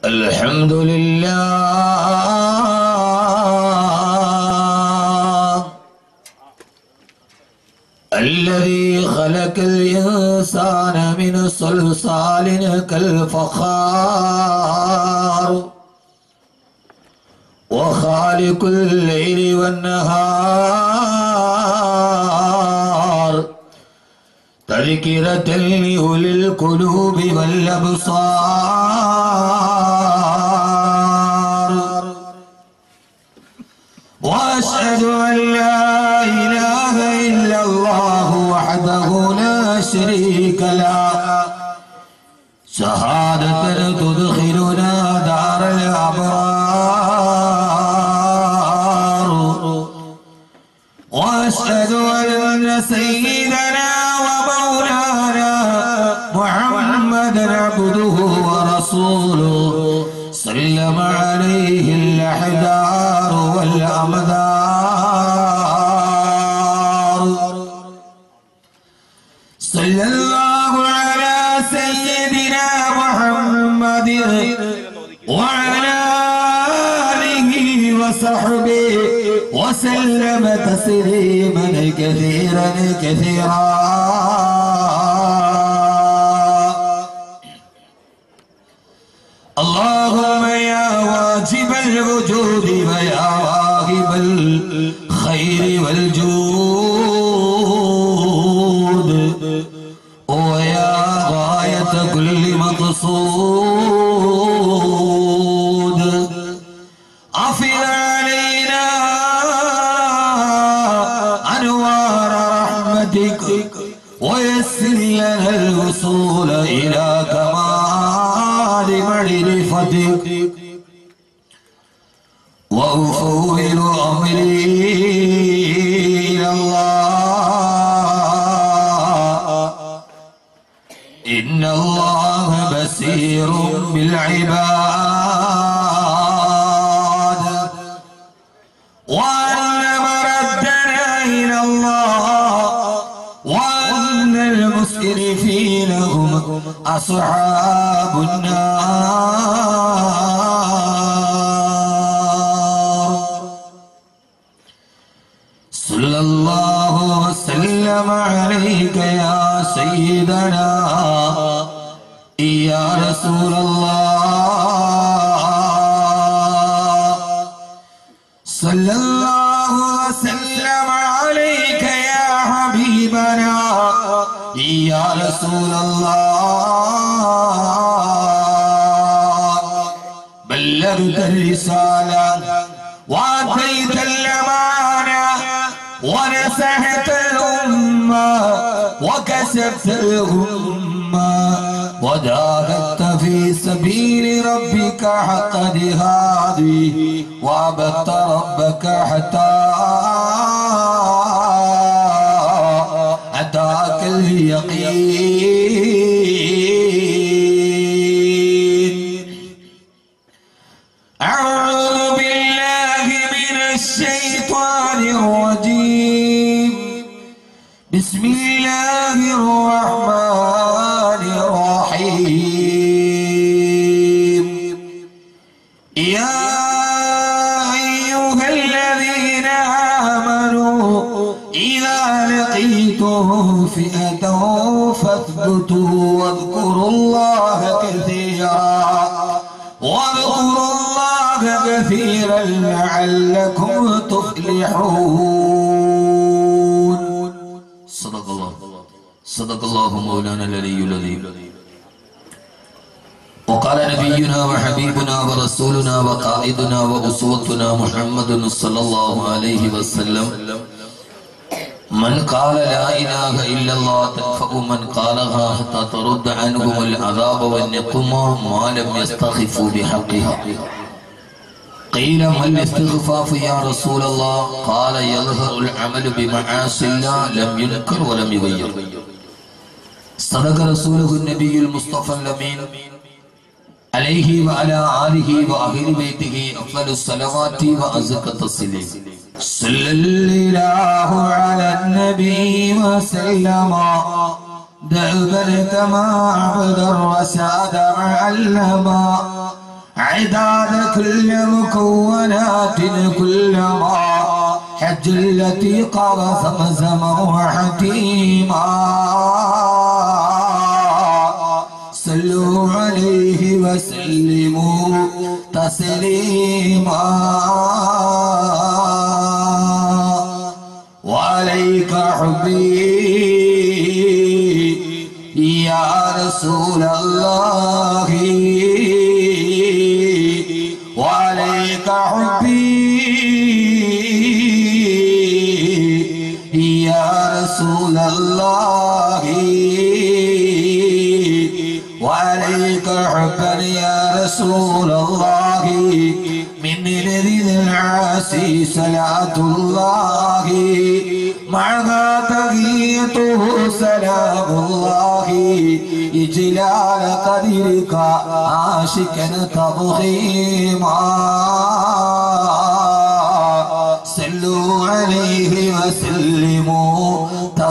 الحمد لله الذي خلق الإنسان من صلصال كالفخار وخالق الليل والنهار تذكرة لأولي القلوب والأبصار وأشهد أن لا إله إلا الله وحده لا شريك له شهادة تدخلنا دار الأبرار وأشهد أن سيدنا ومولانا محمدا عبده ورسوله سلم عليه الأحجار والأمدار صلى الله على سيدنا محمد وعلى آله وصحبه وسلم تسليما كثيرا كثيرا اللهم يا واجب الوجود ويا واهب الخير والجود ويا غاية كل مقصود أفض علينا أنوار رحمتك ويسر لنا الوصول إلى كمال معرفتك وأفوض أمري إلى الله إن الله بصير بالعباد وأن مردنا إلى الله وأن المسرفين هم أصحاب النار صلى الله وسلم عليك يا سيدنا يا رسول الله صلى الله وسلم عليك يا حبيبنا يا رسول الله بلغت الرسالة وأتيت الأمانة ونصحت الأمة وكسبت الأمة وجاهدت في سبيل ربك حق جهاده وعبدت ربك حتى أتاك اليقين أعوذ بالله من الشيطان الرجيم بسم الله الرحمن الرحيم يا أيها الذين آمنوا إذا لقيتم فئة فاثبتوا واذكروا الله كثيرا واذكروا الله كثيرا لعلكم تفلحون صدق الله صدق الله مولانا العلي العظيم وقال نبينا وحبيبنا ورسولنا وقائدنا وأسوتنا محمد صلى الله عليه وسلم من قال لا إله إلا الله تنفع من قالها حتى ترد عنهم العذاب والنقمة ما لم يستخفوا بحقها قيل ما الاستخفاف يا رسول الله قال يظهر العمل بمعاصي الله لم ينكر ولم يغير صدق رسوله النبي المصطفى الأمين عليه وعلى آله وأهل بيته أفضل الصلوات وأزكى التسليم صلى الله على النبي وسلم دعبا كما عبد الرساد معلما عداد كل مكونات كلما حج التي قاب زمزما وحتيما صلوا عليه وسلموا تسليما وعليك حبي يا رسول الله وعليك حبي يا رسول الله وعليك حبا يا رسول الله من لذيذ العاسي صلاة الله معها تغييته سلام الله إجلال قدرك عاشقا تضخيما صلوا عليه وسلموا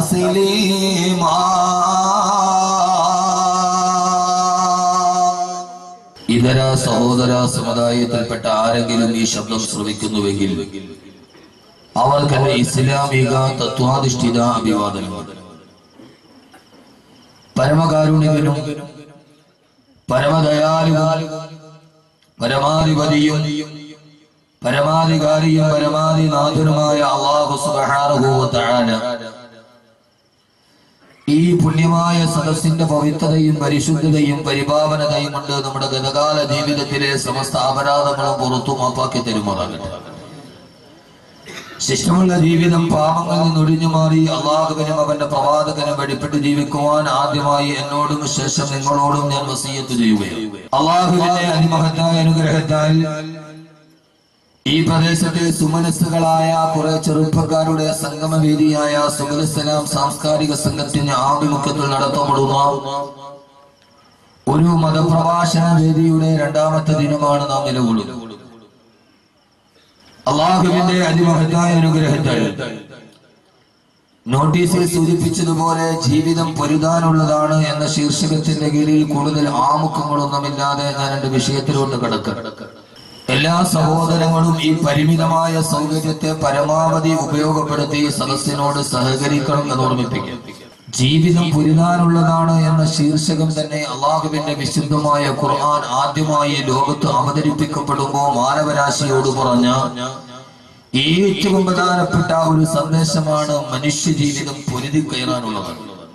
تسليما ഇതര സഹോദര സമുദായത്തിൽപ്പെട്ട ആരെങ്കിലും ഈ ശബ്ദം ശ്രവിക്കുന്നുവെങ്കിൽ അവർക്ക് ഇസ്ലാമിക തത്വാധിഷ്ഠിത അഭിവാദനങ്ങൾ പരമകാരുണികനും പരമദയാലുവും പരമാധിപതിയും പരമാധികാരിയും പരമാധിനാഥനുമായ അള്ളാഹു സുബ്ഹാനഹു വ തആല ഈ പുണ്യമായ സദസ്സിന്റെ പവിത്രതയും പരിശുദ്ധതയും പരിപാവനതയും കൊണ്ട് നമ്മുടെ ഗതകാല ജീവിതത്തിലെ സമസ്ത അപരാധങ്ങളും പുറത്തു മാപ്പാക്കി തരുമാറാകട്ടെ ശിഷ്ടമുള്ള ജീവിതം പാപങ്ങളിൽ നിന്ന് ഒഴിഞ്ഞു മാറി അള്ളാഹുവിനും അവന്റെ പ്രവാചകനും വെടിപ്പെട്ട് ജീവിക്കുവാൻ ആദ്യമായി എന്നോടും ശേഷം നിങ്ങളോടും ഞാൻ വസീയത്ത് ചെയ്യുകയാണ് അള്ളാഹുവിന്റെ അതിമഹത്തായ അനുഗ്രഹത്താൽ ഈ പ്രദേശത്തെ സുമനസ്സുകളായ കുറെ ചെറുപ്പക്കാരുടെ സംഗമവേദിയായ സുമനസ്സലാം സാംസ്കാരിക സംഘത്തിന് ആഭിമുഖ്യത്തിൽ നടത്തപ്പെടുന്ന ഒരു മതപ്രഭാഷണ വേദിയുടെ രണ്ടാമത്തെ ദിനമാണ് നാം നിലകൊള്ളുന്നത് അള്ളാഹുവിന്റെ അതിമഹത്തായ അനുഗ്രഹത്താൽ നോട്ടീസിൽ സൂചിപ്പിച്ചതുപോലെ ജീവിതം പൊരുതാനുള്ളതാണ് എന്ന ശീർഷകത്തിന്റെ കീഴിൽ കൂടുതൽ ആമുഖങ്ങളൊന്നുമില്ലാതെ ഞാൻ എന്റെ വിഷയത്തിലോട്ട് കിടക്കാം എല്ലാ സഹോദരങ്ങളും ഈ പരിമിതമായ സൗകര്യത്തെ പരമാവധി ഉപയോഗപ്പെടുത്തി സദസ്സിനോട് സഹകരിക്കണം എന്ന് ഓർമ്മിപ്പിക്കും ജീവിതം പുരുതാനുള്ളതാണ് എന്ന ശീർഷകം തന്നെ അള്ളാഹുവിന്റെ വിശുദ്ധമായ ഖുർആൻ ആദ്യമായി ലോകത്ത് അവതരിപ്പിക്കപ്പെടുമ്പോൾ മാനവരാശിയോട് പറഞ്ഞ ഏറ്റവും പ്രധാനപ്പെട്ട ഒരു സന്ദേശമാണ് മനുഷ്യ ജീവിതം പൊരുതി കയറാനുള്ളത്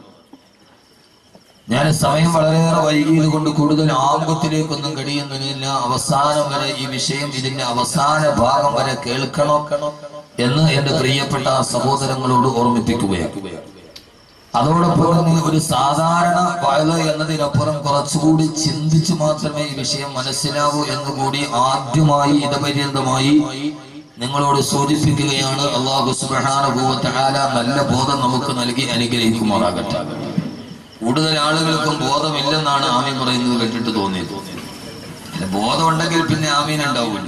ഞാൻ സമയം വളരെയേറെ വൈകിയത് കൊണ്ട് കൂടുതൽ ആമുഖത്തിലേക്കൊന്നും കഴിയുന്നില്ല അവസാനം വരെ ഈ വിഷയം ഇതിന്റെ അവസാന ഭാഗം വരെ കേൾക്കണം എന്ന് എന്റെ പ്രിയപ്പെട്ട സഹോദരങ്ങളോട് ഓർമ്മിപ്പിക്കുകയാണ് അതോടൊപ്പം തന്നെ ഒരു സാധാരണ വയല് എന്നതിനപ്പുറം കുറച്ചുകൂടി ചിന്തിച്ച് മാത്രമേ ഈ വിഷയം മനസ്സിലാവൂ എന്നുകൂടി ആദ്യമായി ഇതപര്യന്തമായി നിങ്ങളോട് സൂചിപ്പിക്കുകയാണ് അള്ളാഹു സുബാനുഭൂവത്താല നല്ല ബോധം നമുക്ക് നൽകി അനുഗ്രഹിക്കുമാറാകട്ടെ കൂടുതൽ ആളുകൾക്കും ബോധമില്ലെന്നാണ് ആമീൻ പറയുന്നത് കേട്ടിട്ട് തോന്നിയത് അല്ല, ബോധമുണ്ടെങ്കിൽ പിന്നെ ആമീൻ ഉണ്ടാവില്ല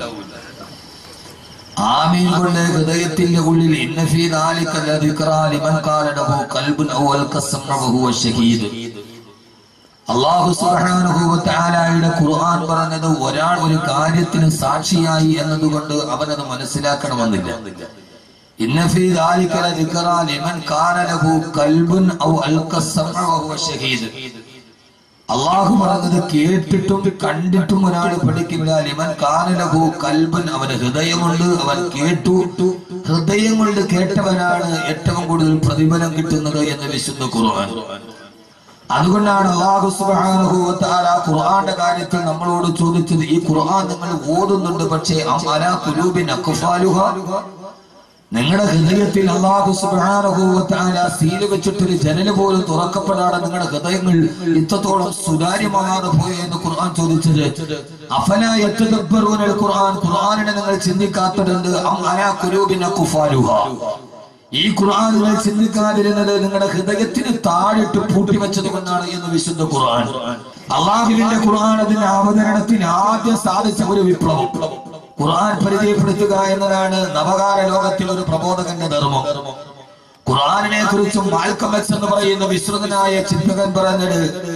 ആമീൻ കൊണ്ട് ഹൃദയത്തിന്റെ ഉള്ളിൽ ഇന്നഫീ ദാലിക ലദിക്റാ ലിമൻ ഖാല ലഹു ഖൽബുൻ ഔ അൽഖസ്മ വഹുവ ഷഹീദ് അള്ളാഹു സുബ്ഹാനഹു വ തആലയുടെ ഖുർആൻ പറഞ്ഞത് ഒരാൾ ഒരു കാര്യത്തിന് സാക്ഷിയായി എന്നതുകൊണ്ട് അവനത് മനസ്സിലാക്കണമെന്നില്ല ഇന്ന ഫീ ദാലിക ലദിക്റാ ലിമൻ ഖാന ലഹു ഖൽബുൻ ഔ അൽഖസ്മ വഹുവ ഷഹീദ് അള്ളാഹു പറഞ്ഞത് കേട്ടിട്ടും കണ്ടിട്ടും ഒരാൾ പഠിക്കില്ല ലിമൻ കാനലഹു കൽബൻ അവന് ഹൃദയമുണ്ട് അവൻ കേട്ടു ഹൃദയം കൊണ്ട് കേട്ടവനാണ് ഏറ്റവും കൂടുതൽ പ്രതിഫലം കിട്ടുന്നത് എന്ന് വിശുദ്ധ ഖുർആൻ അതുകൊണ്ടാണ് അള്ളാഹു സുബ്ഹാനഹു വ തആല ഖുർആന്റെ കാര്യത്തിൽ നമ്മളോട് ചോദിച്ചത് ഈ ഖുർആൻ നിങ്ങൾ ഓതുന്നുണ്ട് പക്ഷേ അം അലാ ഖുലൂബിൻ അഖ്ഫാലുഹ നിങ്ങളുടെ ഹൃദയത്തിൽ അള്ളാഹു സുബ്ഹാനഹു വ തആല സീല് വെച്ചിട്ടൊരു ജനല് പോലും തുറക്കപ്പെടാതെ നിങ്ങളുടെ ഹൃദയങ്ങൾ ഇത്രത്തോളം സുതാര്യമാകാതെ പോയി എന്ന് ഖുർആൻ ചോദിച്ചത് അഫല യത്തദബ്ബറൂനൽ ഖുർആൻ ഖുർആനിനെ നിങ്ങൾ ചിന്തിക്കാത്തതുണ്ട് അം അലാ ഖുലൂബിൻ അഖ്ഫാലുഹ ഈ ഖുർആൻ നിങ്ങൾ ചിന്തിക്കാതിരുന്നത് നിങ്ങളുടെ ഹൃദയത്തിന് താഴിട്ട് പൂട്ടി വെച്ചത് കൊണ്ടാണ് എന്ന് വിശുദ്ധ ഖുർആൻ അള്ളാഹുവിന്റെ ഖുർആൻ അതിന്റെ അവതരണത്തിന് ആദ്യം സാധിച്ച ഒരു വിപ്ലവം ഖുർആൻ പരിചയപ്പെടുത്തുക എന്നതാണ് നവകാല ലോകത്തിൽ ഒരു പ്രബോധകന്റെ ധർമ്മം ഖുർആനിനെ കുറിച്ചും മാൽക്കം എക്സ് എന്ന് പറയുന്ന വിശ്രുതനായ ചിന്തകൻ പറഞ്ഞത്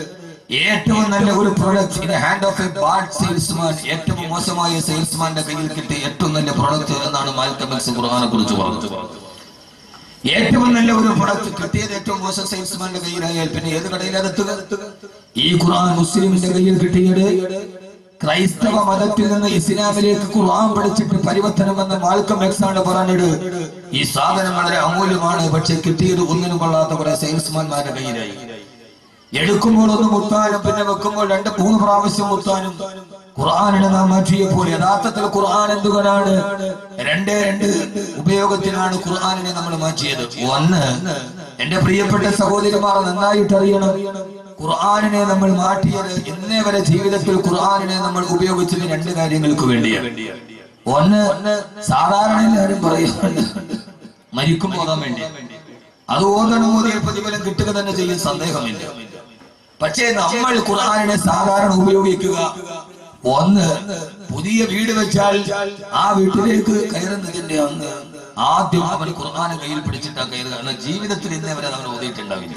ഏറ്റവും നല്ല ഒരു product in hand of a bad salesman ഏറ്റവും മോശമായ സെയിൽസ്മാന്റെ കയ്യിൽ കിട്ടിയ ഏറ്റവും നല്ല പ്രൊഡക്റ്റ് എന്നാണ് മാൽക്കം എക്സ് ഖുർആനെ കുറിച്ച് പറഞ്ഞത് ഏറ്റവും നല്ല ഒരു പ്രൊഡക്റ്റ് കിട്ടിയത് ഏറ്റവും മോശം സെയിൽസ്മാന്റെ കയ്യിലായാൽ പിന്നെ ഏത് കടയിലെത്തുക ഈ ഖുർആൻ മുസ്ലിമിന്റെ കയ്യിൽ കിട്ടിയത് ക്രൈസ്തവ മതത്തിൽ നിന്ന് ഇസ്ലാമിലേക്ക് ഖുർആൻ പഠിച്ചിട്ട് പരിവർത്തനം എന്ന മാൽക്കം എക്സ് ആണ് പറഞ്ഞത് ഈ സാധനം വളരെ അമൂല്യമാണ് പക്ഷെ കിട്ടിയത് ഒന്നിനും കൊള്ളാത്ത കുറെ സെയിൽസ്മാൻമാരുടെ കയ്യിലായി എടുക്കുമ്പോൾ ഒന്ന് മുത്താനും പിന്നെ വെക്കുമ്പോൾ രണ്ട് മൂന്ന് പ്രാവശ്യം മുത്താനും ഖുർആാനിനെ നാം മാറ്റിയപ്പോൾ യഥാർത്ഥത്തിൽ ഖുർആൻ എന്തുകൊണ്ടാണ് രണ്ടേ രണ്ട് ഉപയോഗത്തിനാണ് ഖുർആാനിനെ നമ്മൾ മാറ്റിയത് ഒന്ന് എന്റെ പ്രിയപ്പെട്ട സഹോദരിമാർ നന്നായിട്ട് അറിയണം ഖുർആാനിനെ നമ്മൾ മാറ്റിയത് ഇന്നേ വരെ ജീവിതത്തിൽ ഖുർആാനിനെ നമ്മൾ ഉപയോഗിച്ചത് രണ്ട് കാര്യങ്ങൾക്ക് വേണ്ടിയാണ് ഒന്ന് സാധാരണ എല്ലാവരും പറയുന്നുണ്ട് മരിക്കും പോകാൻ വേണ്ടി അത് ഓതണം ഓതിയ പ്രതിഫലം കിട്ടുക തന്നെ ചെയ്യും സന്ദേഹമില്ല പക്ഷേ നമ്മൾ ഖുർആാനിനെ സാധാരണ ഉപയോഗിക്കുക ഒന്ന് പുതിയ വീട് വെച്ചാൽ ആ വീട്ടിലേക്ക് കയറുന്നതിന്റെ അന്ന് ആദ്യം അവൻ ഖുർആാനെ കയ്യിൽ പിടിച്ചിട്ടാ കയറുക എന്നാൽ ജീവിതത്തിൽ ഇന്നേ വരെ അവൻ ഓതിയിട്ടുണ്ടാവില്ല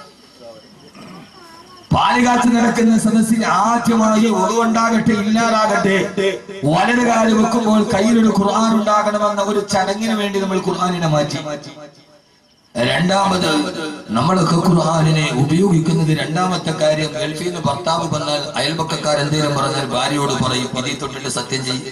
പാലുകാച്ച് നടക്കുന്ന സദസ്സിൽ ആദ്യമായി ഒതുണ്ടാകട്ടെ ഇല്ലാതാകട്ടെ വലത് കാല് വെക്കുമ്പോൾ കയ്യിലൊരു ഖുർആൻ ഉണ്ടാകണമെന്ന ഒരു ചടങ്ങിന് വേണ്ടി നമ്മൾ ഖുർആാനിനെ മാറ്റി രണ്ടാമത് നമ്മളൊക്കെ ഖുർആാനിനെ ഉപയോഗിക്കുന്നത് രണ്ടാമത്തെ കാര്യം ഗൾഫിൽ നിന്ന് ഭർത്താവ് വന്നാൽ അയൽപക്കക്കാർ എന്തെങ്കിലും പറഞ്ഞാൽ ഭാര്യയോട് പറയും ഇതിൽ തൊട്ടിട്ട് സത്യം ചെയ്യും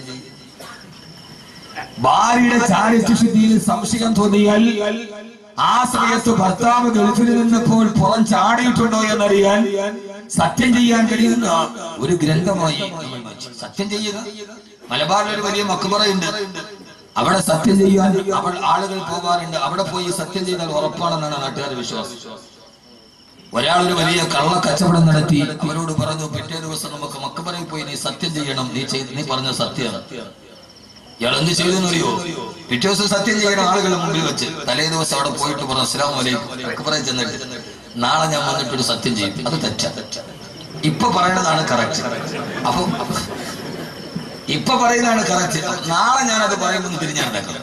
ഭാര്യയുടെ ചാരിത്യശുദ്ധിയിൽ സംശയം തോന്നിയാൽ ആ സമയത്ത് ഭർത്താവ് ഗൾഫിൽ നിന്നപ്പോൾ പുറം ചാടിയിട്ടുണ്ടോ എന്നറിയാൻ സത്യം ചെയ്യാൻ കഴിയുന്ന ഒരു ഗ്രന്ഥമായി നമ്മൾ മാറ്റി. സത്യം ചെയ്യുക മലബാറിൽ ഒരു വലിയ മക്കുമറയുണ്ട് അവിടെ സത്യം ചെയ്യാൻ അവൾ ആളുകൾ പോകാറുണ്ട് അവിടെ പോയി സത്യം ചെയ്താൽ ഉറപ്പാണെന്നാണ് നാട്ടുകാരുടെ വിശ്വാസം ഒരാൾ ഒരു വലിയ കള്ള കച്ചവടം നടത്തി അവരോട് പറഞ്ഞു പിറ്റേ ദിവസം നമുക്ക് മക്കബറയിൽ പോയി നീ സത്യം ചെയ്യണം നീ ചെയ്ത് നീ പറഞ്ഞ സത്യമാണ് ഇയാൾ എന്ത് ചെയ്തെന്ന് അറിയോ പിറ്റേ ദിവസം സത്യം ചെയ്യണം ആളുകളുടെ മുമ്പിൽ വെച്ച് തലേ ദിവസം അവിടെ പോയിട്ട് പറഞ്ഞു അസ്ലാം വലൈക്കും മക്കബറയിൽ ചെന്നിട്ട് നാളെ ഞാൻ വന്നിട്ട് ഒരു സത്യം ചെയ്യും അത് തെറ്റാ ഇപ്പൊ പറയണതാണ് കറക്റ്റ് അപ്പൊ ഇപ്പൊ പറയുന്നതാണ് കറക്റ്റ് നാളെ ഞാൻ അത് പറയുമെന്ന് തിരിഞ്ഞാണ്ടാക്കണം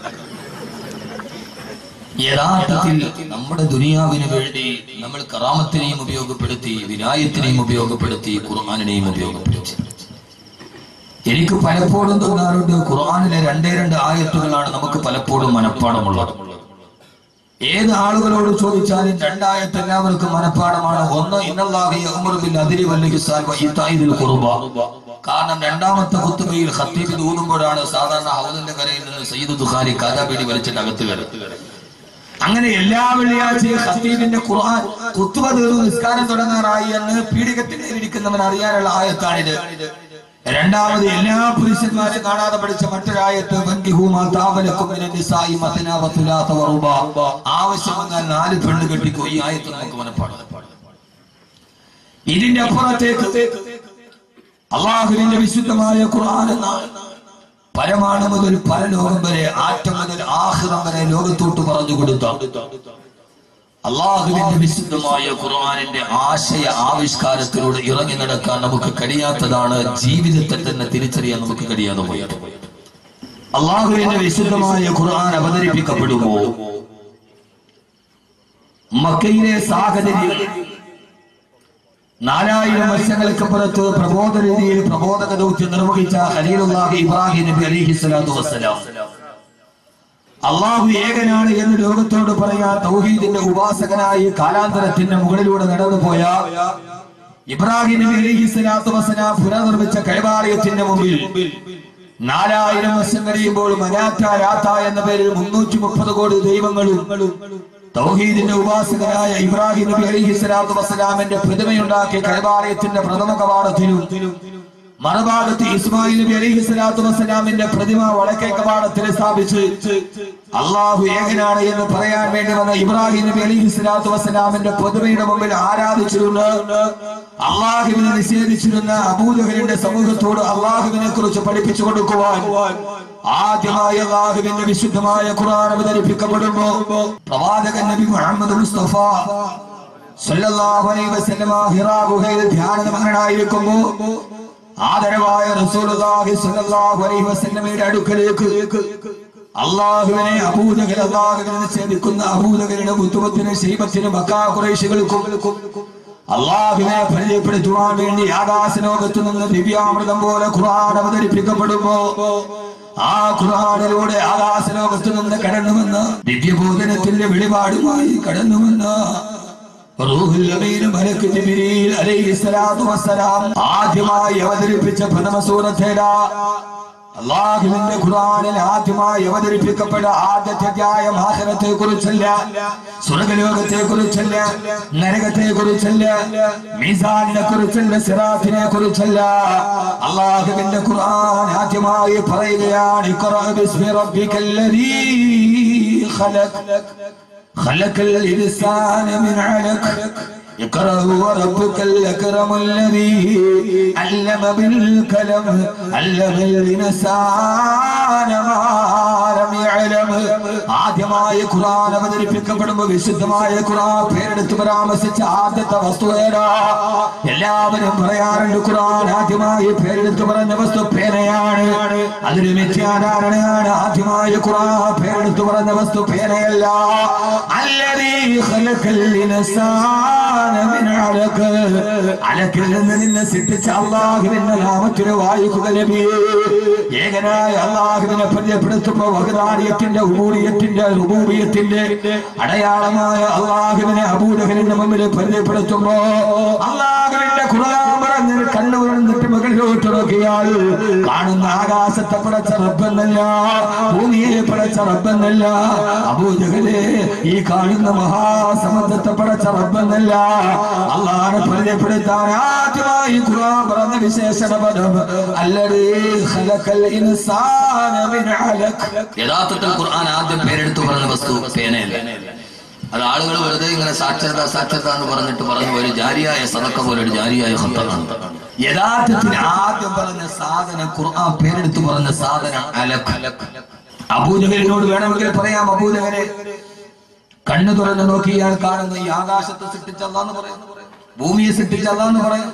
യഥാർത്ഥത്തിൽ നമ്മുടെ ദുനിയാവിന് വേണ്ടി നമ്മൾ കറാമത്തിനെയും ഉപയോഗപ്പെടുത്തി വിനായത്തിനെയും ഉപയോഗപ്പെടുത്തി ഖുർആാനിനെയും ഉപയോഗപ്പെടുത്തി എനിക്ക് പലപ്പോഴും തോന്നാറുണ്ട് ഖുർആാനിലെ രണ്ടേ രണ്ട് ആയത്തുകളാണ് നമുക്ക് പലപ്പോഴും മനഃപ്പാടമുള്ളത് ഏത് ആളുകളോട് ചോദിച്ചാലും രണ്ടായത്ത് എല്ലാവർക്കും മനഃപ്പാടമാണ് ഒന്ന് ഇന്നല്ലാഹി അമറുബിൽ അതിരി വല്ലിൽ കുറുബ കാരണം രണ്ടാമത്തെ കുത്തുകയിൽ ഖത്തീബ് ഊതുമ്പോഴാണ് സാധാരണ ഹൗദിന്റെ കരയിൽ നിന്ന് സയ്യിദ് ദുഖാരി കാജാബീടി വലിച്ചിട്ട് അകത്ത് കയറുന്നത് അങ്ങനെ എല്ലാ വെള്ളിയാഴ്ചയും ഖത്തീബിന്റെ ഖുർആൻ കുത്തുവ തീർന്നു നിസ്കാരം തുടങ്ങാറായി എന്ന് പീഡികത്തിലിരിക്കുന്നവൻ അറിയാനുള്ള ആയത്താണിത് രണ്ടാമത് എല്ലാ പുരുഷന്മാരും കാണാതെ പഠിച്ച മറ്റൊരായത്ത് വൻകിഹൂമാ താവലക്കും മിനൻ നിസാഇ മത്നാ വസുലാസ വറുബ. ആവശ്യം വന്നാൽ നാല് പെണ്ണ് കെട്ടിക്കോ ഈ ആയത്ത് നമുക്ക് മനപ്പാടാം ഇതിന്റെ അപ്പുറത്തേക്ക് അള്ളാഹുവിന്റെ വിശുദ്ധമായ ഖുർആൻ എന്ന പരമാണു മുതൽ പരലോകം വരെ ആറ്റം മുതൽ ആഹ്റം വരെ ലോകത്തോട്ട് പറഞ്ഞു കൊടുത്ത അള്ളാഹുവിന്റെ വിശുദ്ധമായ ഖുർആനിന്റെ ആശയ ആവിഷ്കാരത്തിലൂടെ ഇറങ്ങി നടക്കാൻ നമുക്ക് കഴിയാത്തതാണ് ജീവിതത്തെ തന്നെ തിരിച്ചറിയാൻ നമുക്ക് കഴിയാതെ പോയത് അള്ളാഹുവിന്റെ വിശുദ്ധമായ ഖുർആൻ അവതരിപ്പിക്കപ്പെടുമ്പോ മക്കയിലെ സാഹചര്യം നാലായിരം വർഷങ്ങൾക്ക് പുറത്ത് പ്രബോധ രീതിയിൽ പ്രബോധക ദൗത്യം നിർവഹിച്ച ഖലീലുല്ലാഹി ഇബ്രാഹിം നബി അലിഹി സ്വലാത്തു വസ്സലാം അള്ളാഹു ഏകനാണ് എന്ന് ലോകത്തോട് പറയാ തൗഹീദിന്റെ ഉപാസകനായി കാലാന്തരത്തിന്റെ മുകളിലൂടെ നടന്നുപോയ ഇബ്രാഹിം നബി അലിഹി സ്വലാത്തു വസ്സലാം പുനർനിർമ്മിച്ച കൈവാലയത്തിന്റെ മുമ്പിൽ നാലായിരം വർഷം കഴിയുമ്പോൾ മനാറ്റ രാത്ത എന്ന പേരിൽ മുന്നൂറ്റി മുപ്പത് കോടി ദൈവങ്ങളും തൗഹീദിന്റെ ഉപാസകനായ ഇബ്രാഹിം നബി അലിഹി സ്വലാത്തു വസ്സലാമിന്റെ പ്രതിമയുണ്ടാക്കിയ കൈവാലയത്തിന്റെ പ്രഥമ കവാടത്തിലും മറുഭാഗത്ത് ഇസ്മായിൽ നബി അലിഹി സ്വലാത്തു വസ്സലാമിന്റെ പ്രതിമ വടക്കേ കവാടത്തിൽ സ്ഥാപിച്ച് അള്ളാഹു ഏകനാണ് എന്ന് പറയാൻ വേണ്ടി വന്ന ഇബ്രാഹിം നബി അലിഹി സ്വലാത്തു വസ്സലാമിന്റെ പ്രതിമയുടെ മുമ്പിൽ ആരാധിച്ചിരുന്ന അള്ളാഹുവിനെ നിഷേധിച്ചിരുന്ന അബൂദഹലിന്റെ സമൂഹത്തോട് അള്ളാഹുവിനെ കുറിച്ച് പഠിപ്പിച്ചു കൊടുക്കുവാൻ ആദ്യമായി അള്ളാഹുവിന്റെ വിശുദ്ധമായ ഖുർആൻ അവതരിപ്പിക്കപ്പെടുമ്പോ പ്രവാചകൻ നബി മുഹമ്മദ് മുസ്തഫ സല്ലല്ലാഹു അലൈഹി വസല്ലമ ഹിറാ ഗുഹയിൽ ധ്യാനമഗ്നനായിരിക്കുമ്പോ ആദരവായ റസൂലുള്ളാഹി സ്വല്ലല്ലാഹു അലൈഹി വസല്ലമയുടെ അടുക്കലേക്ക് അള്ളാഹുവിനെ അബൂജഹൽ അള്ളാഹുവിനെ നിഷേധിക്കുന്ന അബൂജഹലിന്റെ ബുദ്ധിമത്തിന് ശൈബത്തിന് മക്കാ കുറേശികൾക്കും അള്ളാഹുവിനെ പരിചയപ്പെടുത്തുവാൻ വേണ്ടി ആകാശലോകത്ത് നിന്ന് ദിവ്യാമൃതം പോലെ ഖുർആൻ അവതരിപ്പിക്കപ്പെടുമ്പോ ആ ഖുർആനിലൂടെ ആകാശലോകത്ത് നിന്ന് കടന്നുവന്ന് ദിവ്യബോധനത്തിന്റെ വെളിപാടുമായി കടന്നുവന്ന് റൂഹുൽ അമീൻ മലക്ക് ജിബ്രീൽ അലൈഹിസ്സലാത്തു വസ്സലാം ആദ്യമായി അവതരിപ്പിച്ച പ്രഥമ സൂറത്തേടാ അള്ളാഹുവിന്റെ ഖുർആനിൽ ആദ്യമായി അവതരിപ്പിക്കപ്പെട്ട ആദ്യത്തെ അധ്യായം ആഖിറത്തെ കുറിച്ചല്ല സ്വർഗലോകത്തെ കുറിച്ചല്ല നരകത്തെ കുറിച്ചല്ല മീസാനിനെ കുറിച്ചല്ല സിറാത്തിനെ കുറിച്ചല്ല അള്ളാഹുവിന്റെ ഖുർആൻ ആദ്യമായി പറയുകയാണ് ഇഖ്റഅ ബിസ്മി റബ്ബിക്കല്ലദീ ഖലഖ് خلق الإنسان من علق اقرأ وربك الأكرم الذي علم بالكلم علم الإنسان ما لم يعلم ആദ്യമായി ഖുർആൻ അവതരിപ്പിക്കപ്പെടുമ്പോൾ വിശുദ്ധമായ ഖുർആൻ പേരെടുത്ത് പരാമർശിച്ച ആദ്യത്തെ വസ്തു ഏതാ എല്ലാവരും പറയാറുണ്ട് ഖുർആൻ ആദ്യമായി പേരെടുത്ത് പറഞ്ഞ വസ്തു പേനയാണ് അതൊരു മിഥ്യാധാരണയാണ് ആദ്യമായി ഖുർആൻ പേരെടുത്ത് പറഞ്ഞ വസ്തു പേനയല്ല الذي خلق الإنسان من علق അലക്കിൽ നിന്ന് നിന്നെ സൃഷ്ടിച്ച അള്ളാഹുവിന്റെ നാമത്തിന് വായിക്കുക നബിയേ ഏകനായ അള്ളാഹുവിനെ പരിചയപ്പെടുത്തുമ്പോ വകദാരിയത്തിന്റെ ഉബൂരിയത്തിന്റെ റുബൂബിയത്തിന്റെ അടയാളമായ അള്ളാഹുവിനെ അബൂലഹലിന്റെ മുമ്പിൽ പരിചയപ്പെടുത്തുമ്പോ അള്ളാഹുവിന്റെ ഖുർആൻ പറഞ്ഞ് കണ്ണുകൊണ്ടിട്ട് മുകളിലോട്ട് നോക്കിയാൽ കാണുന്ന ആകാശത്തെ പടച്ച റബ്ബെന്നല്ല ഭൂമിയെ പടച്ച റബ്ബെന്നല്ല അബൂജഹലെ ഈ കാണുന്ന മഹാസമുദ്രത്തെ പടച്ച റബ്ബെന്നല്ല അള്ളാഹനെ പരിചയപ്പെടുത്താൻ ആദ്യമായി ഖുർആൻ പറഞ്ഞ വിശേഷണ പദം അല്ലടേ ഖലഖൽ ഇൻസാന മിൻ അലഖ് യഥാർത്ഥത്തിൽ ഖുർആൻ ആദ്യം പേരെടുത്ത് പറഞ്ഞ വസ്തു പേനയല്ല അത് ആളുകൾ വെറുതെ ഇങ്ങനെ സാക്ഷരത സാക്ഷരത എന്ന് പറഞ്ഞിട്ട് പറഞ്ഞു ഒരു ജാരിയായ സദക്ക പോലെ ഒരു ജാരിയായ ഹത്തമാണ് യഥാർത്ഥത്തിൽ ആദ്യം പറഞ്ഞ സാധനം ഖുർആൻ പേരെടുത്ത് പറഞ്ഞ സാധനം അലഖ് അബൂജഹലിനോട് വേണമെങ്കിൽ പറയാം അബൂജഹലെ കണ്ണു തുറന്ന് നോക്കിയാൽ കാണുന്ന ഈ ആകാശത്തെ സൃഷ്ടിച്ചല്ലാന്ന് പറയാം ഭൂമിയെ സൃഷ്ടിച്ചല്ലാന്ന് പറയാം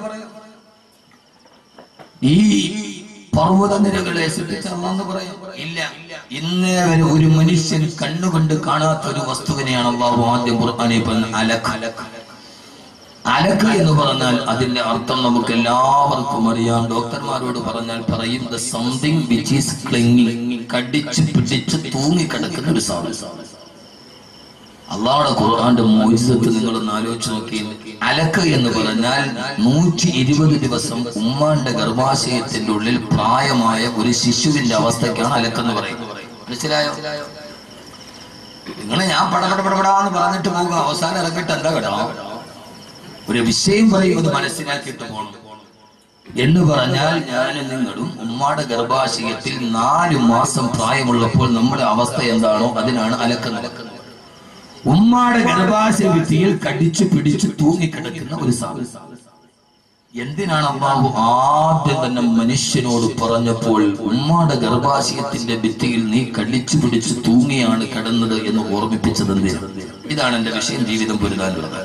ഈ പർവ്വതനിരകളെ സൃഷ്ടിച്ചല്ലാന്ന് പറയാം ഇല്ല ഇന്നേ വരെ ഒരു മനുഷ്യൻ കണ്ണുകൊണ്ട് കാണാത്ത ഒരു വസ്തുവിനെയാണ് അള്ളാഹു ആദ്യം ഖുർആനെ പറഞ്ഞ അലഖ് അലക്ക് എന്ന് പറഞ്ഞാൽ അതിന്റെ അർത്ഥം നമുക്ക് എല്ലാവർക്കും അറിയാം ഡോക്ടർമാരോട് പറഞ്ഞാൽ പറയും the something which is clinging കടിച്ച് പിടിച്ച് തൂങ്ങിക്കിടക്കുന്ന ഒരു സാധനം അള്ളാഹുടെ ഖുർആന്റെ മോചിതത്ത് നിങ്ങളൊന്ന് ആലോചിച്ച് നോക്കി അലക്ക് എന്ന് പറഞ്ഞാൽ നൂറ്റി ഇരുപത് ദിവസം ഉമ്മാന്റെ ഗർഭാശയത്തിന്റെ ഉള്ളിൽ പ്രായമായ ഒരു ശിശുവിന്റെ അവസ്ഥയ്ക്കാണ് അലക്കെന്ന് പറയുന്നത് മനസ്സിലായോ നിങ്ങളെ ഞാൻ പടപട പടപടാന്ന് പറഞ്ഞിട്ട് പോകുക അവസാനം ഇറങ്ങിയിട്ട് എന്താ കേട്ടോ ഒരു വിഷയം പറയുന്നത് മനസ്സിലാക്കിയിട്ട് പോകണം എന്ന് പറഞ്ഞാൽ ഞാൻ നിങ്ങളും ഉമ്മാടെ ഗർഭാശയത്തിൽ നാല് മാസം പ്രായമുള്ളപ്പോൾ നമ്മുടെ അവസ്ഥ എന്താണോ അതിനാണ് അലക്കുന്നത് ഉമ്മാടെ ഗർഭാശയ ഭിത്തിയിൽ കടിച്ചു പിടിച്ചു തൂങ്ങിക്കിടക്കുന്ന ഒരു സാധനം എന്തിനാണ് അള്ളാഹു ആദ്യം തന്നെ മനുഷ്യനോട് പറഞ്ഞപ്പോൾ ഉമ്മാടെ ഗർഭാശയത്തിന്റെ ഭിത്തിയിൽ നീ കടിച്ചു പിടിച്ച് തൂങ്ങിയാണ് കിടന്നത് എന്ന് ഓർമ്മിപ്പിച്ചത് എന്തിനാണ് ഇതാണ് എന്റെ വിഷയം ജീവിതം പൊരുതാനുള്ളത്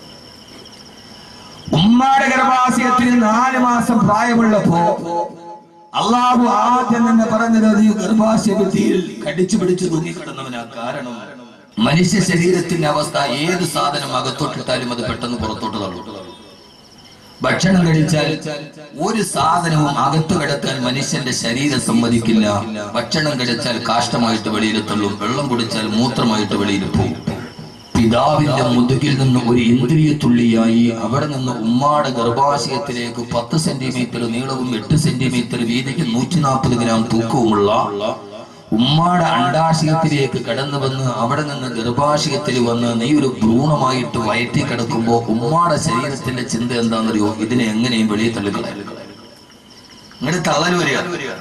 ഉമ്മാടെ ഗർഭാശയത്തിൽ നാല് മാസം പ്രായമുള്ളപ്പോ അള്ളാഹു ആദ്യം തന്നെ പറഞ്ഞത് നീ ഗർഭാശയ ഭിത്തിയിൽ കടിച്ചു പിടിച്ചു തൂങ്ങിക്കിടന്നവനാ കാരണം മനുഷ്യ ശരീരത്തിന്റെ അവസ്ഥ ഏത് സാധനം അകത്തോട്ടിട്ടാലും അത് പെട്ടെന്ന് പുറത്തോട്ട് തള്ളും ഭക്ഷണം കഴിച്ചാൽ ഒരു സാധനവും അകത്തു കിടക്കാൻ മനുഷ്യന്റെ ശരീരം സമ്മതിക്കില്ല ഭക്ഷണം കഴിച്ചാൽ കാഷ്ടമായിട്ട് വെളിയിൽ തള്ളും വെള്ളം കുടിച്ചാൽ മൂത്രമായിട്ട് വെളിയിൽ പോകും പിതാവിന്റെ മുതുകിൽ നിന്ന് ഒരു ഇന്ദ്രിയ തുള്ളിയായി അവിടെ നിന്ന് ഉമ്മാടെ ഗർഭാശയത്തിലേക്ക് പത്ത് സെന്റിമീറ്റർ നീളവും എട്ട് സെന്റിമീറ്റർ വീതിക്ക് നൂറ്റി നാൽപ്പത് ഗ്രാം തൂക്കവുമുള്ള ഉമ്മാടെ അണ്ടാശയത്തിലേക്ക് കടന്നു വന്ന് അവിടെ നിന്ന് ഗർഭാശയത്തിൽ വന്ന് നീ ഒരു ഭ്രൂണമായിട്ട് വയറ്റി കിടക്കുമ്പോ ഉമ്മാടെ ശരീരത്തിന്റെ ചിന്ത എന്താണെന്നറിയോ ഇതിനെ എങ്ങനെയും വെളിയിൽ തള്ളിക്കളയാം ഇങ്ങനെ തള്ളൽ വരിക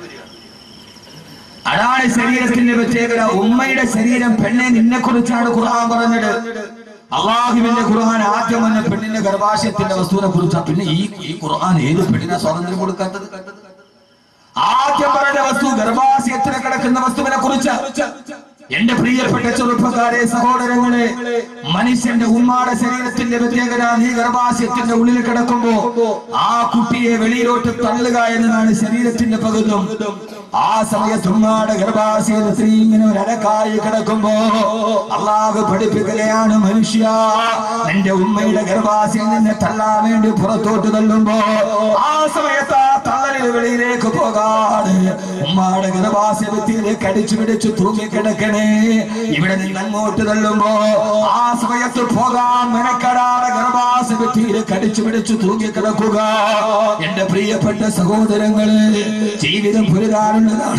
അതാണ് ശരീരത്തിന്റെ പ്രത്യേകത ഉമ്മയുടെ ശരീരം പെണ്ണെ നിന്നെ കുറിച്ചാണ് ഖുർആൻ പറഞ്ഞത് അള്ളാഹുവിന്റെ ഖുർആൻ ആദ്യം വന്ന പെണ്ണിന്റെ ഗർഭാശയത്തിന്റെ വസ്തുവിനെ കുറിച്ചാ പിന്നെ ഈ ഈ ഖുർആൻ ഏത് പെണ്ണിനെ സ്വാതന്ത്ര്യം കൊടുക്കാത്തത് ആദ്യം പറഞ്ഞ വസ്തു ഗർഭാശയത്തിൽ കിടക്കുന്ന വസ്തുവിനെ കുറിച്ച് എന്റെ പ്രിയപ്പെട്ട ചെറുപ്പക്കാരെ സഹോദരങ്ങളെ മനുഷ്യന്റെ ഉമ്മാടെ ശരീരത്തിന്റെ പ്രത്യേകത നീ ഗർഭാശയത്തിന്റെ ഉള്ളിൽ കിടക്കുമ്പോ ആ കുട്ടിയെ വെളിയിലോട്ട് തള്ളുക എന്നതാണ് ശരീരത്തിന്റെ പകുതം ആ സമയത്ത് ഉമ്മാടെ ഗർഭാശയ സ്ത്രീ ഇങ്ങനെ ഒരു അടക്കായി കിടക്കുമ്പോ അള്ളാഹു പഠിപ്പിക്കുകയാണ് മനുഷ്യ നിന്റെ ഉമ്മയുടെ ഗർഭാശയം നിന്നെ തള്ളാൻ വേണ്ടി പുറത്തോട്ട് തള്ളുമ്പോ ആ സമയത്ത് ആ തള്ളലിൽ വെളിയിലേക്ക് പോകാതെ ഉമ്മാടെ ഗർഭാശയത്തിലേക്ക് അടിച്ചു പിടിച്ചു തൂങ്ങിക്കിടക്കണേ ഇവിടെ നിന്ന് അങ്ങോട്ട് തള്ളുമ്പോ ആ സമയത്ത് പോകാൻ മെനക്കെടാതെ ഗർഭാശയത്തിലേക്ക് അടിച്ചു പിടിച്ചു തൂങ്ങിക്കിടക്കുക എന്റെ പ്രിയപ്പെട്ട സഹോദരങ്ങള് ജീവിതം പുരുതാറുള്ളതാണ്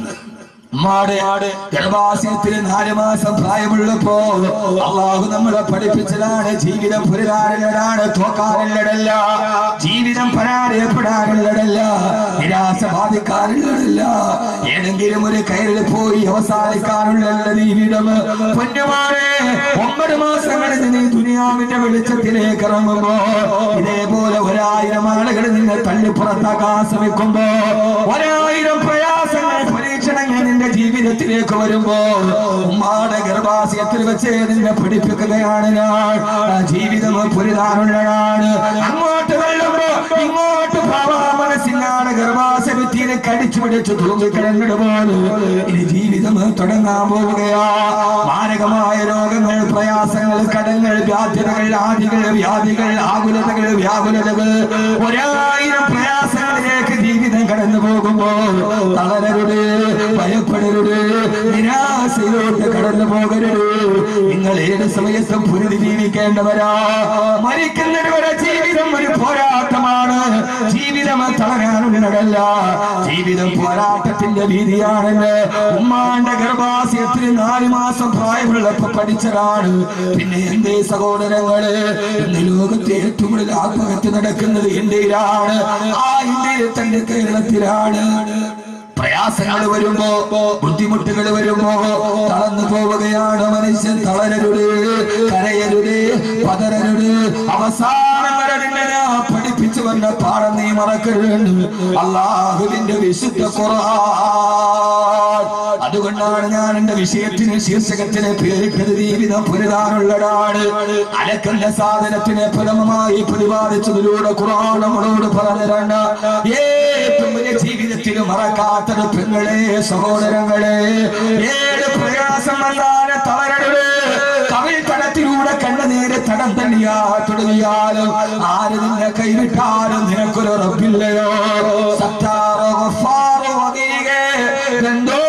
മാടെ ഗർഭാശയത്തിന് നാല് മാസം പ്രായമുള്ളപ്പോ അള്ളാഹു നമ്മളെ പഠിപ്പിച്ചതാണ് ജീവിതം പുരതാറുള്ളതാണ് തോക്കാറുള്ളതല്ല ജീവിതം പരാജയപ്പെടാറുള്ളതല്ല നിരാശ ബാധിക്കാറുള്ളതല്ല ഏതെങ്കിലും ഒരു കയറിൽ പോയി അവസാനിക്കാറുള്ളതല്ല ജീവിതം പൊന്നുമാരെ ഒമ്പത് മാസങ്ങളിൽ നീ ദുനിയാവിന്റെ വെളിച്ചത്തിലേക്ക് ഇറങ്ങുമ്പോ ഇതേപോലെ ഒരായിരം ആളുകൾ നിന്നെ തള്ളി പുറത്താക്കാൻ ശ്രമിക്കുമ്പോ ഒരായിരം പ്രയാസങ്ങൾ പരീക്ഷണങ്ങൾ നിന്റെ ജീവിതത്തിലേക്ക് വരുമ്പോ ഉമ്മാടെ ഗർഭാശയത്തിൽ വെച്ച് നിന്നെ പഠിപ്പിക്കുകയാണ് ഞാൻ ആ ജീവിതം പുരിതാനുള്ളതാണ് അങ്ങോട്ട് വെള്ളുമ്പോ ഇങ്ങോട്ട് പാവാ മനസ്സിനാണ് ഗർഭാശയത്തിനെ കടിച്ചു പിടിച്ചു തൂങ്ങിക്കിടന്നിട്ട് പോലും ഇനി ജീവിതം തുടങ്ങാൻ പോവുകയാ മാരകമായ രോഗങ്ങൾ പ്രയാസങ്ങൾ കടങ്ങൾ വ്യാധ്യതകൾ ആദികൾ വ്യാധികൾ ആകുലതകൾ വ്യാകുലതകൾ ഒരായിരം പ്രയാസങ്ങളിലേക്ക് ജീവിതം കടന്നു പോകുമ്പോ തളരരുത് ഭയപ്പെടരുത് നിരാശയിലോട്ട് കടന്നു പോകരുത് നിങ്ങൾ ഏത് സമയത്തും പുരുതി ജീവിക്കേണ്ടവരാ മരിക്കുന്നതിന് വരെ ജീവിതം ഒരു പോരാട്ടമാണ് ജീവിതം തളരാനുള്ളതല്ല ജീവിതം പോരാട്ടത്തിന്റെ വീതിയാണെന്ന് ഉമ്മാന്റെ ഗർഭാശയത്തിന് നാല് മാസം പ്രായമുള്ളപ്പോ പഠിച്ചതാണ് പിന്നെ എന്റെ സഹോദരങ്ങള് ഇന്ന് ലോകത്തെ ഏറ്റവും കൂടുതൽ ആത്മഹത്യ നടക്കുന്നത് ഇന്ത്യയിലാണ് ആ ഇന്ത്യയിൽ തന്നെ കേരളത്തിലാണ് പ്രയാസങ്ങൾ വരുമ്പോ ബുദ്ധിമുട്ടുകൾ വരുമ്പോ തളർന്നു പോവുകയാണ് മനുഷ്യൻ തളരരുത് കരയരുത് പതരരുത് അവസാനം വരെ നിന്നെ ഞാൻ പഠിപ്പിച്ചു വന്ന പാഠം നീ മറക്കരുത് അള്ളാഹുവിന്റെ വിശുദ്ധ ഖുർആൻ അതുകൊണ്ടാണ് ഞാൻ എന്റെ വിഷയത്തിന് ശീർഷകത്തിന് പേരിട്ടത് ജീവിതം പുരുതാനുള്ളതാണ് അലക്കുന്ന സാധനത്തിനെ പ്രഥമമായി പ്രതിപാദിച്ചതിലൂടെ ഖുർആൻ നമ്മളോട് പറഞ്ഞിട്ടുണ്ട് ഏറ്റവും വലിയ ജീവിതത്തിൽ മറക്കാത്തത് പെങ്ങളെ സഹോദരങ്ങളെ ഏത് പ്രയാസം വന്നാലും തളരരുത് കവിൽ തടത്തിലൂടെ കണ്ണുനീര് തടം തള്ളിയാ തുടങ്ങിയാലും ആര് നിന്നെ കൈവിട്ടാലും നിനക്കൊരു റബ്ബില്ലയോ സത്താറോ ഗഫാറോ വകീകേ രണ്ടോ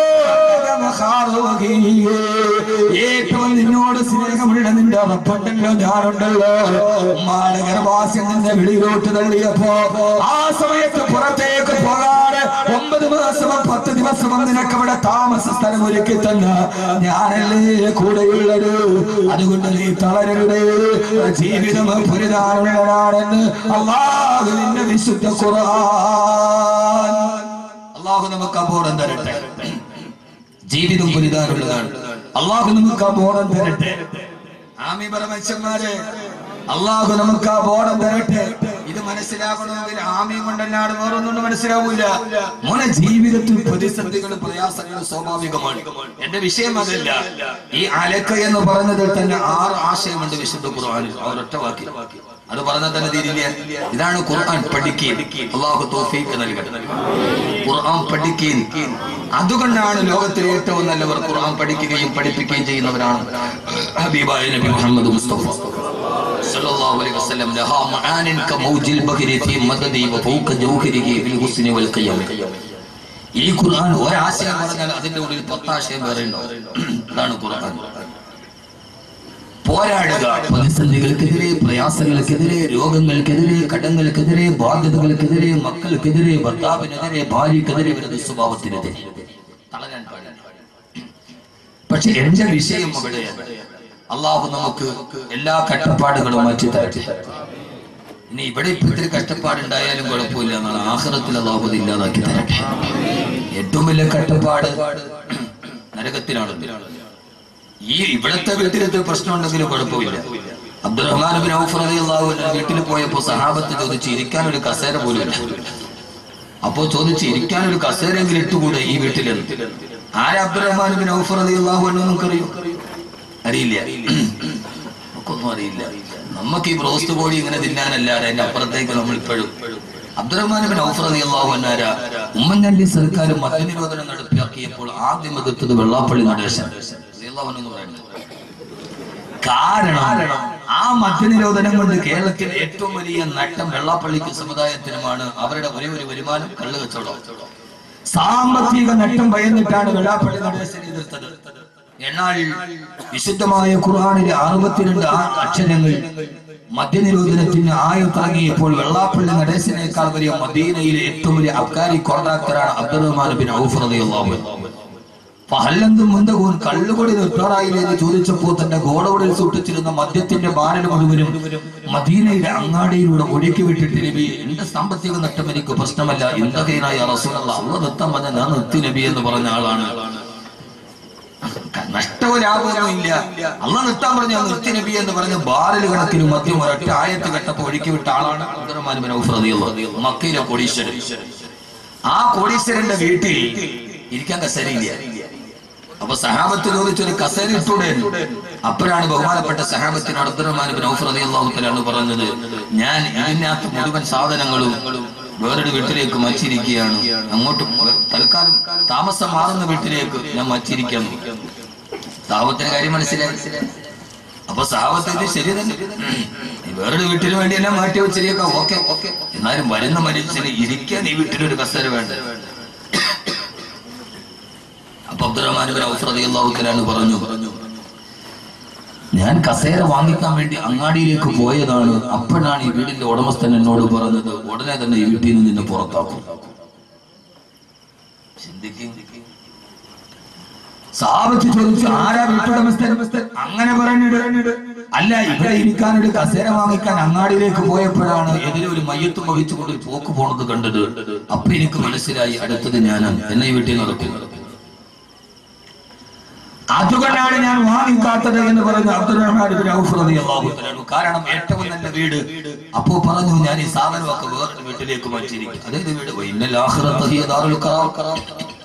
ഏറ്റവും നിന്നോട് സ്നേഹമുള്ള നിന്റെ ഉറപ്പുണ്ടല്ലോ ഞാനുണ്ടല്ലോ ഉമ്മാടെ ഗർഭാസ്യം നിന്നെ വെളിയിലോട്ട് തള്ളിയപ്പോ ആ സമയത്ത് പുറത്തേക്ക് പോകാതെ ഒമ്പത് മാസമോ പത്ത് ദിവസമോ നിനക്ക് ഇവിടെ താമസ സ്ഥലം ഒരുക്കി തന്ന ഞാനല്ലേ കൂടെയുള്ളത് അതുകൊണ്ട് നീ തളരരുത് ജീവിതം പുരിതാനുള്ളതാണെന്ന് അള്ളാഹു നിന്റെ വിശുദ്ധ ഖുർആൻ അള്ളാഹു നമുക്ക് അബോധം തരട്ടെ ജീവിതം പുരിതാനുള്ളതാണ് അള്ളാഹു നമുക്ക് ആ ബോധം തരട്ടെ ആമി പരമച്ചന്മാരെ അള്ളാഹു നമുക്ക് ആ ബോധം തരട്ടെ ഇത് മനസ്സിലാക്കണമെങ്കിൽ ആമി കൊണ്ടല്ലാതെ വേറൊന്നും മനസ്സിലാവൂല മോനെ ജീവിതത്തിൽ പ്രതിസന്ധികളും പ്രയാസങ്ങളും സ്വാഭാവികമാണ് എന്റെ വിഷയം അതല്ല ഈ അലക്ക എന്ന് പറഞ്ഞതിൽ തന്നെ ആറ് ആശയമുണ്ട് വിശുദ്ധ ഖുർആനിൽ ആ ഒരൊറ്റ വാക്കി അത് പറഞ്ഞാൽ തന്നെ തീരില്ല ഇതാണ് ഖുർആൻ പഠിക്കുകയും അള്ളാഹു തോഫീക്ക് നൽകട്ടെ ഖുർആൻ പഠിക്കുകയും അതുകൊണ്ടാണ് ലോകത്തിലെ ഏറ്റവും നല്ലവർ ഖുർആൻ പഠിക്കുകയും പഠിപ്പിക്കുകയും ചെയ്യുന്നവരാണ് ഹബീബായ നബി മുഹമ്മദ് മുസ്തഫ സല്ലല്ലാഹു അലൈഹി വസല്ലം ലഹാ മആനിൻ കമൗജിൽ ബഹരി ഫീ മദദി വഫൗക ജൗഹരിഹി ഫിൽ ഹുസ്നി വൽ ഖിയം ഈ ഖുർആൻ ഒരാശയം പറഞ്ഞാൽ അതിന്റെ ഉള്ളിൽ പത്താശയം വേറെ ഉണ്ടാവും അതാണ് ഖുർആൻ പോരാടുക പ്രതിസന്ധികൾക്കെതിരെ പ്രയാസങ്ങൾക്കെതിരെ രോഗങ്ങൾക്കെതിരെ കടങ്ങൾക്കെതിരെ ബാധ്യതകൾക്കെതിരെ മക്കൾക്കെതിരെ ഭർത്താവിനെതിരെ ഭാര്യക്കെതിരെ വരുന്ന സ്വഭാവത്തിനെതിരെ തളരാൻ പാടില്ല പക്ഷെ എന്റെ വിഷയം അവിടെ അള്ളാഹു നമുക്ക് എല്ലാ കഷ്ടപ്പാടുകളും മാറ്റി തരട്ടെ ഇനി ഇവിടെ ഇപ്പൊ ഇത്തിരി കഷ്ടപ്പാടുണ്ടായാലും കുഴപ്പമില്ല എന്നാണ് ആഹ്റത്തിൽ അള്ളാഹു അത് ഇല്ലാതാക്കി തരട്ടെ ഏറ്റവും വലിയ കഷ്ടപ്പാട് നരകത്തിലാണ് ഈ ഇവിടത്തെ വീട്ടിലത്തെ പ്രശ്നം ഉണ്ടെങ്കിലും കുഴപ്പമില്ല അബ്ദുറഹ്മാൻ ബിൻ ഔഫ് റളിയല്ലാഹു അൻഹു വീട്ടിൽ പോയപ്പോ സഹാബത്ത് ചോദിച്ചു ഇരിക്കാൻ ഒരു കസേര പോലും ഇല്ല അപ്പോ ചോദിച്ചു ഇരിക്കാൻ ഒരു കസേരയെങ്കിലും ഇട്ടുകൂടെ ഈ വീട്ടിലെന്ന് ആരാ അബ്ദുറഹ്മാൻ ബിൻ ഔഫ് റളിയല്ലാഹു അൻഹു നമുക്കറിയോ അറിയില്ല നമുക്കൊന്നും അറിയില്ല നമുക്ക് ഈ ബ്രോസ്റ്റ് കോഴി ഇങ്ങനെ തിന്നാനല്ലാതെ അതിന്റെ അപ്പുറത്തേക്ക് നമ്മൾ ഇപ്പോഴും അബ്ദുറഹ്മാൻ ബിൻ ഔഫ് റളിയല്ലാഹു അൻഹു ഉമ്മൻചാണ്ടി സർക്കാർ മദ്യനിരോധനം നടപ്പിലാക്കിയപ്പോൾ ആദ്യം എതിർത്തത് വെള്ളാപ്പള്ളി നടേശൻ റളിയല്ലാഹു അൻഹു എന്ന് പറയുന്നത് കാരണം ആ മദ്യനിരോധനം കൊണ്ട് കേരളത്തിൽ ഏറ്റവും വലിയ നട്ടം വെള്ളാപ്പള്ളിക്ക് സമുദായത്തിനുമാണ് അവരുടെ ഒരേ ഒരു വരുമാനം കള്ളു കച്ചവടം സാമ്പത്തിക നട്ടം ഭയന്നിട്ടാണ് വെള്ളാപ്പള്ളി നടേശനെ എതിർത്തത് എന്നാൽ വിശുദ്ധമായ ഖുർആാനിലെ അറുപത്തിരണ്ട് ആ അക്ഷരങ്ങൾ മദ്യനിരോധനത്തിന് ആയുത്താങ്ങിയപ്പോൾ വെള്ളാപ്പള്ളി നടേശനേക്കാൾ വലിയ മദീനയിലെ ഏറ്റവും വലിയ അബ്കാരി കോൺട്രാക്ടറാണ് അബ്ദുറഹ്മാൻ ബിൻ ഔഫ് റളിയല്ലാഹു അൻഹു പഹല്ലെന്തും മുന്തകൂൻ കള്ളുകൊടി നിർത്താറായില്ലേ എന്ന് ചോദിച്ചപ്പോൾ തന്റെ ഗോഡൌണിൽ സൂക്ഷിച്ചിരുന്ന മദ്യത്തിന്റെ ബാരൽ മുഴുവനും മദീനയിലെ അങ്ങാടിയിലൂടെ ഒഴുക്കി വിട്ടിട്ട് നബി എന്റെ സാമ്പത്തിക നഷ്ടം എനിക്ക് പ്രശ്നമല്ല ഇന്ദകൈനായ റസൂലല്ല അള്ള നിർത്താൻ പറഞ്ഞ ഞാൻ നിർത്തി നബി എന്ന് പറഞ്ഞ ആളാണ് നഷ്ടവും ലാഭമൊന്നും ഇല്ല അള്ള നിർത്താൻ പറഞ്ഞ ഞാൻ നിർത്തി നബി എന്ന് പറഞ്ഞ ബാരൽ കണക്കിന് മദ്യം ഒരൊറ്റ ആയത്ത് കെട്ടപ്പോ ഒഴുക്കി വിട്ട ആളാണ് അബ്ദുറഹ്മാൻ ബിൻ ഔഫ് റളിയല്ലാഹു അൻഹു. മക്കയിലെ കോടീശ്വരൻ ആ കോടീശ്വരന്റെ വീട്ടിൽ ഇരിക്കാൻ കസേരയില്ല അപ്പൊ സഹാബത്ത് ചോദിച്ചൊരു കസേര ഇട്ടൂടെ അപ്പോഴാണ് ബഹുമാനപ്പെട്ട സഹാബത്തിന് അബ്ദുറഹ്മാൻ ബിൻ ഔഫ് റളിയല്ലാഹു തആല പറഞ്ഞത് ഞാൻ ഇതിനകത്ത് മുഴുവൻ സാധനങ്ങളും വേറൊരു വീട്ടിലേക്ക് മച്ചിരിക്കുകയാണ് അങ്ങോട്ട് തൽക്കാലം താമസം മാറുന്ന വീട്ടിലേക്ക് ഞാൻ മച്ചിരിക്കാൻ താപത്തിന്റെ കാര്യം മനസ്സിലായി അപ്പൊ സാവത്ത് ഇത് ശരി തന്നെ നീ വേറൊരു വീട്ടിന് വേണ്ടി എല്ലാം മാറ്റി വെച്ചിരിക്കാം ഓക്കെ ഓക്കെ എന്നാലും വരുന്ന മനുഷ്യന് ഇരിക്കാൻ ഈ വീട്ടിലൊരു കസേര വേണ്ട അപ്പൊ അബ്ദുറഹ്മാൻ ബിൻ ഔഫ് റളിയല്ലാഹു തആല പറഞ്ഞു ഞാൻ കസേര വാങ്ങിക്കാൻ വേണ്ടി അങ്ങാടിയിലേക്ക് പോയതാണ് അപ്പോഴാണ് ഈ വീടിന്റെ ഉടമസ്ഥൻ എന്നോട് പറഞ്ഞത് ഉടനെ തന്നെ ഈ വീട്ടിൽ നിന്ന് നിന്നെ പുറത്താക്കും ചിന്തിക്കും സാവത്ത് ചോദിച്ചു ആരാ വീട്ടുടമസ്ഥൻ അങ്ങനെ പറഞ്ഞിട് അല്ല ഇവിടെ ഇരിക്കാനൊരു കസേര വാങ്ങിക്കാൻ അങ്ങാടിയിലേക്ക് പോയപ്പോഴാണ് എതിരെ ഒരു മയ്യത്തും വഹിച്ചുകൊണ്ട് ഒരു പോക്ക് പോണത് കണ്ടത് അപ്പൊ എനിക്ക് മനസ്സിലായി അടുത്തത് ഞാനാണ് എന്നെ ഈ വീട്ടിൽ നടക്കും അതുകൊണ്ടാണ് ഞാൻ വാങ്ങിക്കാത്തത് എന്ന് പറഞ്ഞ അബ്ദുറഹ്മാൻ ബിൻ ഔഫ് റളിയല്ലാഹു അൻഹു. ഉത്തരവാണ്. കാരണം ഏറ്റവും നല്ല വീട് അപ്പോ പറഞ്ഞു ഞാൻ ഈ സാധനമൊക്കെ വേറൊരു വീട്ടിലേക്ക് മാറ്റിയിരിക്കും അതേത് വീട് ഇന്നൽ ആഖിറത്ത ഹിയ ദാറുൽ ഖറാർ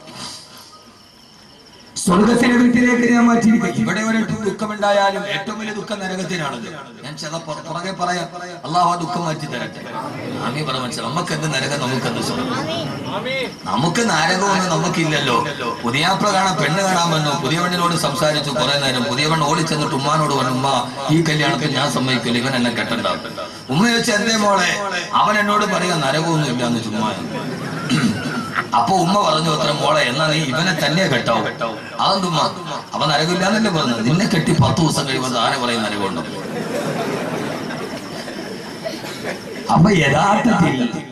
സ്വർഗത്തിലെ വീട്ടിലേക്ക് ഞാൻ മാറ്റിയിരിക്കും ഇവിടെ ഒരു ദുഃഖമുണ്ടായാലും ഏറ്റവും വലിയ ദുഃഖം നരകത്തിനാണല്ലോ ഞാൻ ചില പുറ- പുറകെ പറയാം അള്ളാഹു ആ ദുഃഖം മാറ്റി തരട്ടെ ആമി പറ മനസ്സിലാവും നമുക്ക് എന്ത് നരകം നമുക്ക് എന്ത് സ്വർഗം നമുക്ക് നരകമൊന്നും നമുക്കില്ലല്ലോ പുതിയാപ്ല കാണാൻ പെണ്ണ് കാണാൻ വന്നു പുതിയ പെണ്ണിനോട് സംസാരിച്ചു കുറെ നേരം പുതിയ പെണ്ണ് ഓടി ചെന്നിട്ട് ഉമ്മാനോട് പറഞ്ഞു ഉമ്മ ഈ കല്യാണത്തിൽ ഞാൻ സമ്മതിക്കില്ല ഇവൻ എന്നെ കെട്ടണ്ട ഉമ്മ ചോദിച്ച എന്തേ മോളെ അവൻ എന്നോട് പറയാ നരകമൊന്നും ഇല്ല എന്ന് ചുമ്മാ അപ്പൊ ഉമ്മ പറഞ്ഞു അത്ര മോളെ എന്നാ നീ ഇവനെ തന്നെ കെട്ടാവും അതെന്തുമ്മ അവൻ നരകമില്ലാന്നല്ലേ പറഞ്ഞു നിന്നെ കെട്ടി പത്ത് ദിവസം കഴിയുമ്പോൾ ആരെ പറയും നരകമുണ്ടോ അപ്പൊ യഥാർത്ഥത്തിൽ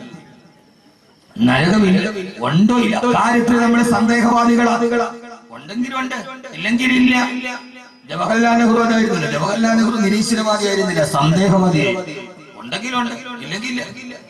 നരകമില്ല ഉണ്ടോ ഇല്ല കാര്യത്തിൽ നമ്മൾ സന്ദേഹവാദികളാ ഉണ്ടെങ്കിലും ഉണ്ട് ഇല്ലെങ്കിൽ ഇല്ല ജവഹർലാൽ നെഹ്റു അതായിരുന്നില്ല ജവഹർലാൽ നെഹ്റു നിരീശ്വരവാദിയായിരുന്നില്ല സന്ദേഹവാദി ഉണ്ടെങ്കിലുണ്ട് ഇല്ലെങ്കിൽ ഇല്ല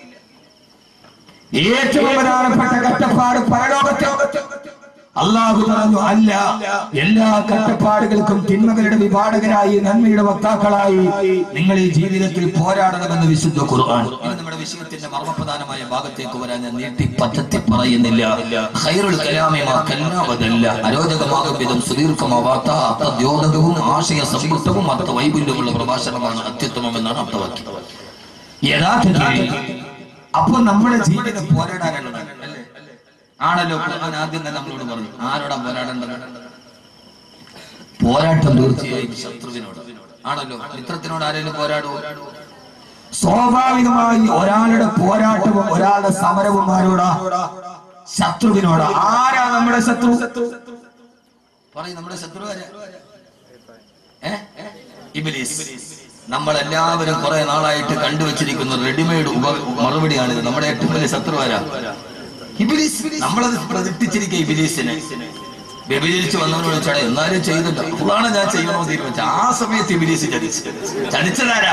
ഏറ്റവും പ്രധാനപ്പെട്ട കഷ്ടപ്പാട് പരലോകത്തെ അള്ളാഹു പറഞ്ഞു അല്ല എല്ലാ കഷ്ടപ്പാടുകൾക്കും തിന്മകളുടെ വിഭാടകരായി നന്മയുടെ വക്താക്കളായി നിങ്ങൾ ഈ ജീവിതത്തിൽ പോരാടണമെന്ന് വിശുദ്ധ ഖുർആൻ ഇനി നമ്മുടെ വിഷയത്തിന്റെ മർമ്മപ്രധാനമായ ഭാഗത്തേക്ക് വരാൻ ഞാൻ നീട്ടി പറ്റത്തി പറയുന്നില്ല ഖൈറുൽ കലാമി മാ കല്ലാവതല്ല അരോചകമാകും വിധം സുദീർഘമാവാത്ത അർത്ഥദ്യോതകവും ആശയ സമ്പുഷ്ടവും അർത്ഥ വൈപുല്യമുള്ള പ്രഭാഷണമാണ് അത്യുത്തമമെന്നാണ് അർത്ഥവാക്യം യഥാർത്ഥത്തിൽ അപ്പൊ നമ്മുടെ ജീവിതം പോരാടാനുള്ളതാണ് അല്ലേ? ആണല്ലോ ഖുർആൻ ആദ്യം തന്നെ നമ്മളോട് പറഞ്ഞു ആരോടാ പോരാടേണ്ടത് പോരാട്ടം തീർച്ചയായും തീർച്ചയായും ശത്രുവിനോട് ആണല്ലോ മിത്രത്തിനോട് ആരെങ്കിലും പോരാടുവോ സ്വാഭാവികമായി ഒരാളുടെ പോരാട്ടവും ഒരാളുടെ സമരവും ആരോടാ ശത്രുവിനോട് ആരാ നമ്മുടെ ശത്രു പറയും നമ്മുടെ ശത്രു ആരാ? ഏ? ഇബ്ലീസ് നമ്മളെല്ലാവരും കുറെ നാളായിട്ട് കണ്ടുവച്ചിരിക്കുന്ന റെഡിമെയ്ഡ് ഉപ മറുപടിയാണിത് നമ്മുടെ ഏറ്റവും വലിയ ശത്രു ആരാ ഇബിലീസ് നമ്മളത് പ്രതിഷ്ഠിച്ചിരിക്കുക ഇബിലീസിനെ വ്യഭിചരിച്ച് വന്നവനോട് ചോടെ എന്നാലും ചെയ്തില്ല അപ്പോഴാണ് ഞാൻ ചെയ്യണോ തീരുമാനിച്ച ആ സമയത്ത് ഇബിലീസ് ചതിച്ചു ചതിച്ചതാരാ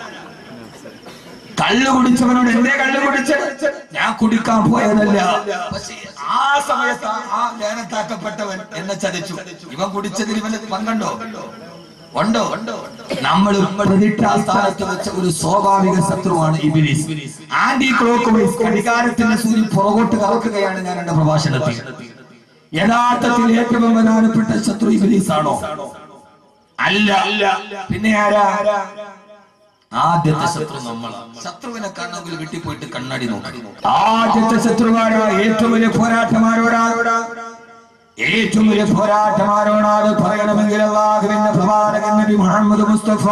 കള്ളു കുടിച്ചവനോട് എന്തേ കള്ളു കുടിച്ചത് ഞാൻ കുടിക്കാൻ പോയതല്ല പക്ഷേ ആ സമയത്ത് ആ- ആ ലേനത്താക്കപ്പെട്ടവൻ എന്നെ ചതിച്ചു ഇവൻ കുടിച്ചതിൽ ഇവന് പങ്കുണ്ടോ ഉണ്ടോ ഉണ്ടോ നമ്മൾ പ്രതിഷ്ഠാസ്ഥാനത്ത് വെച്ച ഒരു സ്വാഭാവിക ശത്രുവാണ് ഇബിലിസ് ആന്റി ക്ലോക്ക് വൈസ് ഘടികാരത്തിന്റെ സൂര്യൻ പുറകോട്ട് കറക്കുകയാണ് ഞാൻ എന്റെ പ്രഭാഷണത്തിൽ യഥാർത്ഥത്തിൽ ഏറ്റവും പ്രധാനപ്പെട്ട ശത്രു ഇബിലീസ് ആണോ അല്ല പിന്നെ ആരാ ആദ്യത്തെ ശത്രു നമ്മളാണ് ശത്രുവിനെ കാണണമെങ്കിൽ വീട്ടിൽ പോയിട്ട് കണ്ണാടി നോക്കി ആദ്യത്തെ ശത്രുവാണ് ഏറ്റവും വലിയ പോരാട്ടമാരോടാ ഏറ്റവും വലിയ പോരാട്ടമാരോടാണ് പറയണമെങ്കിൽ അള്ളാഹുവിന്റെ പ്രവാചകൻ നബി മുഹമ്മദ് മുസ്തഫ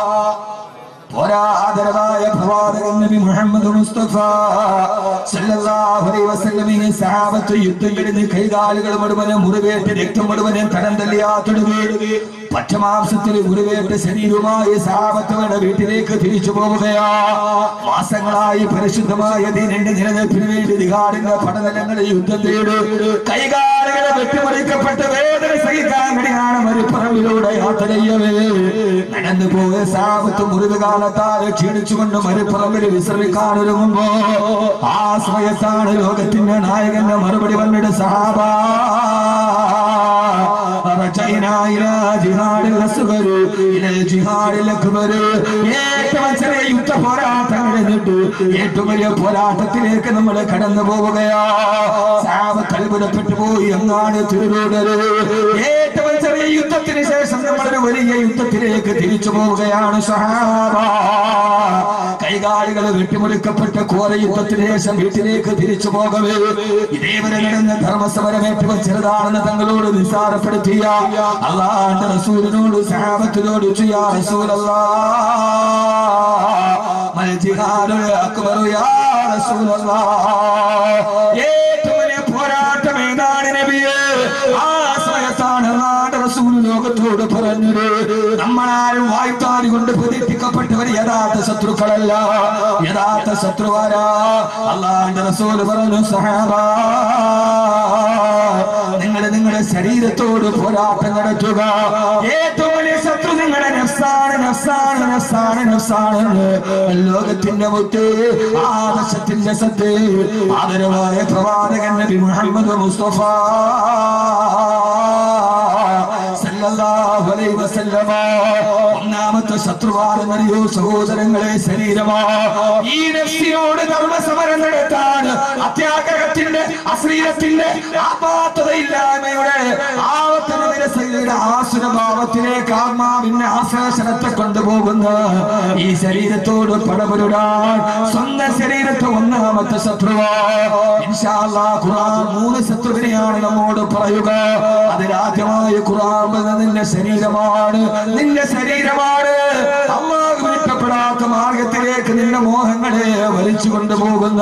പോരാതരമായ പ്രവാചകൻ നബി മുഹമ്മദ് മുസ്തഫ സല്ലല്ലാഹു അലൈഹി വസല്ലമിനെ സഹാബത്ത് യുദ്ധം കഴിഞ്ഞ് കൈകാലുകൾ മുഴുവനും മുറിവേറ്റ് രക്തം മുഴുവനും കടം തല്ലിയാത്തൊടുകി പച്ചമാംസത്തിൽ മുറിവേറ്റ് ശരീരവുമായി സഹാബത്തുകളുടെ വീട്ടിലേക്ക് തിരിച്ചു പോവുകയാ മാസങ്ങളായി പരിശുദ്ധമായ ദീനന്റെ നിലനിൽപ്പിന് വേണ്ടി ദിഹാടിന്റെ പടതലങ്ങളിൽ യുദ്ധം തേട് കൈകാലുകളെ വെട്ടിമുറിക്കപ്പെട്ട വേദന സഹിക്കാൻ വേണ്ടിയാണ് മരുപ്പറമ്പിലൂടെ യാത്ര ചെയ്യവേ നടന്നു പോയ സാപത്ത് മുറിവ് കാലത്താൽ ക്ഷീണിച്ചുകൊണ്ട് മരുപ്പറമ്പിൽ വിശ്രമിക്കാൻ ഒരുങ്ങുമ്പോ ആ സമയത്താണ് ലോകത്തിന്റെ നായകന്റെ മറുപടി വന്നിട്ട് സഹാബ رجعنا إلى جهاد الأصغر إلى جهاد الأكبر ഏറ്റവും ചെറിയ യുദ്ധ പോരാട്ടം കഴിഞ്ഞിട്ട് ഏറ്റവും വലിയ പോരാട്ടത്തിലേക്ക് നമ്മൾ കടന്നു പോവുകയാ സാപത്ത് അത്ഭുതപ്പെട്ടു പോയി അങ്ങാണ് തിരുവോടര് ഏറ്റവും ചെറിയ യുദ്ധത്തിന് ശേഷം നമ്മളൊരു വലിയ യുദ്ധത്തിലേക്ക് തിരിച്ചു പോവുകയാണ് സഹാബ കൈകാലുകൾ വെട്ടിമുറിക്കപ്പെട്ട കോര യുദ്ധത്തിന് ശേഷം വീട്ടിലേക്ക് തിരിച്ചു പോകവേ ഇതേവരെ നടന്ന ധർമ്മസമരം ഏറ്റവും ചെറുതാണെന്ന് തങ്ങളോട് നിസ്സാരപ്പെടുത്തിയ അള്ളാന്റെ റസൂലിനോട് സഹാബത്തിനോട് ചെയ്യാ റസൂലല്ലാ മൽ ജിഹാദുൽ അക്ബറു യാ റസൂലല്ലാ ഏറ്റവും വലിയ പോരാട്ടം ഏതാണ് നബിയെ ആ സമയത്താണ് അള്ളാന്റെ റസൂൽ ലോകത്തോട് പറഞ്ഞത് നമ്മളാരും വായ്ത്താരി കൊണ്ട് പ്രതീക്ഷിക്കപ്പെട്ടവർ യഥാർത്ഥ ശത്രുക്കളല്ല യഥാർത്ഥ ശത്രുവാരാ അള്ളാന്റെ റസൂൽ പറഞ്ഞു സഹാബാ നിങ്ങൾ നിങ്ങളുടെ ശരീരത്തോട് പോരാട്ടം നടത്തുക ഏറ്റവും വലിയ ശത്രു നിങ്ങളുടെ നഫ്സാണ് നഫ്സാണ് നഫ്സാണ് നഫ്സാണ് ലോകത്തിന്റെ മുത്ത് ആദർശത്തിന്റെ സത്ത് ആദരവായ പ്രവാചകൻ നബി മുഹമ്മദ് മുസ്തഫ സല്ലല്ലാഹു അലൈഹി വസല്ലമ ഒന്നാമത്തെ ശത്രുവാണെന്നറിയോ സഹോദരങ്ങളെ ശരീരമാ ഈ നഫ്സിനോട് ധർമ്മസമരം നടത്താൻ അത്യാഗ്രഹത്തിന്റെ അശ്ലീലത്തിന്റെ ആപാത്തതയില്ലായ്മയുടെ ആവത്തന വിരസയുടെ ആസുരഭാവത്തിലേക്ക് ആത്മാവിന്റെ ആശ്ലേഷണത്തെ കൊണ്ടുപോകുന്ന ഈ ശരീരത്തോട് പടപൊരുടാൻ സ്വന്തം ശരീരത്തെ ഒന്നാമത്തെ ശത്രുവാ ഇൻഷാ അല്ലാഹ് ഖുർആൻ മൂന്ന് ശത്രുവിനെയാണ് നമ്മോട് പറയുക അതിലാദ്യമായി ഖുർആൻ പറഞ്ഞത് നിന്റെ ശരീരമാണ് നിന്റെ ശരീരമാണ് അള്ളാഹു ഇഷ്ടപ്പെടാത്ത മാർഗത്തിലേക്ക് നിന്റെ മോഹങ്ങളെ വലിച്ചു കൊണ്ടുപോകുന്ന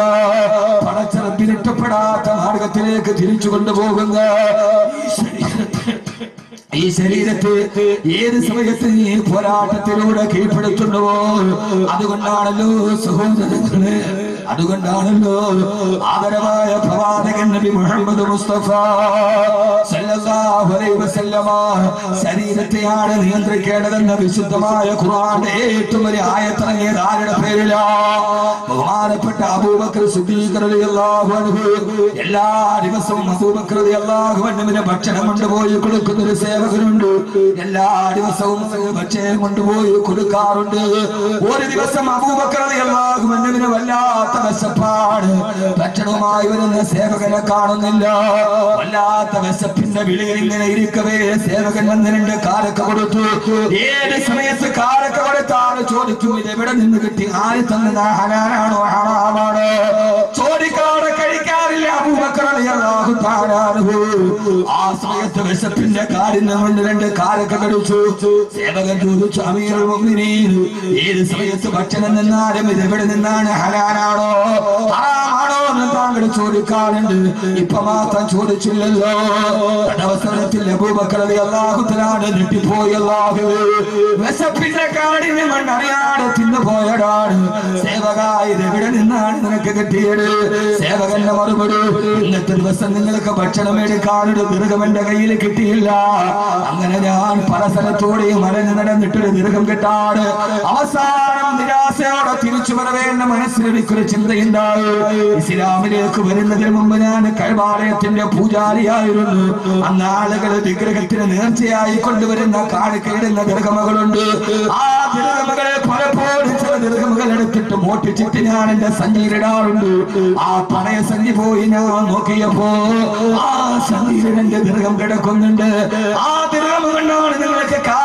പടച്ചറപ്പിനിഷ്ടപ്പെടാത്ത മാർഗത്തിലേക്ക് തിരിച്ചു കൊണ്ടുപോകുന്ന ഈ ശരീരത്തെ ഈ ശരീരത്തെ ഏത് സമയത്ത് നീ പോരാട്ടത്തിലൂടെ കീഴ്പ്പെടുത്തുന്നുവോ അതുകൊണ്ടാണല്ലോ സഹോദരങ്ങളെ അതുകൊണ്ടാണല്ലോ ആദരവായ പ്രവാചകൻ നബി മുഹമ്മദ് മുസ്തഫ സല്ലല്ലാഹു അലൈഹി വസല്ലമ ശരീരത്തെയാണ് നിയന്ത്രിക്കേണ്ടതെന്ന വിശുദ്ധമായ ഖുർആന്റെ ഏറ്റവും വലിയ ആയത്തിറങ്ങിയത് ആരുടെ പേരിലാ ബഹുമാനപ്പെട്ട അബൂബക്കർ സിദ്ദീഖ് റളിയല്ലാഹു അൻഹു എല്ലാ ദിവസവും അബൂബക്കർ റളിയല്ലാഹു അൻഹുവിന് ഭക്ഷണം കൊണ്ടുപോയി കൊടുക്കുന്ന ഒരു സേവകനുണ്ട് എല്ലാ ദിവസവും ഭക്ഷണം കൊണ്ടുപോയി കൊടുക്കാറുണ്ട് ഒരു ദിവസം അബൂബക്കർ റളിയല്ലാഹു അൻഹുവിന് വല്ലാത്ത വിശപ്പാണ് ഭക്ഷണവുമായി വരുന്ന സേവകനെ കാണുന്നില്ല വല്ലാത്ത വിശപ്പിന്റെ വിളിയിൽ ഇങ്ങനെ ഇരിക്കവേ സേവകൻ വന്ന് രണ്ട് കാരക്ക കൊടുത്തു ഏത് സമയത്ത് കാരക്ക കൊടുത്താണ് ചോദിക്കും ഇത് എവിടെ നിന്ന് കിട്ടി ആര് തന്നത് ഹലാലാണോ ഹറാമാണോ ചോദിക്കാതെ കഴിക്കാറില്ല അബൂബക്കർ റളിയല്ലാഹു തആല അൻഹു. ആ സമയത്ത് വിശപ്പിന്റെ കാഠിന്യം കൊണ്ട് രണ്ട് കാരക്ക കടിച്ചു സേവകൻ ചോദിച്ചു അമീറുൽ മുഅ്മിനീൻ ഏത് സമയത്ത് ഭക്ഷണം നിന്നാലും ഇത് എവിടെ നിന്നാണ് ഹലാലാണോ ഹറാമാണോ എന്ന് താങ്കൾ ചോദിക്കാറുണ്ട് ഇപ്പൊ മാത്രം ചോദിച്ചില്ലല്ലോ അവസരത്തിൽ അബൂബക്കർ റളിയല്ലാഹു തആല ഞെട്ടിപ്പോയി അല്ലാഹു വിശപ്പിന്റെ കാഠിന്യം കൊണ്ട് അറിയാതെ തിന്നുപോയതാണ് സേവക ഇത് എവിടെ നിന്നാണ് നിനക്ക് കിട്ടിയത് സേവകന്റെ മറുപടി ഇന്നത്തെ ദിവസം നിങ്ങൾക്ക് ഭക്ഷണം എടുക്കാനൊരു ദീർഘം എന്റെ കയ്യിൽ കിട്ടിയില്ല അങ്ങനെ ഞാൻ പല സ്ഥലത്തൂടെയും മരഞ്ഞു നടന്നിട്ടൊരു ദീർഘം കിട്ടാണ് അവസാനം നിരാശയോടെ തിരിച്ചു വരവേ എന്റെ മനസ്സിൽ എനിക്കൊരു ചിന്തയുണ്ടായി ഇസ്ലാമിലേക്ക് വരുന്നതിന് മുമ്പ് ഞാൻ കൈവാലയത്തിന്റെ പൂജാരിയായിരുന്നു അന്ന് ആളുകൾ വിഗ്രഹത്തിന് നേർച്ചയായി കൊണ്ടുവരുന്ന കാണിക്കയിടുന്ന ദീർഘമകളുണ്ട് ആ ദീർഘമകളെ പലപ്പോഴും ചില ദീർഘമകൾ എടുത്തിട്ട് മോട്ടിച്ചിട്ട് ഞാൻ എന്റെ സഞ്ചിയിലിടാറുണ്ട് ആ പണയ സഞ്ചി പോയി ഞാൻ നോക്കിയപ്പോ ആ സഞ്ചിയിൽ എന്റെ ദീർഘം കിടക്കുന്നുണ്ട് ആ ദീർഘം കൊണ്ടാണ് നിങ്ങൾക്ക് കാരക്ക വാങ്ങി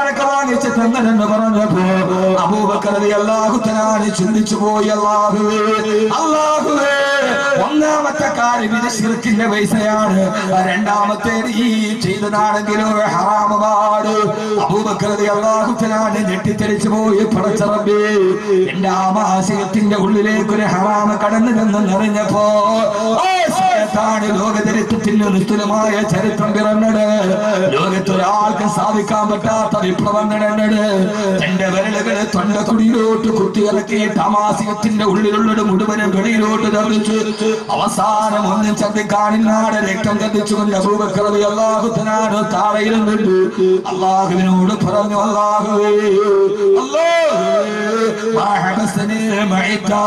വാങ്ങിച്ച് തന്നതെന്ന് പറഞ്ഞപ്പോ അബൂബക്കറതി അള്ളാഹുത്തനാണ് ചിന്തിച്ചു പോയി അള്ളാഹുവേ അള്ളാഹുവേ ഒന്നാമത്തെ കാര്യം ഇത് ശിർക്കിന്റെ പൈസയാണ് രണ്ടാമത്തെ ഈ ചെയ്തതാണെങ്കിലോ ഹറാമമാണ് അബൂബക്കറതി അള്ളാഹുത്തനാണ് ഞെട്ടിത്തെറിച്ചു പോയി പടച്ചറബേ എന്റെ ആമാശയത്തിന്റെ ഉള്ളിലേക്ക് ഒരു ഹറാമ കടന്നു നിന്നറിഞ്ഞപ്പോ ആ സമയത്താണ് ലോകചരിത്രത്തിന്റെ നിസ്തുലമായ ചരിത്രം പിറന്നത് ലോകത്ത് ഒരാൾക്ക് സാധിക്കാൻ പറ്റാത്ത വിപ്ലവം നടന്നത് തന്റെ വിരലുകളെ തൊണ്ടക്കുടിയിലോട്ട് കുത്തിയിറക്കി തമാസികത്തിന്റെ ഉള്ളിലുള്ളത് മുഴുവനും വെളിയിലോട്ട് തള്ളിച്ചു അവസാനം ഒന്നും ചന്തിക്കാണിനാട് രക്തം കത്തിച്ചുകൊണ്ട് അബൂബക്കറവി അള്ളാഹുത്തനാണ് താഴെയിരുന്നുണ്ട് അള്ളാഹുവിനോട് പറഞ്ഞു അള്ളാഹുവേ അള്ളാഹുവേ മാ ഹബസനീ മഅതാ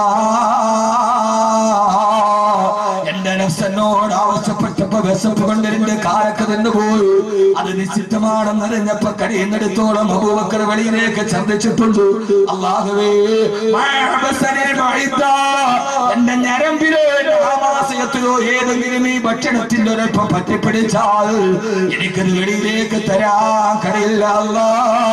എന്റെ നഫ്സനോട് ആവശ്യപ്പെട്ടപ്പോ വിശപ്പ് കൊണ്ട് എന്റെ കാലൊക്കെ നിന്ന് പോയി അത് നിശ്ചിതമാണെന്ന് അറിഞ്ഞപ്പോ കഴിയുന്നിടത്തോളം അബൂബക്കർ വെളിയിലേക്ക് ചന്ദിച്ചിട്ടുണ്ട് അള്ളാഹുവേ മഅബസനെ മഅിദ. എന്റെ ഞരമ്പിലോ എന്റെ ആമാശയത്തിലോ ഏതെങ്കിലും ഈ ഭക്ഷണത്തിന്റെ ഒരൽപ്പം പറ്റിപ്പിടിച്ചാൽ എനിക്കത് വെളിയിലേക്ക് തരാൻ കഴിയില്ല അല്ലാ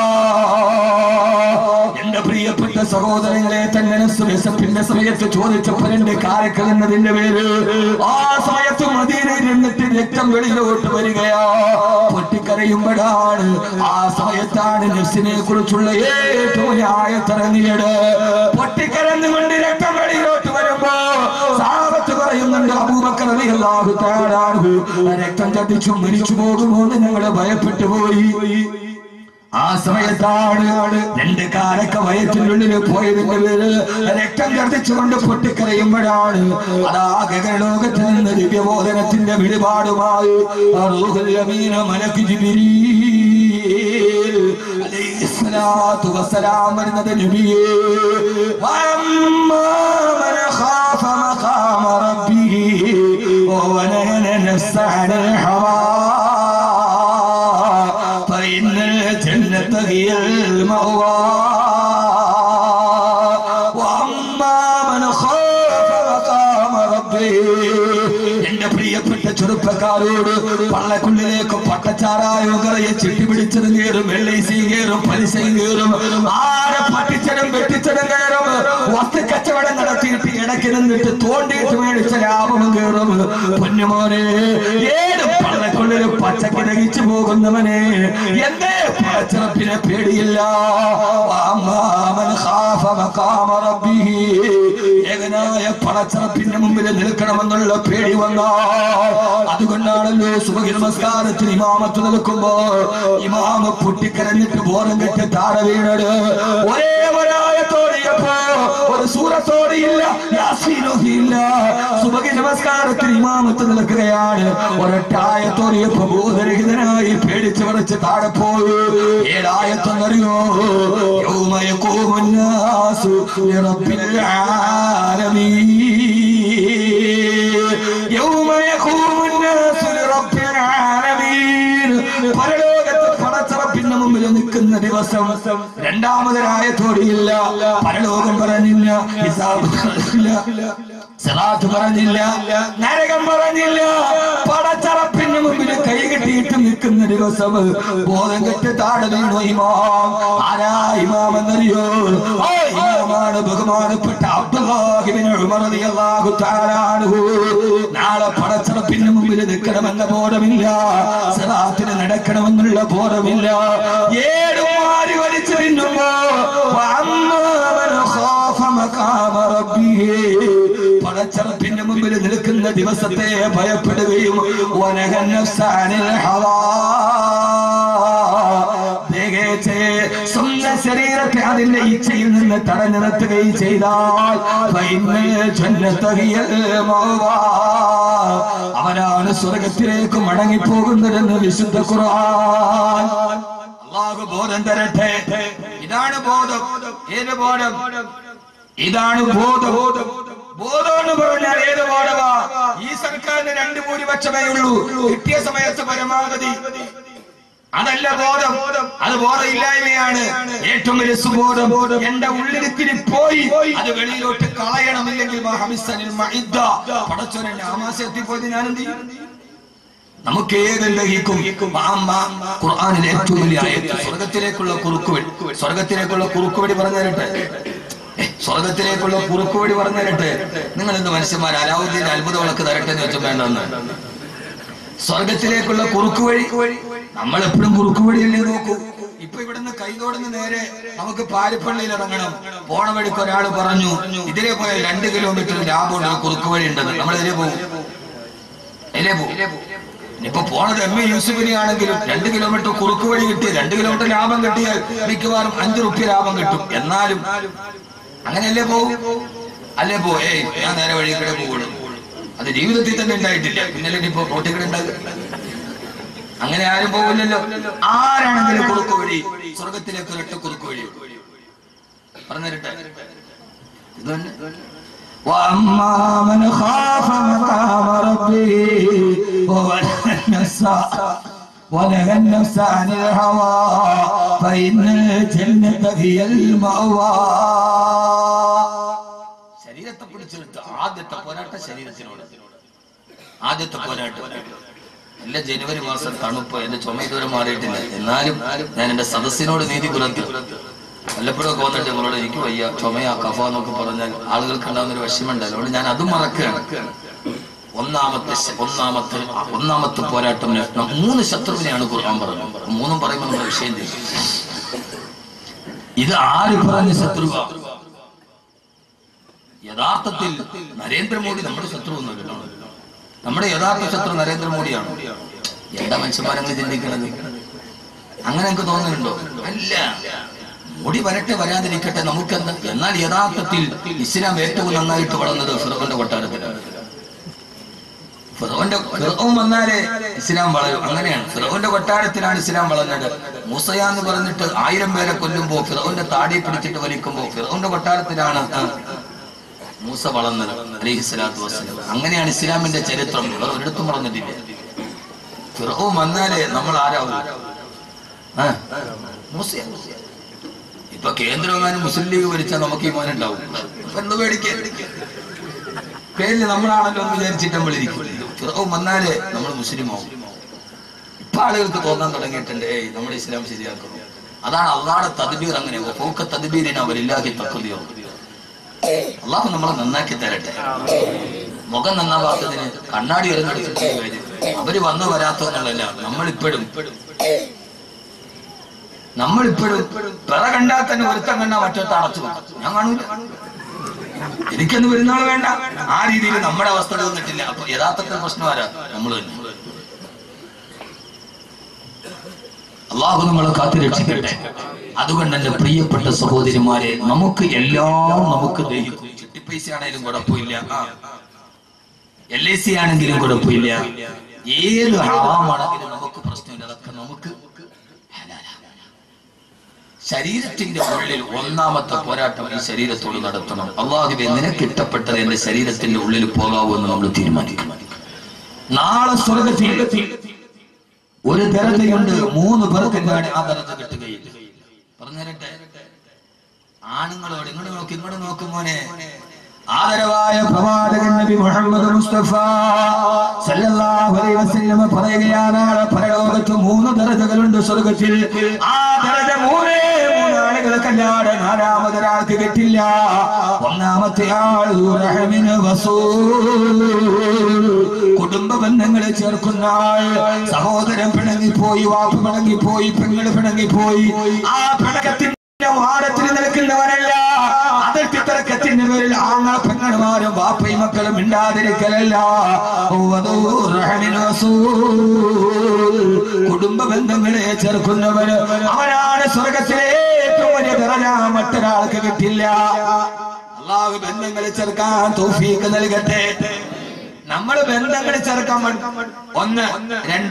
എന്റെ പ്രിയപ്പെട്ട സഹോദരങ്ങളെ തന്നെ വിശപ്പിന്റെ സമയത്ത് ചോദിച്ചപ്പോൾ എന്റെ കാരക്കൽ എന്നതിന്റെ പേര് ആ സമയത്ത് മദീനയിൽ നിന്നിട്ട് രക്തം വെളിയിലോട്ട് വരികയാ പൊട്ടിക്കരയുമ്പോഴാണ് ആ സമയത്താണ് നെഫ്സിനെ കുറിച്ചുള്ള ഏറ്റവും ന്യായത്തിറങ്ങിയത് പൊട്ടിക്കരന്നുകൊണ്ട് രക്തം വെളിയിലോട്ട് വരുമ്പോ സാപത്ത് പറയുന്നുണ്ട് അബൂബക്കർ അള്ളാഹു താഴാണ് രക്തം ചതിച്ചു മരിച്ചു പോകുമോ എന്ന് ഞങ്ങള് ഭയപ്പെട്ടു പോയി ആ സമയത്താണ് രണ്ട് കാലൊക്കെ വയറ്റിനുള്ളിൽ പോയതിന്റെ പേര് രക്തം കർദ്ദിച്ചുകൊണ്ട് പൊട്ടിക്കരയുമ്പോഴാണ് അതാ ഗഗലോകത്ത് നിന്ന് ദിവ്യബോധനത്തിന്റെ വെളിപാടുമായി ആ റൂഹുൽ അമീന മലക്ക് ജിബ്രീൽ അലൈഹിസ്സലാത്തു വസ്സലാം വരുന്നത് നബിയേ വഅമ്മാ മൻ ഖാഫ മഖാമ റബ്ബിഹി വനഹന നഫ്സ അനിൽ ഹവാ فإن الجنة هي المأوى وأما من خاف مقام ربه എന്റെ പ്രിയപ്പെട്ട ചെറുപ്പക്കാരോട് പള്ളക്കുള്ളിലേക്ക് പട്ടച്ചാറായോ കറയെ ചെട്ടി പിടിച്ചത് കയറും വെള്ളൈസി കയറും പലിശയും കയറും ആരെ പട്ടിച്ചടും വെട്ടിച്ചടും കയറും വസ്തു കച്ചവടം നടത്തിയിട്ട് ഇടയ്ക്ക് നിന്നിട്ട് തോണ്ടിയിട്ട് മേടിച്ച ലാഭവും കയറും പൊന്നുമോനെ ഏത് പള്ളക്കുള്ളിൽ പച്ചക്ക് ദഹിച്ചു പോകുന്നവനെ എന്റെ പച്ചറപ്പിനെ പേടിയില്ല അമ്മാമൻ ഖാഫ മഖാമ റബ്ബിഹി ഏകനായ പടച്ചറപ്പിന്റെ മുമ്പിൽ നിൽക്കണമെന്നുള്ള പേടി വന്നാൽ അതുകൊണ്ടാണല്ലോ സുബഹി നമസ്കാരത്തിന് ഇമാമത്ത് നിൽക്കുമ്പോ ഇമാമ പൊട്ടിക്കരഞ്ഞിട്ട് ബോധം കെട്ടി താഴെ വീണത് ഒരേ ഒരായത്തോടെയപ്പോ ഒരു സൂറത്തോടെയില്ല യാസീനോഹിയില്ല സുബഹി നമസ്കാരത്തിന് ഇമാമത്ത് നിൽക്കുകയാണ് ഒരൊറ്റായത്തോടെയപ്പോ ബോധരഹിതനായി പേടിച്ച് വിറച്ച് താഴെ പോയി ഏഴായത്തെന്നറിയോ യൗമയക്കോമന്നാസു ലിറബ്ബിൽ ആലമീൻ യൗമ യഖൂമുന്നാസു ലിറബ്ബിൽ ആലമീൻ പരലോകത്ത് പടച്ചറപ്പിന്റെ മുമ്പിൽ നിൽക്കുന്ന ദിവസം രണ്ടാമതൊരായ തോടിയില്ല പരലോകം പറഞ്ഞില്ല ഹിസാബ് പറഞ്ഞില്ല സിറാത്ത് പറഞ്ഞില്ല നരകം പറഞ്ഞില്ല പടച്ചറപ്പിന്റെ മുമ്പിൽ കൈ കെട്ടിയിട്ട് നിൽക്കുന്ന ദിവസം ബോധം കെട്ട് താഴെ വീണു ഇമാം ആരാ ഇമാം എന്നറിയോ ആ ഇമാമാണ് ബഹുമാനപ്പെട്ട അബ്ദുല്ലാഹിബിൻ ഉമർ റളിയല്ലാഹു തആല അൻഹു നാളെ പടച്ചറപ്പിന്റെ മുമ്പിൽ നിൽക്കണമെന്ന ബോധമില്ല സിറാത്തിന് നടക്കണമെന്നുള്ള ബോധമില്ല ഏടുമാരി വലിച്ചു തിന്നുമ്പോ വഅമ്മാ മൻ ഖാഫ മഖാമ റബ്ബിഹി പടച്ചറപ്പിന്റെ മുമ്പിൽ നിൽക്കുന്ന ദിവസത്തെ ഭയപ്പെടുകയും വനഹൻ നഫ്സാനിൽ ഹവാ തികച്ച് സ്വന്തം ശരീരത്തെ അതിന്റെ ഇച്ഛയിൽ നിന്ന് തടഞ്ഞു നിർത്തുകയും ചെയ്താൽ ഫൈനൽ ജന്നത്ത് ഹിയൽ മഅവാ. അവനാണ് സ്വർഗത്തിലേക്ക് മടങ്ങിപ്പോകുന്നതെന്ന് വിശുദ്ധ ഖുർആൻ അള്ളാഹു ബോധം തരട്ടെ ഇതാണ് ബോധം ഏത് ബോധം ഇതാണ് ബോധം ബോധം എന്ന് പറഞ്ഞാൽ ഏത് ബോധമാ ഈ സർക്കാരിന് രണ്ട് ഭൂരിപക്ഷമേ ഉള്ളൂ കിട്ടിയ സമയത്ത് പരമാവധി അതല്ല ബോധം അത് ബോധമില്ലായ്മയാണ് ഏറ്റവും വലിയ സുബോധം എന്റെ ഉള്ളിലിത്തിരി പോയി അത് വെളിയിലോട്ട് കളയണമില്ലെങ്കിൽ മഹമിസ്സനിൽ മഇദ്ദ. പടച്ചോനെ ആമാശയത്തിൽ പോയി ഞാൻ എന്ത് ചെയ്യും നമുക്ക് ഏതും ദഹിക്കും മാമ്മ ഖുർആനിലെ ഏറ്റവും വലിയ ആയത്ത് സ്വർഗത്തിലേക്കുള്ള കുറുക്കുവഴി സ്വർഗത്തിലേക്കുള്ള കുറുക്കുവഴി പറഞ്ഞു തരട്ടെ ഏ, സ്വർഗത്തിലേക്കുള്ള കുറുക്കുവഴി പറഞ്ഞു തരട്ടെ നിങ്ങൾ എന്ത് മനുഷ്യന്മാർ അലാവുദ്ദീൻ അത്ഭുത വിളക്ക് തരട്ടെ എന്ന് വെച്ചാൽ വേണ്ടെന്ന് സ്വർഗത്തിലേക്കുള്ള കുറുക്കുവഴി നമ്മൾ എപ്പോഴും കുറുക്കുവഴിയല്ലേ നോക്കൂ ഇപ്പൊ ഇവിടുന്ന് കൈതോടുന്ന് നേരെ നമുക്ക് പാരിപ്പള്ളിയിൽ ഇറങ്ങണം പോണ വഴിക്ക് ഒരാൾ പറഞ്ഞു ഇതിലെ പോയാൽ രണ്ട് കിലോമീറ്റർ ലാഭമുണ്ട് ഒരു കുറുക്കുവഴി ഉണ്ടെന്ന് നമ്മൾ ഇതിലെ പോകും ഇതിലെ പോകും ഇനിയിപ്പോ പോണത് എം എ യൂസുഫിനെ ആണെങ്കിലും രണ്ട് കിലോമീറ്റർ കുറുക്ക് വഴി കിട്ടി രണ്ട് കിലോമീറ്റർ ലാഭം കിട്ടിയാൽ മിക്കവാറും അഞ്ചു റുപ്യ ലാഭം കിട്ടും എന്നാലും അങ്ങനെയല്ലേ പോകും അല്ലേ പോ ഏയ് ഞാൻ നേരെ വഴി കൂടെ പോകുള്ളൂ അത് ജീവിതത്തിൽ തന്നെ ഉണ്ടായിട്ടില്ല പിന്നല്ലേ ഇനിയിപ്പോ റോട്ടിൽ കൂടെ ഉണ്ടാകുക അങ്ങനെ ആരും പോകില്ലല്ലോ ആരാണെങ്കിലും കുറുക്ക് വഴി സ്വർഗത്തിലേക്ക് ഒരൊറ്റ കുറുക്ക് വഴി പറഞ്ഞിരട്ടെ ഇത് തന്നെ وأما من خاف مقام ربه ونهى النفس ونهى النفس عن الهوى فإن الجنة هي المأوى ശരീരത്തെ പിടിച്ചെടുത്ത് ആദ്യത്തെ പോരാട്ടം ശരീരത്തിനോട് ആദ്യത്തെ പോരാട്ടം എല്ലാ ജനുവരി മാസം തണുപ്പ് എന്റെ ചുമ ഇതുവരെ മാറിയിട്ടില്ല എന്നാലും ഞാൻ എന്റെ സദസ്സിനോട് നീതി പുലർത്തി വല്ലപ്പോഴും ഒക്കെ വന്നിട്ട് നിങ്ങളോട് എനിക്ക് വയ്യ ചുമയാ കഫ എന്നൊക്കെ പറഞ്ഞാൽ ആളുകൾക്ക് ഉണ്ടാകുന്ന ഒരു വിഷമമുണ്ട് അതുകൊണ്ട് ഞാൻ അതും മറക്കുകയാണ് ഒന്നാമത്തെ ശ- ഒന്നാമത്തെ ഒന്നാമത്തെ പോരാട്ടം ലക്ഷണം മൂന്ന് ശത്രുവിനെയാണ് ഖുർആൻ പറഞ്ഞത് മൂന്നും പറയുമ്പോൾ നമ്മുടെ വിഷയം തീരും. ഇത് ആര് പറഞ്ഞ ശത്രുവാ യഥാർത്ഥത്തിൽ നരേന്ദ്രമോദി നമ്മുടെ ശത്രു ഒന്നുമല്ല നമ്മുടെ യഥാർത്ഥ ശത്രു നരേന്ദ്രമോദിയാണ് എന്താ മനുഷ്യന്മാരങ്ങൾ ചിന്തിക്കുന്നത് അങ്ങനെ എനിക്ക് തോന്നുന്നുണ്ടോ അല്ല മോഡി വരട്ടെ വരാതിരിക്കട്ടെ നമുക്കെന്താ എന്നാൽ യഥാർത്ഥത്തിൽ ഇസ്ലാം ഏറ്റവും നന്നായിട്ട് വളർന്നത് ഫിറോന്റെ കൊട്ടാരത്തിലാണ് ഫിറോന്റെ ഫിറോൻ വന്നാലേ ഇസ്ലാം വളരും അങ്ങനെയാണ് ഫിറോന്റെ കൊട്ടാരത്തിലാണ് ഇസ്ലാം വളർന്നത് മൂസയ എന്ന് പറഞ്ഞിട്ട് ആയിരം പേരെ കൊല്ലുമ്പോ ഫിറോന്റെ താടി പിടിച്ചിട്ട് വലിക്കുമ്പോ ഫിറോന്റെ കൊട്ടാരത്തിലാണ് ആ, മൂസ വളർന്നത് അലൈഹി സ്വലാത്തു വസ്സലാം അങ്ങനെയാണ് ഇസ്ലാമിന്റെ ചരിത്രം വേറെ ഒരിടത്തും വളർന്നിട്ടില്ല ഫിറോൻ വന്നാലേ നമ്മൾ ആരാവും ആ, മൂസയാ ഇപ്പൊ കേന്ദ്രമെങ്ങാനും മുസ്ലിം ലീഗ് ഭരിച്ചാൽ നമുക്ക് ഈ മോൻ ഉണ്ടാവും അപ്പൊ എന്ത് പേടിക്കാൻ പേരിൽ നമ്മളാണല്ലോ എന്ന് വിചാരിച്ചിട്ട് നമ്മൾ ഇരിക്കും ഫിറോൻ വന്നാലേ നമ്മൾ മുസ്ലിം ആവും ഇപ്പൊ ആളുകൾക്ക് തോന്നാൻ തുടങ്ങിയിട്ടുണ്ട് ഏയ് നമ്മുടെ ഇസ്ലാം ശരിയാക്കുന്നു അതാണ് അള്ളാടെ തദ്ബീർ അങ്ങനെ പോക്ക തദ്ബീരിന് അവരില്ലാതെ തക്കുതിയോ അള്ളാഹു നമ്മളെ നന്നാക്കി തരട്ടെ മുഖം നന്നാവാത്തതിന് കണ്ണാടി എറിഞ്ഞെടുത്തിട്ട് കാര്യം അവര് വന്നു വരാത്തതെന്നുള്ളല്ല നമ്മളിപ്പോഴും നമ്മളിപ്പോഴും പിറ കണ്ടാൽ തന്നെ ഒരുത്തം കണ്ടാ മറ്റൊരുത്ത അടച്ചു വെക്കും ഞാൻ കാണൂല എനിക്കൊന്നും വരുന്നാൾ വേണ്ട ആ രീതിയിൽ നമ്മുടെ അവസ്ഥ തോന്നിട്ടില്ല അപ്പൊ യഥാർത്ഥത്തിൽ പ്രശ്നം ആരാ നമ്മൾ തന്നെ അള്ളാഹു നമ്മളെ കാത്തുരക്ഷിക്കട്ടെ അതുകൊണ്ട് എന്റെ പ്രിയപ്പെട്ട സഹോദരിമാരെ നമുക്ക് എല്ലാം നമുക്ക് ദഹിക്കും ചിട്ടിപ്പൈസ ആണെങ്കിലും കുഴപ്പമില്ല എൽ ഐ സി ആണെങ്കിലും കുഴപ്പമില്ല ഏത് ഹറാമാണെങ്കിലും നമുക്ക് പ്രശ്നമില്ല അതൊക്കെ നമുക്ക് ഹലാലാണ്. ശരീരത്തിന്റെ ഉള്ളിൽ ഒന്നാമത്തെ പോരാട്ടം ഈ ശരീരത്തോട് നടത്തണം അള്ളാഹുബെ നിനക്ക് ഇഷ്ടപ്പെട്ടത് എന്റെ ശരീരത്തിന്റെ ഉള്ളിൽ പോകാവൂ എന്ന് നമ്മൾ തീരുമാനിക്കണം നാളെ സ്വർഗത്തിൽ ഒരു ദരതയുണ്ട് മൂന്ന് പേർക്ക് എന്താണ് ആ ദരത കിട്ടുകയില്ല പറഞ്ഞു തരട്ടെ ആണുങ്ങളോട് ഇങ്ങോട്ട് നോക്കി ഇങ്ങോട്ട് നോക്കും മോനെ ആദരവായ പ്രവാചകൻ നബി മുഹമ്മദ് മുസ്തഫ സല്ലല്ലാഹു അലൈഹി വസല്ലം പറയുകയാണ് നാളെ പരലോകത്ത് മൂന്ന് ദരജകളുണ്ട് സ്വർഗത്തിൽ ആ ദരജ മൂന്നേ മൂന്നാളുകൾക്കല്ലാതെ നാലാമതൊരാൾക്ക് കിട്ടില്ല ഒന്നാമത്തെ ആൾ റഹമിന് കുടുംബ ബന്ധങ്ങളെ ചേർക്കുന്ന ആൾ സഹോദരൻ പിണങ്ങിപ്പോയി വാപ്പ് പിണങ്ങിപ്പോയി പെങ്ങള് പിണങ്ങിപ്പോയി ആ പിണക്കത്തിന്റെ വാരത്തിൽ നിൽക്കുന്നവരല്ല അതിർത്തി തർക്കത്തിന്റെ പേരിൽ ആങ്ങള പെങ്ങന്മാരും വാപ്പയും മക്കളും മിണ്ടാതിരിക്കലല്ല വധൂ റഹമിന് വസൂൽ. കുടുംബ ബന്ധങ്ങളെ ചേർക്കുന്നവര് അവനാണ് സ്വർഗത്തിലെ ഏറ്റവും വലിയ നിറഞ്ഞ മറ്റൊരാൾക്ക് കിട്ടില്ല അള്ളാഹു ബന്ധങ്ങളെ ചേർക്കാൻ തോഫീക്ക് നൽകട്ടെ നമ്മൾ ബന്ധങ്ങളെ ചേർക്കാൻ വേണ്ടി- ഒന്ന് രണ്ട്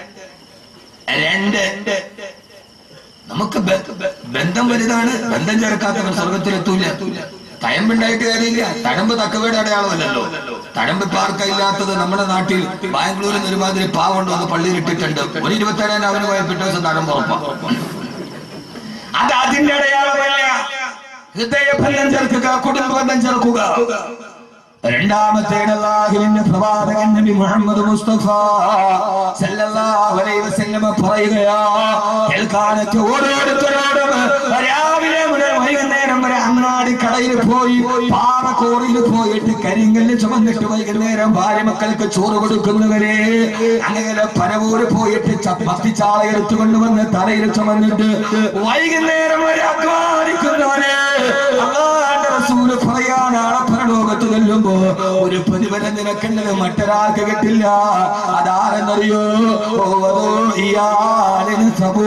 രണ്ട് നമുക്ക് ബ- ബ- ബന്ധം വലുതാണ് ബന്ധം ചേർക്കാത്തവർ സ്വർഗത്തിലെത്തൂല തയമ്പുണ്ടായിട്ട് കാര്യമില്ല തഴമ്പ് തക്കവയുടെ അടയാളമല്ലല്ലോ തഴമ്പ് പാർക്ക ഇല്ലാത്തത് നമ്മുടെ നാട്ടിൽ ബാംഗ്ലൂരിൽ നിന്ന് ഒരുമാതിരി പാവുണ്ട് വന്ന് പള്ളിയിൽ ഇട്ടിട്ടുണ്ട് ഒരു ഇരുപത്തേഴാം രാവിലെ പോയ പിറ്റേ ദിവസം തഴമ്പ് ഉറപ്പാ അത് അതിന്റെ അടയാളമല്ല ഹൃദയബന്ധം ചേർക്കുക കുടുംബ ബന്ധം ചേർക്കുക രണ്ടാമത്തേത് അല്ലാഹുവിന്റെ പ്രവാചകൻ നബി മുഹമ്മദ് മുസ്തഫ സല്ലല്ലാഹു അലൈഹി വസല്ലം പറയുകയാ കേൾക്കാനൊക്കെ ഓരോരുത്തരോടും രാവിലെ മുതൽ വൈകുന്നേരം വരെ അങ്ങാടി കടയിൽ പോയി പാറക്കോറിൽ പോയിട്ട് കരിങ്കല്ല് ചുമന്നിട്ട് വൈകുന്നേരം ഭാര്യ മക്കൾക്ക് ചോറ് കൊടുക്കുന്നവരെ അങ്ങനെ പരവൂര് പോയിട്ട് ചപ്പാത്തി ചാള എടുത്തുകൊണ്ടുവന്ന് തലയിൽ ചുമന്നിട്ട് വൈകുന്നേരം വരെ അധ്വാനിക്കുന്നവരെ അള്ളാന്റെ റസൂല് പറയാനാണ് പരലോകത്ത് ചെല്ലുമ്പോ ഒരു പ്രതിഫലം നിനക്കുള്ളത് മറ്റൊരാൾക്ക് കിട്ടില്ല അതാരെന്നറിയോ ഓ, അതോ ഇയാളിന്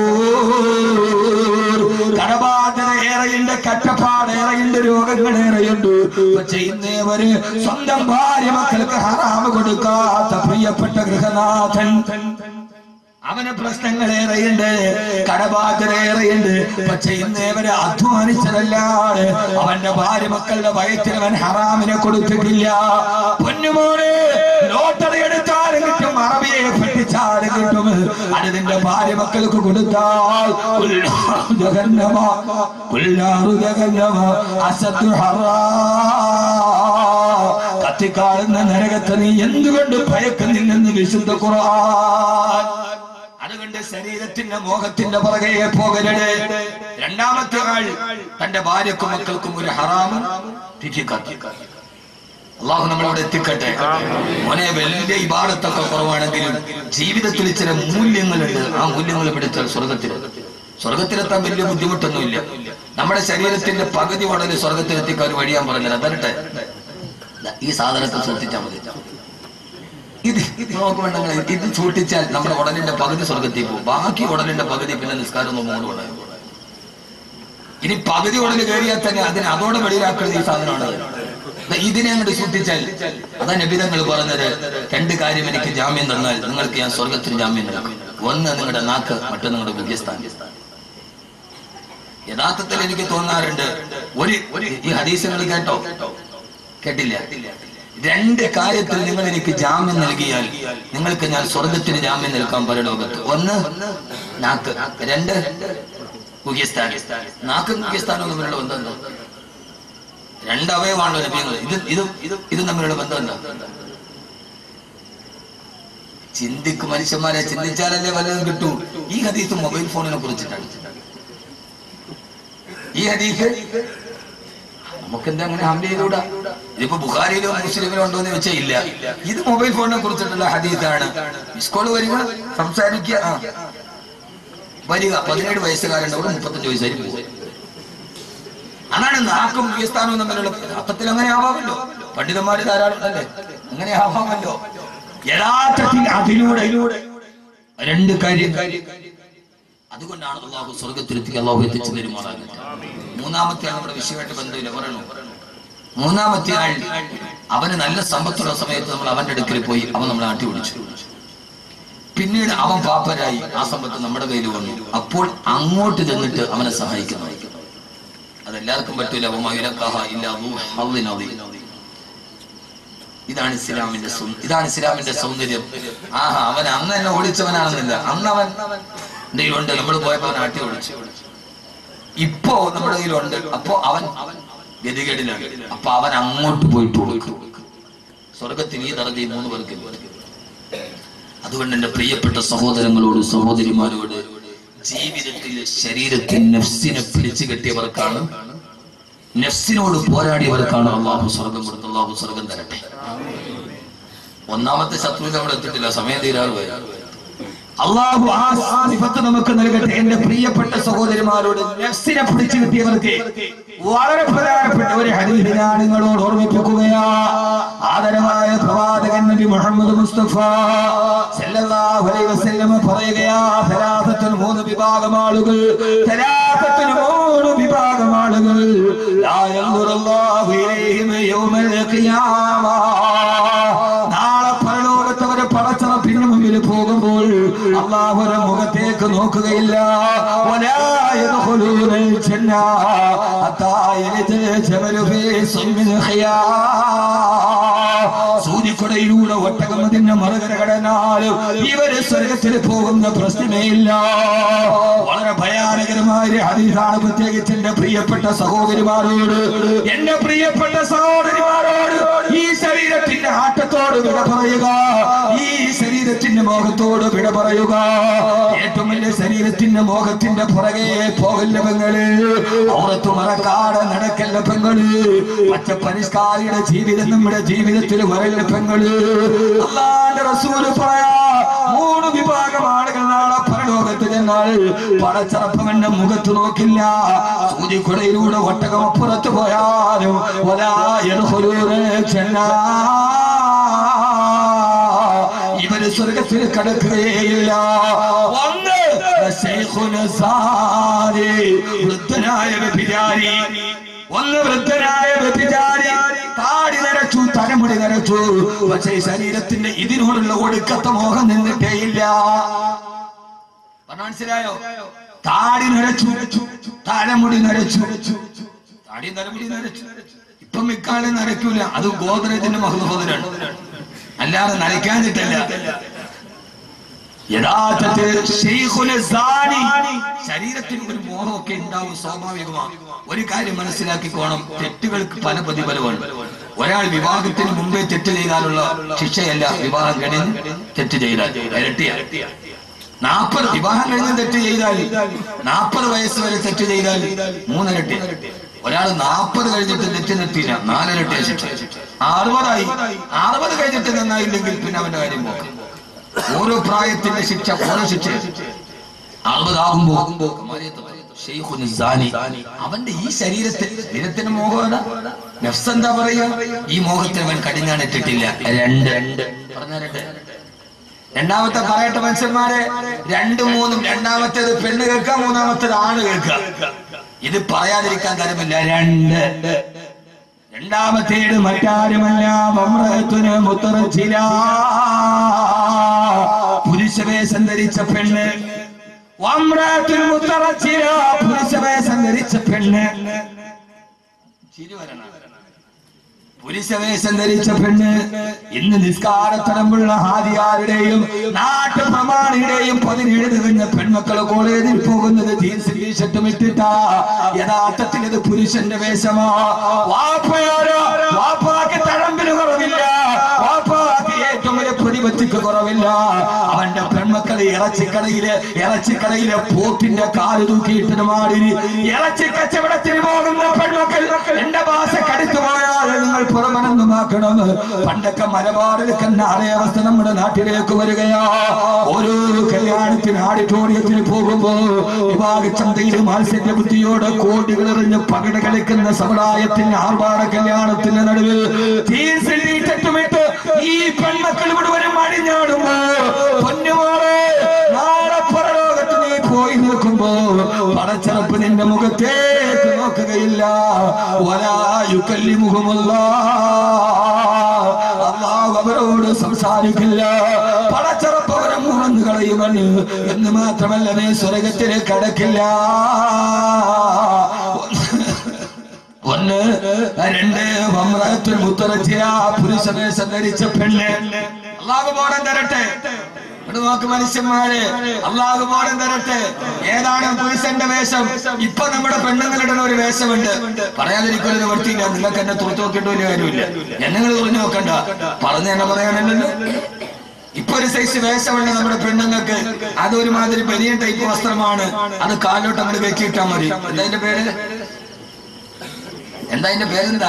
സബൂർ. കടബാധ്യത ഏറെയുണ്ട് കറ്റപ്പാട് ഏറെയുണ്ട് രോഗങ്ങൾ ഏറെയുണ്ട് പക്ഷെ ഇന്നേവര് സ്വന്തം ഭാര്യ മക്കൾക്ക് ഹറാമ് കൊടുക്കാത്ത പ്രിയപ്പെട്ട ഗൃഹനാഥൻ അവന് പ്രശ്നങ്ങൾ ഏറെയുണ്ട് കടബാധ്യത ഏറെയുണ്ട് പക്ഷെ ഇന്നേവരെ അധ്വാനിച്ചതല്ലാതെ അവന്റെ ഭാര്യ മക്കളുടെ വയറ്റിൽ അവൻ ഹറാമിനെ കൊടുത്തിട്ടില്ല പൊന്നുമോനെ ലോട്ടറി എടുത്താലും കിട്ടും അറബിയെ പെട്ടിച്ചാലും കിട്ടും അത് നിന്റെ ഭാര്യ മക്കൾക്ക് കൊടുത്താൽ ഉല്ലാഹു ജഹന്നമ, ഉല്ലാഹു ജഹന്നമ, അസദ്ദു ഹറാ. കത്തിക്കാളുന്ന നരകത്തെ നീ എന്തുകൊണ്ട് ഭയക്കുന്നില്ലെന്ന് വിശുദ്ധ ഖുർആൻ അതുകൊണ്ട് ശരീരത്തിന്റെ മോഹത്തിന്റെ പുറകെ പോകരുത് രണ്ടാമത്തെ ആൾ തന്റെ ഭാര്യക്കും മക്കൾക്കും ഒരു ഹറാമ് തിരിക്കാത്തി അള്ളാഹു നമ്മളോട് എത്തിക്കട്ടെ മോനെ വലിയ ഇബാദത്തൊക്കെ കുറവാണെങ്കിലും ജീവിതത്തിൽ ചില മൂല്യങ്ങളുണ്ട് ആ മൂല്യങ്ങൾ പിടിച്ചാൽ സ്വർഗത്തിൽ സ്വർഗത്തിലെത്താൻ വലിയ ബുദ്ധിമുട്ടൊന്നുമില്ല നമ്മുടെ ശരീരത്തിന്റെ പകുതി ഉടനെ സ്വർഗത്തിലെത്തിക്കാൻ ഒരു വഴിയാൻ പറഞ്ഞത് അതരട്ടെ ഈ സാധനത്തെ ശ്രദ്ധിച്ചാൽ മതി ഇത് ഇത് നോക്കുമ്പോണ്ടെങ്കിൽ ഇത് സൂക്ഷിച്ചാൽ നമ്മുടെ ഉടലിന്റെ പകുതി സ്വർഗത്തിൽ പോകും ബാക്കി ഉടലിന്റെ പകുതി പിന്നെ നിസ്കാരം മൂന്ന് ഉടലും ഇനി പകുതി ഉടൽ കയറിയാൽ തന്നെ അതിനെ അതോടെ വെളിയിലാക്കുന്നത് ഈ സാധനമാണ് ദാ ഇതിനെ അങ്ങോട്ട് സൂക്ഷിച്ചാൽ അതാ നബിതങ്ങൾ പറഞ്ഞത് രണ്ട് കാര്യം എനിക്ക് ജാമ്യം തന്നാൽ നിങ്ങൾക്ക് ഞാൻ സ്വർഗത്തിന് ജാമ്യം നൽകും ഒന്ന് നിങ്ങളുടെ നാക്ക് മറ്റൊന്ന് നിങ്ങളുടെ ബുദ്ധിസ്ഥാനം യഥാർത്ഥത്തിൽ എനിക്ക് തോന്നാറുണ്ട് ഒരു ഒരു ഈ ഹദീസുകൾ കേട്ടോ കേട്ടില്ല രണ്ട് കാര്യത്തിൽ നിങ്ങൾ എനിക്ക് ജാമ്യം നൽകിയാൽ നിങ്ങൾക്ക് ഞാൻ സ്വർഗത്തിന് ജാമ്യം നൽകാൻ പരലോകത്ത് ഒന്ന് നാക്ക് രണ്ട് മുഖ്യസ്ഥാനം നാക്കും മുഖ്യസ്ഥാനവും തമ്മിലുള്ള ബന്ധം എന്താ രണ്ട് അവയവാണല്ലോ ലഭ്യങ്ങൾ ഇത് ഇത് ഇത് ഇത് തമ്മിലുള്ള ബന്ധം എന്താ ചിന്തിക്ക് മനുഷ്യന്മാരെ ചിന്തിച്ചാലല്ലേ വല്ലതും കിട്ടൂ ഈ ഹദീസ് മൊബൈൽ ഫോണിനെ കുറിച്ചിട്ടാണ് ഈ ഹദീസ് നമുക്ക് എന്താ അങ്ങനെ ഹംല ചെയ്തുകൂടാ ഇതിപ്പോ ബുഖാരിയിലോ മുസ്ലിമിലോ ഉണ്ടോ എന്ന് വെച്ചാൽ ഇല്ല ഇത് മൊബൈൽ ഫോണിനെ കുറിച്ചിട്ടുള്ള ഹദീസാണ് മിസ്കോൾ വരിക സംസാരിക്കുക ആ. വരിക പതിനേഴ് വയസ്സുകാരുണ്ടവിടെ മുപ്പത്തഞ്ച് വയസ്സായി പോകും അതാണ് നാക്കും മുഖ്യസ്ഥാനവും തമ്മിലുള്ള അർത്ഥത്തിൽ അങ്ങനെ ആവാമല്ലോ പണ്ഡിതന്മാര് ധാരാളം അല്ലേ അങ്ങനെ ആവാമല്ലോ യഥാർത്ഥത്തിൽ അതിലൂടെ രണ്ട് കാര്യം അതുകൊണ്ടാണ് അള്ളാഹു സ്വർഗത്തിലെത്തി അള്ളാഹു എത്തിച്ചു തരുമാറാകുന്നത് മൂന്നാമത്തെ ആൾ നമ്മുടെ വിഷയമായിട്ട് ബന്ധമില്ല പറയണു മൂന്നാമത്തെ ആൾ അവന് നല്ല സമ്പത്തുള്ള സമയത്ത് നമ്മൾ അവന്റെ അടുക്കൽ പോയി അവൻ നമ്മളെ നാട്ടി വിളിച്ചു പിന്നീട് അവൻ പാപ്പരായി ആ സമ്പത്ത് നമ്മുടെ കയ്യിൽ വന്നു അപ്പോൾ അങ്ങോട്ട് ചെന്നിട്ട് അവനെ സഹായിക്കുന്നു അതെല്ലാവർക്കും പറ്റൂല അവമായിരക്കാഹ ഇല്ല അബൂ ഹവ്വിൻ അദീം. ഇതാണ് ഇസ്ലാമിന്റെ സൗ- ഇതാണ് ഇസ്ലാമിന്റെ സൗന്ദര്യം ആഹാ അവൻ അന്ന് എന്നെ ഓടിച്ചവനാണെന്നില്ല അന്ന് അവൻ എന്റെ കയ്യിലുണ്ട് നമ്മൾ പോയപ്പോ അവൻ ആട്ടി ഓടിച്ചു ഇപ്പോ നമ്മുടെ കയ്യിലുണ്ട് അപ്പോ അവൻ ഗതികേടിലാണ് അപ്പൊ അവൻ അങ്ങോട്ട് പോയിട്ട് കൊടുക്കും സ്വർഗത്തിന് ഈ തറതി മൂന്ന് പേർക്ക് ഇല്ല. അതുകൊണ്ട് എന്റെ പ്രിയപ്പെട്ട സഹോദരങ്ങളോട് സഹോദരിമാരോട് ജീവിതത്തിൽ ശരീരത്തിൽ നെഫ്സിനെ പിടിച്ചു കെട്ടിയവർക്കാണ് നെഫ്സിനോട് പോരാടിയവർക്കാണ് അള്ളാഹു സ്വർഗം കൊടുത്ത് അള്ളാഹു സ്വർഗം തരട്ടെ ഒന്നാമത്തെ ശത്രുവിനെ നമ്മൾ എത്തിയിട്ടില്ല സമയം തീരാറ് വരും അള്ളാഹു ആ ആ സിഫത്ത് നമുക്ക് നൽകട്ടെ എന്റെ പ്രിയപ്പെട്ട സഹോദരിമാരോട് നഫ്സിനെ പിടിച്ചു കിട്ടിയവർക്ക് വളരെ പ്രധാനപ്പെട്ട ഒരു ഹദീസ് ഞാൻ നിങ്ങളോട് ഓർമ്മിപ്പിക്കുകയാ ആദരവായ പ്രവാചകൻ നബി മുഹമ്മദ് മുസ്തഫ സല്ലല്ലാഹു അലൈഹി വസല്ലം പറയുകയാ സലാസത്തിൽ മൂന്ന് വിഭാഗം ആളുകൾ സലാസത്തിൽ മൂന്ന് വിഭാഗം ആളുകൾ ലാ യൻദുറുല്ലാഹു ഇലൈഹിം യൗമൽ ഖിയാമ നാളെ പരലോകത്ത് അവരെ പടച്ചറപ്പിന് മുമ്പിൽ പോകുമ്പോൾ അള്ളാഹു അള്ളാഹുര മുഖത്തേക്ക് നോക്കുകയില്ല ولا يدخلون الجنة حتى يلج الجمل في سم الخياط സൂര്യക്കൊടയിലൂടെ ഒട്ടകം അതിന്റെ മറുകര കടന്നാലും ഇവര് സ്വർഗത്തിൽ പോകുന്ന പ്രശ്നമേ ഇല്ല വളരെ ഭയാനകരമായ ഒരു ഹദീസാണ് പ്രത്യേകിച്ച് എന്റെ പ്രിയപ്പെട്ട സഹോദരിമാരോട് എന്റെ പ്രിയപ്പെട്ട സഹോദരിമാരോട് ഈ ശരീരത്തിന്റെ ആട്ടത്തോട് വിട പറയുക ഈ ശരീരത്തിന്റെ മോഹത്തോട് വിട പറയുക ഏറ്റവും വലിയ ശരീരത്തിന്റെ മോഹത്തിന്റെ പുറകെ പോകല്ല പെങ്ങള് ഔറത്ത് മറക്കാതെ നടക്കല്ല പെങ്ങള് പച്ച പരിഷ്കാരിയുടെ ജീവിതം നമ്മുടെ ജീവിതത്തിൽ വരല്ല പെങ്ങള് അള്ളാന്റെ റസൂല് പറയാ മൂന്ന് വിഭാഗം ആളുകൾ നാളെ പരലോകത്ത് ചെന്നാൽ പടച്ചറപ്പവന്റെ മുഖത്ത് നോക്കില്ല സൂര്യക്കുടയിലൂടെ ഒട്ടകം അപ്പുറത്ത് പോയാലും ഇവര് സ്വർഗത്തിൽ കടക്കുകയില്ല ഒന്ന് ശൈഖുന സാരി, വൃദ്ധനായ വ്യഭിചാരി ഒന്ന് വൃദ്ധനായ വ്യഭിചാരി താടി നരച്ചു തലമുടി നരച്ചു പക്ഷേ ശരീരത്തിന്റെ ഇതിനോടുള്ള ഒടുക്കത്തെ മോഹം നിന്നിട്ടേയില്ല പറഞ്ഞ മനസ്സിലായോ താടി നരച്ചു തലമുടി നരച്ചു താടി തലമുടി നരച്ചു ഇപ്പം ഇക്കാലം നരയ്ക്കൂല അത് ഗോദ്രേജിന്റെ മഹദോദരാണ് അല്ലാതെ നരയ്ക്കാനിട്ടല്ല യഥാർത്ഥത്തിൽ ശൈഖുന സാനി. ശരീരത്തിന് ഒരു മോഹമൊക്കെ ഉണ്ടാവും സ്വാഭാവികമാണ് ഒരു കാര്യം മനസ്സിലാക്കിക്കോണം തെറ്റുകൾക്ക് പല പ്രതിഫലമാണ് ഒരാൾ വിവാഹത്തിന് മുമ്പേ തെറ്റ് ചെയ്താലുള്ള ശിക്ഷയല്ല വിവാഹം കഴിഞ്ഞ് തെറ്റ് ചെയ്താൽ ഇരട്ടിയ നാൽപ്പത് വിവാഹം കഴിഞ്ഞ് തെറ്റ് ചെയ്താൽ നാൽപ്പത് വയസ്സ് വരെ തെറ്റ് ചെയ്താൽ മൂന്നിരട്ടി ഒരാൾ നാൽപ്പത് കഴിഞ്ഞിട്ട് തെറ്റ് നിർത്തിയില്ല നാലിരട്ടിയ ശിക്ഷ അറുപതായി അറുപത് കഴിഞ്ഞിട്ട് നന്നായില്ലെങ്കിൽ പിന്നെ അവന്റെ കാര്യം പോക്കാം ഓരോ പ്രായത്തിന്റെ ശിക്ഷ ഓരോ ശിക്ഷ അറുപതാകുമ്പോ ശൈഖുൻ സാനി. അവന്റെ ഈ ശരീരത്തിൽ ശരീരത്തിന് മോഹമാണ് നഫ്സ് എന്താ പറയാ ഈ മോഹത്തിന് അവൻ കടിഞ്ഞാണിട്ടിട്ടില്ല രണ്ട് രണ്ട് പറഞ്ഞ രണ്ട് രണ്ടാമത്തെ പറയട്ടെ മനുഷ്യന്മാരെ രണ്ടും മൂന്നും രണ്ടാമത്തേത് പെണ്ണ് കേൾക്കാം മൂന്നാമത്തേത് ആണ് കേൾക്കാം ഇത് പറയാതിരിക്കാൻ തരമില്ല രണ്ട് രണ്ടാമത്തേത് മറ്റാരുമല്ല വമ്രത്തിന് മുത്തറച്ചില പുരുഷവേഷം ധരിച്ച പെണ്ണ് വമ്രത്തിന് മുത്തറച്ചില പുരുഷവേഷം ധരിച്ച പെണ്ണ് ചിരി വരണം പുരുഷവേഷം ധരിച്ച പെണ്ണ് ഇന്ന് നിസ്കാരത്തടമ്പുള്ള ഹാദിയാരുടെയും നാട്ടു പ്രമാണിയുടെയും പതിനേഴ് തികഞ്ഞ പെൺമക്കള് കോളേജിൽ പോകുന്നത് ജീൻസ് ടീഷർട്ടും ഇട്ടിട്ടാ യഥാർത്ഥത്തിൽ ഇത് പുരുഷന്റെ വേഷമാ വാപ്പയാരോ വാപ്പാക്ക് തഴമ്പിന് കുറവില്ല വാപ്പാക്ക് ഏറ്റവും വലിയ പ്രതിപത്തിക്ക് കുറവില്ല അവന്റെ പെൺമക്കള് ഇറച്ചിക്കടയില് ഇറച്ചിക്കടയിലെ പോത്തിന്റെ കാല് തൂക്കിയിട്ടിന് മാടിരി ഇറച്ചി കച്ചവടത്തിന് പോകുന്ന പെൺമക്കൾ എന്റെ ഭാഷ കടുത്തു പോയാൽ നിങ്ങൾ പുറമനൊന്നുമാക്കണം പണ്ടൊക്കെ മലബാറിൽ കണ്ണാറേ അവസ്ഥ നമ്മുടെ നാട്ടിലേക്ക് വരികയാ ഓരോ കല്യാണത്തിന് ആഡിറ്റോറിയത്തിന് പോകുമ്പോ വിവാഹ ചന്തയിൽ മാത്സര്യ ബുദ്ധിയോടെ കോടികൾ എറിഞ്ഞ് പകിട കളിക്കുന്ന സമുദായത്തിന് ആർഭാട കല്യാണത്തിന്റെ നടുവിൽ തീർച്ചയായിട്ടുമിട്ട് ഈ പെൺമക്കൾ മുഴുവനും അടിഞ്ഞാടുമ്പോ പൊന്നുമോളെ നാളെ പരലോകത്ത് നീ പോയി നിൽക്കുമ്പോ പടച്ചറപ്പ് നിന്റെ മുഖത്തേക്ക് നോക്കുകയില്ല ഒരായുക്കല്ലി മുഖമല്ല അള്ളാഹു അവരോട് സംസാരിക്കില്ല പടച്ചറപ്പ് അവരെ മുറന്നു കളയുമെന്ന് എന്ന് മാത്രമല്ല നീ സ്വർഗത്തിൽ കടക്കില്ല ഒന്ന് രണ്ട് വമ്രത്തിൽ മുത്തറച്ചിയ പുരുഷവേഷം ധരിച്ച പെണ്ണ് അള്ളാഹു ബോധം തരട്ടെ ഇവിടെ നോക്ക് മനുഷ്യന്മാരെ അള്ളാഹു ബോധം തരട്ടെ ഏതാണ് പുരുഷന്റെ വേഷം ഇപ്പൊ നമ്മുടെ പെണ്ണുങ്ങളുടെ ഒരു വേഷമുണ്ട് പറയാതിരിക്കരുത് വൃത്തിയില്ല നിങ്ങൾക്ക് എന്നെ തുറച്ചു നോക്കേണ്ട ഒരു കാര്യമില്ല എന്നെ തുറഞ്ഞു നോക്കണ്ട പറഞ്ഞു തന്നെ പറയാനല്ലോ ഇപ്പൊ ഒരു സൈസ് വേഷമുണ്ട് നമ്മുടെ പെണ്ണുങ്ങൾക്ക് അത് ഒരുമാതിരി വലിയ ടൈപ്പ് വസ്ത്രമാണ് അത് കാലിലോട്ട് അങ്ങോട്ട് വെക്കിയിട്ടാ മതി എന്താ അതിന്റെ പേര് എന്താ അതിന്റെ പേരെന്താ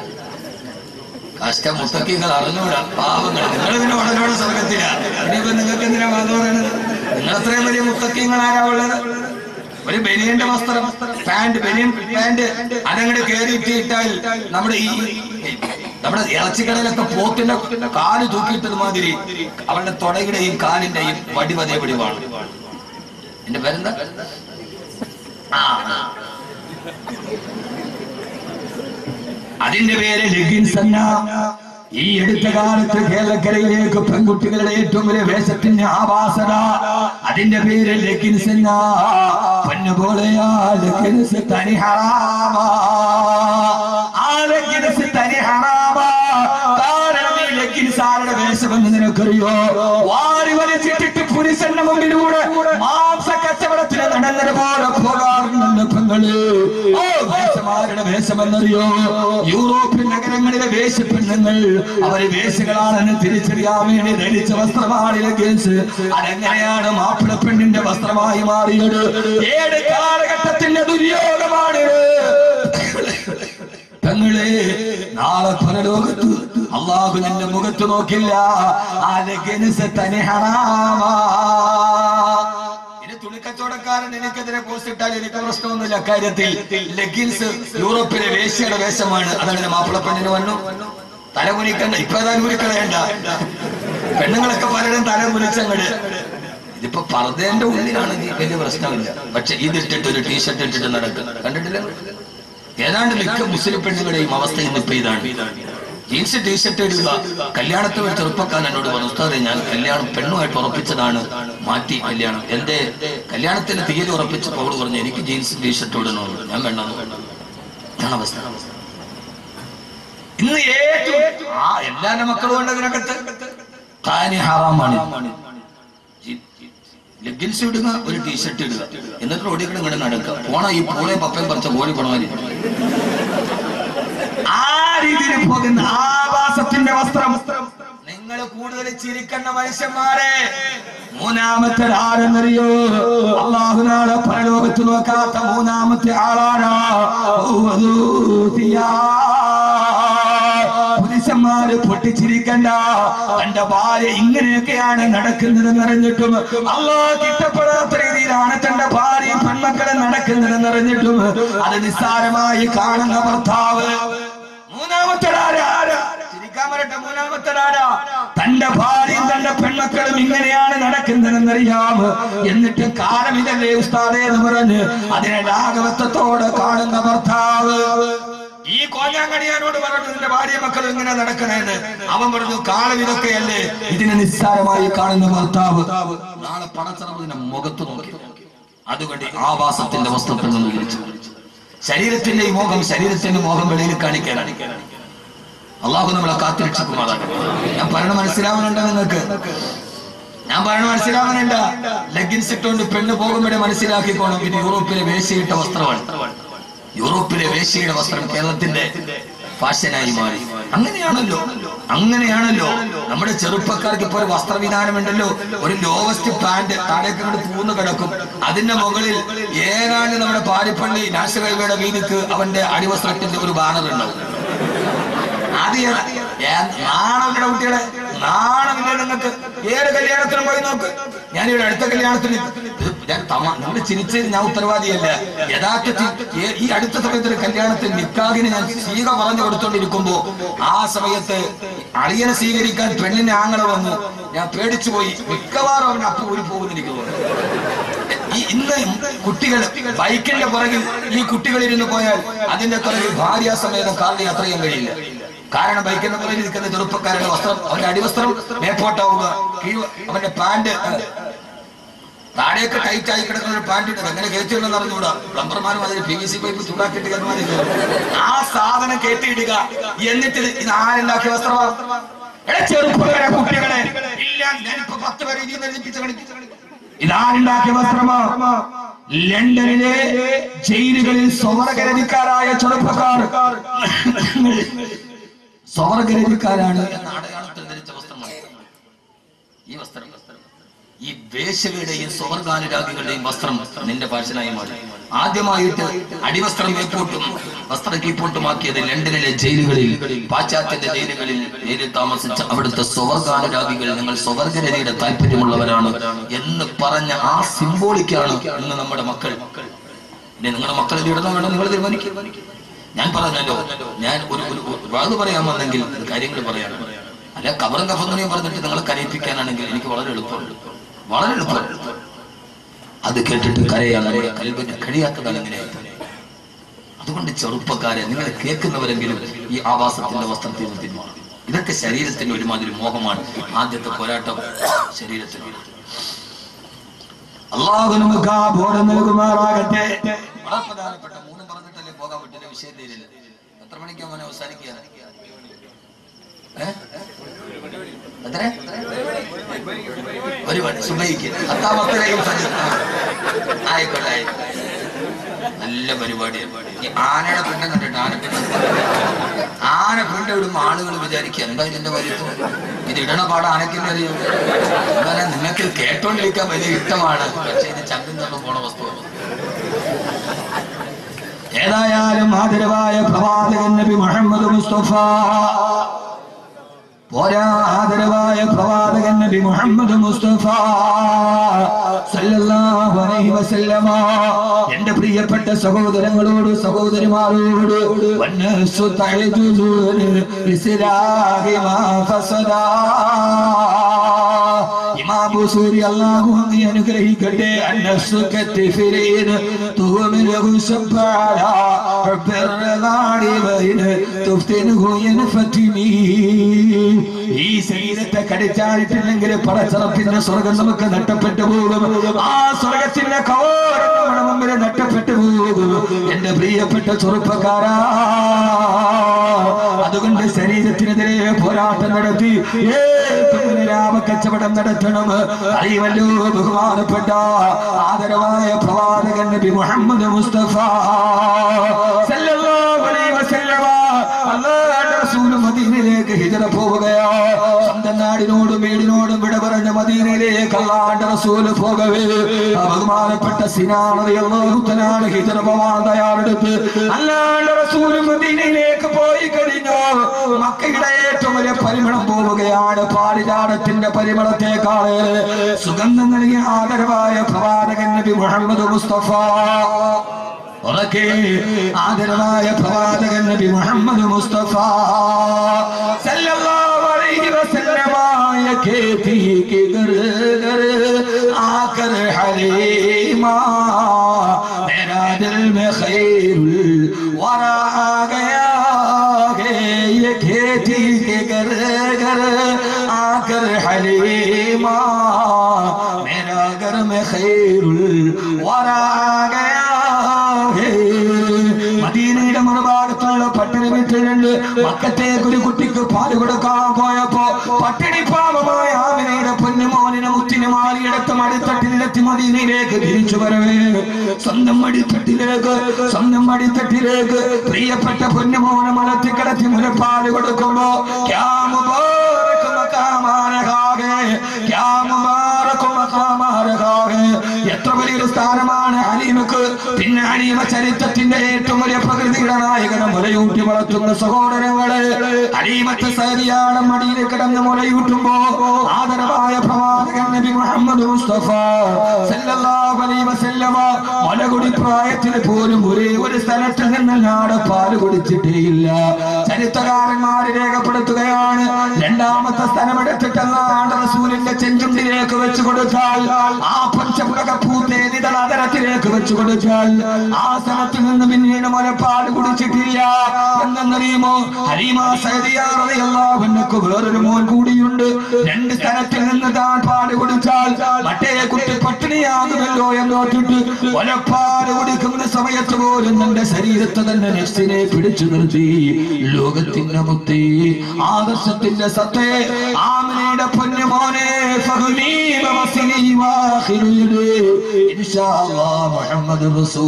കഷ്ട മുത്തക്കിങ്ങൾ അറിഞ്ഞൂടാ പാവങ്ങൾ നിങ്ങൾ ഇതിന്റെ ഉടനോടെ സ്വർഗത്തിലാ ഇനിയിപ്പോ നിങ്ങൾക്ക് എന്തിനാ വാദം പറയണത് നിങ്ങൾ അത്രയും വലിയ മുത്തക്കിങ്ങൾ ആരാ ഉള്ളത് ഒരു ബനിയന്റെ വസ്ത്രം പാന്റ് ബനിയൻ പാന്റ് അതങ്ങോട്ട് കയറിയിട്ട് ഇട്ടാൽ നമ്മുടെ ഈ നമ്മുടെ ഇറച്ചിക്കടയിലൊക്കെ പോത്തിന്റെ കാല് തൂക്കിയിട്ടത് മാതിരി അവളുടെ തുടയുടെയും കാലിന്റെയും വടിവതേ പിടിവാണ് എന്റെ പേരെന്താ ആ ആ. അതിന്റെ പേര് ലെഗിൻസ് അല്ല ഈ അടുത്ത കാലത്ത് കേരളക്കരയിലേക്ക് പെൺകുട്ടികളുടെ ഏറ്റവും വലിയ വേഷത്തിന്റെ ആവാസന അതിന്റെ പേര് ലെഗിൻസ് എന്നാ പൊന്നുപോലെയാ ലെഗിൻസ് തനി ഹറാമാ ആ ലെഗിൻസ് തനി ഹറാമാ കാരണം ഈ ലെഗിൻസ് ആരുടെ വേഷമെന്ന് നിനക്കറിയോ വാരി വലിച്ചിട്ടിട്ട് പുരുഷന്റെ മുമ്പിലൂടെ മാംസ കച്ചവടത്തിന് നടന്നത് പോലെ പോകാറുണ്ട് പെങ്ങള് ഓ വേഷമാരുടെ വേഷമെന്നറിയോ യൂറോപ്യൻ നഗരങ്ങളിലെ വേഷപ്പെണ്ണുങ്ങൾ അവര് വേഷങ്ങളാണെന്ന് തിരിച്ചറിയാൻ വേണ്ടി ധരിച്ച വസ്ത്രമാണ് ലെഗിൻസ് അതെങ്ങനെയാണ് മാപ്പിള പെണ്ണിന്റെ വസ്ത്രമായി മാറിയത് ഏത് കാലഘട്ടത്തിന്റെ ദുര്യോഗമാണ് തങ്ങളെ നാളെ പരലോകത്ത് അള്ളാഹു നിന്റെ മുഖത്ത് നോക്കില്ല ആ ലഗിൻസ് തനി ഹറാമാ ഇനി തുണിക്കച്ചവടക്കാരൻ എനിക്കെതിരെ പോസ്റ്റ് ഇട്ടാൽ എനിക്ക് പ്രശ്നമൊന്നുമില്ല കാര്യത്തിൽ ലെഗിൻസ് യൂറോപ്പിലെ വേശ്യയുടെ വേഷമാണ് അതങ്ങനെ മാപ്പിള പെണ്ണിന് വന്നു തല കുനിക്കണ്ട ഇപ്പൊ ഏതായാലും കുനിക്കളയണ്ട പെണ്ണുങ്ങളൊക്കെ പലരും തല കുനിച്ചങ്ങട് ഇതിപ്പോ പർദ്ദേന്റെ ഉള്ളിലാണെങ്കിൽ വലിയ പ്രശ്നമില്ല പക്ഷെ ഇതിട്ടിട്ട് ഒരു ടീഷർട്ട് ഇട്ടിട്ട് നടക്കുക കണ്ടിട്ടില്ല ഏതാണ്ട് മിക്ക മുസ്ലിം പെണ്ണുങ്ങളുടെയും അവസ്ഥ ഇന്നിപ്പോ ഇതാണ് ജീൻസ് ടീഷർട്ട് ഇടുക കല്യാണത്തിന് ഒരു ചെറുപ്പക്കാരൻ എന്നോട് പറഞ്ഞു ഉസ്താദെ ഞാൻ കല്യാണം പെണ്ണുമായിട്ട് ഉറപ്പിച്ചതാണ് മാറ്റി കല്യാണം എന്റെ കല്യാണത്തിന് തീയതി ഉറപ്പിച്ചപ്പോൾ അവള് പറഞ്ഞു എനിക്ക് ജീൻസ് ടീഷർട്ട് ഇടണമെന്ന് ഞാൻ വേണ്ടെന്ന് ഇതാണ് അവസ്ഥ ഇന്ന് ഏറ്റവും ആ എല്ലാ മക്കളും ഉണ്ട് ഇതിനകത്ത് താനി ഹറാമാണ് ലെഗിൻസ് ഇടുക ഒരു ടീഷർട്ട് ഇടുക എന്നിട്ട് റോഡിൽ കൂടെ ഇങ്ങനെ നടക്കുക പോണ ഈ പൂളെ പപ്പയും പറിച്ച കോഴി പണമാരി ആ രീതിയിൽ പോകുന്ന ആവാസത്തിന്റെ വസ്ത്രം നിങ്ങൾ കൂടുതൽ ചിരിക്കുന്ന മനുഷ്യന്മാരെ മൂന്നാമത്തെ ആരെന്നറിയോ അള്ളാഹു നാളെ പരലോകത്ത് നോക്കാത്ത മൂന്നാമത്തെ ആളാണ് പുരുഷന്മാര് പൊട്ടിച്ചിരിക്കണ്ട തന്റെ ഭാര്യ ഇങ്ങനെയൊക്കെയാണ് നടക്കുന്നതെന്ന് അറിഞ്ഞിട്ടും അള്ളാഹ് ഇഷ്ടപ്പെടാത്ത രീതിയിലാണ് തന്റെ ഭാര്യയും പെൺമക്കളും നടക്കുന്നതെന്ന് അറിഞ്ഞിട്ടും അത് നിസ്സാരമായി കാണുന്ന ഭർത്താവ് മൂന്നാമത്തെ ചിരിക്കാൻ വരട്ടെ മൂന്നാമത്തെ തന്റെ ഭാര്യയും തന്റെ പെൺമക്കളും ഇങ്ങനെയാണ് നടക്കുന്നതെന്നറിയാം എന്നിട്ട് കാലം ഇതല്ലേ ഉസ്താദേ എന്ന് പറഞ്ഞ് അതിനെ ലാഘവത്വത്തോടെ കാണുന്ന ഭർത്താവ് ഈ കോഞ്ഞാങ്കടിയാനോട് പറഞ്ഞു നിന്റെ ഭാര്യ മക്കൾ ഇങ്ങനെ നടക്കണേന്ന് അവൻ പറഞ്ഞു കാലം ഇതൊക്കെയല്ലേ ഇതിനെ നിസ്സാരമായി കാണുന്ന ഭർത്താവ് നാളെ പണച്ചറമ്പതിന്റെ മുഖത്ത് നോക്കി അതുകൊണ്ട് ഈ ആവാസത്തിന്റെ വസ്ത്രത്തിൽ നിന്ന് വിളിച്ചു ശരീരത്തിന്റെ ഈ മോഹം ശരീരത്തിന്റെ മോഹം വെളിയിൽ കാണിക്കാനാണ് അള്ളാഹു നമ്മളെ കാത്തുരക്ഷിക്കുമാറാകട്ടെ ഞാൻ പറയണ മനസ്സിലാവുന്നുണ്ടോ നിങ്ങൾക്ക് ഞാൻ പറയണ മനസ്സിലാവുന്നുണ്ട് ലെഗിൻസ് ഇട്ടുകൊണ്ട് പെണ്ണ് പോകുമ്പോഴേ മനസ്സിലാക്കിക്കോണം ഇത് യൂറോപ്പിലെ വേശ്യയിട്ട വസ്ത്രമാണ് യൂറോപ്പിലെ വേശ്യയുടെ വസ്ത്രം കേരളത്തിന്റെ ഫാഷനായി മാറി അങ്ങനെയാണല്ലോ അങ്ങനെയാണല്ലോ നമ്മുടെ ചെറുപ്പക്കാർക്ക് ഇപ്പോൾ ഒരു വസ്ത്രവിധാനമുണ്ടല്ലോ ഒരു ലോവസ്റ്റ് പാന്റ് താഴേക്ക് കൊണ്ട് പൂന്ന് കിടക്കും അതിന്റെ മുകളിൽ ഏതാണ്ട് നമ്മുടെ പാരിപ്പള്ളി നാഷണൽ ഹൈവേയുടെ വീതിക്ക് അവന്റെ അടിവസ്ത്രത്തിന്റെ ഒരു ബാനർ ഉണ്ടാവും അത് ഏതാ? ഏ- നാണമില്ല കുട്ടികളെ നാണമില്ല നിങ്ങൾക്ക് ഏത് കല്യാണത്തിനും പോയി നോക്ക് ഞാനിവിടെ അടുത്ത കല്യാണത്തിന് ഇത് ഞാൻ തമാ നിങ്ങൾ ചിരിച്ചത് ഞാൻ ഉത്തരവാദിയല്ല യഥാർത്ഥത്തിൽ ഏ- ഈ അടുത്ത സമയത്ത് ഒരു കല്യാണത്തിൽ നിക്കാഹിന് ഞാൻ സ്വീക പറഞ്ഞു കൊടുത്തോണ്ടിരിക്കുമ്പോ ആ സമയത്ത് അളിയനെ സ്വീകരിക്കാൻ പെണ്ണിന്റെ ആങ്ങളെ വന്നു ഞാൻ പേടിച്ചു പോയി മിക്കവാറും അവൻ അപ്പ് ഊരി പോകുന്നിരിക്കുന്നു ഈ ഇന്ന് കുട്ടികൾ ബൈക്കിന്റെ പുറകിൽ ഈ കുട്ടികൾ ഇരുന്ന് പോയാൽ അതിന്റെ പുറകിൽ ഭാര്യാസമേതം കാറിൽ യാത്ര ചെയ്യാൻ കഴിയില്ല കാരണം ബൈക്കിന്റെ പുറകിൽ നിൽക്കുന്ന ചെറുപ്പക്കാരുടെ വസ്ത്രം അവന്റെ അടിവസ്ത്രം മേപ്പോട്ടാവുക കീഴ് അവന്റെ പാന്റ് താഴേക്ക് ടൈറ്റ് ആയി കിടക്കുന്ന ഒരു പാന്റ് ഇട്ടത് അങ്ങനെ കയറ്റിയുണ്ടെന്ന് അറിഞ്ഞുകൂടാ പ്ലംബർമാരും അതിന് പി വി സി പൈപ്പ് ചൂടാക്കിയിട്ട് കയറുമാനില്ല ആ സാധനം കയറ്റിയിടുക എന്നിട്ട് ഇത് ഇത് ആരുണ്ടാക്കിയ വസ്ത്രമാ എടാ ചെറുപ്പക്കാരെ കുട്ടികളെ ഇല്ല ഞാനിപ്പോ പത്ത് പേരെ ഇതിൽ നിന്ന് എഴുതിപ്പിച്ച് കളിപ്പിച്ച് ഇതാരുണ്ടാക്കിയ വസ്ത്രമാ ലണ്ടനിലെ ജയിലുകളിൽ സ്വവർഗരതിക്കാരായ ചെറുപ്പക്കാർ സ്വവർഗരതിക്കാരാണ് എന്ന അടയാളത്തിൽ ധരിച്ച വസ്ത്രമാണ് ഈ വസ്ത്രം ഈ വേശ്യകളുടെയും സ്വർഗാനുരാഗികളുടെയും വസ്ത്രം നിന്റെ ഫാഷനായി മാറി ആദ്യമായിട്ട് അടിവസ്ത്രം മേപ്പോട്ടും വസ്ത്ര കീപ്പോട്ടുമാക്കിയത് ലണ്ടനിലെ ജയിലുകളിൽ പാശ്ചാത്യന്റെ ജയിലുകളിൽ ജയിലിൽ താമസിച്ച അവിടുത്തെ സ്വർഗാനുരാഗികൾ നിങ്ങൾ സ്വർഗരതിയുടെ താല്പര്യമുള്ളവരാണ് എന്ന് പറഞ്ഞ ആ സിംബോളിക്കാണ് ഇന്ന് നമ്മുടെ മക്കൾ ഇനി നിങ്ങളുടെ മക്കൾ ഇത് ഇടണോ വേണോ നിങ്ങൾ തീരുമാനിക്കും ഞാൻ പറഞ്ഞല്ലോ ഞാൻ ഒരു ഒരു ഒരു വാത് പറയാൻ വന്നെങ്കിൽ ഇത് കാര്യങ്ങൾ പറയാനാണ് അല്ല കബറും കഫന്നുണിയും പറഞ്ഞിട്ട് നിങ്ങളെ കരയിപ്പിക്കാനാണെങ്കിൽ എനിക്ക് വളരെ എളുപ്പമുണ്ട് വളരെ എളുപ്പമുണ്ട് അത് കേട്ടിട്ട് കരയാൻ നമ്മുടെ കൽബിന് കഴിയാത്തതാണ് ഇങ്ങനെ അതുകൊണ്ട് ചെറുപ്പക്കാരെ നിങ്ങൾ കേൾക്കുന്നവരെങ്കിലും ഈ ആവാസത്തിന്റെ വസ്ത്രത്തിൽ നിന്ന് പിന്മാറും ഇതൊക്കെ ശരീരത്തിന് ഒരുമാതിരി മോഹമാണ് ആദ്യത്തെ പോരാട്ടം ശരീരത്തിനോട് അള്ളാഹു നമുക്ക് ആ ബോധം നൽകുമാറാകട്ടെ വളരെ പ്രധാനപ്പെട്ട മൂന്നും പറഞ്ഞിട്ടല്ലേ പോകാൻ പറ്റില്ല വിഷയം തീരില്ല എത്ര മണിക്കാ മോനെ അവസാനിക്കുക ഏ? എത്ര ഒരു മണി സുബൈക്ക് പത്താമത്തിലേക്കും ആയിക്കോട്ടെ ആയിക്കോട്ടെ നല്ല പരിപാടിയാണ് ഈ ആനയുടെ പിണ്ടം കണ്ടിട്ട് ആനപ്പിണ്ടം ആന പിണ്ടം ഇടുമ്പോ ആളുകൾ വിചാരിക്കുക എന്താ ഇതിന്റെ വലിപ്പം ഇത് ഇടണ പാട് ആനക്കിന്റെ അറിയും എന്നാലും നിങ്ങൾക്ക് കേട്ടോണ്ടിരിക്കാൻ വലിയ ഇഷ്ടമാണ് പക്ഷെ ഇത് ചങ്കും തന്നു പോണ വസ്തുവാണ് ഏതായാലും ആദരവായ പ്രവാചകൻ നബി മുഹമ്മദ് മുസ്തഫ പോരാ ആദരവായ പ്രവാചകൻ നബി മുഹമ്മദ് മുസ്തഫ സല്ലല്ലാഹു അലൈഹി വസല്ലമ എന്റെ പ്രിയപ്പെട്ട സഹോദരങ്ങളോട് സഹോദരിമാരോട് വന്നസു തഅജുദൂൻ ഇസ്ലാഹി മാ ഫസദാ ഇമാം ബുസൂരി അല്ലാഹു അങ്ങേ അനുഗ്രഹിക്കട്ടെ അന്നസു കത്തിഫിരീൻ തുഹമിലഹു സബ്ബാല ബിർഗാഡിബൈൻ തുഫ്തിനുഹു യൻഫതിമി ഈ ശരീരത്തെ കടിച്ചാലിട്ടില്ലെങ്കിൽ പടച്ചറപ്പിന്റെ സ്വർഗം നമുക്ക് നഷ്ടപ്പെട്ടു പോകും ആ സ്വർഗത്തിന്റെ കവോരം നമ്മുടെ മുമ്പിൽ നഷ്ടപ്പെട്ടു പോകും എന്റെ പ്രിയപ്പെട്ട ചെറുപ്പക്കാരാ അതുകൊണ്ട് ശരീരത്തിനെതിരെ പോരാട്ടം നടത്തി ഏറ്റവും രാമ കച്ചവടം നടത്തണം അറിവല്ലോ ബഹുമാനപ്പെട്ട ആദരവായ പ്രവാചകൻ നബി മുഹമ്മദ് മുസ്തഫ സല്ലല്ലാഹു അലൈഹി വസല്ലമ അല്ലാഹുവിന്റെ റസൂൽ മദീനയിലേക്ക് ഹിജറ പോവുകയോ സ്വന്തം നാടിനോടും വീടിനോടും വിട പറഞ്ഞ മദീനയിലേക്ക് അല്ലാഹുവിന്റെ റസൂൽ പോകവേ ആ ബഹുമാനപ്പെട്ട സിനാണ് ഹിജറ പോവാൻ തയ്യാറെടുത്ത് അല്ലാഹുവിന്റെ റസൂൽ മദീനയിലേക്ക് പോയി കഴിഞ്ഞു മക്കയുടെ ഏറ്റവും വലിയ പരിമളം പോവുകയാണ് പാരിജാടത്തിന്റെ പരിമളത്തെക്കാള് സുഗന്ധം നൽകിയ ആദരവായ പ്രവാചകൻ നബി മുഹമ്മദ് മുസ്തഫ ഉറക്കെ ആദരവായ പ്രവാചകൻ നബി മുഹമ്മദ് മുസ്തഫ സല്ലല്ലാഹു അലൈഹി വസല്ലമ ये खेती के घर घर आकर हलीमा मेरा दिल में खैर वरा आ गया है ये खेती के घर घर आकर हलीमा मेरा घर में खैर वरा आ गया है മദീനയുടെ മറുഭാഗത്തുള്ള പട്ടിണി വീട്ടിലുണ്ട് മക്കത്തേക്ക് ഒരു കുട്ടിക്ക് പാല് കൊടുക്കാൻ പോയപ്പോ പട്ടിണി പാപമായ ആമിനയുടെ പൊന്നുമോനിനെ മുത്തിനെ മാറിയെടുത്ത് മടിത്തട്ടിലെത്തി മദീനയിലേക്ക് തിരിച്ചു വരവേ സ്വന്തം മടിത്തട്ടിലേക്ക് സ്വന്തം മടിത്തട്ടിലേക്ക് പ്രിയപ്പെട്ട പൊന്നുമോനെ മലത്തി കിടത്തി മുലപ്പാല് കൊടുക്കുമ്പോ ക്യാ മുബാറക് മഖാമാനഹാകെ, ക്യാ മുബാറക് മഖാമാനഹാകെ. എത്ര വലിയൊരു സ്ഥാനമാണ് ഹലീമക്ക് പിന്നെ ഹലീമ ചരിത്രത്തിന്റെ ഏറ്റവും വലിയ പ്രകൃതിയുടെ നായകനെ മുലയൂട്ടി വളർത്തുന്ന സഹോദരങ്ങളെ ഹലീമത്തെ സരിയാണ് മടിയിൽ കിടന്ന് മുലയൂട്ടുമ്പോ ആദരവായ പ്രവാചകൻ നബി മുഹമ്മദ് മുസ്തഫ സല്ലല്ലാഹു അലൈഹി വസല്ലമ മുലകുടി പ്രായത്തിൽ പോലും ഒരേ ഒരു സ്ഥലത്ത് നിന്നല്ലാതെ പാല് കുടിച്ചിട്ടേയില്ല ചരിത്രകാരന്മാർ രേഖപ്പെടുത്തുകയാണ് രണ്ടാമത്തെ സ്ഥലമെടുത്തിട്ടല്ലാണ്ട് റസൂലിന്റെ ചെഞ്ചുണ്ടിലേക്ക് വെച്ചു കൊടുത്താൽ ആ പഞ്ചപുടക പൂത്തേരിതൾ അതരത്തിലേക്ക് വെച്ചു കൊടുത്താൽ ആ സ്ഥലത്ത് നിന്ന് പിന്നീട് മുലപ്പാൽ കുടിച്ചിട്ടില്ല എന്തെന്നറിയുമോ ഹരീമ സൈദിയാറിയല്ലാവനക്ക് വേറൊരു മോൻ കൂടിയുണ്ട് രണ്ട് സ്ഥലത്തിൽ നിന്ന് താൻ പാല് കുടിച്ചാൽ മറ്റേ കുട്ടി പട്ടിണിയാകുമല്ലോ എന്നോട്ടിട്ട് മുലപ്പാൽ കുടിക്കുന്ന സമയത്ത് പോലും തന്റെ ശരീരത്തെ തന്നെ നെഫ്സിനെ പിടിച്ചു നിർത്തി ലോകത്തിന്റെ മുത്തി ആദർശത്തിന്റെ സത്തേ ആമനയുടെ പൊന്നുമോനെ ഫഹുമീമ വസിനി വാഖിലുയദ് ഇൻഷാ അല്ലാഹ് മുഹമ്മദ്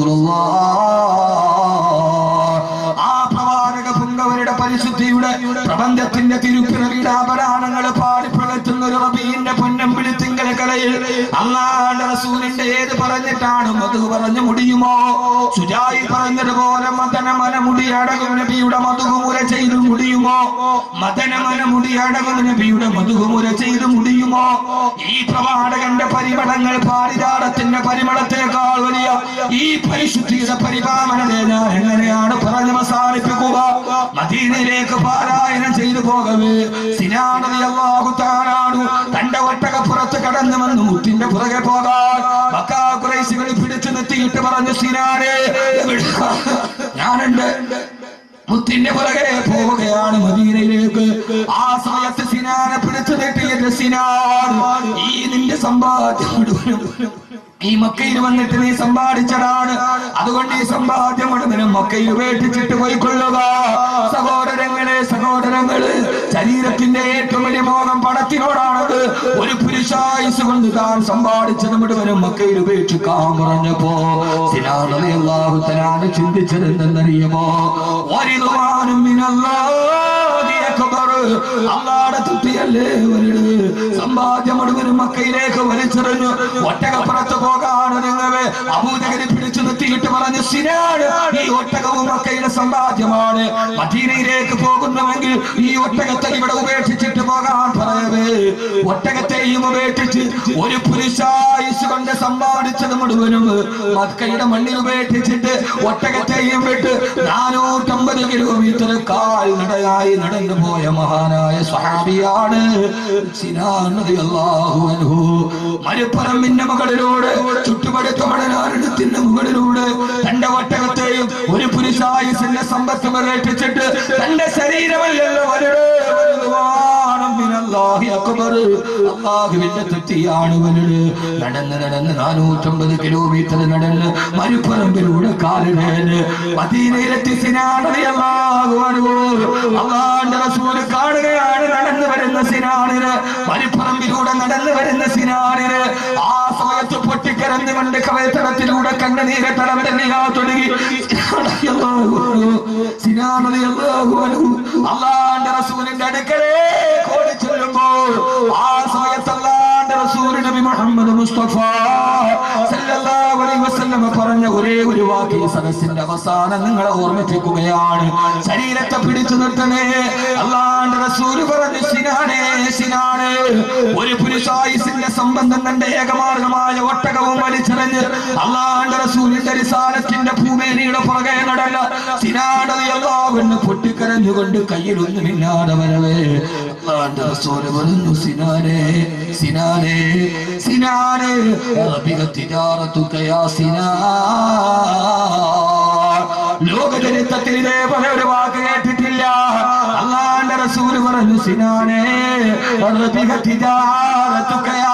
റസൂലുള്ളാഹ് ആ പ്രവാചക പുങ്കവരുടെ പരിശുദ്ധിയുടെ പ്രബന്ധത്തിന്റെ തിരുപ്പിറവിയുടെ ആഭരണങ്ങൾ പാടി പ്രകറ്റുന്ന ഒരു റബീന്റെ പൊന്നം പിടിത്തിങ്കൽ കളയിൽ അള്ളാന്റെ റസൂലിന്റെ ഏത് പറഞ്ഞിട്ടാണ് മധു പറഞ്ഞു മുടിയുമോ സുജായി പറഞ്ഞതുപോലെ മദന മനമുടി അടകും നബിയുടെ മധുകുമുര ചെയ്തു മുടിയുമോ മദന മനമുടി അടകും നബിയുടെ മധുകുമുര ചെയ്തു മുടിയുമോ ഈ പ്രവാചകന്റെ പരിമളങ്ങൾ പാരിജാടത്തിന്റെ പരിമളത്തെക്കാൾ വലിയ ഈ പരിശുദ്ധിയുടെ പരിപാലനത്തെ ഞാൻ എങ്ങനെയാണ് പറഞ്ഞ് അവസാനിപ്പിക്കുക മദീനയിലേക്ക് പാരായണം ചെയ്തു പോകവേ സിനാനതി അള്ളാഹു താനാണു തന്റെ ഒട്ടകപ്പുറത്ത് കടന്നു വന്ന് മുത്തിന്റെ പുറകെ പോകാൻ മക്കാ കുറേശികൾ പിടിച്ചു നിർത്തിയിട്ട് പറഞ്ഞു സിനാനെ ഞാനുണ്ട് മുത്തിന്റെ പുറകെ പോവുകയാണ് മദീനയിലേക്ക് ആ സമയത്ത് സിനാനെ പിടിച്ചു തെറ്റിയ സിനാൻ ഈ നിന്റെ സമ്പാദ്യം മുഴുവനും ഈ മക്കയിൽ വന്നിട്ട് നീ സമ്പാദിച്ചതാണ് അതുകൊണ്ട് ഈ സമ്പാദ്യം മുഴുവനും മക്കയിൽ ഉപേക്ഷിച്ചിട്ട് പോയിക്കൊള്ളുക സഹോദരങ്ങളെ സഹോദരങ്ങള് ശരീരത്തിന്റെ ഏറ്റവും വലിയ മോഹം പണത്തിനോടാണത് ഒരു പുരുഷായുസ് കൊണ്ട് താൻ സമ്പാദിച്ചത് മുഴുവനും മക്കയിൽ ഉപേക്ഷിക്കാൻ പറഞ്ഞപ്പോ സിനാഹു തനാണ് ചിന്തിച്ചത് എന്തെന്നറിയുമോ വരിതുവാനും അള്ളാടെ തുട്ടിയല്ലേ വലുത് സമ്പാദ്യം മുഴുവനും മക്കയിലേക്ക് വലിച്ചെറിഞ്ഞു ഒട്ടകപ്പുറത്ത് പോകാണ് നിങ്ങളെ അബൂജകനെ പിടിച്ചു നിർത്തിയിട്ട് പറഞ്ഞു സിനാണ് ഈ ഒട്ടകവും മക്കയുടെ സമ്പാദ്യമാണ് മദീനയിലേക്ക് പോകുന്നുവെങ്കിൽ ഈ ഒട്ടകത്തെ ഇവിടെ ഉപേക്ഷിച്ചിട്ട് പോകാൻ പറയവേ ഒട്ടകത്തെയും ഉപേക്ഷിച്ച് ഒരു പുരുഷായുസ് കൊണ്ട് സമ്പാദിച്ചത് മുഴുവനും മക്കയുടെ മണ്ണിൽ ഉപേക്ഷിച്ചിട്ട് ഒട്ടകത്തെയും വിട്ട് നാനൂറ്റമ്പത് കിലോമീറ്റർ കാൽ നടയായി നടന്നു പോയ മഹാനായ സ്വഹാബിയാണ് സിനാൻ റളിയല്ലാഹു അൻഹു മരുപ്പറമ്പിന്റെ മുകളിലൂടെ ചുറ്റുപടുത്ത മണനാരണത്തിന്റെ മുകളിലൂടെ തന്റെ ഒട്ടകത്തെയും ഒരു പുരുഷായുസിന്റെ സമ്പത്ത് പ്രകടിപ്പിച്ചിട്ട് തന്റെ ശരീരമല്ലല്ലോ വലുത് വലുതുവാണം മിനല്ലാഹി അക്ബർ അള്ളാഹുവിന്റെ തെറ്റിയാണ് വലുത് നടന്ന് നടന്ന് നാനൂറ്റമ്പത് കിലോമീറ്റർ നടന്ന് മരുപ്പറമ്പിലൂടെ കാലിടേന് മദീനയിലെത്തി സിനാണി അള്ളാഹു അള്ളാന്റെ റസൂല് കാണുകയാണ് നടന്നു വരുന്ന സിനാണിന് മരുപ്പറമ്പിലൂടെ നടന്നു വരുന്ന സിനാണിന് ആ സമയത്ത് പൊട്ടിക്കരഞ്ഞുകൊണ്ട് കവയത്തടത്തിലൂടെ കണ്ണുനീരെ തടവരണിയാ തുടങ്ങി സിനാണി അള്ളാഹു അള്ളാന്റെ റസൂലിന്റെ അടുക്കലേ ഓടി ചെല്ലുമ്പോൾ ആ സമയത്ത് അള്ളാന്റെ റസൂൽ നബി മുഹമ്മദ് മുസ്തഫ സല്ലല്ലാഹു അലൈഹി വസല്ലം പറഞ്ഞ ഒരേ ഒരു വാക്ക് ഈ സദസ്സിന്റെ അവസാനം നിങ്ങളെ ഓർമ്മിപ്പിക്കുകയാണ് ശരീരത്തെ പിടിച്ചു നിർത്തണേ അള്ളാന്റെ റസൂൽ പറഞ്ഞു സിനാനേ സിനാനേ ഒരു പുരുഷായുസിന്റെ സംബന്ധം തന്റെ ഏകമാർഗമായ ഒട്ടകവും വലിച്ചെറിഞ്ഞ് അള്ളാന്റെ റസൂലിന്റെ റിസാലത്തിന്റെ ഭൂമേനിയുടെ പുറകെ നടന്ന സിനാടതി എല്ലാവരും പൊട്ടിക്കരഞ്ഞുകൊണ്ട് കയ്യിലൊന്നുമില്ലാതെ വരവേ അള്ളാന്റെ റസൂല് പറഞ്ഞു സിനാനേ സിനാനേ സിനാനേ റബിക തിജാറത്തുക യാ സിനാൻ ലോക ചരിത്രത്തിൽ ഇതേപോലെ ഒരു വാക്ക് കേട്ടിട്ടില്ല അള്ളാന്റെ റസൂല് പറഞ്ഞു സിനാനേ റബിക തിജാറത്തുക യാ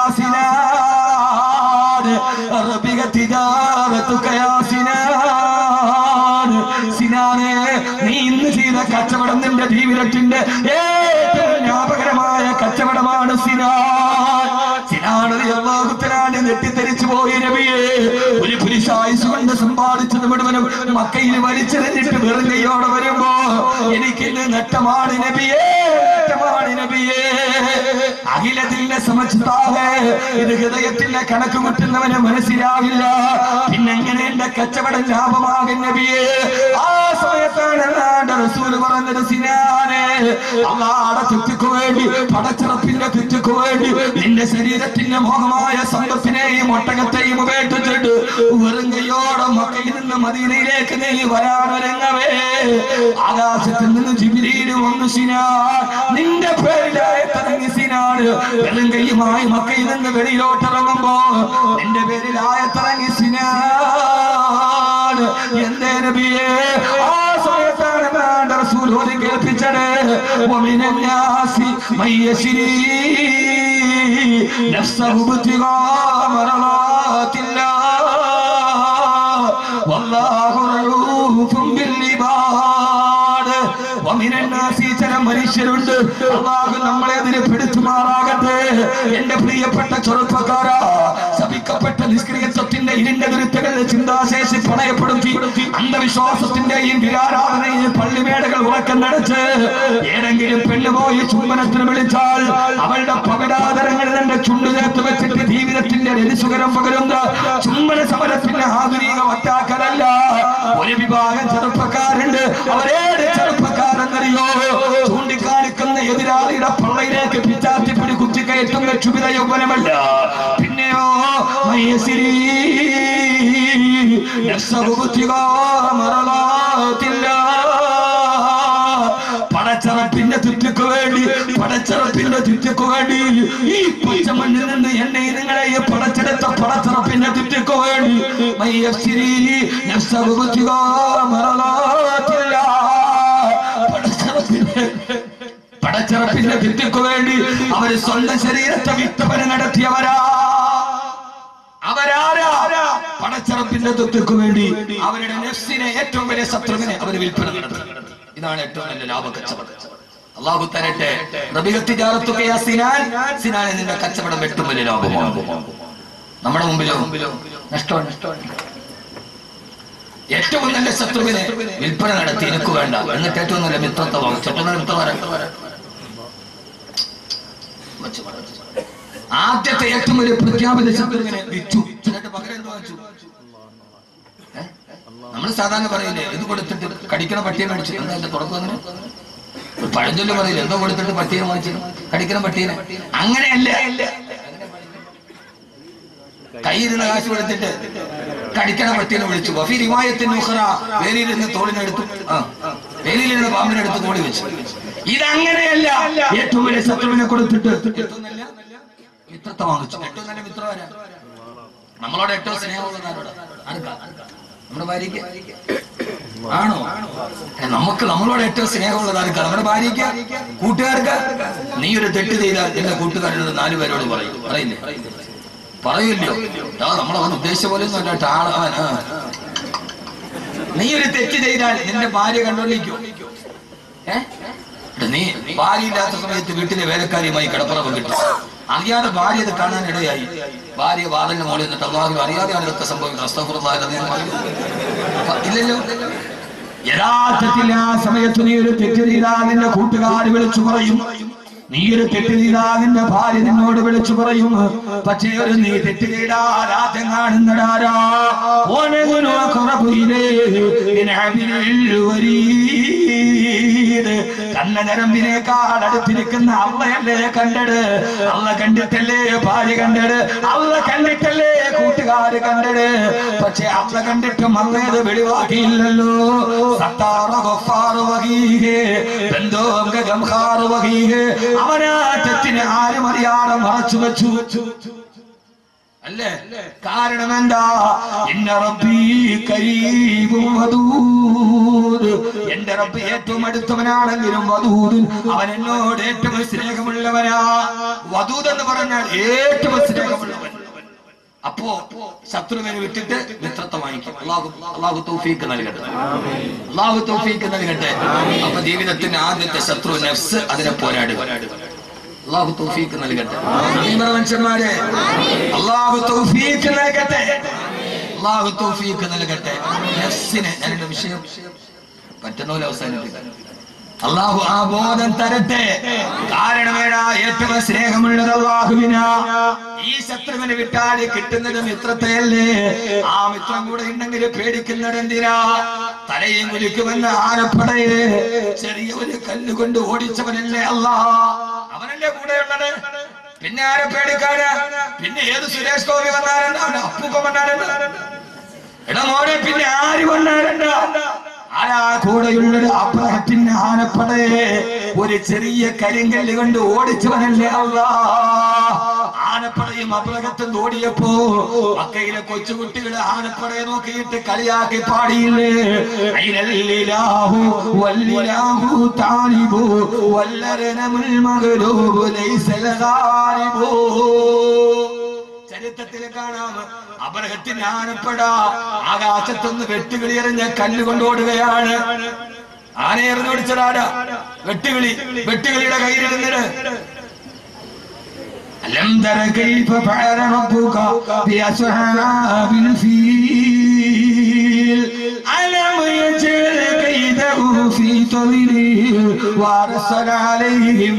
സിനാൻ റബിക തിജാറത്തുക യാ സിനാൻ സിനാനെ നീ ഇന്ന് ചെയ്ത കച്ചവടം നിന്റെ ജീവിതത്തിന്റെ ഏറ്റവും ജ്ഞാപകരമായ കച്ചവടമാണ് സിനാൻ സിനാനതി അള്ളാഹുത്തരാണ് നെട്ടിത്തെറിച്ചു പോയി നബിയെ ഒരു പുരുഷായുസ് കൊണ്ട് സമ്പാദിച്ചത് മുഴുവനും മക്കയിൽ വലിച്ചെറിഞ്ഞിട്ട് വെറും കൈയോടെ വരുമ്പോ എനിക്കിന്ന് നഷ്ടമാണ് നബിയേ നഷ്ടമാണ് നബിയേ അഖിലത്തിന്റെ സമച്ചിത്താവേ ഇത് ഹൃദയത്തിന്റെ കണക്ക് മുട്ടുന്നവന് മനസ്സിലാവില്ല പിന്നെങ്ങനെ എന്റെ കച്ചവടം ലാഭമാകും നബിയേ ആ സമയത്താണ് അല്ലാണ്ട് റസൂൽ പറഞ്ഞത് സിനാനെ അള്ളാടെ തെറ്റിക്കു വേണ്ടി പടച്ചിറപ്പിന്റെ തെറ്റിക്കു വേണ്ടി നിന്റെ ശരീരത്തിന്റെ മോഹമായ സമ്പത്തിനെയും ഒട്ടകത്തെയും ഉപേക്ഷിച്ചിട്ട് വെറും കൈയോടെ മക്കയിൽ നിന്ന് മദീനയിലേക്ക് നീ വരാനൊരങ്ങവേ ആകാശത്തിൽ നിന്ന് ജിബിരിയിൽ വന്നു സിനാൻ നിന്റെ പേരിലായി തുടങ്ങി സിനാണ് വെറും കൈയുമായി മക്കയിൽ നിന്ന് വെളിയിലോട്ടിറങ്ങുമ്പോ നിന്റെ പേരിലായ തുടങ്ങി സിനാൻ എന്തേ നബിയേ ആ സമയത്താണ് വേണ്ട റസൂൽ ഓതി കേൾപ്പിച്ചത് ومن الناس من يشري نفسه ابتغاء مرضات الله والله رؤوف بالعباد ومن الناس ചില മനുഷ്യരുണ്ട് അള്ളാഹു നമ്മളെ അതിന് പെടുത്തുമാറാകട്ടെ എന്റെ പ്രിയപ്പെട്ട ചെറുപ്പക്കാരാ ശപിക്കപ്പെട്ട നിഷ്ക്രിയത്വത്തിന്റെ ഇരുണ്ട ദുരിതകളിൽ ചിന്താശേഷി പണയപ്പെടുത്തി അന്ധവിശ്വാസത്തിന്റെയും വിരാരാധനയും പള്ളിമേടകൾ ഉറക്കം നടച്ച് ഏതെങ്കിലും പെണ്ണുപോയി ചുംബനത്തിന് വിളിച്ചാൽ അവളുടെ പവിടാതരങ്ങളിൽ എന്റെ ചുണ്ടു ചേർത്ത് വെച്ചിട്ട് ജീവിതത്തിന്റെ രതിസുകരം പകരുന്ന ചുംബന സമരത്തിന്റെ ആധുനിക വറ്റാക്കലല്ല ഒരു വിഭാഗം ചെറുപ്പക്കാരുണ്ട് അവരേത് ചെറുപ്പക്കാരെന്നറിയോ ചൂണ്ടിക്കാണിക്കുന്ന എതിരാളിയുടെ പള്ളയിലേക്ക് പിച്ചാത്തിപ്പിടി കുത്തിക്കയറ്റുന്ന ക്ഷുഭിത യൗവനമല്ല പിന്നെയോ മയസിരി മറലാത്തില്ല പടച്ചറപ്പിന്റെ ചുറ്റക്ക് വേണ്ടി പടച്ചറപ്പിന്റെ ചുറ്റക്ക് വേണ്ടി ഈ പച്ചമണ്ണിൽ നിന്ന് എന്നെ നിങ്ങളെ ഈ പടച്ചെടുത്ത പടച്ചറപ്പിന്റെ ചുറ്റക്ക് വേണ്ടി മയ്യശ്ശിരി മറലാത്തില്ല പടച്ചിറപ്പിന്റെ ഭിത്തിക്കു വേണ്ടി അവര് സ്വന്തം ശരീരത്തെ വിത്തപന നടത്തിയവരാ അവരാരാ പടച്ചിറപ്പിന്റെ തൊത്തിക്കു വേണ്ടി അവരുടെ നെഫ്സിനെ ഏറ്റവും വലിയ ശത്രുവിനെ അവർ വിൽപ്പന നടത്തി ഇതാണ് ഏറ്റവും വലിയ ലാഭ കച്ചവടം അള്ളാഹു തരട്ടെ റബിഹത്തി ജാറത്തുകയാ സിനാൻ സിനാനെ നിന്റെ കച്ചവടം ഏറ്റവും വലിയ ലാഭമാണ് നമ്മുടെ മുമ്പിലോ നഷ്ടമാണ് നഷ്ടമാണ് ഏറ്റവും നല്ല ശത്രുവിനെ വിൽപ്പന നടത്തി എനിക്ക് വേണ്ട എന്നിട്ട് ഏറ്റവും നല്ല മിത്രത്തെ വാങ്ങിച്ചു ഏറ്റവും നല്ല മിത്രമാരാ ആദ്യത്തെ ഏറ്റവും വലിയ പ്രഖ്യാപിത ശത്രുവിനെ വിറ്റു എന്നിട്ട് പകരം എന്ത് വാങ്ങിച്ചു നമ്മൾ സാധാരണ പറയില്ലേ ഇത് കൊടുത്തിട്ട് കടിക്കണ പട്ടിയെ മേടിച്ചു എന്താ എന്റെ തുടക്കം അങ്ങനെ ഒരു പഴഞ്ചൊല്ല് പറയില്ല എന്തോ കൊടുത്തിട്ട് പട്ടിയെ വാങ്ങിച്ചു കടിക്കണ പട്ടീനെ അങ്ങനെയല്ല കയ്യിരുന്ന കാശ് കൊടുത്തിട്ട് കടിക്കണ പട്ടീനെ വിളിച്ചു വഫി റിവായത്തിന് ഉഖറ വേലിയിലിരുന്ന് തോളിനെടുത്തു ആ വേലിയിലിരുന്ന് പാമ്പിനെടുത്ത് തോളി വെച്ചു ഇതങ്ങനെയല്ല ഏറ്റവും വലിയ ശത്രുവിനെ കൊടുത്തിട്ട് ഏറ്റവും നല്ല മിത്രത്തെ വാങ്ങിച്ചു ഏറ്റവും നല്ല മിത്രമാരാ നമ്മളോട് ഏറ്റവും സ്നേഹമുള്ളതാരോട് ആർക്കാ നമ്മുടെ ഭാര്യയ്ക്ക് ആണോ ഏ, നമുക്ക് നമ്മളോട് ഏറ്റവും സ്നേഹമുള്ളത് ആർക്കാ നമ്മുടെ ഭാര്യയ്ക്ക് കൂട്ടുകാർക്ക് നീ ഒരു തെറ്റ് ചെയ്താൽ നിന്റെ കൂട്ടുകാരോട് നാലു പേരോട് പറയും പറയില്ലേ പറയില്ലോ ആ നമ്മളവൻ ഉദ്ദേശിച്ച പോലെ ഒന്നും അല്ല ആള് അവൻ ആ. നീ ഒരു തെറ്റ് ചെയ്താൽ നിന്റെ ഭാര്യ കണ്ടോണ്ടിരിക്കോ ഏ എടാ, നീ ഭാര്യ ഇല്ലാത്ത സമയത്ത് വീട്ടിലെ വേലക്കാരിയുമായി കിടപ്പുറം കിട്ടും അറിയാതെ ഭാര്യ ഇത് കാണാൻ ഇടയായി ഭാര്യ വാതിലിന് മുകളിൽ നിന്നിട്ട് അള്ളാഹു അറിയാതെയാണ് ഇതൊക്കെ സംഭവിക്കുന്നത് അസ്തഫുറുല്ലാഹ് എന്ന് ഞാൻ പറയും. അപ്പൊ ഇല്ലല്ലോ യഥാർത്ഥത്തിൽ ആ സമയത്ത് നീ ഒരു തെറ്റ് ചെയ്താൽ നിന്റെ കൂട്ടുകാർ വിളിച്ചു പറയും നീ ഒരു തെറ്റ് ചെയ്താൽ നിന്റെ ഭാര്യ നിന്നോട് വിളിച്ചു പറയും പക്ഷേ ഒരു നീ തെറ്റ് ചെയ്താൽ ആദ്യം കാണുന്നടാരാ ഓനകുനു അഖറബു ഇലൈഹി മിൻ ഹബിലിൽ വരീദ് കണ്ണ ഞരമ്പിനേക്കാൾ അടുത്തിരിക്കുന്ന അള്ളയല്ലേ കണ്ടത് അള്ള കണ്ടിട്ടല്ലേ ഭാര്യ കണ്ടത് അള്ള കണ്ടിട്ടല്ലേ കൂട്ടുകാര് കണ്ടത് പക്ഷെ അള്ള കണ്ടിട്ടും അള്ളയത് വെളിവാക്കിയില്ലല്ലോ സത്താറ ഗഫാറ് വഹീഹേ ബന്ധോ ഗംഹാറ് വഹീഹേ അവനാ തെറ്റിനെ ആരും അറിയാതെ മറച്ചു വെച്ചു അല്ലേ കാരണം എന്താ ഇന്ന റബ്ബി കരീബും വദൂദ് എന്റെ റബ്ബ് ഏറ്റവും അടുത്തവനാണെങ്കിലും വദൂദ് അവൻ എന്നോട് ഏറ്റവും സ്നേഹമുള്ളവനാ വദൂദ് എന്ന് പറഞ്ഞാൽ ഏറ്റവും സ്നേഹമുള്ളവൻ അപ്പോ ശത്രുവിനെ വിട്ടിട്ട് മിത്രത്തെ വാങ്ങിക്കും അള്ളാഹു അള്ളാഹു തൗഫീക്ക് നൽകട്ടെ അള്ളാഹു തൗഫീക്ക് നൽകട്ടെ അപ്പൊ ജീവിതത്തിന്റെ ആദ്യത്തെ ശത്രു നഫ്സ് അതിനെ പോരാടുക അള്ളാഹു തൗഫീക്ക് നൽകട്ടെ അമീമ മനുഷ്യന്മാരെ അള്ളാഹു തൗഫീക്ക് നൽകട്ടെ അള്ളാഹു തൗഫീക്ക് നൽകട്ടെ നഫ്സിനെ എന്റെ വിഷയം പറ്റുന്ന പോലെ അവസാനിപ്പിക്കാൻ അള്ളാഹു ആ ബോധം തരട്ടെ കാരണമേടാ ഏറ്റവും സ്നേഹമുള്ളത് അള്ളാഹുവിനാ ഈ ശത്രുവിനെ വിട്ടാൽ കിട്ടുന്നത് മിത്രത്തെയല്ലേ ആ മിത്രം കൂടെ ഉണ്ടെങ്കിൽ പേടിക്കുന്നത് എന്തിനാ തലയും കുലിക്കുമെന്ന് ആരപ്പടയെ ചെറിയ ഒരു കല്ല് കൊണ്ട് ഓടിച്ചവനല്ലേ അല്ലാ അവനല്ലേ കൂടെയുള്ളത് പിന്നെ ആരെ പേടിക്കാന് പിന്നെ ഏത് സുരേഷ് ഗോപി വന്നാലുണ്ട് അവന്റെ അപ്പൂപ്പ വന്നാലുണ്ട് എടാ മോനെ പിന്നെ ആര് വന്നാലുണ്ട് ആരാ കൂടെയുള്ളത് അബ്രഹത്തിന്റെ ആനപ്പടയെ ഒരു ചെറിയ കരിങ്കല്ല് കൊണ്ട് ഓടിച്ചവനല്ലേ അല്ലാ ആനപ്പടയും അബ്രഹത്തും ഓടിയപ്പോ മക്കയിലെ കൊച്ചുകുട്ടികള് ആനപ്പടയെ നോക്കിയിട്ട് കളിയാക്കി പാടിയില്ലേ അയിലല്ലിലാഹു വല്ലിലാഹു താലിബു വല്ലരനമുൽ മഗ്ലൂബു ലൈസൽ ഗാലിബു ചരിത്രത്തിൽ കാണാം അപരഹത്തിന് ആനപ്പെട ആകാശത്തുനിന്ന് വെട്ടുകിളി എറിഞ്ഞ കല്ലുകൊണ്ട് ഓടുകയാണ് ആനയെ എറിഞ്ഞോടിച്ചതാരാ വെട്ടുകിളി വെട്ടുകിളിയുടെ കയ്യിലിരുന്നിട്ട് ألم تر كيف فعل ربك بأصحاب الفيل ألم يجعل كيده في تضليل وأرسل عليهم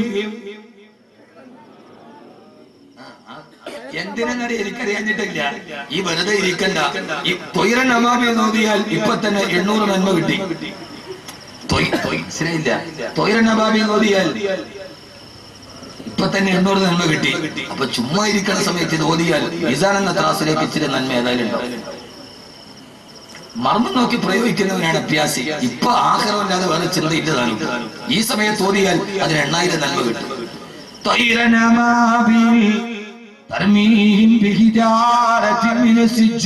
എന്തിനെന്നറിയ എനിക്കറിയാഞ്ഞിട്ടില്ല ഈ വെറുതെ ഇരിക്കണ്ട ഈ തൊയിരൻ അമാമി നോദിയാൽ ഇപ്പൊ തന്നെ എണ്ണൂറ് നന്മ കിട്ടി തൊയ് തൊയ് ശരിയില്ല തൊയിരൻ അമാമി നോദിയാൽ ഇപ്പൊ തന്നെ എണ്ണൂറ് നന്മ കിട്ടി അപ്പൊ ചുമ്മാ ഇരിക്കുന്ന സമയത്ത് ഇത് ഓതിയാൽ മിസാൻ എന്ന ത്രാസിലേക്ക് ഇച്ചിരി നന്മ ഏതായാലും ഉണ്ടാവും മർമ്മം നോക്കി പ്രയോഗിക്കുന്നവനാണ് അഭ്യാസി ഇപ്പൊ ആഹാരമില്ലാതെ വേറെ ചിന്തയില്ല താനും ഈ സമയത്ത് ഓതിയാൽ അതിന് എണ്ണായിരം നന്മ കിട്ടും തൊയിരനമാബിൽ ترميهم بحجارة من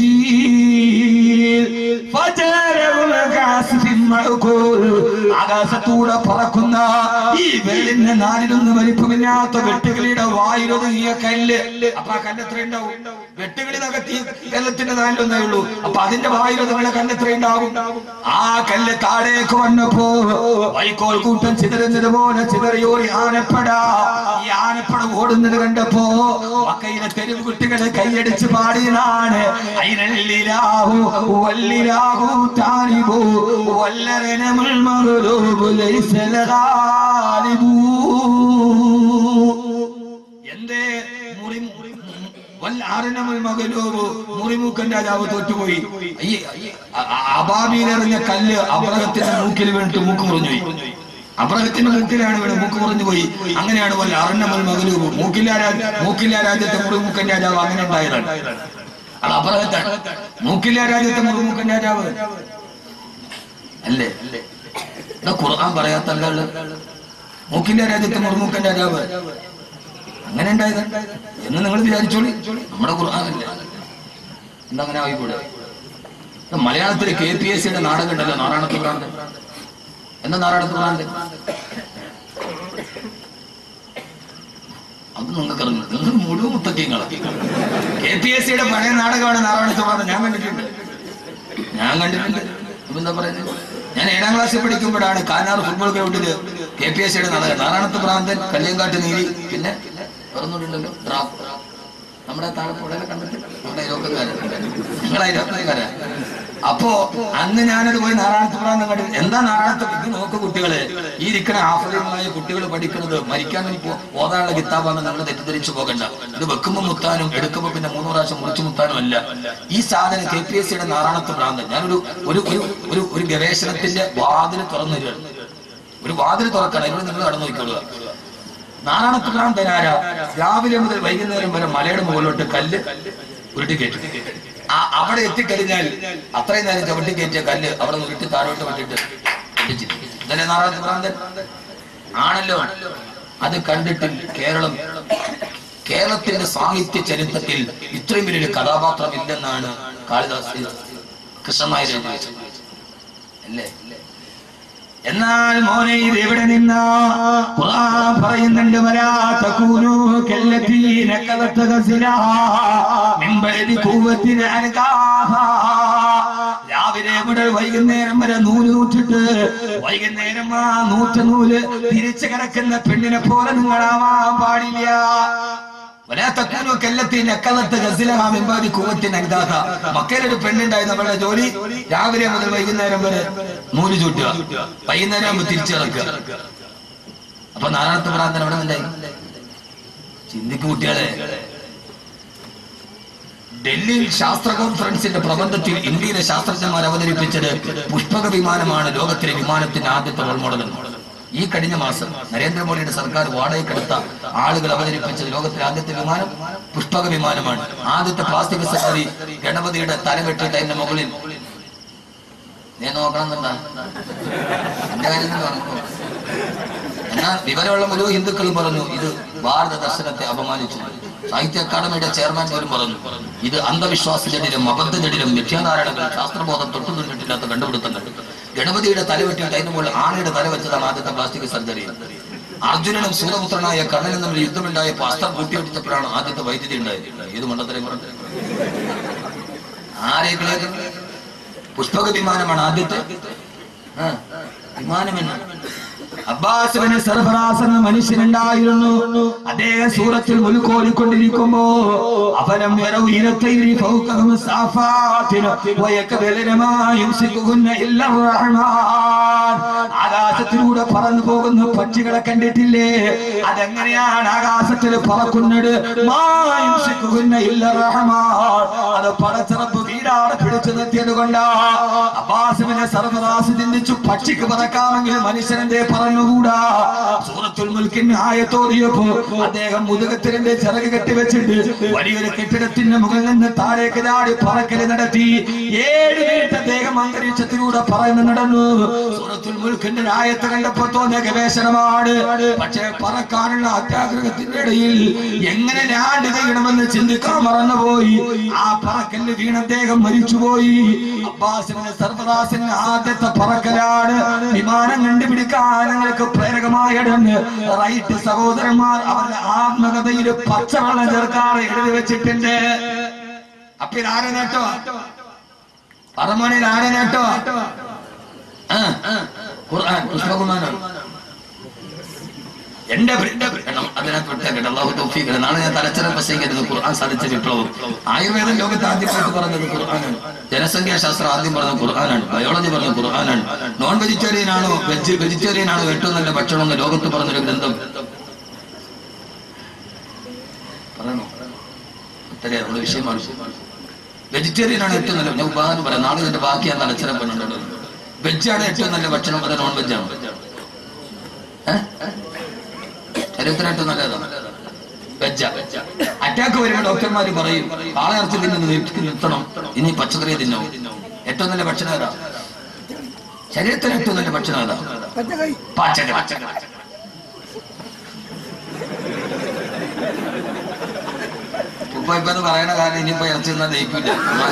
سجيل فجعلهم كعصف مأكول ആകാശത്തൂടെ പറക്കുന്ന ഈ വിരലിന്റെ നാലിലൊന്ന് വലിപ്പമില്ലാത്ത വെട്ടുകിളിയുടെ വായിലൊതുങ്ങിയ കല്ല് അപ്പൊ ആ കല്ല് എത്ര ഉണ്ടാവും വെട്ടുകിളി നകത്തി കല്ലത്തിന്റെ നാലിലൊന്നേ ഉള്ളൂ അപ്പൊ അതിന്റെ വായിലൊതുങ്ങുന്ന കല്ല് എത്ര ഉണ്ടാവും ആ കല്ല് താഴേക്ക് വന്നപ്പോ വൈക്കോൽ കൂട്ടം ചിതറുന്നത് പോലെ ചിതറിയോറി ആനപ്പട ഈ ആനപ്പട ഓടുന്നത് കണ്ടപ്പോ മക്കയിലെ തെരുവ് കുട്ടികളെ കൈയടിച്ച് പാടിയതാണ് ഐനല്ലിലാഹു വല്ലിലാഹു താലിബു വല്ലരനമുൽ മഗ്ലൂബു ലൈസ ലഗാലിബു എന്തേ മുറി വല്ലാരനമുൽ മഗ്ലൂബു മുറിമുക്കൻ രാജാവ് തോറ്റുപോയി അയ്യേ, അയ്യേ, അ- അ- അബാബിയിലെറിഞ്ഞ കല്ല് അബ്രഹത്തിന്റെ മൂക്കിൽ വീണിട്ട് മൂക്ക് മുറിഞ്ഞു പോയി അബ്രഹത്തിന്റെ മൂക്കിലാണ് വീണ് മൂക്ക് മുറിഞ്ഞു പോയി അങ്ങനെയാണ് വല്ല അറന്നമൽ മകലൂബ് മൂക്കില്ല രാജ- മൂക്കില്ല രാജ്യത്തെ മുറിമുക്കൻ രാജാവ് അങ്ങനെ ഉണ്ടായതാണ് അത് അബ്രഹത്താണ് മൂക്കില്ല രാജ്യത്തെ മുറിമുക്കൻ രാജാവ് അല്ലേ എന്നാ ഖുർആൻ പറയാത്ത ആളുകള് മൂക്കില്ല രാജ്യത്തെ മുറിമുക്കൻ രാജാവ് അങ്ങനെ ഉണ്ടായത് എന്ന് നിങ്ങൾ വിചാരിച്ചോളി നമ്മുടെ ഖുർആാനല്ലേ എന്താ അങ്ങനെ ആയിക്കൂടെ ഇത് മലയാളത്തിലെ കെ പി എസ് സിയുടെ നാടകം ഉണ്ടല്ലോ നാരായണത്ത് ഭ്രാന്ത് എന്താ നാരായണത്ത് ഭ്രാന്ത് അത് നിങ്ങൾക്ക് അറിഞ്ഞു നിങ്ങൾ മുഴുവൻ മുത്തക്കിങ്ങളാണ് കെ പി എസ് സിയുടെ പഴയ നാടകമാണ് നാരായണത്ത് ഭ്രാന്ത് ഞാൻ കണ്ടിട്ടുണ്ട് ഞാൻ കണ്ടിട്ടുണ്ട് അപ്പൊ എന്താ പറയുന്നത് ഞാൻ ഏഴാം ക്ലാസ്സിൽ പഠിക്കുമ്പോഴാണ് കാനാർ ഫുട്ബോൾ ഗ്രൗണ്ടില് കെ പി എസ് സിയുടെ നാടകം നാരായണത്ത് ഭ്രാന്തൻ കല്ലിയങ്കാട്ട് നീലി പിന്നെ പറഞ്ഞിട്ടുണ്ടല്ലോ ഡ്രാഫ് നമ്മുടെ താഴെപ്പുഴയിലെ കണ്ടിട്ട് നമ്മുടെ അയലോക്കക്കാരൻ ഞങ്ങൾ അയലോക്കക്കാരാ അപ്പോ അന്ന് ഞാനത് പോയി നാരായണത്ത് ഭ്രാന്തൻ കണ്ടു എന്താ നാരായണത്ത് ഇത് നോക്ക് കുട്ടികളെ ഈ ഇരിക്കണ ആഫ്രിക്കനായ കുട്ടികൾ പഠിക്കുന്നത് മരിക്കാനും പോ- ഓതാനുള്ള കിതാബാണ് നമ്മൾ തെറ്റിദ്ധരിച്ചു പോകണ്ട ഇത് വെക്കുമ്പോ മുത്താനും എടുക്കുമ്പോ പിന്നെ മൂന്ന് പ്രാവശ്യം മുറിച്ചു മുത്താനും അല്ല ഈ സാധനം കെ പി എസ് സിയുടെ നാരായണത്ത് ഭ്രാന്തൻ ഞാനൊരു ഒരു ഒരു ഒരു ഒരു ഗവേഷണത്തിന്റെ വാതിൽ തുറന്നു തരികയാണ് ഒരു വാതിൽ തുറക്കണം ഇവിടെ നിങ്ങൾ കടന്നു നോക്കിക്കൊള്ളുക നാരായണത്ത് ഭ്രാന്തൻ ആരാ രാവിലെ മുതൽ വൈകുന്നേരം വരെ മലയുടെ മുകളിലോട്ട് കല്ല് ഉരുട്ടി കയറ്റും ആ അവിടെ എത്തിക്കഴിഞ്ഞാൽ അത്രയും നേരം ചവിട്ടി കയറ്റിയ കല്ല് അവിടെ നിന്ന് ഉരുട്ടി താഴോട്ട് വിട്ടിട്ട് ഇടിച്ചിട്ട് ഇതല്ലേ നാരായണത്ത് ഭ്രാന്തൻ ആണല്ലോ അത് കണ്ടിട്ട് കേരളം കേരളത്തിന്റെ സാഹിത്യ ചരിത്രത്തിൽ ഇത്രയും വലിയൊരു കഥാപാത്രം ഇല്ലെന്നാണ് കാളിദാസ് കൃഷ്ണൻ നായർ എഴുതി വെച്ചത് അല്ലേ എന്നാൽ മോനെ ഇത് എവിടെ നിന്നാ ഖുർആൻ പറയുന്നുണ്ട് വലാ തകൂനു കല്ലതീന കലത ഗസിലാ മിൻ ബഅദി ഖുവത്തിൻ അൻകാഹാ രാവിലെ മുതൽ വൈകുന്നേരം വരെ നൂല് നൂറ്റിട്ട് വൈകുന്നേരം ആ നൂറ്റ നൂല് തിരിച്ചു കിടക്കുന്ന പെണ്ണിനെ പോലെ നിങ്ങളാവാൻ പാടില്ല വലാത്തക്കൂനു കല്ലത്തി നക്കലത്ത് ഗസിലഹാ മിമ്പാതി കൂവത്തിൻ അൻകാഥ മക്കയിലൊരു പെണ്ണുണ്ടായി നമ്മളുടെ ജോലി രാവിലെ മുതൽ വൈകുന്നേരം വരെ നൂല് ചൂട്ടുക വൈകുന്നേരം ആകുമ്പോൾ തിരിച്ചിറക്കുക അപ്പൊ നാരായണത്ത് ഭ്രാന്തൻ അവിടെ ഉണ്ടായി ചിന്തിക്കു കുട്ടികളെ ഡൽഹിയിൽ ശാസ്ത്ര കോൺഫറൻസിന്റെ പ്രബന്ധത്തിൽ ഇന്ത്യയിലെ ശാസ്ത്രജ്ഞന്മാർ അവതരിപ്പിച്ചത് പുഷ്പക വിമാനമാണ് ലോകത്തിലെ വിമാനത്തിന്റെ ആദ്യത്തെ റോൾ മോഡൽ ഈ കഴിഞ്ഞ മാസം നരേന്ദ്രമോദിയുടെ സർക്കാർ വാടകയ്ക്കെടുത്ത ആളുകൾ അവതരിപ്പിച്ചത് ലോകത്തിലെ ആദ്യത്തെ വിമാനം പുഷ്പക വിമാനമാണ് ആദ്യത്തെ പ്ലാസ്റ്റിക് സർജറി ഗണപതിയുടെ തല വെട്ടിയിട്ട് അതിന്റെ മുകളിൽ നീ നോക്കണമെന്നുണ്ടാ എന്റെ കാര്യം തന്നെ പറഞ്ഞു എന്നാൽ വിവരമുള്ള മുഴുവൻ ഹിന്ദുക്കളും പറഞ്ഞു ഇത് ഭാരത ദർശനത്തെ അപമാനിച്ചു സാഹിത്യ അക്കാദമിയുടെ ചെയർമാൻ പോലും പറഞ്ഞു ഇത് അന്ധവിശ്വാസജടിലും അബദ്ധജടിലും മിഥ്യാധാരണകൾ ശാസ്ത്രബോധം തൊട്ടു നിന്നിട്ടില്ലാത്ത കണ്ടുപിടുത്തങ്ങൾ ഗണപതിയുടെ തല വെട്ടിയിട്ട് അതിന് മുകളിൽ ആനയുടെ തല വെച്ചതാണ് ആദ്യത്തെ പ്ലാസ്റ്റിക് സർജറി അർജുനനും സൂര്യപുത്രനായ കർണനും തമ്മിൽ യുദ്ധമുണ്ടായപ്പോൾ അസ്ത്രം കൂട്ടിയൊടിച്ചപ്പോഴാണ് ആദ്യത്തെ വൈദ്യുതി ഉണ്ടായത് ഏത് മണ്ഡലത്തിലെ പറഞ്ഞു ആരെങ്കിലും പുഷ്പക വിമാനമാണ് ആദ്യത്തെ ആ, വിമാനമെന്ന് അബ്ബാസിന് സർഫറാസ് എന്ന മനുഷ്യനുണ്ടായിരുന്നു അദ്ദേഹം സൂറത്തിൽ മുലുക്കോലിക്കൊണ്ടിരിക്കുമ്പോ അവനം യറൗ ഇനത്തൈരി ഫൗഖഹും സാഫാത്തിന വയക്കബലന മാ യുംസികുഹുന്ന ഇല്ല റഹ്മാൻ ആകാശത്തിലൂടെ പറന്നു പോകുന്ന പക്ഷികളെ കണ്ടിട്ടില്ലേ അതെങ്ങനെയാണ് ആകാശത്തിൽ പറക്കുന്നത് മാ യുംസികുഹുന്ന ഇല്ല റഹ്മാൻ അത് പടച്ചിറപ്പ് വീടാണ് പിടിച്ചു നിർത്തിയത് കൊണ്ടാ അബ്ബാസിനെ സർഫറാസ് ചിന്തിച്ചു പക്ഷിക്ക് പറക്കാമെങ്കിൽ മനുഷ്യനെ പറഞ്ഞുകൂടാ സൂറത്തുൽ മുൽക്കിന് ആയത്തോറിയപ്പോ അദ്ദേഹം മുതുകത്തിലിന്റെ ചിറക് കെട്ടിവെച്ചിട്ട് വലിയൊരു കെട്ടിടത്തിന്റെ മുകളിൽ നിന്ന് താഴേക്ക് ചാടി പറക്കല് നടത്തി ഏഴ് മിനിറ്റ് അദ്ദേഹം അന്തരീക്ഷത്തിലൂടെ പറന്ന് നടന്നു സൂറത്തുൽ മുൽക്കിന്റെ ആയത്ത് കണ്ടപ്പോ തോന്നിയ ഗവേഷണമാണ് പക്ഷേ പറക്കാനുള്ള അത്യാഗ്രഹത്തിന്റെ ഇടയിൽ എങ്ങനെ ലാൻഡ് ചെയ്യണമെന്ന് ചിന്തിക്കാൻ മറന്നുപോയി ആ പറക്കലിൽ വീണ അദ്ദേഹം മരിച്ചുപോയി അബ്ബാസിന്റെ സർവദാസിന്റെ ആദ്യത്തെ പറക്കലാണ് വിമാനം കണ്ടുപിടിക്കാൻ ഞങ്ങൾ സമുദായങ്ങൾക്ക് പ്രേരകമായിടന്ന് റൈറ്റ് സഹോദരന്മാർ അവരുടെ ആത്മകഥയിൽ പച്ചവെള്ളം ചേർക്കാറ് എഴുതി വെച്ചിട്ടുണ്ട് അപ്പൊ ഇത് ആരെ നേട്ടോ പറമണിയിൽ ആരെ നേട്ടോ ആ, ആ, ഖുർആൻ പുഷ്പകുമാരനാണ് എന്റെ പ്രി- എന്റെ പ്രി- കാരണം അതിനകത്ത് വിട്ടേക്കട്ടെ അള്ളാഹു തൗഫീഖ് തരട്ടെ. നാളെ ഞാൻ തലച്ചറ പ്രസംഗിക്കുന്നത് ഖുർആൻ സാധിച്ച വിപ്ലവം ആയുർവേദം ലോകത്ത് ആദ്യമായിട്ട് പറഞ്ഞത് ഖുർആനാണ് ജനസംഖ്യാശാസ്ത്രം ആദ്യം പറഞ്ഞത് ഖുർആനാണ് ബയോളജി പറഞ്ഞത് ഖുർആനാണ് നോൺ വെജിറ്റേറിയൻ ആണോ വെജ് വെജിറ്റേറിയൻ ആണോ ഏറ്റവും നല്ല ഭക്ഷണം എന്ന് ലോകത്ത് പറഞ്ഞൊരു ഗ്രന്ഥം പറയണോ ഇത്രയാ നമ്മുടെ വിഷയമാണ് വെജിറ്റേറിയൻ ആണ് ഏറ്റവും നല്ല ഞാൻ ഉപാധാനം പറയാം നാളെ ഇതിന്റെ ബാക്കി ഞാൻ തലച്ചറ പറഞ്ഞിട്ടുണ്ട് വെജാണ് ഏറ്റവും നല്ല ഭക്ഷണം അത് നോൺ വെജാണ് ഏഹ് ശരീരത്തിന് ഏറ്റവും നല്ലതാണ് വെജ അറ്റാക്ക് വരുമ്പോൾ ഡോക്ടർമാർ പറയും പാളയിറച്ചി തിന്നുന്നത് നിർത്തി നിർത്തണം ഇനി പച്ചക്കറി തിന്നോ ഏറ്റവും നല്ല ഭക്ഷണം ഏതാ ശരീരത്തിന് ഏറ്റവും നല്ല ഭക്ഷണം ഏതാ പച്ചക്കറി പച്ചക്കറി ഉപ്പ ഇപ്പൊ അത് പറയണ കാരണം ഇനിയിപ്പോ ഇറച്ചി തിന്നാൻ ദഹിക്കില്ല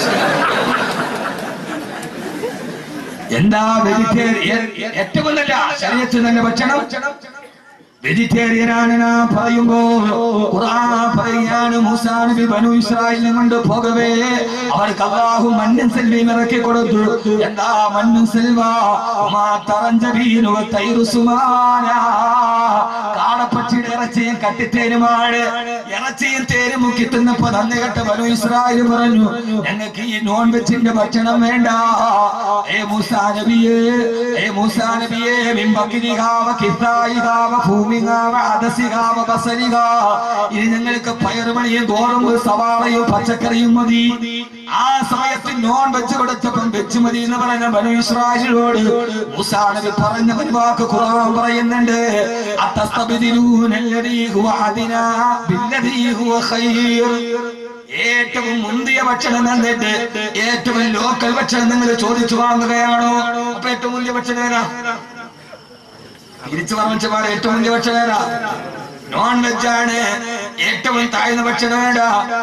എന്താ വെജിറ്റേറിയൻ ഏറ്റവും നല്ല ശരീരത്തിൽ നല്ല ഭക്ഷണം വെജിറ്റേറിയൻ ആണ് ഞാൻ പറയുമ്പോ ഖുർആൻ പറയാണ് മൂസാ നബി ബനു ഇസ്രായേലിനെ കൊണ്ട് പോകവേ അവർക്ക് അള്ളാഹു മണ്ണും സെൽവിയും ഇറക്കി കൊടുത്തു എന്താ മണ്ണും സെൽവ ഉമാ തറഞ്ചബീനു തൈറു സുമാന കാടപ്പക്ഷിയുടെ ഇറച്ചിയും കട്ടിത്തേരുമാണ് ഇറച്ചിയും തേരും മുക്കി തിന്നപ്പോ നന്ദി കെട്ട ബനു ഇസ്രായേൽ പറഞ്ഞു ഞങ്ങൾക്ക് ഈ നോൺ വെജിന്റെ ഭക്ഷണം വേണ്ട ഏ മൂസാ നബിയേ ഏ മൂസാ നബിയേ മിമ്പക്കിരികാവ കിത്തായികാവ ഭൂമികാവ അദസികാവ ബസരിക ഇനി ഞങ്ങൾക്ക് പയറുമണിയും ഗോതമ്പ് സവാളയും പച്ചക്കറിയും മതി ആ സമയത്ത് നോൺ വെച്ച് കൊടുത്തപ്പം വെച്ച് മതി എന്ന് പറഞ്ഞ ബനു ഇസ്രായേലിനോട് മൂസാ നബി പറഞ്ഞ ഒരു വാക്ക് ഖുർആൻ പറയുന്നുണ്ട് അത്തസ്തബിദിലൂനല്ലദീ ഹുവ അദിനാ ബില്ലദീ ഹുവ ഖൈർ ഏറ്റവും മുന്തിയ ഭക്ഷണം എന്നിട്ട് ഏറ്റവും ലോക്കൽ ഭക്ഷണം നിങ്ങൾ ചോദിച്ചു വാങ്ങുകയാണോ അപ്പൊ ഏറ്റവും മുന്തിയ ഭക്ഷണം ഏതാ തിരിച്ചു പറഞ്ഞപാട് ഏറ്റവും മുന്തിയ ഭക്ഷണം ഏതാ നോൺ വെജാണ് ഏറ്റവും താഴ്ന്ന ഭക്ഷണം വേണ്ട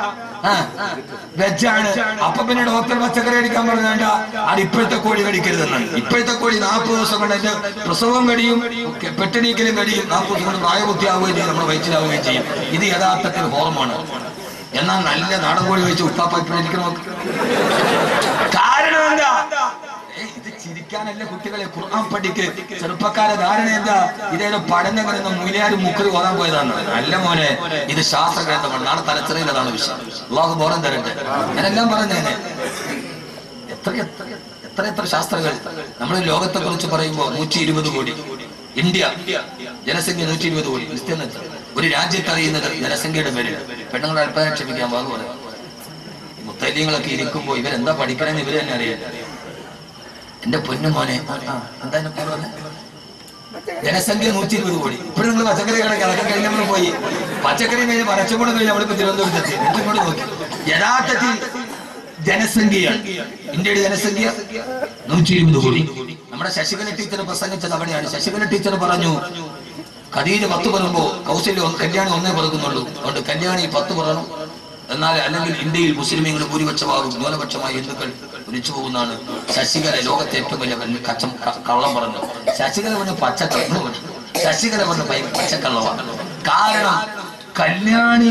വെജാണ് അപ്പൊ പിന്നെ ഡോക്ടർ പച്ചക്കറി അടിക്കാൻ പറഞ്ഞാണ്ട അത് ഇപ്പോഴത്തെ കോഴി കടിക്കരുതെന്നാണ് ഇപ്പോഴത്തെ കോഴി നാൽപ്പത് ദിവസം കൊണ്ട് അതിന്റെ പ്രസവം കടിയും പെട്ടണീക്കലും കടിയും നാൽപ്പത് ദിവസം കൊണ്ട് പ്രായബുദ്ധിയാവുകയും ചെയ്യും നമ്മുടെ വയറ്റിലാവുകയും ചെയ്യും ഇത് യഥാർത്ഥത്തിൽ ഹോർമോണ് എന്നാൽ നല്ല നാടൻ കോഴി വെച്ച് ഉപ്പാപ്പ ഇപ്പോഴെനിക്ക് കാരണം എന്താ ഏയ് ഇത് ചിരിക്കാനല്ല കുട്ടികളെ ഖുർആൻ പഠിക്ക് ചെറുപ്പക്കാരെ ധാരണ എന്താ ഇതേതോ പഠനം കിടന്ന മൂലിയാരും മുക്കറി ഓതാൻ പോയതാണ് അല്ല മോനെ ഇത് ശാസ്ത്ര ഗ്രന്ഥമാണ് നാളെ തലച്ചെറിയിലതാണ് വിഷയം അള്ളാഹു ബോധം തരട്ടെ ഞാനെല്ലാം പറഞ്ഞേനെ എത്ര എത്ര എത്ര എത്ര ശാസ്ത്രങ്ങൾ നമ്മൾ ലോകത്തെ കുറിച്ച് പറയുമ്പോൾ നൂറ്റി ഇരുപത് കോടി ഇന്ത്യ ജനസംഖ്യ നൂറ്റി ഇരുപത് കോടി ക്രിസ്ത്യൻ എത്ര? ഒരു രാജ്യത്ത് അറിയുന്നത് ജനസംഖ്യയുടെ പേരിൽ പെണ്ണുങ്ങളെ അല്പം ക്ഷമിക്കാൻ വാങ്ങു പറയാം മുത്തല്യങ്ങളൊക്കെ ഇരിക്കുമ്പോ ഇവരെന്താ പഠിക്കണമെന്ന് ഇവര് തന്നെ അറിയില്ല എന്റെ പൊന്നു മോനെ ആ, ആ, എന്താ എന്നെ പേര് പറഞ്ഞെ? ജനസംഖ്യ നൂറ്റി ഇരുപത് കോടി ഇപ്പോഴും നിങ്ങൾ പച്ചക്കറി കടക്ക് അതൊക്കെ കഴിഞ്ഞ് നമ്മൾ പോയി പച്ചക്കറി കഴിഞ്ഞ് പരച്ചുകൂടെ കഴിഞ്ഞ് നമ്മളിപ്പോ തിരുവനന്തപുരത്തെത്തി എന്നിട്ട് ഇങ്ങോട്ട് നോക്കി യഥാർത്ഥത്തിൽ ജനസംഖ്യയാണ് ഇന്ത്യയുടെ ജനസംഖ്യ നൂറ്റി ഇരുപത് കോടി നമ്മുടെ ശശികല ടീച്ചർ പ്രസംഗിച്ചത് അവിടെയാണ് ശശികല ടീച്ചർ പറഞ്ഞു ഖദീജ പത്ത് പറയുമ്പോ കൗശല്യ ഒന്ന് കല്യാണി ഒന്നേ പറക്കുന്നുള്ളൂ അതുകൊണ്ട് കല്യാണി പത്ത് പറയണം എന്നാൽ അല്ലെങ്കിൽ ഇന്ത്യയിൽ മുസ്ലിമീങ്ങൾ ഭൂരിപക്ഷമാകും ന്യൂനപക്ഷമായ ഹിന്ദുക്കൾ ഒലിച്ചു പോകുന്നതാണ് ശശികല ലോകത്തെ ഏറ്റവും വലിയ വൻ കച്ചം ക- കള്ളം പറഞ്ഞു ശശികല പറഞ്ഞ പച്ചക്കള്ളം പറഞ്ഞു ശശികല പറഞ്ഞ പൈ- പച്ചക്കള്ളമാണ് കാരണം കല്യാണി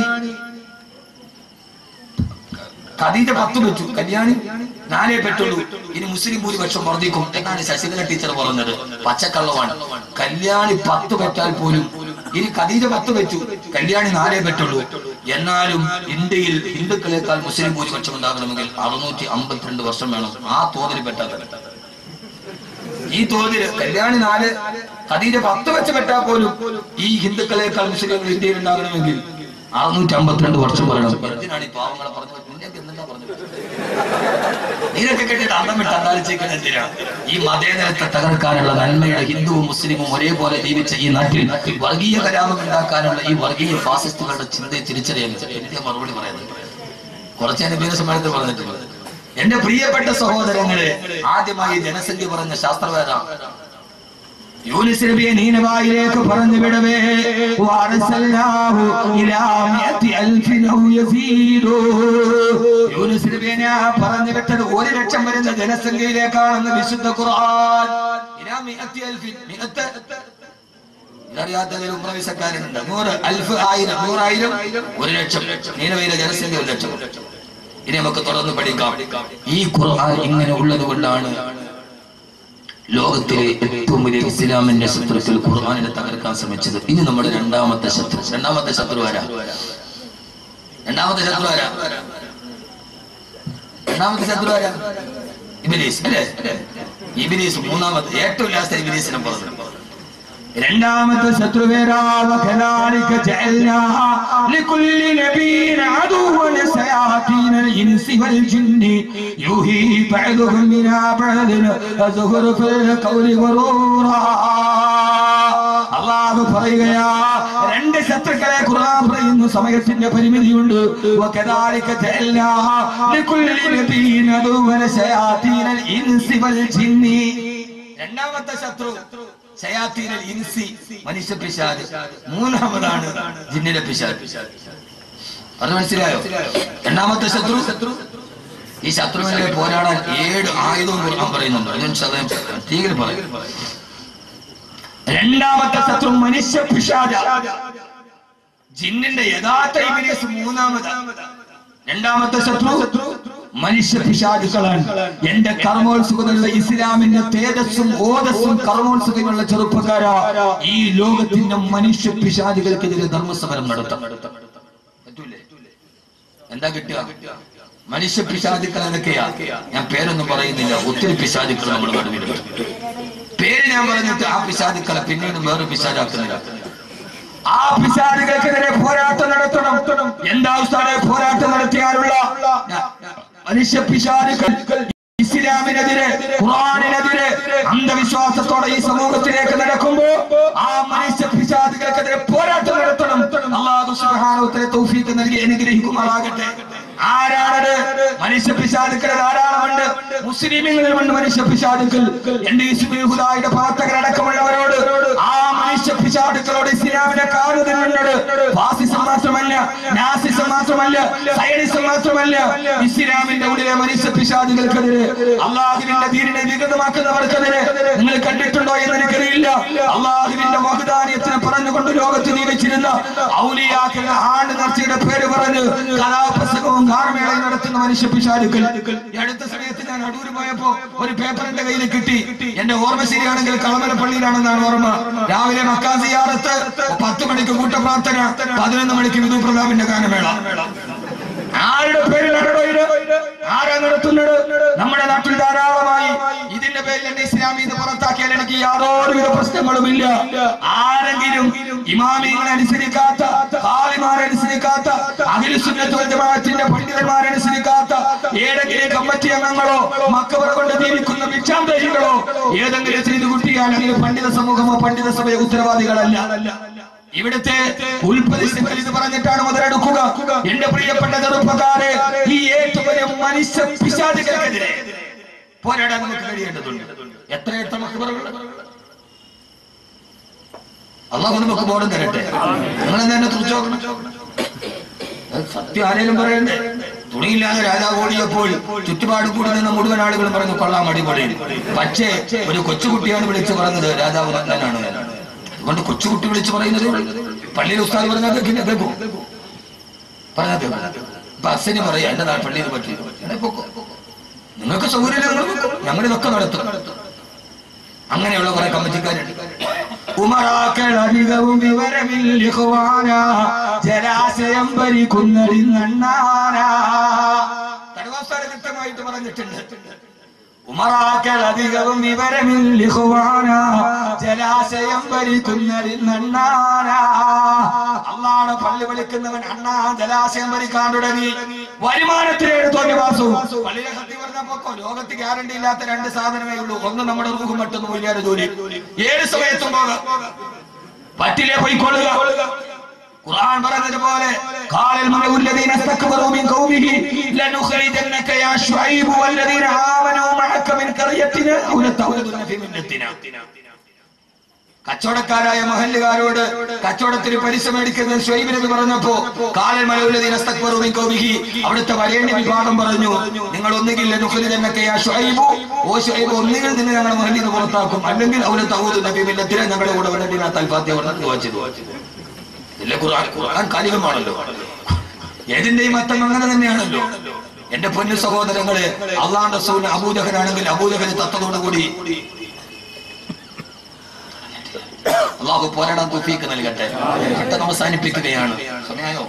ഖദീജ പത്ത് വെച്ചു കല്യാണി നാലേ പെട്ടുള്ളൂ ഇനി മുസ്ലിം ഭൂരിപക്ഷം വർദ്ധിക്കും എന്നാണ് ശശികല ടീച്ചർ പറഞ്ഞത് പച്ചക്കള്ളമാണ് കല്യാണി പത്ത് പെറ്റാൽ പോലും ഇനി ഖദീജ പത്ത് വെച്ചു കല്യാണി നാലേ പെട്ടുള്ളൂ എന്നാലും ഇന്ത്യയിൽ ഹിന്ദുക്കളെക്കാൾ മുസ്ലിം ഭൂരിപക്ഷം ഉണ്ടാകണമെങ്കിൽ അറുന്നൂറ്റി അമ്പത്തിരണ്ട് വർഷം വേണം ആ തോതിൽ പെട്ടാൽ ഈ തോതിൽ കല്യാണി നാല് ഖദീജ പത്ത് വെച്ച് പെട്ടാൽ പോലും ഈ ഹിന്ദുക്കളെക്കാൾ മുസ്ലിങ്ങൾ ഇന്ത്യയിൽ ഉണ്ടാകണമെങ്കിൽ അറുന്നൂറ്റി അമ്പത്തിരണ്ട് വർഷം പറയണം എന്തിനാണ് ഈ പാവങ്ങളെ പറഞ്ഞു നിനക്ക് എന്തെല്ലാം പറഞ്ഞു നീനൊക്കെ കേട്ടിട്ട് അന്തം വിട്ട് അന്താളിച്ചേക്കുന്നത് എന്തിനാ ഈ മതേതരത്തെ തകർക്കാനുള്ള നന്മയുടെ ഹിന്ദുവും മുസ്ലിമും ഒരേപോലെ ജീവിച്ച ഈ നാട്ടിൽ വർഗീയ കലാപം ഉണ്ടാക്കാനുള്ള ഈ വർഗീയ ഫാസിസ്റ്റുകളുടെ ചിന്തയെ തിരിച്ചറിയാൻ എന്തിയ മറുപടി പറയുന്നത് കുറച്ച് അനുഭവ സമ്മേളനത്തിൽ പറഞ്ഞിട്ടുണ്ട് എന്റെ പ്രിയപ്പെട്ട സഹോദരങ്ങളെ ആദ്യമായി ജനസംഖ്യ പറഞ്ഞ ശാസ്ത്രവേദ യൂനിസ് നബിയെ നീനവായിലേക്ക് പറഞ്ഞു വിടവേ വഅർസൽനാഹു ഇലാ മിഅത്തി അൽഫിൻ ഔ യസീദു യൂനിസ് നബിയെ ഞാൻ പറഞ്ഞു വിട്ടത് ഒരു ലക്ഷം വരുന്ന ജനസംഖ്യയിലേക്കാണെന്ന് വിശുദ്ധ ഖുർആൻ ഇലാ മിഅത്തി അൽഫിൻ മിഅത്ത് ഇതറിയാത്തതിൽ ഉമ്രവിസക്കാരനുണ്ട് നൂറ് അൽഫ് ആയിരം നൂറായിരം ഒരു ലക്ഷം നീലവയിലെ ജനസംഖ്യ ഒരു ലക്ഷം ഇനി നമുക്ക് തുടർന്ന് പഠിക്കാം ഈ ഖുർആൻ ഇങ്ങനെ ഉള്ളത് കൊണ്ടാണ് ലോകത്തിലെ ഏറ്റവും വലിയ ഇസ്ലാമിന്റെ ശത്രുക്കൾ ഖുർആാനിനെ തകർക്കാൻ ശ്രമിച്ചത് ഇനി നമ്മുടെ രണ്ടാമത്തെ ശത്രു രണ്ടാമത്തെ ശത്രു ആരാ രണ്ടാമത്തെ ശത്രു ആരാ രണ്ടാമത്തെ ശത്രു ആരാ ഇബിലീസ് അല്ലേ ഇബിലീസ് മൂന്നാമത്തെ ഏറ്റവും ലാസ്റ്റ് ഇബിലീസിനെ പറഞ്ഞു രണ്ടാമത്തെ ശത്രുവേരാവ كذلك جعلنا لكل نبي عدوا شياطين الانس والجن يوحي بعضهم الى بعض زخرف القول غرورا അള്ളാഹു പറയുകയാ രണ്ട് ശത്രുക്കളെ ഖുർആൻ പറയുന്നു സമയത്തിന്റെ പരിമിതിയുണ്ട് وكذلك جعلنا لكل نبي عدوا شياطين الانس والجن രണ്ടാമത്തെ ശത്രു ശയാത്തീനൽ ഇൻസി മനുഷ്യ പിശാദ് മൂന്നാമതാണ് ജിന്നിലെ പിശാദ് അത് മനസ്സിലായോ രണ്ടാമത്തെ ശത്രു ഈ ശത്രുവിനെ പോരാടാൻ ഏഴ് ആയുധവും ഖുർആൻ പറയുന്നുണ്ട് അതിന് ശതം തീയിൽ പറയും രണ്ടാമത്തെ ശത്രു മനുഷ്യ പിശാച ജിന്നിന്റെ യഥാർത്ഥ ഇബിലിസ് മൂന്നാമതാണ് രണ്ടാമത്തെ ശത്രു മനുഷ്യ പിശാചുക്കളാണ് എന്റെ കർമ്മോത്സുകതയുള്ള ഇസ്ലാമിന്റെ തേജസ്സും ഓജസ്സും കർമ്മോത്സുകമുള്ള ചെറുപ്പക്കാരാ ഈ ലോകത്തിന്റെ മനുഷ്യ പിശാചുകൾക്കെതിരെ ധർമ്മസമരം നടത്താം പറ്റൂലേ എന്താ കിട്ടുക മനുഷ്യ പിശാചുക്കൾ എന്നൊക്കെയാ ഞാൻ പേരൊന്നും പറയുന്നില്ല ഒത്തിരി പിശാചുക്കൾ നമ്മുടെ നടുവിലുണ്ട് പേര് ഞാൻ പറഞ്ഞിട്ട് ആ പിശാചുക്കളെ പിന്നീട് വേറെ പിശാചാക്കുന്നില്ല ആ പിശാചുകൾക്കെതിരെ പോരാട്ടം നടത്തണം എന്താ ഉസ്താദെ പോരാട്ടം നടത്തിയാലുള്ള മനുഷ്യ പിശാചുക്കൾ ഇസ്ലാമിനെതിരെ ഖുറാനിനെതിരെ അന്ധവിശ്വാസത്തോടെ ഈ സമൂഹത്തിലേക്ക് നടക്കുമ്പോ ആ മനുഷ്യ പിശാചുകൾക്കെതിരെ പോരാട്ടം നടത്തണം അള്ളാഹു സുബ്ഹാനഹു തൗഫീഖ് നൽകി അനുഗ്രഹിക്കുമാറാകട്ടെ ആരാണത് മനുഷ്യ പിശാചുക്കൾ ധാരാളമുണ്ട് മുസ്ലിമുകളുമുണ്ട് മനുഷ്യ പിശാചുക്കൾ എന്റെ ഇസ്മിഹുദായുടെ പ്രവർത്തകരടക്കമുള്ളവരോട് ആ മനുഷ്യ പിശാചുക്കളോട് ഇസ്ലാമിനെ കാണുന്നുണ്ട് ഫാസിസം മാത്രമല്ല നാസിസം മാത്രമല്ല സൈനിസം മാത്രമല്ല ഇസ്ലാമിന്റെ ഉള്ളിലെ മനുഷ്യ പിശാചുകൾക്കെതിരെ അള്ളാഹുവിന്റെ ദീനിനെ വികൃതമാക്കുന്നവർക്കെതിരെ നിങ്ങൾ കണ്ടിട്ടുണ്ടോ എന്ന് എനിക്കറിയില്ല അള്ളാഹുവിന്റെ മഹദാനിയത്തിനെ പറഞ്ഞുകൊണ്ട് ലോകത്ത് ജീവിച്ചിരുന്ന ഔലിയാക്കളുടെ ആണ്ട് നേർച്ചയുടെ പേര് പറഞ്ഞ് കലാപ്രസംഗവും ഗാർമേളയും നടത്തുന്ന മനുഷ്യ പിശാചുക്കൾ ഈ അടുത്ത സമയത്ത് ഞാൻ അടൂര് പോയപ്പോ ഒരു പേപ്പർ എന്റെ കയ്യിൽ കിട്ടി എന്റെ ഓർമ്മ ശരിയാണെങ്കിൽ കളമലപ്പള്ളിയിലാണെന്നാണ് ഓർമ്മ രാവിലെ മക്കാസിയാറത്ത് പത്ത് മണിക്ക് കൂട്ടപ്രാർത്ഥന പതിനൊന്ന് മണിക്ക് വിധു പ്രതാപിന്റെ ഗാനമേള ആരുടെ പേരിലാണോ ഇത് ആരാ നടത്തുന്നത് നമ്മുടെ നാട്ടിൽ ധാരാളമായി ഇതിന്റെ പേരിൽ എന്നെ ഇസ്ലാമി ഇത് പുറത്താക്കിയാൽ എനിക്ക് യാതൊരുവിധ പ്രശ്നങ്ങളുമില്ല ആരെങ്കിലും ഇമാമികളെ അനുസരിക്കാത്ത ഹാലിമാരെ അനുസരിക്കാത്ത അഖിലുസുന്നത്ത് ജമാഅത്തിന്റെ പണ്ഡിതന്മാരെ അനുസരിക്കാത്ത ഏതെങ്കിലും കമ്മിറ്റി അംഗങ്ങളോ മക്കവറ കൊണ്ട് ജീവിക്കുന്ന ഭിക്ഷാന്തരികളോ ഏതെങ്കിലും ചെയ്ത് കുട്ടിയാൽ അതിന് പണ്ഡിത സമൂഹമോ പണ്ഡിത സഭയോ ഉത്തരവാദികളല്ല ഇവിടുത്തെ ഉൽപ്പതിഷ്ടങ്ങൾ ഇത് പറഞ്ഞിട്ടാണ് മുതലെടുക്കുക എന്റെ പ്രിയപ്പെട്ട ചെറുപ്പക്കാരെ ഈ ഏറ്റവും വലിയ മനുഷ്യ പിശാചുകൾക്കെതിരെ പോരാടാൻ നമുക്ക് കഴിയേണ്ടതുണ്ട് എത്ര എത്ര മക്കളുകൾ അള്ളാഹു നമുക്ക് ബോധം തരട്ടെ നിങ്ങൾ തന്നെ തുറച്ചു നോക്കണം അത് സത്യം ആരെങ്കിലും പറയണ്ടേ തുണിയില്ലാതെ രാജാവ് ഓടിയപ്പോൾ ചുറ്റുപാട് കൂടി നിന്ന മുഴുവൻ ആളുകളും പറഞ്ഞു കൊള്ളാം അടിപൊളി പക്ഷേ ഒരു കൊച്ചുകുട്ടിയാണ് വിളിച്ചു പറഞ്ഞത് രാജാവ് നഗ്നനാണ് എന്ന്. അതുകൊണ്ട് കൊച്ചുകുട്ടി വിളിച്ചു പറയുന്നത് പള്ളിയിൽ ഉസ്താദ് പറഞ്ഞാൽ കേൾക്കില്ല കേൾക്കും പറഞ്ഞാൽ കേൾക്കും ഇപ്പൊ അച്ഛന് പറയാ എന്റെ നാ പള്ളിയിൽ പറ്റി എന്നെ പൊക്കോ. നിങ്ങൾക്ക് സൗകര്യം ഞങ്ങൾ ഇതൊക്കെ നടത്തും അങ്ങനെയുള്ള കുറെ കമ്മിറ്റിക്കാരുണ്ട് ഉമറാക്കൾ അധികവും വിവരമില്ലുവാന ജലാശയം ഭരിക്കുന്നടിന്നണ്ണാന തടവാസ്ഥാനം കൃത്യമായിട്ട് പറഞ്ഞിട്ടുണ്ട് ഉമറാക്കൾ അധികവും വിവരമില്ലുവാന ജലാശയം ഭരിക്കുന്നടിന്നണ്ണാന അള്ളാണ് പള്ളി വിളിക്കുന്നവൻ അണ്ണാ ജലാശയം ഭരിക്കാൻ തുടങ്ങി വരുമാനത്തിനേട് തോന്നി വാസു പള്ളിയിലെ സത്യം പറഞ്ഞപ്പോ ലോകത്ത് ഗ്യാരണ്ടി ഇല്ലാത്ത രണ്ട് സാധനമേ ഉള്ളൂ ഒന്ന് നമ്മുടെ റൂഹും മറ്റൊന്ന് മൂല്യാരുടെ ജോലി ഏത് സമയത്തും പോകാം പറ്റിലെ പോയിക്കൊള്ളുക ഖുർആൻ പറഞ്ഞതുപോലെ قال الملأ الذين استكبروا من قومه لنخرجنك يا شعيب والذين آمنوا معك من قريتنا أو لتعودن في ملتنا കച്ചവടക്കാരായ മഹല്ലുകാരോട് കച്ചവടത്തിന് പലിശ മേടിക്കുന്ന ഷൊയ്ബിനെന്ന് പറഞ്ഞപ്പോ കാലൻ മലവുലതീനസ്തക്വറുമിക്കോമിഹി അവിടുത്തെ വരേണ്യ വിഭാഗം പറഞ്ഞു നിങ്ങൾ ഒന്നുകിൽ നുഖലിതന്നൊക്കെ ആ ഷൊയ്ബു ഓ ഷൊയ്ബ് ഒന്നുകിൽ നിന്ന് ഞങ്ങളുടെ മഹലിൽ നിന്ന് പുറത്താക്കും അല്ലെങ്കിൽ അവര് തൗദ് നബി മില്ലത്തിനെ ഞങ്ങളുടെ കൂടെ വരണ്ടിന തൽഫാത്തിയ വായിച്ചത് ഇല്ല ഖുർആൻ ഖുർആൻ കാലികമാണല്ലോ ഏതിന്റെയും അർത്ഥം അങ്ങനെ തന്നെയാണല്ലോ എന്റെ പൊന്നു സഹോദരങ്ങളെ അള്ളാന്റെ റസൂൽ അബൂജഹനാണെങ്കിൽ അബൂജഹന് തത്തതോടുകൂടി അള്ളാഹു പോരാടാൻ തുഫീക്ക് നൽകട്ടെ പെട്ടെന്ന് അവസാനിപ്പിക്കുകയാണ് സമയായോ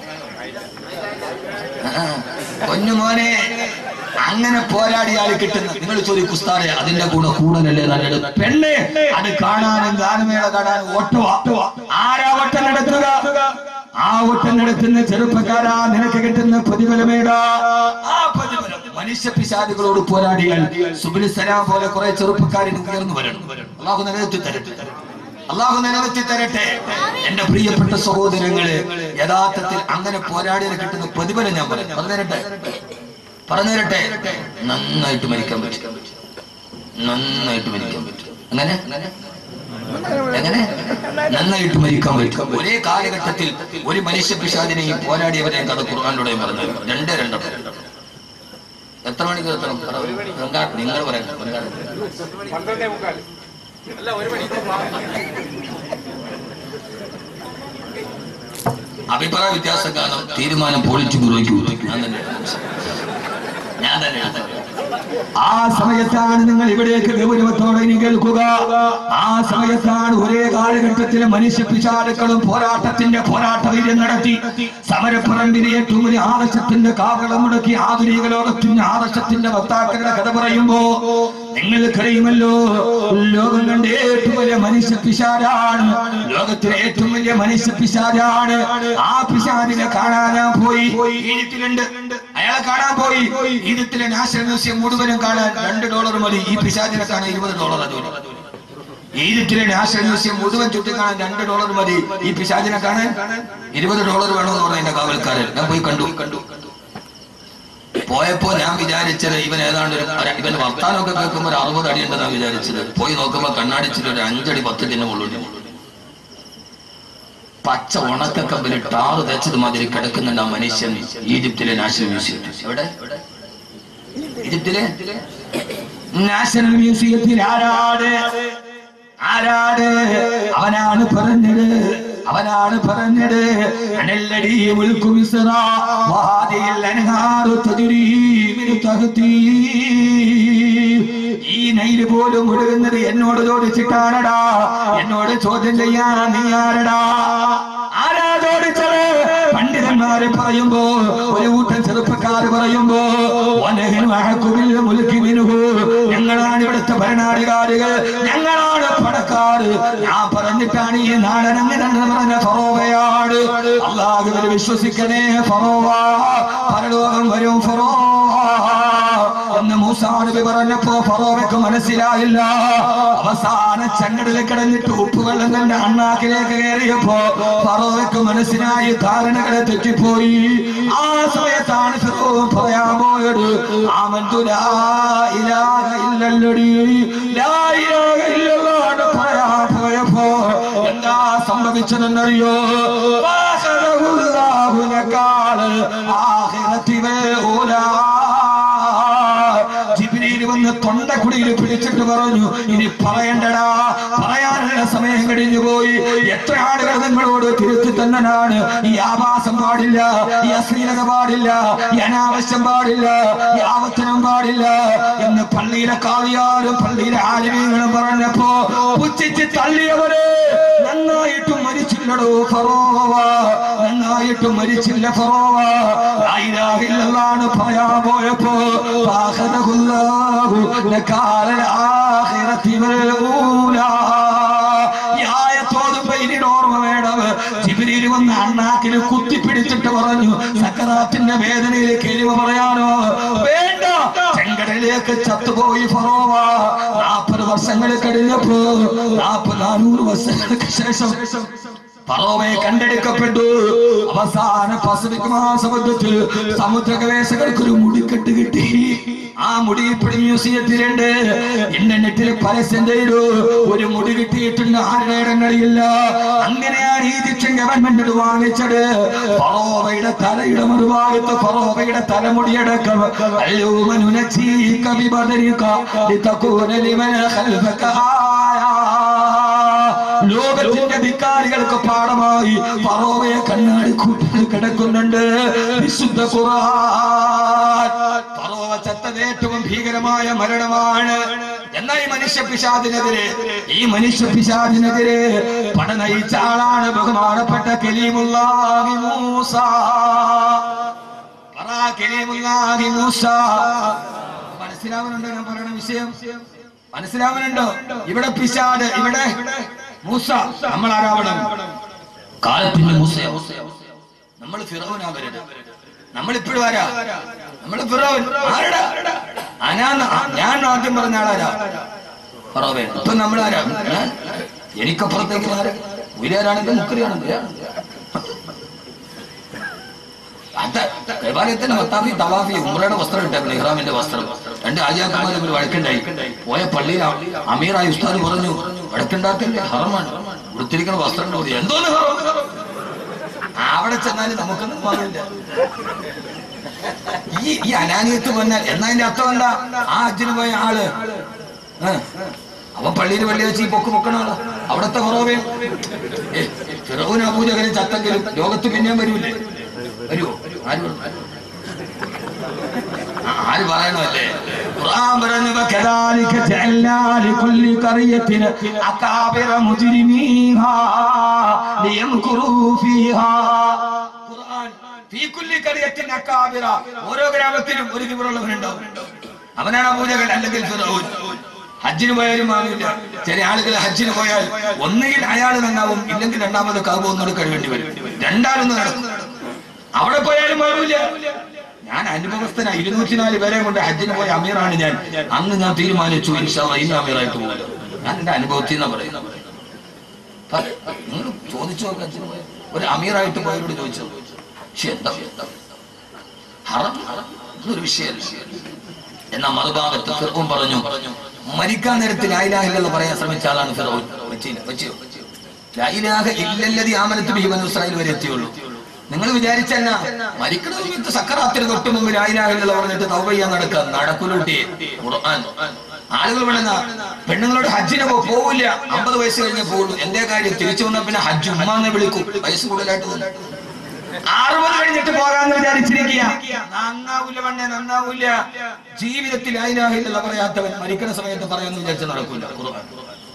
ആ, പൊന്നുമോനെ അങ്ങനെ പോരാടിയാൽ കിട്ടുന്ന നിങ്ങൾ ചോദിക്കും ഉസ്താദെ അതിന്റെ കൂടെ കൂടുതലല്ലേ നല്ലത് പെണ്ണെ അത് കാണാനും ഗാനമേള കാണാനും ഓട്ടവാ ആരാ വട്ടം നടത്തുക ആ വട്ടം നടത്തുന്ന ചെറുപ്പക്കാരാ നിനക്ക് കിട്ടുന്ന പ്രതിഫലമേടാ ആ പ്രതിഫലം മനുഷ്യ പിശാചുകളോട് പോരാടിയാൽ സുബിന് സലാം പോലെ കുറെ ചെറുപ്പക്കാരിന് ഉയർന്നു വരണം അള്ളാഹു നിലനിർത്തി തരട്ടെ അള്ളാഹു നിലനിർത്തി തരട്ടെ എന്റെ പ്രിയപ്പെട്ട സഹോദരങ്ങള് യഥാർത്ഥത്തിൽ അങ്ങനെ പോരാടിയാൽ കിട്ടുന്ന പ്രതിഫലം ഞാൻ പറയാം പറഞ്ഞു തരട്ടെ പറഞ്ഞു തരട്ടെ നന്നായിട്ട് മരിക്കാൻ പറ്റും നന്നായിട്ട് മരിക്കാൻ പറ്റും അങ്ങനെ എങ്ങനെ നന്നായിട്ട് മരിക്കാൻ പറ്റും ഒരേ കാലഘട്ടത്തിൽ ഒരു മനുഷ്യ പിശാദിനെയും പോരാടിയവരെ കഥ ഖുർആാനിലൂടെ പറഞ്ഞു രണ്ട് രണ്ടെണ്ണം എത്ര മണിക്ക് എത്തണം നിങ്ങൾ പറയാം പന്ത്രണ്ടേ മുക്കാൽ അല്ല ഒരു മണി അഭിപ്രായ വ്യത്യാസം കാരണം തീരുമാനം പോളിറ്റ് ബ്യൂറോയ്ക്ക് വിട്ടു. ഞാൻ തന്നെ ഞാൻ തന്നെ ആ സമയത്താണ് നിങ്ങൾ ഇവിടേക്ക് ഗൗരവത്തോടെ ഇനി കേൾക്കുക ആ സമയത്താണ് ഒരേ കാലഘട്ടത്തിൽ മനുഷ്യ പിശാലുക്കളും പോരാട്ടത്തിന്റെ പോരാട്ട വീര്യം നടത്തി സമരപ്പറമ്പിന് ഏറ്റവും വലിയ ആദർശത്തിന്റെ കാവളം മുടക്കി ആധുനിക ലോകത്തിന്റെ ആദർശത്തിന്റെ വക്താക്കളുടെ കഥ പറയുമ്പോ നിങ്ങൾക്കറിയുമല്ലോ ലോകം കണ്ട ഏറ്റവും വലിയ മനുഷ്യ പിശാരാണ് ലോകത്തിലെ ഏറ്റവും വലിയ മനുഷ്യ പിശാരാണ് ആ പിശാരിനെ കാണാൻ ഞാൻ പോയി ഈജിപ്തിലുണ്ട് അയാളെ കാണാൻ പോയി ഈജിപ്തിലെ നാഷണൽ മ്യൂസിയം മുഴുവനും കാണാൻ രണ്ട് ഡോളർ മതി ഈ പിശാചിനെ കാണാൻ ഇരുപത് ഡോളർ ജോലി ഈജിപ്തിലെ നാഷണൽ മ്യൂസിയം മുഴുവൻ ചുറ്റി കാണാൻ രണ്ട് ഡോളർ മതി ഈ പിശാചിനെ കാണാൻ ഇരുപത് ഡോളർ വേണമെന്ന് പറഞ്ഞ എന്റെ കാവൽക്കാരൻ ഞാൻ പോയി കണ്ടു കണ്ടു പോയപ്പോ ഞാൻ വിചാരിച്ചത് ഇവൻ ഏതാണ്ട് ഒരു ഒരു- ഇവൻ വർത്താനമൊക്കെ കേൾക്കുമ്പോൾ ഒരു അറുപത് അടി ഉണ്ടെന്നാണ് വിചാരിച്ചത് പോയി നോക്കുമ്പോ കണ്ണാടിച്ചിട്ട് ഒരു അഞ്ചടി പത്ത് ദിനം ഉള്ളുണ്ട് പച്ച ഉണക്കക്കമ്പിൽ ടാറ് തേച്ചത് മാതിരി കിടക്കുന്നുണ്ട് ആ മനുഷ്യൻ ഈജിപ്തിലെ നാഷണൽ മ്യൂസിയം എവിടെ ഈജിപ്തിലെ നാഷണൽ മ്യൂസിയത്തിൽ ആരാട് ആരാട് അവനാണ് പറഞ്ഞത് അവനാണ് പറഞ്ഞത് അനല്ലടി മുൽക്കു മിസ്റ വാദിയിൽ അൻഹാറു തജ്രീ മിൻ തഹ്തീ ഈ നൈല് പോലും ഒഴുകുന്നത് എന്നോട് ചോദിച്ചിട്ടാണടാ എന്നോട് ചോദ്യം ചെയ്യാൻ നീ ആരടാ ആരാ ചോദിച്ചത് പണ്ഡിതന്മാര് പറയുമ്പോ ഒരു കൂട്ടം ചെറുപ്പക്കാര് പറയുമ്പോ വനഹിൻ വഹക്കുമിൽ മുൽക്കി മിനുഹു. ഞങ്ങളാണ് ഇവിടുത്തെ ഭരണാധികാരികൾ ഞങ്ങളാണ് പണക്കാര് ഞാൻ പറഞ്ഞിട്ടാണ് ഈ നാടൻ അങ്ങനെ പറഞ്ഞ ഫറോവയാണ് അള്ളാഹുവിൽ വിശ്വസിക്കണേ ഫറോവ പരലോകം വരും ഫറോവ എന്ന് മൂസാനബി പറഞ്ഞപ്പോ ഫറോവയ്ക്ക് മനസ്സിലായില്ല അവസാന ചങ്ങടിൽ കിടന്നിട്ട് ഉപ്പുവെള്ളം തന്റെ അണ്ണാക്കിലേക്ക് കയറിയപ്പോ ഫറോവയ്ക്ക് മനസ്സിലായി ധാരണകളെ തെറ്റിപ്പോയി ആ സമയത്താണ് ഫിറോൻ പറയാൻ പോയത് ആമന്തു ലാ ഇലാഹ ഇല്ലല്ലടി ലാ ഇലാഹ ഇല്ലല്ലാഹ് പറയാൻ പോയപ്പോ എന്താ സംഭവിച്ചതെന്നറിയോ ഫാഖറഹുല്ലാഹു നകാല ആഖിറതി വൽ ഊലാ ജിബ്രീൽ വന്ന് തൊണ്ടക്കുടിയിൽ പിടിച്ചിട്ട് പറഞ്ഞു ഇനി പറയണ്ടടാ പറയാനുള്ള സമയം കഴിഞ്ഞു പോയി എത്ര ആളുകൾ നിങ്ങളോട് തിരുത്തി തന്നനാണ് ഈ ആഭാസം പാടില്ല ഈ അശ്ലീലത പാടില്ല ഈ അനാവശ്യം പാടില്ല ഈ ആവർത്തനം പാടില്ല എന്ന് പള്ളിയിലെ കാവിയാരും പള്ളിയിലെ ആലിമീങ്ങളും പറഞ്ഞപ്പോ പുച്ഛിച്ച് തള്ളിയവര് നന്നായിട്ടും മരിച്ചില്ലടോ ഫറോവ നന്നായിട്ടും മരിച്ചില്ല ഫറോവ ലാ ഇലാഹ ഇല്ലല്ലാഹ് പറയാൻ പോയപ്പോ ഫാഖദഹുല്ലാഹു നകാല ആഖിറതി വൽ ഊലാ ഈ ആയത്തോതുമ്പോ ഇനി ഓർമ്മ വേണം ജിബ്രീൽ വന്ന് അണ്ണാക്കിൽ കുത്തിപ്പിടിച്ചിട്ട് പറഞ്ഞു സക്കറാത്തിന്റെ വേദനയിൽ കിഴിവ പറയാനോ വേണ്ട ചെങ്കടലിലേക്ക് ചത്തുപോയി ഫറോവ നാൽപ്പത് വർഷങ്ങൾ കഴിഞ്ഞപ്പോ നാൽപ്പത് നാനൂറ് വർഷങ്ങൾക്ക് ശേഷം പറോവയെ കണ്ടെടുക്കപ്പെട്ടു അവസാന പസഫിക് മഹാസമുദ്രത്തിൽ സമുദ്ര ഗവേഷകർക്ക് ഒരു മുടിക്കെട്ട് കിട്ടി ആ മുടി ഇപ്പോഴും മ്യൂസിയത്തിലുണ്ട് ഇന്റർനെറ്റിൽ പരസ്യം ചെയ്തു ഒരു മുടി കിട്ടിയിട്ടുണ്ട് ആരുടെ ഇടങ്ങളില്ല അങ്ങനെയാണ് ഈജിപ്ഷ്യൻ ഗവൺമെന്റ് ഇത് വാങ്ങിച്ചത് ഫറോവയുടെ തലയുടെ മറുഭാഗത്ത് ഫറോവയുടെ തലമുടിയടക്കം അല്ലൂമനുനച്ചീക ബിബദരിക ലിതകൂന ലിമൻ ഖൽഫക ആയ ലോകത്തിന്റെ ധിക്കാരികൾക്ക് പാഠമായി പറോവയെ കണ്ണാടി കൂട്ടിൽ കിടക്കുന്നുണ്ട് വിശുദ്ധ ഖുർആൻ പറോവ ചത്തത് ഏറ്റവും ഭീകരമായ മരണമാണ് എന്നാൽ ഈ മനുഷ്യ പിശാദിനെതിരെ ഈ മനുഷ്യ പിശാദിനെതിരെ പട നയിച്ച ആളാണ് ബഹുമാനപ്പെട്ട കലീമുല്ലാഹി മൂസ പറ കലീമുല്ലാഹി മൂസ മനസ്സിലാവുന്നുണ്ടോ ഞാൻ പറയുന്ന വിഷയം മനസ്സിലാവുന്നുണ്ടോ ഇവിടെ പിശാട് ഇവിടെ മൂസ നമ്മൾ ആരാവണം കാലത്തിന്റെ മൂസയോ നമ്മൾ ഫിറോനാവരുത് നമ്മൾ ഇപ്പോഴും ആരാ നമ്മൾ ഫിറോൻ ആരടാ ആ, ഞാൻ ഞാൻ ആദ്യം പറഞ്ഞ ആളാരാ പറവേ ഇപ്പൊ നമ്മൾ ആരാ ഏ? എനിക്കപ്പുറത്തേക്ക് ആരാ ഉയരാണെങ്കിൽ മുക്കറിയാണെങ്കിൽ അത് ദേവാലയത്തിന്റെ മത്താഫി തവാഫി ഉമ്രയുടെ വസ്ത്രം ഇട്ടേക്കണം ഇഹ്റാമിന്റെ വസ്ത്രം രണ്ട് ആചാര്യന്മാർ തമ്മിൽ വഴക്കുണ്ടായി പോയ പള്ളിയിൽ അമീറായി ഉസ്താദ് പറഞ്ഞു വഴക്കുണ്ടാക്കില്ലേ ഹറമാണ് വൃത്തിരിക്കുന്ന വസ്ത്രം കൂടി എന്തോന്ന് ഹറം അവിടെ ചെന്നാലും നമുക്കൊന്നും മാറില്ല ഈ ഈ അനാനിയത്ത് പറഞ്ഞാൽ എന്നാ അതിന്റെ അർത്ഥം എന്താ ആ അച്ഛന് പോയ ആള് ഏ, അവൻ പള്ളിയിൽ വെള്ളി വെച്ച് ഈ പൊക്ക് പൊക്കണ ആളാ അവിടത്തെ കുറവേ ഫിറോൻ അബൂജകനെ ചത്തെങ്കിലും ലോകത്ത് പിന്നെയും വരൂലേ വരുവോ ആര് പറഞ്ഞു? ആ, ആര് പറയണമല്ലേ ഖുർആൻ പറഞ്ഞു كذلك جعلنا لكل قرية أكابر مجرميها ليمكروا فيها ഖുർആൻ ഫീ കുല്ലി ഖറിയത്തിൻ അക്കാബിറ ഓരോ ഗ്രാമത്തിലും ഒരു കിബറുള്ളവനുണ്ടാവും അവനാണ് അബൂജഹൽ അല്ലെങ്കിൽ ഫിറഔൻ ഹജ്ജിന് പോയാലും ആവില്ല ചില ആളുകൾ ഹജ്ജിന് പോയാൽ ഒന്നുകിൽ അയാൾ നന്നാവും ഇല്ലെങ്കിൽ രണ്ടാമത് കാബ് ഒന്നുകൂടെ കഴിവേണ്ടി വരും രണ്ടാലൊന്നും നടക്കും അവിടെ പോയാലും മാറൂല ഞാൻ അനുഭവസ്ഥന ഇരുന്നൂറ്റി നാല് പേരെ കൊണ്ട് ഹജ്ജിന് പോയ അമീറാണ് ഞാൻ അന്ന് ഞാൻ തീരുമാനിച്ചു ഇൻഷാ അല്ലാഹ് ഇനി അമീറായിട്ട് പോകുമല്ലോ ഞാൻ എന്റെ അനുഭവത്തിൽ നിന്നാ പറയുന്നത് നിങ്ങൾ ചോദിച്ചു നോക്കാം അച്ഛന് പോയ ഒരു അമീറായിട്ട് പോയവരോട് ചോദിച്ചു പക്ഷെ എന്താ എന്താ ഹറം ഹറം ഇതൊരു വിഷയമല്ല എന്നാ മറുഭാഗത്ത് ഫിറോൻ പറഞ്ഞു മരിക്കാൻ നേരത്ത് ലായിലാഹില്ലെന്ന് പറയാൻ ശ്രമിച്ച ആളാണ് ഫിറോൻ വെച്ചില്ല വെച്ചോ ലായിലാഹ ഇല്ലല്ലതി ആമനത്ത് ബിഹി ബനു ഇസ്രായേൽ വരെ എത്തിയുള്ളൂ നിങ്ങൾ വിചാരിച്ചല്ല മരിക്കണ സമയത്ത് സക്കറാത്തിന് തൊട്ട് മുമ്പ് ലായിലാഹില്ല പറഞ്ഞിട്ട് തൗബ ചെയ്യാൻ നടക്കുക നടക്കുലൂട്ടി ഖുർആൻ ആളുകൾ വേണമെന്ന പെണ്ണുങ്ങളോട് ഹജ്ജിന് പോ- പോവില്ല അമ്പത് വയസ്സ് കഴിഞ്ഞേ പോകുള്ളൂ എന്തേ കാര്യം തിരിച്ചു വന്നാൽ പിന്നെ ഹജ്ജ് ഉമ്മാന്ന് വിളിക്കും വയസ്സ് കൂടുതലായിട്ട് തോന്നും അറുപത് കഴിഞ്ഞിട്ട് പോകാന്ന് വിചാരിച്ചിരിക്കുക നന്നാവൂല പണ്ടേ നന്നാവൂല ജീവിതത്തിൽ ആയിരാഹില്ല പറയാത്തവൻ മരിക്കുന്ന സമയത്ത് പറയാന്ന് വിചാരിച്ച നടക്കൂല ഖുർആൻ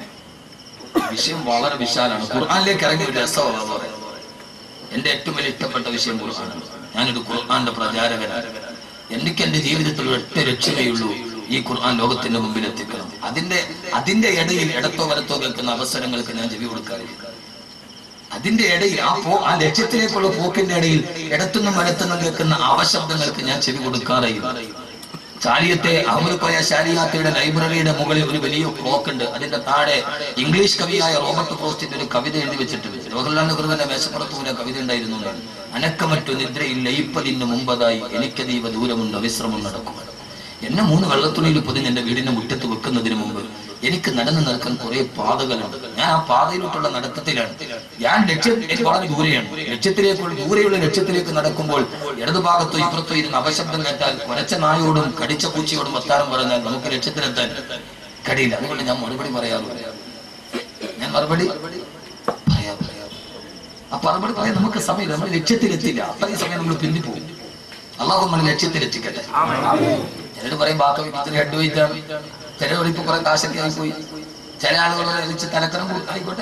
വിഷയം വളരെ വിശാലാണ് ഖുർആനിലേക്ക് ഇറങ്ങിയ ഒരു രസമാണ് പറയുന്നത്. എന്റെ ഏറ്റവും വലിയ ഇഷ്ടപ്പെട്ട വിഷയം ഖുർആനാണ് ഞാനൊരു ഖുർആന്റെ പ്രചാരകനാണ് എനിക്ക് എന്റെ ജീവിതത്തിൽ ഒറ്റ രക്ഷമേയുള്ളൂ ഈ ഖുർആൻ ലോകത്തിന്റെ മുമ്പിൽ എത്തിക്കണം അതിന്റെ അതിന്റെ ഇടയിൽ ഇടത്തോ വലത്തോ കേൾക്കുന്ന അവസരങ്ങൾക്ക് ഞാൻ ചെവി കൊടുക്കാറില്ല അതിന്റെ ഇടയിൽ ആ പോ ആ ലക്ഷ്യത്തിലേക്കുള്ള പോക്കിന്റെ ഇടയിൽ ഇടത്തുനിന്നും വലത്തുനിന്നും കേൾക്കുന്ന അവശബ്ദങ്ങൾക്ക് ഞാൻ ചെവി കൊടുക്കാറില്ല ചാലിയത്തെ അഹമ്മദ് കോയ ശാലിയാത്തയുടെ ലൈബ്രറിയുടെ മുകളിൽ ഒരു വലിയ ക്ലോക്ക് ഉണ്ട് അതിന്റെ താഴെ ഇംഗ്ലീഷ് കവിയായ റോബർട്ട് ക്രോസ്റ്റിന്റെ ഒരു കവിത എഴുതി വെച്ചിട്ടുണ്ട് ജവഹർലാൽ നെഹ്റുവിന്റെ മേശപ്പുറത്തൂല കവിത ഉണ്ടായിരുന്നു എന്നാണ്. അനക്കമറ്റു നിദ്രയിൽ ലയിപ്പതിന് മുമ്പതായി എനിക്കതീവ ദൂരമുണ്ട് വിശ്രമം നടക്കും എന്നെ മൂന്ന് വെള്ളത്തുള്ളിയിൽ പൊതിഞ്ഞ് എന്റെ വീടിന്റെ മുറ്റത്ത് വെക്കുന്നതിന് മുമ്പ് എനിക്ക് നടന്നു നടക്കാൻ കുറെ പാതകളുണ്ട് ഞാൻ ആ പാതയിലോട്ടുള്ള നടത്തത്തിലാണ് ഞാൻ ലക്ഷ്യം എനിക്ക് വളരെ ദൂരെയാണ് ലക്ഷ്യത്തിലേക്കുള്ള ദൂരെയുള്ള ലക്ഷ്യത്തിലേക്ക് നടക്കുമ്പോൾ ഇടതുഭാഗത്തോ ഇപ്പുറത്തോ ഇരുന്ന് അപശബ്ദം കേട്ടാൽ കുരച്ച നായോടും കടിച്ച പൂച്ചയോടും വർത്താനം പറഞ്ഞാൽ നമുക്ക് ലക്ഷ്യത്തിലെത്താൻ കഴിയില്ല അതുകൊണ്ട് ഞാൻ മറുപടി പറയാറില്ല ഞാൻ മറുപടി പറയാറില്ല ആ മറുപടി പറയാൻ നമുക്ക് സമയം നമ്മൾ ലക്ഷ്യത്തിലെത്തില്ല അത്രയും സമയം നമ്മൾ പിന്തിപ്പോകും അള്ളാഹു നമ്മൾ ലക്ഷ്യത്തിലെത്തിക്കട്ടെ ചിലർ പറയും ബാക്കി ഇത്തിരി ഹെഡ് വെയിറ്റ് ആണ് ചിലർ ഇപ്പൊ കുറെ കാശൊക്കെ ആയി പോയി ചില ആളുകൾ വെച്ച് തലക്കനം കൂടി ആയിക്കോട്ടെ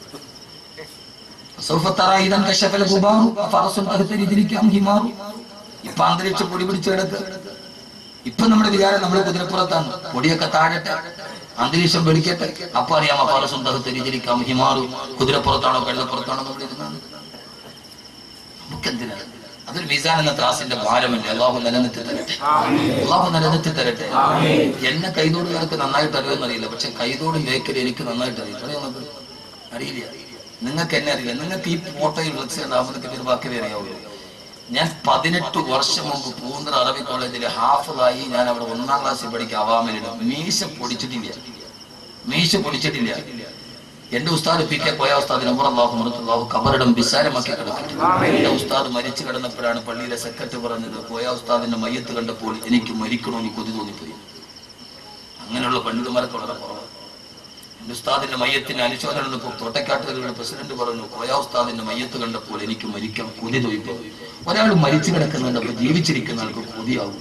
സൗഫ തറ ഇദൻ കശഫൽ ഗുബാറു ഫറസുൻ തഹ്ത രിജ്ലിക്കാം ഹിമാറു ഇപ്പൊ അന്തരീക്ഷം പൊടി പിടിച്ച് കിടക്ക് ഇപ്പൊ നമ്മുടെ വിചാരം നമ്മൾ കുതിരപ്പുറത്താണ് പൊടിയൊക്കെ താഴട്ടെ അന്തരീക്ഷം വെളിക്കട്ടെ അപ്പൊ അറിയാം ഫറസുൻ തഹ്ത രിജ്ലിക്കാം ഹിമാറു കുതിരപ്പുറത്താണോ വെള്ളപ്പുറത്താണോ നമ്മൾ ഇരുന്നാണ് നമുക്കെന്തിനാണ് അതൊരു മീസാൻ എന്ന ത്രാസിന്റെ ഭാരമല്ലേ അള്ളാഹു നിലനിർത്തി തരട്ടെ അള്ളാഹു നിലനിർത്തി തരട്ടെ എന്നെ കൈതോടുകാർക്ക് നന്നായിട്ട് അറിയുമെന്ന് അറിയില്ല പക്ഷെ കൈതോടും ബേക്കറി എനിക്ക് നന്നായിട്ട് അറിയാം അറിയാം നമുക്ക്? അറിയില്ല നിങ്ങൾക്ക് എന്നെ അറിയില്ല നിങ്ങൾക്ക് ഈ ഫോട്ടോയിൽ വിളിച്ച് കണ്ടാകുമ്പോൾ ഒരു ബാക്കി അറിയാവുള്ളൂ ഞാൻ പതിനെട്ട് വർഷം മുമ്പ് പൂന്തറ അറബി കോളേജിൽ ഹാഫിളായി ഞാൻ അവിടെ ഒന്നാം ക്ലാസ്സിൽ പഠിക്കുക അവാമിലിടും മീശ പൊടിച്ചിട്ടില്ല മീശ പൊടിച്ചിട്ടില്ല എന്റെ ഉസ്താദ് പി കെ കോയ ഉസ്താദ് നമ്പറല്ലാഹു മറത്തുള്ളാഹു കബറിടം വിശാലമാക്കി കിടക്കട്ടെ എന്റെ ഉസ്താദ് മരിച്ചു കിടന്നപ്പോഴാണ് പള്ളിയിലെ സെക്രട്ടറി പറഞ്ഞത് കോയ ഉസ്താദിന്റെ മയ്യത്ത് കണ്ടപ്പോൾ എനിക്ക് മരിക്കണമെന്ന് കൊതി തോന്നിപ്പോയി അങ്ങനെയുള്ള പണ്ഡിതന്മാരൊക്കെ വളരെ കുറവാണ് എന്റെ ഉസ്താദിന്റെ മയ്യത്തിന് അനുശോചനം എന്നപ്പോൾ തോട്ടക്കാട്ടുകാരുടെ പ്രസിഡന്റ് പറഞ്ഞു കോയ ഉസ്താദിന്റെ മയ്യത്ത് കണ്ടപ്പോൾ എനിക്ക് മരിക്കാൻ കൊതി തോന്നിപ്പോയി ഒരാൾ മരിച്ചു കിടക്കുന്നുണ്ട് ജീവിച്ചിരിക്കുന്ന ആൾക്ക് കൊതിയാവും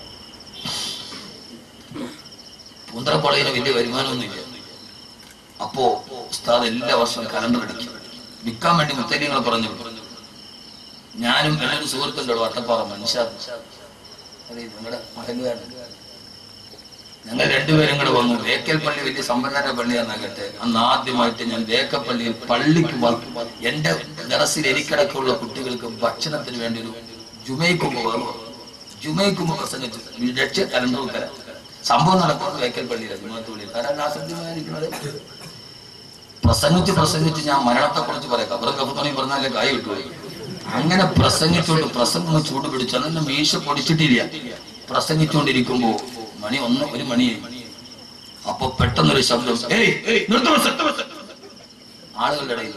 പൂന്തറ കോളേജിന് വലിയ വരുമാനമൊന്നുമില്ല അപ്പോ ഉസ്താദ് എല്ലാ വർഷവും കലണ്ടർ അടിക്കും വിൽക്കാൻ വേണ്ടി മുത്തലിങ്ങൾ പറഞ്ഞു ഞാനും എൻ്റെ ഒരു സുഹൃത്തുണ്ടോ വട്ടപ്പാറ മനുഷ്യ നിങ്ങളുടെ മഹലുകാരൻ ഞങ്ങൾ രണ്ടുപേരും കൂടെ വന്നു വേക്കൽ പള്ളി വലിയ സമ്പന്നരുടെ പള്ളിയാന്നാകട്ടെ അന്ന് ആദ്യമായിട്ട് ഞാൻ വേക്കപ്പള്ളിയിൽ പള്ളിക്ക് വ- എന്റെ ദറസിൽ എനിക്കടക്കമുള്ള കുട്ടികൾക്ക് ഭക്ഷണത്തിന് വേണ്ടി ഒരു ജുമൈക്കുമ്പ് വേണം ജുമൈക്കുമ്പ് പ്രസംഗിച്ചു രക്ഷ കലണ്ടർ ഉത്തര സംഭവം നടക്കുന്നത് വേക്കൽ പള്ളിയിലാണ് ജുമാത്തുള്ളിൽ കാരണം ആശ്രദ്ധമായിരിക്കുന്നത് പ്രസംഗിച്ച് പ്രസംഗിച്ച് ഞാൻ മരണത്തെ കുറിച്ച് പറയാം കബറും കപ്പണി പറഞ്ഞാലേ കായ് കിട്ടുപോയി അങ്ങനെ പ്രസംഗിച്ചോണ്ട് പ്രസംഗം ചൂട് പിടിച്ചു അന്നെ മീശ പൊടിച്ചിട്ടില്ല പ്രസംഗിച്ചുകൊണ്ടിരിക്കുമ്പോ മണി ഒന്ന് ഒരു മണിയായി അപ്പൊ പെട്ടെന്നൊരു ശബ്ദം ഏയ് ഏയ് നിർത്ത് ബസ്, നിർത്ത് ബസ്." ആളുകളുടെ ഇടയിൽ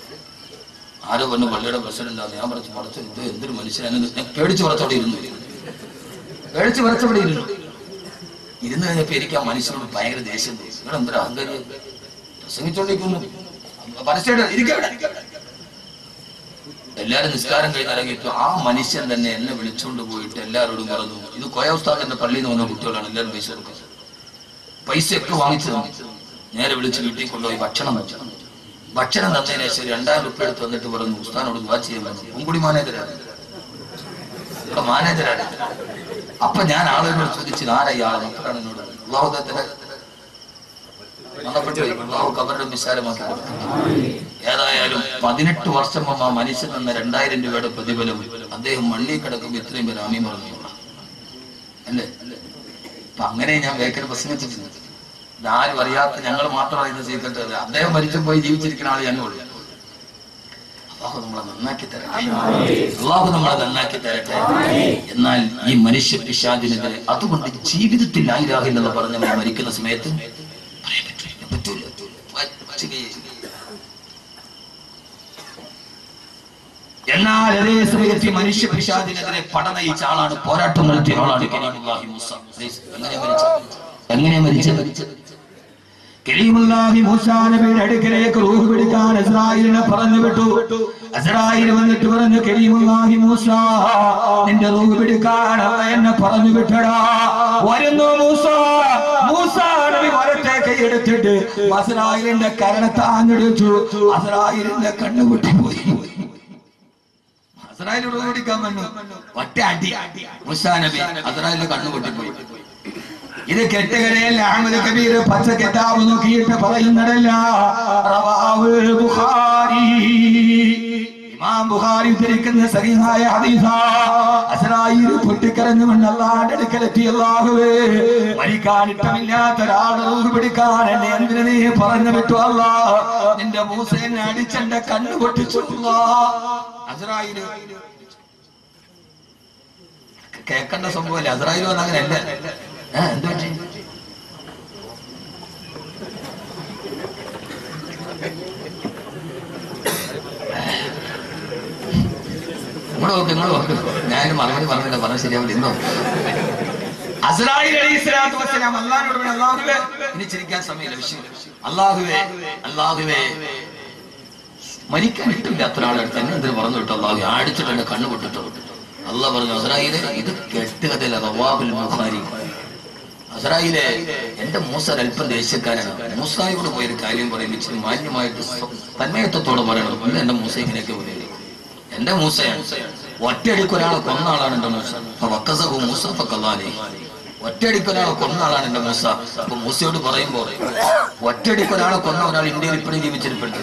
ആരോ പറഞ്ഞു പള്ളിയുടെ പ്രസിഡന്റ് ഞാൻ പറഞ്ഞു പറച്ചു ഇത് എന്തൊരു മനുഷ്യനാണ് ഞാൻ പേടിച്ച് പറച്ചവിടെ ഇരുന്നു പേടിച്ച് പറച്ചവിടെ ഇരുന്നു ഇരുന്ന് കഴിഞ്ഞപ്പോ എനിക്ക് ആ മനുഷ്യനോട് ഭയങ്കര ദേഷ്യം തോന്നി ഇവിടെ എന്തൊരു അഹങ്കാരി പ്രസംഗിച്ചോണ്ടിരിക്കുന്നു പരസ്യമായിട്ട് ഇരിക്കവിടെ എല്ലാരും നിസ്കാരം കഴിഞ്ഞ് ഇറങ്ങിയിട്ടു ആ മനുഷ്യൻ തന്നെ എന്നെ വിളിച്ചുകൊണ്ട് പോയിട്ട് എല്ലാവരോടും പറഞ്ഞു ഇത് കോയ ഉസ്താദിന്റെ പള്ളിയിൽ നിന്ന് വന്ന കുട്ടികളാണ് എല്ലാവരും പൈസ കൊടുക്കുന്നത് പൈസയൊക്കെ വാങ്ങിച്ചു തന്നു നേരെ വിളിച്ച് വീട്ടിൽ കൊണ്ടുപോയി ഭക്ഷണം വെച്ചു ഭക്ഷണം തന്നതിന് ശേഷം രണ്ടായിരം റുപ്യ എടുത്ത് വന്നിട്ട് പറഞ്ഞു ഉസ്താനോട് വാ ചെയ്യാൻ പറഞ്ഞു ഉങ്കുടി മാനേജരാണ് ഇവിടെ മാനേജരാണ് അപ്പൊ ഞാൻ ആളുകളോട് ചോദിച്ചത് ആരാ ഇയാളെ മക്കളാണ് എന്നോട് അള്ളാഹുദത്തിന്റെ മരണപ്പെട്ടു പോയി. അള്ളാഹു കബറിടം വിശാലമാക്കി കൊടുത്തു. ഏതായാലും പതിനെട്ട് വർഷം മുമ്പ് ആ മനുഷ്യൻ എന്ന രണ്ടായിരം രൂപയുടെ പ്രതിഫലം അദ്ദേഹം മള്ളി കിടക്കുമ്പോൾ ഇത്രയും പേര് ആമീൻ പറഞ്ഞു അല്ലേ അപ്പൊ അങ്ങനെ ഞാൻ വേക്കൽ പ്രസംഗിച്ചിട്ടുണ്ട് ഇതാരും അറിയാത്ത ഞങ്ങൾ മാത്രം അറിയുന്ന സീക്രട്ട് അല്ല അദ്ദേഹം മരിച്ചു പോയി ജീവിച്ചിരിക്കുന്ന ആൾ ഞാനുള്ളൂ അള്ളാഹു നമ്മളെ നന്നാക്കി തരട്ടെ അള്ളാഹു നമ്മളെ നന്നാക്കി തരട്ടെ എന്നാൽ ഈ മനുഷ്യ പിശാചിനെതിരെ അതുകൊണ്ട് ജീവിതത്തിൽ ആയിരാഹില്ലെന്ന് പറഞ്ഞവർ മരിക്കുന്ന സമയത്ത് പറയാൻ പറ്റൂല പറ്റൂല പറ്റുകയില്ല എന്നാൽ അതേ സമയത്ത് ഈ മനുഷ്യ പിശാചിനെതിരെ പട നയിച്ച ആളാണ് പോരാട്ടം നടത്തിയ ആളാണ് കരീമുല്ലാഹി മൂസ എങ്ങനെ മരിച്ചത് എങ്ങനെ മരിച്ചത് കരീമുല്ലാഹി മൂസാ നബിയുടെ അടുക്കലേക്ക് റൂഹ് പിടിക്കാൻ ഇസ്രായേലിനെ പറഞ്ഞു വിട്ടു ഇസ്രായേൽ വന്നിട്ട് പറഞ്ഞു കരീമുല്ലാഹി മൂസ നിന്റെ റൂഹ് പിടിക്കാൻ അള്ള എന്നെ പറഞ്ഞു വിട്ടടാ വരുന്നു മൂസ മൂസ നബി വരട്ടെ കൈയെടുത്തിട്ട് അസ്രായേലിന്റെ കരണ താഞ്ഞെടുത്തു അസ്രായേലിന്റെ കണ്ണു പൊട്ടിപ്പോയി അസ്രായേൽ റൂഹ് പിടിക്കാൻ വന്നു ഒറ്റ അടി മുസാ നബി അസറായിലെ കണ്ണു പൊട്ടിപ്പോയി ഇത് കെട്ടുകരയല്ല അഹമ്മദ് കബീർ പച്ച കിതാബ് നോക്കിയിട്ട് പറയുന്നതല്ല റവാഹുൽ ബുഖാരി ഇമാം ബുഖാരി ഉദ്ധരിക്കുന്ന സഹിഹായ ഹദീസ അസ്രായിൽ പൊട്ടിക്കരഞ്ഞുകൊണ്ട് അള്ളാന്റെ അടുക്കലെത്തി അല്ലാഹുവേ മരിക്കാൻ ഇഷ്ടമില്ലാത്ത ഒരാളുടെ റൂഹ് പിടിക്കാൻ എന്നെ എന്തിനു നീ പറഞ്ഞു വിട്ടു അല്ലാ നിന്റെ മൂസ എന്നെ അടിച്ചെന്റെ കണ്ണു പൊട്ടിച്ചു അല്ലാ. അസ്രായില് കേൾക്കേണ്ട സംഭവമല്ലേ അസറായിൽ വന്ന അങ്ങനെ അല്ല ഏഹ് എന്ത് പറ്റി ഇങ്ങോട്ട് നോക്ക് ഇങ്ങോട്ട് നോക്ക് ഞാൻ മറുപടി പറഞ്ഞില്ല പറഞ്ഞ ശരിയാവില്ല ഇന്നോ അസ്രായിൽ അലൈഹി സ്വലാത്തു വസ്സലാം അള്ളാഹിനോട് പറഞ്ഞു, അല്ലാഹുവേ ഇനി ചിരിക്കാൻ സമയമില്ല വിഷയം അള്ളാഹുവേ അള്ളാഹുവേ മരിക്കാൻ ഇട്ടില്ല അത്ര ആളെടുത്ത് എന്നെ എന്തിനു പറഞ്ഞു വിട്ടു അള്ളാഹു അടിച്ചിട്ട് എന്റെ കണ്ണു പൊട്ടിട്ടു അള്ളാഹ് പറഞ്ഞു അസറായിലെ ഇത് കെട്ടുകഥയില്ല റവാബുൽ ബുഖാരി അസറായിലെ എന്റെ മൂസ അല്പം ദേഷ്യക്കാരനാണ് മൂസായോട് പോയൊരു കാര്യം പറയുമ്പോൾ ഇച്ചിരി മാന്യമായിട്ട് സ്വ- തന്മയത്വത്തോടെ പറയണം ഇല്ല എന്റെ മൂസ ഇങ്ങനെയൊക്കെ പറയുന്നത് എന്റെ മൂസയാണ് ഒറ്റയടിക്ക് ഒരാളെ കൊന്ന ആളാണ് എന്റെ മൂസ അപ്പൊ വക്കസഹു മൂസ ഫക്കല്ലാലേ ഒറ്റയടിക്ക് ഒരാളെ കൊന്ന ആളാണ് എന്റെ മൂസ അപ്പൊ മൂസയോട് പറയുമ്പോ ഒറ്റയടിക്ക് ഒരാളെ കൊന്ന ഒരാൾ ഇന്ത്യയിൽ ഇപ്പോഴും ജീവിച്ചിരിപ്പുണ്ട്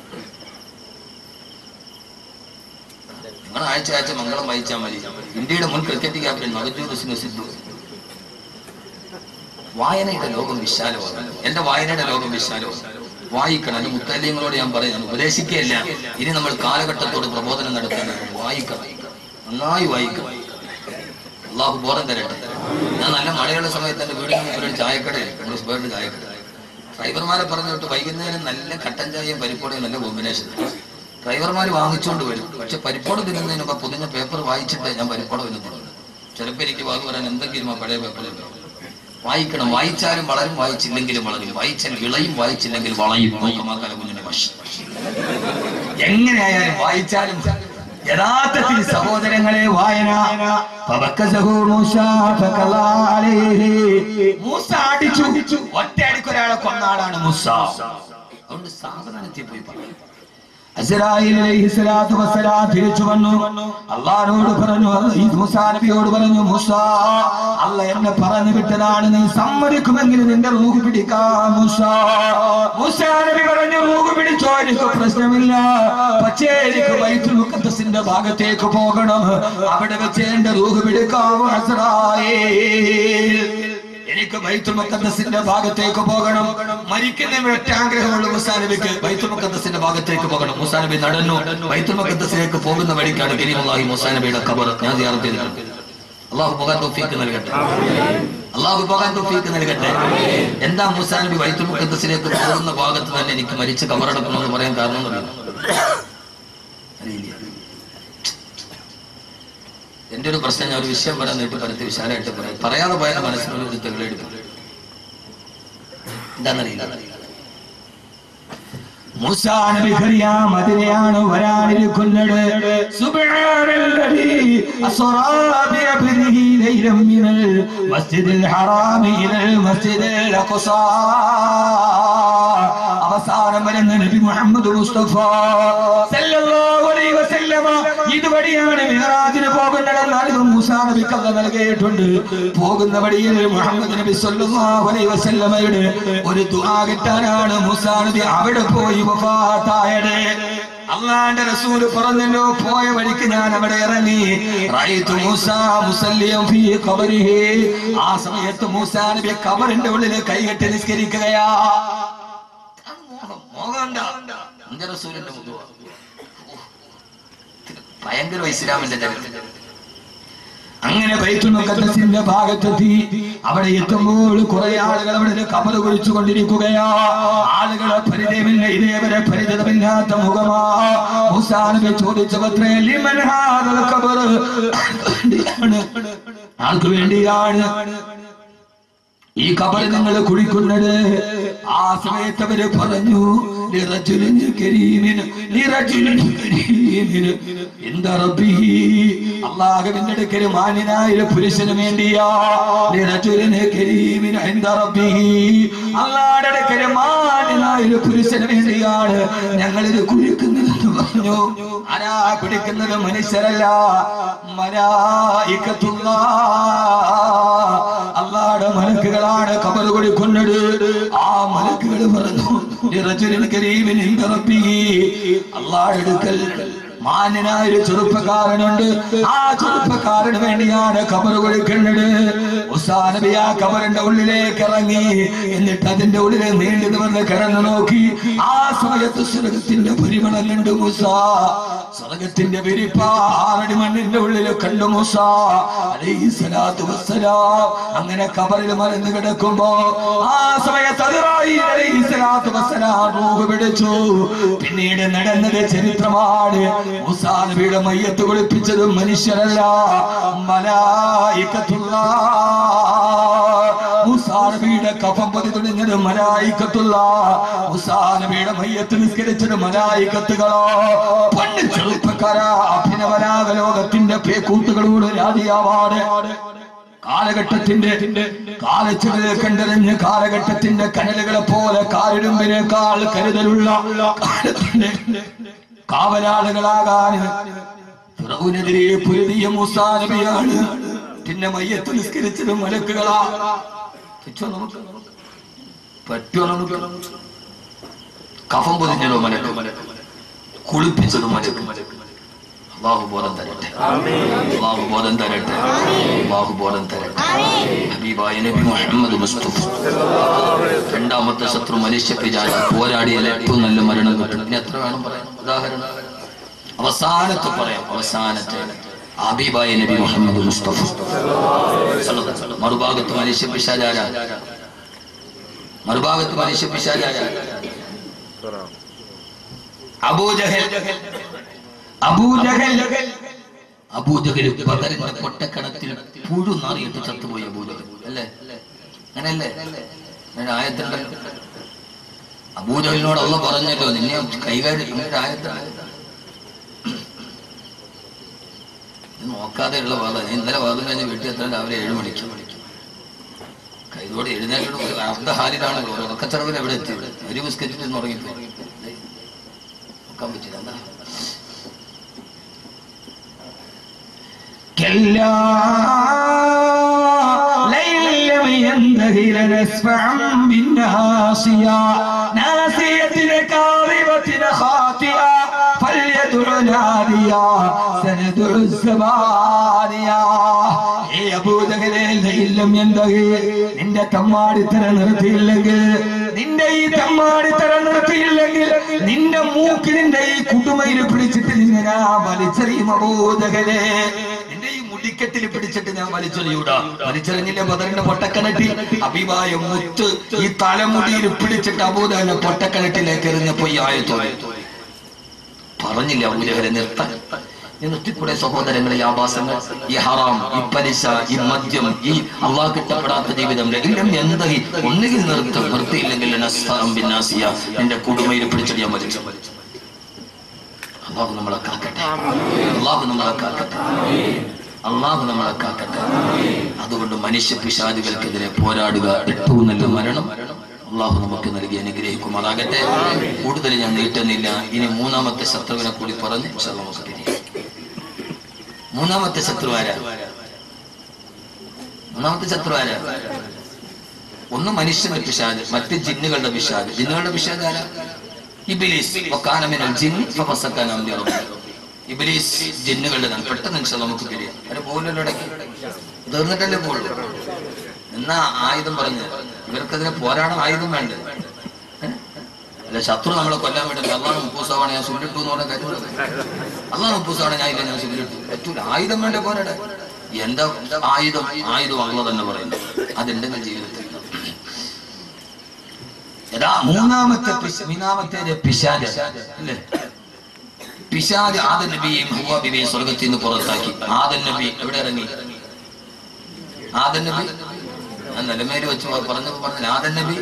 നിങ്ങൾ ആഴ്ച ആഴ്ച മംഗളം വായിച്ചാൽ മതി ഇന്ത്യയുടെ മുൻ ക്രിക്കറ്റ് ക്യാപ്റ്റൻ നവജോത് സിംഗ് സിദ്ധു വായനയുടെ ലോകം വിശാലമാണ് എന്റെ വായനയുടെ ലോകം വിശാലമാണ് വായിക്കണം അത് മുത്തല്യങ്ങളോട് ഞാൻ പറയുന്നു ഉപദേശിക്കുകയല്ല ഇനി നമ്മൾ കാലഘട്ടത്തോട് പ്രബോധനം നടത്തേണ്ടതുണ്ട് വായിക്കണം നന്നായി വായിക്കണം അള്ളാഹു ബോധം തരട്ടെ ഞാൻ നല്ല മഴയുള്ള സമയത്ത് എന്റെ വീടിന് മുമ്പിൽ ഒരു ചായക്കടയിൽ നമ്മുടെ സുബേറിന്റെ ചായക്കട ഡ്രൈവർമാരെ പറഞ്ഞു വിട്ട് വൈകുന്നേരം നല്ല കട്ടൻ ചായയും പരിപ്പോടയും നല്ല കോമ്പിനേഷൻ ഡ്രൈവർമാർ വാങ്ങിച്ചുകൊണ്ട് വരും പക്ഷെ പരിപ്പോട് തിന്നുന്നതിന് മുമ്പ് പൊതിഞ്ഞ പേപ്പർ വായിച്ചിട്ട് ഞാൻ പരിപ്പോട തിന്നത്തുള്ളൂ ചിലപ്പോൾ എനിക്ക് വാക്ക് പറയാൻ എന്തെങ്കിലും ആ പഴയ പേപ്പറിൽ വായിക്കണം വായിച്ചാലും വളരും വായിച്ചില്ലെങ്കിലും വളരും വായിച്ചാൽ വിളയും വായിച്ചില്ലെങ്കിൽ വളയും നോക്കമാക്കാല കുഞ്ഞിന്റെ വശം എങ്ങനെയായാലും വായിച്ചാലും യഥാർത്ഥത്തിൽ സഹോദരങ്ങളെ വായന ഫബക്കസഹു മൂസാ ഫഖലാ അലൈഹി. മൂസ അടിച്ചു ഒറ്റ അടിക്കൊരാളെ കൊന്ന ആളാണ് മൂസ അതുകൊണ്ട് സാവധാനത്തിൽ പോയി പറയും അസ്രായേൽ അലൈഹിസ്സലാത്തു വസ്സലാം തിരിച്ചു വന്നു അള്ളാഹുവോട് പറഞ്ഞു ഈ മൂസാ നബിയോട് പറഞ്ഞു മൂസ അല്ല എന്നെ പറഞ്ഞു വിട്ടതാണ് നീ സമ്മതിക്കുമെങ്കിൽ നിന്റെ റൂഹ് പിടിക്കാം മൂസ മൂസാ നബി പറഞ്ഞു റൂഹ് പിടിച്ചോ എനിക്ക് പ്രശ്നമില്ല പക്ഷേ എനിക്ക് ബൈത്തുൽ മുഖദ്ദസിന്റെ ഭാഗത്തേക്ക് പോകണം അവിടെ വെച്ച് എന്റെ റൂഹ് പിടിക്കാം അസ്രായേൽ എനിക്ക് ബൈത്തുൽ മുഖദ്ദസിന്റെ ഭാഗത്തേക്ക് പോകണം മരിക്കുന്ന ഒറ്റ ആഗ്രഹമുള്ള മുസാനബിക്ക് ബൈത്തുൽ മുഖദ്ദസിന്റെ ഭാഗത്തേക്ക് പോകണം മുസാനബി നടന്നു ബൈത്തുൽ മുഖദ്ദസിലേക്ക് പോകുന്ന വഴിക്കാണ് കരീമുല്ലാഹി മുസാനബിയുടെ ഖബർ ഞാൻ സിയാറത്ത് ചെയ്തിട്ടുണ്ട് അള്ളാഹു പോകാൻ തോഫീക്ക് നൽകട്ടെ അള്ളാഹു പോകാൻ തോഫീക്ക് നൽകട്ടെ എന്താ മുസാനബി ബൈത്തുൽ മുഖദ്ദസിലേക്ക് പോകുന്ന ഭാഗത്ത് തന്നെ എനിക്ക് മരിച്ച് കബറടക്കണമെന്ന് പറയാൻ കാരണം എന്നറിയാമോ? അറിയില്ല എന്റെ ഒരു പ്രശ്നം ഞാൻ ഒരു വിഷയം പറയാൻ നീട്ടി പരത്തി വിശാലമായിട്ട് പറയാം പറയാതെ പോയാൽ മനസ്സിനൊരു ഒരു തെളിവെടുക്കും എന്താണെന്നറിയില്ല മൂസാ നബിക്കറിയാം അതിനെയാണ് വരാനിരിക്കുന്നത് സുബ്ഹാനല്ലദീ അസ്റാ ബിഅബ്ദിഹി ലൈലൻ മിനൽ മസ്ജിദിൽ ഹറാമി ഇലൽ മസ്ജിദിൽ അഖ്സാ അവസാനം വരുന്ന നബി മുഹമ്മദ് മുസ്തഫ സല്ലല്ലാഹു അലൈഹി വസല്ലമ ഇതുവഴിയാണ് മിഹ്റാജിന് പോകുന്നതെന്നാൽ ഇത് മൂസാ നബിക്ക് അല്ല നൽകിയിട്ടുണ്ട് പോകുന്ന വഴിയിൽ മുഹമ്മദ് നബി സല്ലല്ലാഹു അലൈഹി വസല്ലമയുടെ ഒരു ദുആ കിട്ടാനാണ് മൂസാ നബി അവിടെ പോയി വഫാത്തായത് അള്ളാന്റെ റസൂല് പറഞ്ഞല്ലോ പോയ വഴിക്ക് ഞാൻ അവിടെ ഇറങ്ങി റഅയ്തു മൂസാ മുസല്ലിയം ഫീ ഖബരിഹി ആ സമയത്ത് മൂസാ നബി ഖബറിന്റെ ഉള്ളിൽ കൈകെട്ടി നിസ്കരിക്കുകയാ മോഹണ്ട എന്റെ റസൂലിന്റെ മുതുവ ഭയങ്കര ഇസ്ലാമിന്റെ ചരിത്രം അങ്ങനെ ബൈത്തുൽ മുഖദ്ദസിന്റെ ഭാഗത്തെത്തി അവിടെ എത്തുമ്പോൾ കുറെ ആളുകൾ അവിടെ കബറ് കുഴിച്ചു കൊണ്ടിരിക്കുകയാ ആളുകളെ പരിചയമില്ല ഇതേവരെ പരിചിതമില്ലാത്ത മുഖമാ മൂസാ നബി ചോദിച്ച പത്രേ ലിമൻ ഹാദൽ ഖബർ ആൾക്ക് വേണ്ടിയാണ് ഈ കബർ നിങ്ങൾ കുഴിക്കുന്നത് ആ സമയത്ത് അവര് പറഞ്ഞു "ലിറജുലിൻ കരീമിന്, ലിറജുലിൻ കരീമിന്, ഇന്ദ റബ്ബിഹി." അള്ളാഹുവിന്റെ അടുക്കൽ മാന്യനായ ഒരു പുരുഷന് വേണ്ടിയാ ലിറജുലിൻ കരീമിന്, ഇന്ദ റബ്ബിഹി. അള്ളാഹുടെ അടുക്കൽ മാന്യനായ ഒരു പുരുഷന് വേണ്ടിയാണ് ഞങ്ങൾ ഇത് കുഴിക്കുന്നതെന്ന് പറഞ്ഞു ആരാ കുടിക്കുന്നത് മനുഷ്യരല്ല മലായിക്കത്തുള്ള അള്ളാടെ മലക്കുകളാണ് കബർ കൊടുക്കുന്നത് ആ മലക്കുകൾ പറഞ്ഞു "നിറജുലിൻ കരീമിൻ ഇൻദ റബ്ബിഹി." അള്ളാടെ അടുക്കൽ മാന്യനായ ഒരു ചെറുപ്പക്കാരനുണ്ട് ആ ചെറുപ്പക്കാരന് വേണ്ടിയാണ് കബർ കൊടുക്കുന്നത് മുസാ നബി ആ കബറിന്റെ ഉള്ളിലേക്ക് ഇറങ്ങി എന്നിട്ട് അതിന്റെ ഉള്ളിൽ നീണ്ടു നിവർന്ന് കിടന്നു നോക്കി ആ സമയത്ത് സ്വർഗത്തിന്റെ പരിമണലുണ്ട് മുസ സ്വർഗത്തിന്റെ വിരിപ്പ ആറടി മണ്ണിന്റെ ഉള്ളിൽ കണ്ടു മുസ അലൈഹി സ്വലാത്തു വസ്സലാം അങ്ങനെ കബറിൽ മറന്നു കിടക്കുമ്പോ ആ സമയത്ത് അതിറായി അലൈഹി സ്വലാത്തു വസ്സലാം റൂഹ് പിടിച്ചു പിന്നീട് നടന്നത് ചരിത്രമാണ് മുസാ നബിയുടെ മയ്യത്ത് കുളിപ്പിച്ചത് മനുഷ്യരല്ല മലായിക്കത്തുള്ള മുസാ നബിയുടെ കഫം പൊതി തുണിഞ്ഞത് മലായിക്കത്തുള്ള മുസാ നബിയുടെ മയ്യത്ത് നിസ്കരിച്ചത് മലായിക്കത്തുകളോ പണ്ട് ചെറുപ്പക്കാരാ അഭിനവരാഗ ലോകത്തിന്റെ പേക്കൂത്തുകളോട് രാജിയാവാട് കാലഘട്ടത്തിന്റെ കാലച്ചുകളിൽ കണ്ടെറിഞ്ഞ് കാലഘട്ടത്തിന്റെ കനലുകളെ പോലെ കാലിടുമ്പിനേക്കാൾ കരുതലുള്ള കാലത്തിന്റെ കാവലാളുകളാകാൻ ഫിറൗനെതിരെ പൊരുതിയ മൂസാ നബിയാണ് പിന്നെ മയ്യത്ത് നിസ്കരിച്ചത് മലക്കുകളാ പറ്റുമോ നമുക്ക് പറ്റുമോ നമുക്ക് കഫം പൊതിഞ്ഞതോ മലക്ക് കുളിപ്പിച്ചതോ മലക്ക് അള്ളാഹു ബോധം തരട്ടെ അള്ളാഹു ബോധം തരട്ടെ അള്ളാഹു ബോധം തരട്ടെ ഹബീബായ നബി മുഹമ്മദ് മുസ്തഫ രണ്ടാമത്തെ ശത്രു മനുഷ്യ പിജാല പോരാടിയാൽ ഏറ്റവും നല്ല മരണം കിട്ടും ഇനി എത്ര വേണം പറയാം ഉദാഹരണം അവസാനത്തെ പറയാം അവസാനത്തെ ഹബീബായ നബി മുഹമ്മദ് മുസ്തഫ മറുഭാഗത്ത് മനുഷ്യ പിശാചാര മറുഭാഗത്ത് മനുഷ്യ പിശാചാര അബൂജഹൽ അബൂജഹൽ അബൂജഹൽ പകരന്റെ പൊട്ടക്കണത്തിൽ പുഴു നാറിയിട്ട് ചത്തുപോയി അബൂജഹൽ അല്ലേ അങ്ങനെയല്ലേ അങ്ങനെ ആയത്തുണ്ടല്ലോ അബൂജഹലിനോട് അള്ള പറഞ്ഞല്ലോ നിന്നെ കൈകാര്യം ഇങ്ങനെ ആയത്തുണ്ട് ഇത് നോക്കാതെയുള്ള വാദം ഞാൻ ഇന്നലെ വാദം കഴിഞ്ഞ് വീട്ടിൽ എത്താൻ രാവിലെ ഏഴ് മണിക്ക് കൈതോടെ എഴുന്നേറ്റ് അർദ്ധഹാലിലാണ് ഉറക്കച്ചടവിൽ എവിടെ എത്തി ഒരു ബിസ്ക്കറ്റിൽ നിന്ന് ഉറങ്ങിപ്പോയി നോക്കാൻ പറ്റില്ല എന്താ كلا لئن لم ينتهي لنسفعا بالناصية ناصية كاذبة خاطئة فليدع ناديا سندع الزبانيا ഏ അബൂജഹലേ ലئن لم ينتهي നിന്റെ തമ്മാടിത്തര നിർത്തിയില്ലെങ്കിൽ നിന്റെ ഈ തമ്മാടിത്തര നിർത്തിയില്ലെങ്കിൽ നിന്റെ മൂക്ക് നിന്റെ ഈ കുടുമയിൽ പിടിച്ചിട്ട് നിന്നെ ഞാൻ വലിച്ചെറിയും അബൂജഹലേ നിന്റെ ഈ മുടിക്കെട്ടിൽ പിടിച്ചിട്ട് ഞാൻ വലിച്ചെറിയൂടാ വലിച്ചെറിഞ്ഞില്ലേ മദറിന്റെ പൊട്ടക്കണട്ടി അഭിമായ മുത്ത് ഈ തലമുടിയിൽ പിടിച്ചിട്ട് അബൂദഹനെ പൊട്ടക്കണട്ടിലേക്ക് എറിഞ്ഞപ്പോ ഈ ആയത്തോടെ പറഞ്ഞില്ല അബൂജഹലെ നിർത്താൻ ഈ നിർത്തിക്കൂടെ സഹോദരങ്ങളെ ഈ ആഭാസങ്ങൾ ഈ ഹറാം ഈ പലിശ ഈ മദ്യം ഈ അള്ളാഹ് കിട്ടപ്പെടാത്ത ജീവിതം ഇല്ലം എന്തായി ഒന്നുകിൽ നിർത്തും നിർത്തിയില്ലെങ്കിൽ നസ്താം ബിന്നാസിയ എന്റെ കുടുമയിൽ പിടിച്ചിട്ട് ഞാൻ മരിച്ചു അള്ളാഹു നമ്മളെ കാക്കട്ടെ അള്ളാഹു നമ്മളെ കാക്കട്ടെ അള്ളാഹു നമ്മളെ കാക്കട്ടെ അതുകൊണ്ട് മനുഷ്യ പിശാചുകൾക്കെതിരെ പോരാടുക ഏറ്റവും നല്ല മരണം അള്ളാഹു നമുക്ക് നൽകി അനുഗ്രഹിക്കുമാറാകട്ടെ കൂടുതൽ ഞാൻ നീട്ടുന്നില്ല ഇനി മൂന്നാമത്തെ ശത്രുവിനെ കൂടി പറഞ്ഞ് ഇൻഷാ അല്ലാ നമുക്ക് പിരിയാം മൂന്നാമത്തെ ശത്രു ആരാ മൂന്നാമത്തെ ശത്രു ആരാ ഒന്ന് മനുഷ്യന്റെ പിശാജ് മറ്റ് ജിന്നുകളുടെ പിശാജ് ജിന്നുകളുടെ പിശാജ് ആരാ ഇബിലീസ് വക്കാനമിനൽ ജിന്ന് ഫഫസക്കാൻ അംരി റബ്ബി. ഇബിലീസ് ജിന്നുകളുടെ തന്നെ പെട്ടെന്ന് ഇൻഷാ അല്ലാ നമുക്ക് പിരിയാം അവര് പോലല്ലോ ഇടയ്ക്ക് തീർന്നിട്ടല്ലേ പോകുള്ളൂ എന്നാ ആയുധം പറഞ്ഞു ഇവർക്കതിനെ പോരാടാൻ ആയുധം വേണ്ടേ ഏ? അല്ല ശത്രു നമ്മളെ കൊല്ലാൻ വേണ്ടി അള്ളാഹ് മുപ്പൂസമാണ് ഞാൻ സുല്ലിട്ടു എന്ന് പറഞ്ഞ കാര്യം അള്ളാഹ് മുപ്പൂസമാണ് ഞാൻ ഇല്ല ഞാൻ സുല്ലിട്ടു പറ്റൂല ആയുധം വേണ്ട പോരാടെ എന്താ ആയുധം ആയുധം അള്ള തന്നെ പറയുന്നു അതുണ്ടെങ്കിൽ ജീവിതത്തിൽ യഥാ മൂന്നാമത്തെ പിശ- മൂന്നാമത്തെ പിശാജ് അല്ലേ പിശാജ് ആദൻ നബിയെയും ഹുവ ബിബിയെയും സ്വർഗത്തിൽ നിന്ന് പുറത്താക്കി ആദൻ നബി എവിടെ ഇറങ്ങി ആദൻ നബി ഞാൻ നിലമേല് വെച്ച് പറഞ്ഞപ്പോ പറഞ്ഞില്ല ആദൻ നബി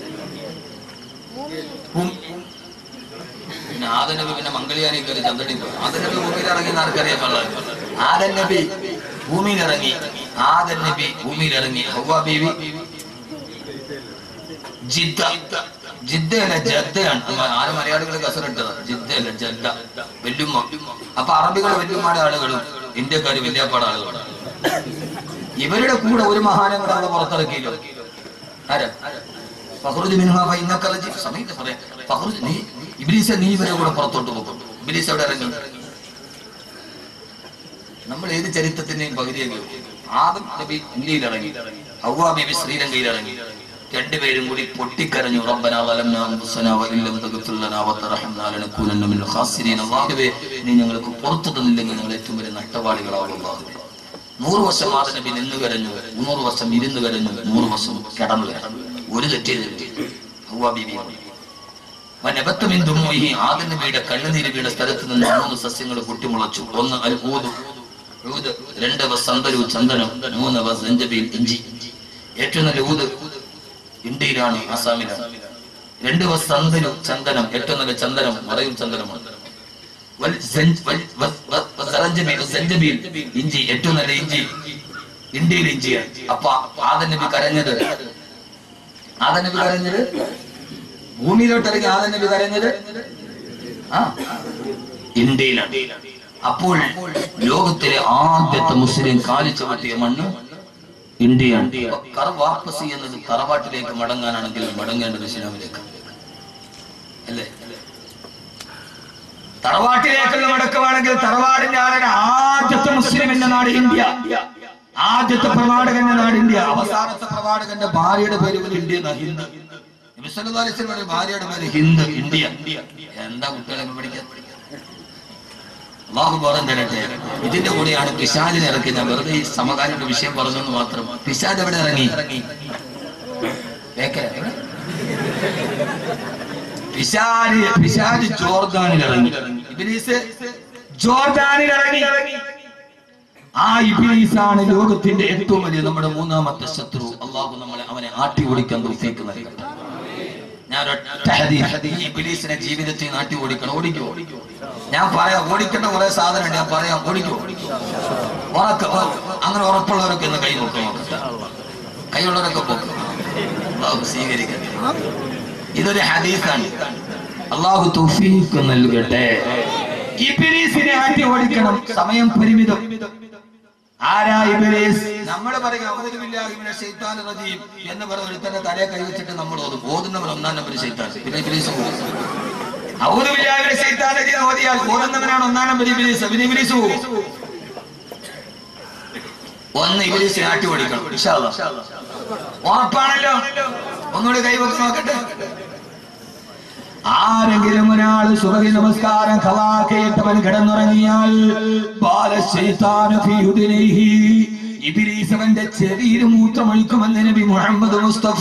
ഭൂമി- പിന്നെ ആദൻ നബി പിന്നെ മംഗളിയാനി കയറി ചന്ദ്രനിൽ പോയി ആദൻ നബി ഭൂമിയിൽ ഇറങ്ങി എന്ന് ആർക്കറിയാൻ പാടില്ല ആദൻ നബി ഭൂമിയിൽ ഇറങ്ങി ആദൻ നബി ഭൂമിയിൽ ഇറങ്ങി ഹൗവ ബീവി ജിദ്ദ ജിദ്ദയല്ല ജദ്ദയാണ് ആര് മലയാളികൾ കസറിട്ടത് ജിദ്ദയല്ല ജദ്ദ വെല്ലുമ്മ അപ്പൊ അറബികൾ വെല്ലുമ്മയുടെ ആളുകളും ഇന്ത്യക്കാർ വല്യാപ്പാട് ആളുകളും ഇവരുടെ കൂടെ ഒരു മഹാനം കൂടെ അവിടെ പുറത്തിറക്കിയല്ലോ ആരാ ഫഹ്റുജ് മിൻഹാ ഫഇന്നക റജീം സമയത്ത് പറയാം ഫഹ്റുജ് നീ ഇബ്ലീസെ നീ ഇവരെ കൂടെ പുറത്തോട്ട് പോകും ഇബ്ലീസ് എവിടെ ഇറങ്ങി നമ്മൾ ഏത് ചരിത്രത്തിന്റെയും പകുതിയൊക്കെ ആദം നബി ഇന്ത്യയിൽ ഇറങ്ങി ഹൗവ ബിബി ശ്രീലങ്കയിൽ ഇറങ്ങി രണ്ടുപേരും കൂടി പൊട്ടിക്കരഞ്ഞു റബ്ബനാ വലംനാ അൻഫുസനാ വഇല്ലം തഗ്ഫിർ ലനാ വതർഹംനാ ലനകൂനന്ന മിനൽ ഖാസിരീൻ അല്ലാഹുവേ നീ ഞങ്ങൾക്ക് പുറത്തു തന്നില്ലെങ്കിൽ ഞങ്ങൾ ഏറ്റവും വലിയ നഷ്ടവാളികളാവും അല്ലാഹുവേ നൂറ് വർഷം ആദ നബി നിന്ന് കരഞ്ഞു നൂറ് വർഷം ഇരുന്ന് കരഞ്ഞു നൂറ് വർഷം കിടന്നു കരഞ്ഞു ഒരു തെറ്റിയത് ഹൗവ ബീബി വനബത്തമിൻ ദുമൂഹി ആദ നബിയുടെ കണ്ണുനീര് വീണ സ്ഥലത്ത് നിന്ന് മൂന്ന് സസ്യങ്ങൾ പൊട്ടിമുളച്ചു ഒന്ന് അൽ ഊദ് ഊദ് രണ്ട് വസന്തരു ചന്ദനം മൂന്ന് വസഞ്ചബീൽ ഇഞ്ചി ഏറ്റവും നല്ല ഊദ് ഇന്ത്യയിലാണ് ആസാമിലാണ് രണ്ട് വസന്തരു ചന്ദനം ഏറ്റവും നല്ല ചന്ദനം മറയൂർ ചന്ദനമാണ് വൽ സഞ്ച് വൽ- വ- വ- വ- സറഞ്ചബീൽ, സഞ്ചബീൽ, ഇഞ്ചി ഏറ്റവും നല്ല ഇഞ്ചി ഇന്ത്യയിൽ ഇഞ്ചിയാണ് അപ്പൊ ആദൻ നബി കരഞ്ഞത് ആദൻ നബി കരഞ്ഞത് ഭൂമിയിലോട്ട് ഇറങ്ങി ആദൻ നബി കരഞ്ഞത് ആ ഇന്ത്യയിലാണ് അപ്പോൾ ലോകത്തിലെ ആദ്യത്തെ മുസ്ലിം കാലി ചവിട്ടിയ മണ്ണ് ഇന്ത്യയാണ് അപ്പൊ കറ വാപ്പസി എന്നത് തറവാട്ടിലേക്ക് മടങ്ങാനാണെങ്കിൽ മടങ്ങേണ്ടത് ഇസ്ലാമിലേക്ക് അല്ലേ തറവാട്ടിലേക്കുള്ള മടക്കമാണെങ്കിൽ തറവാടിന്റെ ആരുടെ ആദ്യത്തെ മുസ്ലിം എന്ന നാട് ഇന്ത്യ ആദ്യത്തെ പ്രവാചകന്റെ നാട് ഇന്ത്യ അവസാനത്തെ പ്രവാചകന്റെ ഭാര്യയുടെ പേര് പോലും ഇന്ത്യ എന്നാ, ഹിന്ദ് നബി സല്ലല്ലാഹു അലൈഹി വസല്ലമയുടെ ഭാര്യയുടെ പേര് ഹിന്ദ് ഇന്ത്യ എന്താ കുട്ടികളെ പഠിക്കാൻ അള്ളാഹു ബോധം തരട്ടെ ഇതിന്റെ കൂടെയാണ് പിശാചിനെ ഇറക്കി ഞാൻ വെറുതെ ഈ സമകാലിക വിഷയം പറഞ്ഞെന്ന് മാത്രം പിശാജ് എവിടെ ഇറങ്ങി ബേക്കല, എവിടെ? പിശാജ് പിശാജ് ജോർദാനിൽ ഇറങ്ങി ഇബ്ലീസ് ജോർദാനിൽ ഇറങ്ങി ആ ഇബ്ലീസാണ് ലോകത്തിന്റെ ഏറ്റവും വലിയ നമ്മുടെ മൂന്നാമത്തെ ശത്രു അള്ളാഹു നമ്മളെ അവനെ ആട്ടി ഓടിക്കാൻ തൗഫീക്ക് നൽകട്ടെ ഞാൻ ഒറ്റ ഹദീസ് ഈ ഇബ്ലീസിനെ ജീവിതത്തിൽ നാട്ടി ഓടിക്കണം ഓടിക്കോ ഞാൻ പറയാം ഓടിക്കേണ്ട കുറെ സാധനം ഞാൻ പറയാം ഓടിക്കോ ഉറക്ക ഉ- അങ്ങനെ ഉറപ്പുള്ളവരൊക്കെ ഒന്ന് കൈ നോക്കി നോക്കട്ടെ കൈയുള്ളവരൊക്കെ പോക്കും അള്ളാഹു സ്വീകരിക്കട്ടെ ഇതൊരു ഹദീസാണ് അള്ളാഹു തൗഫീഖ് നൽകട്ടെ ഇബ്ലീസിനെ ആട്ടി ഓടിക്കണം സമയം പരിമിതം ആരാ ഇബ്ലീസ് നമ്മൾ പറയും അവതരി ബില്ലാഹി മിനശ് ശൈത്താനിർ റജീം എന്ന് പറഞ്ഞ ഒരുത്തന്റെ തലയെ കൈവച്ചിട്ട് നമ്മൾ ഓതും ഓതുന്നവൻ ഒന്നാം നമ്പർ ശൈത്താൻ പിന്നെ ഇബ്ലീസ് പോകും ഔദു ബില്ലാഹി മിനശ് ശൈത്താനിർ റജീം ഓതിയാൽ ഓതുന്നവനാണ് ഒന്നാം നമ്പർ ഇബ്ലീസ് പിന്നെ ഇബ്ലീസ് പോകും ഒന്ന് ഇബ്ലീസിനെ ആട്ടി ഓടിക്കണം ഇൻഷാ അല്ലാഹ് ഉറപ്പാണല്ലോ ഒന്നുകൂടി കൈവച്ച് നോക്കട്ടെ ആരെങ്കിലും ഒരാൾ സുബഹി നമസ്കാരം ഖലാക്കേറ്റവൻ കിടന്നുറങ്ങിയാൽ ബാലശൈത്താനു ഫീ ഉദുനൈഹി ഇബ്ലീസ് അവന്റെ ചെവിയിൽ മൂത്രമൊഴിക്കുമെന്ന് നബി മുഹമ്മദ് മുസ്തഫ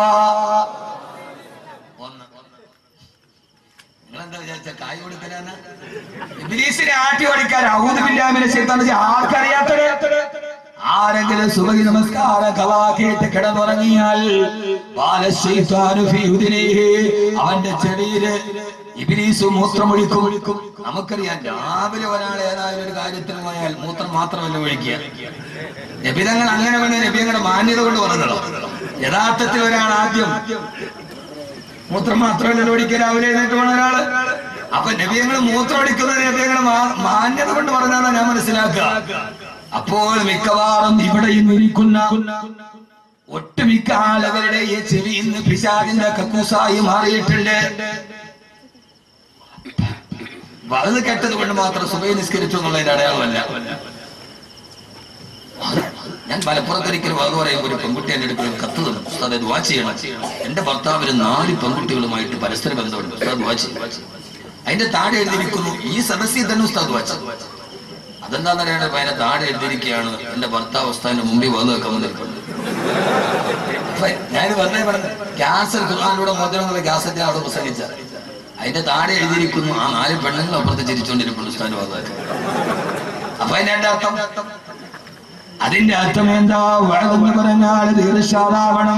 ഒന്ന് നിങ്ങളെന്താ വിചാരിച്ച കായ് കൊടുക്കലാണ് ഇബ്ലീസിനെ ആട്ടി ഓടിക്കാൻ ഔദുബില്ലാമിനെ ശൈത്താൻ ആർക്കറിയാത്തത് ആരെങ്കിലും സുബഹി നമസ്കാരം കലാക്കിയിട്ട് കിടന്നുറങ്ങിയാൽ ബാലശൈത്താനു ഫീ ഉദുനൈഹി അവന്റെ ചെവിയില് ഇബിലീസ് മൂത്രമൊഴിക്കും നമുക്കറിയാം രാവിലെ ഒരാൾ ഏതായാലും ഒരു കാര്യത്തിന് പോയാൽ മൂത്രം മാത്രമല്ല ഒഴിക്കുക നബിതങ്ങൾ അങ്ങനെ വേണ്ട നബിയങ്ങളുടെ മാന്യത കൊണ്ട് പറഞ്ഞതോ യഥാർത്ഥത്തിൽ ഒരാൾ ആദ്യം മൂത്രം മാത്രമല്ല ഒഴിക്കുക രാവിലെ എഴുന്നേറ്റ് പോണ ഒരാള് അപ്പൊ നബിയങ്ങൾ മൂത്രം ഒഴിക്കുന്നത് നബിയങ്ങളുടെ മാന്യത കൊണ്ട് പറഞ്ഞാണ് ഞാൻ മനസ്സിലാക്കുക അപ്പോൾ മിക്കവാറും ഇവിടെ ഇന്ന് ഇരിക്കുന്ന ഒട്ടുമിക്ക ആളുകളുടെ ഈ ചെവി ഇന്ന് പിശാദിന്റെ കക്കൂസായി മാറിയിട്ടുണ്ട് വലത് കെട്ടത് കൊണ്ട് മാത്രം സുബൈ നിസ്കരിച്ചു എന്നുള്ളതിന്റെ അടയാളമല്ല ഞാൻ മലപ്പുറത്തൊരിക്കൽ വക പറയുമ്പോൾ ഒരു പെൺകുട്ടി എന്റെ അടുത്ത് ഒരു കത്ത് തന്നു ഉസ്താദ് ഇത് വാച്ച് ചെയ്യണം എന്റെ ഭർത്താവിന് നാല് പെൺകുട്ടികളുമായിട്ട് പരസ്പര ബന്ധമുണ്ട് ഉസ്താദ് വാച്ച് ചെയ്യും അതിന്റെ താഴെ എഴുതിയിരിക്കുന്നു ഈ സദസ്സിൽ തന്നെ ഉസ്താദ് വാച്ച് അതെന്താന്ന് അറിയാണ്ട് അതിന്റെ താഴെ എഴുതിയിരിക്കുകയാണ് എന്റെ ഭർത്താവ് ഉസ്താദിന്റെ മുമ്പിൽ വന്ന് വെക്കാൻ നിൽക്കുന്നത് അപ്പൊ ഞാൻ വെറുതെ പറഞ്ഞു ക്യാൻസർ ഖുർആാനിലൂടെ മോചനമുള്ള ക്യാസറ്റ് അവിടെ പ്രസംഗിച്ച അതിന്റെ താഴെ എഴുതിയിരിക്കുന്നു ആ നാല് പെണ്ണുങ്ങൾ അപ്പുറത്ത് ചിരിച്ചുകൊണ്ടിരിക്കുന്നു ഉസ്താദിന്റെ ഭാഗത്ത് അപ്പൊ അതിന്റെ എന്റെ അർത്ഥം അതിന്റെ അർത്ഥം എന്താ വഴതെന്ന് പറഞ്ഞാൽ തീർച്ചയാതാവണം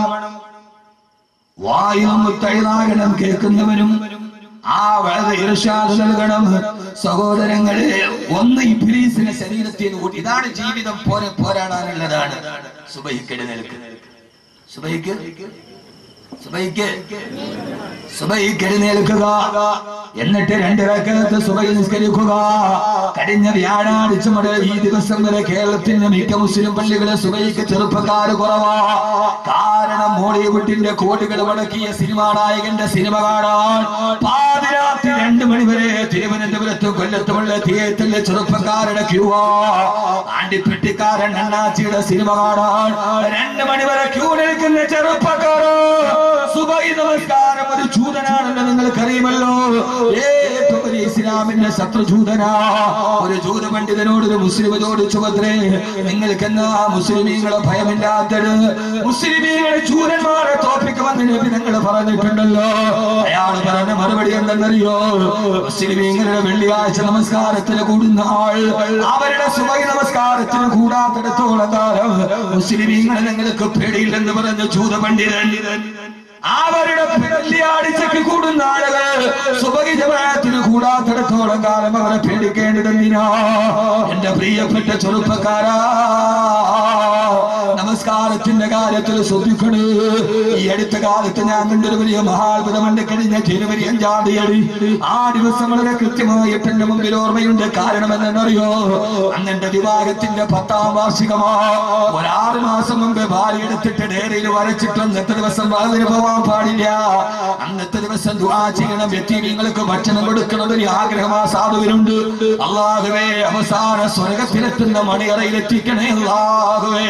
വായും മുത്തൈതാകണം കേൾക്കുന്നവരും ആ വളരെ ഇർഷാദ് നൽകണം സഹോദരങ്ങളെ ഒന്ന് ഇബ്ലീസിനെ ശരീരത്തിൽ നിന്ന് കൂട്ടി ഇതാണ് ജീവിതം പോരെ പോരാടാനുള്ളതാണ് സുബഹിക്കടി നിൽക്ക് സുബഹിക്ക് സുബഹിക്ക് സുബഹിക്ക് എഴുന്നേൽക്കുക എന്നിട്ട് രണ്ടിറക്കകത്ത് സുബഹി നിസ്കരിക്കുക കഴിഞ്ഞ വ്യാഴാഴ്ച മുതൽ ഈ ദിവസം വരെ കേരളത്തിന്റെ മിക്ക മുസ്ലിം പള്ളികളെ സുബഹിക്ക് ചെറുപ്പക്കാര് കുറവാ കാരണം മോളിവുഡിന്റെ കോടികൾ മുടക്കിയ സിനിമാ നായകന്റെ സിനിമ കാണാൻ പാതിരാത്രി രണ്ടു മണി വരെ തിരുവനന്തപുരത്ത് കൊല്ലത്തുമുള്ള തിയേറ്ററിലെ ചെറുപ്പക്കാരുടെ ക്യൂവാ ആണ്ടിപ്പെട്ടിക്കാരൻ അണ്ണാച്ചിയുടെ സിനിമ കാണാൻ രണ്ടു മണി വരെ ക്യൂ നിൽക്കുന്ന ചെറുപ്പക്കാരോ സുബൈ നമസ്കാരം ഒരു ജൂതനാണെന്ന് നിങ്ങൾക്കറിയുമല്ലോ ഏറ്റവും ഒരു ഇസ്ലാമിന്റെ ശത്രുജൂതനാ ഒരു ജൂത പണ്ഡിതനോട് ഒരു മുസ്ലിം ചോദിച്ചു പത്രേ നിങ്ങൾക്ക് എന്നാ മുസ്ലിമീങ്ങളെ ഭയമില്ലാത്തത് മുസ്ലിമീങ്ങളെ ജൂതന്മാരെ തോപ്പിക്കുമെന്ന് നബി നിങ്ങൾ പറഞ്ഞിട്ടുണ്ടല്ലോ അയാൾ പറഞ്ഞ മറുപടി എന്തെന്നറിയോ മുസ്ലിമീങ്ങളുടെ വെള്ളിയാഴ്ച നമസ്കാരത്തിന് കൂടുന്ന ആൾ അവരുടെ സുബൈ നമസ്കാരത്തിന് കൂടാത്തിടത്തോളം കാലം മുസ്ലിമീങ്ങളെ നിങ്ങൾക്ക് പേടിയില്ലെന്ന് പറഞ്ഞ ജൂത പണ്ഡിതൻ അവരുടെ വെള്ളിയാഴ്ചക്ക് കൂടുന്ന ആളുകൾ സുബഹി ജമാഅത്തിന് കൂടാത്തിടത്തോളം കാലം അവരെ പേടിക്കേണ്ടതെന്തിനാ എന്റെ പ്രിയപ്പെട്ട ചെറുപ്പക്കാരാ നമസ്കാരത്തിന്റെ കാര്യത്തിൽ ശ്രദ്ധിക്കണേ ഈ അടുത്ത കാലത്ത് ഞാൻ കണ്ടൊരു വലിയ മഹാത്ഭുതമുണ്ട് കഴിഞ്ഞ ജനുവരി അഞ്ചാം തീയതി ആ ദിവസം വളരെ കൃത്യമായിട്ട് എന്റെ മുമ്പിൽ ഓർമ്മയുണ്ട് കാരണം എന്തെന്നറിയോ അന്ന് എന്റെ വിവാഹത്തിന്റെ പത്താം വാർഷികമാ ഒരാറ് മാസം മുമ്പ് ഭാര്യ എടുത്തിട്ട് ഡയറിയിൽ വരച്ചിട്ട് അന്നത്തെ ദിവസം വാതിന് പോവാൻ പാടില്ല അന്നത്തെ ദിവസം ദുആ ചെയ്യണം വ്യക്തികൾക്ക് ഭക്ഷണം കൊടുക്കണം ഒരു ആഗ്രഹം ആ സാധുവിനുണ്ട് അള്ളാഹുവേ അവസാന സ്വർഗത്തിലെത്തുന്ന മണിയറയിൽ എത്തിക്കണേ അള്ളാഹുവേ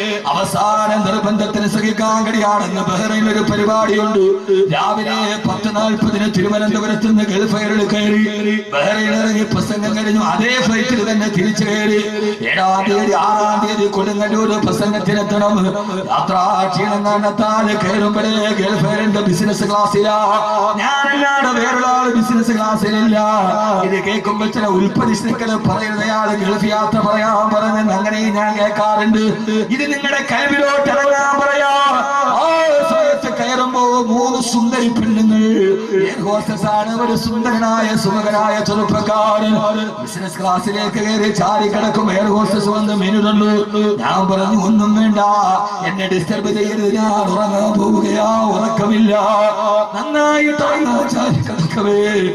അവസാന നിർബന്ധത്തിന് സഹിക്കാൻ കഴിയാണെന്ന് ബഹ്റൈൻ ഒരു പരിപാടിയുണ്ട് രാവിലെ പത്ത് നാൽപ്പതിന് തിരുവനന്തപുരത്ത് നിന്ന് ഗൾഫ് എയറിൽ കയറി ബഹ്റൈൻ ഇറങ്ങി പ്രസംഗം കഴിഞ്ഞു അതേ ഫ്ലൈറ്റിൽ തന്നെ തിരിച്ചു കയറി ഏഴാം തീയതി ആറാം തീയതി കൊടുങ്ങല്ലൂർ പ്രസംഗത്തിനെത്തണം യാത്രാ ക്ഷീണം കാരണത്താൽ കയറുമ്പോഴേ ഗൾഫ് എയറിന്റെ ബിസിനസ് ക്ലാസ്സിലാ ഞാനല്ലാതെ വേറൊരാള് ബിസിനസ് ക്ലാസ്സിലില്ല ഇത് കേൾക്കുമ്പോൾ ചില ഉൽപ്പതിഷ്ണുക്കൾ പറയുന്നയാള് ഗൾഫ് യാത്ര പറയാൻ പറഞ്ഞെന്ന് അങ്ങനെ ഞാൻ കേൾക്കാറുണ്ട് ഇത് നിങ്ങളുടെ കഴിവിലോട്ട് ഇറങ്ങാൻ പറയാ ആ സമയത്ത് കയറുമ്പോ മൂന്ന് സുന്ദരി പെണ്ണുങ്ങൾ എയർ ഹോസ്റ്റസ് ആണ് ഒരു സുന്ദരനായ സുമകനായ ചെറുപ്പക്കാരൻ ബിസിനസ് ക്ലാസ്സിലേക്ക് കയറി ചാരി കിടക്കും എയർ ഹോസ്റ്റസ് വന്ന് മെനു തന്നു ഞാൻ പറഞ്ഞു ഒന്നും വേണ്ട എന്നെ ഡിസ്റ്റർബ് ചെയ്യരുത് ഞാൻ ഉറങ്ങാൻ പോവുകയാ ഉറക്കമില്ല നന്നായിട്ട് ഉറങ്ങാൻ ചാരി കിടക്കവേ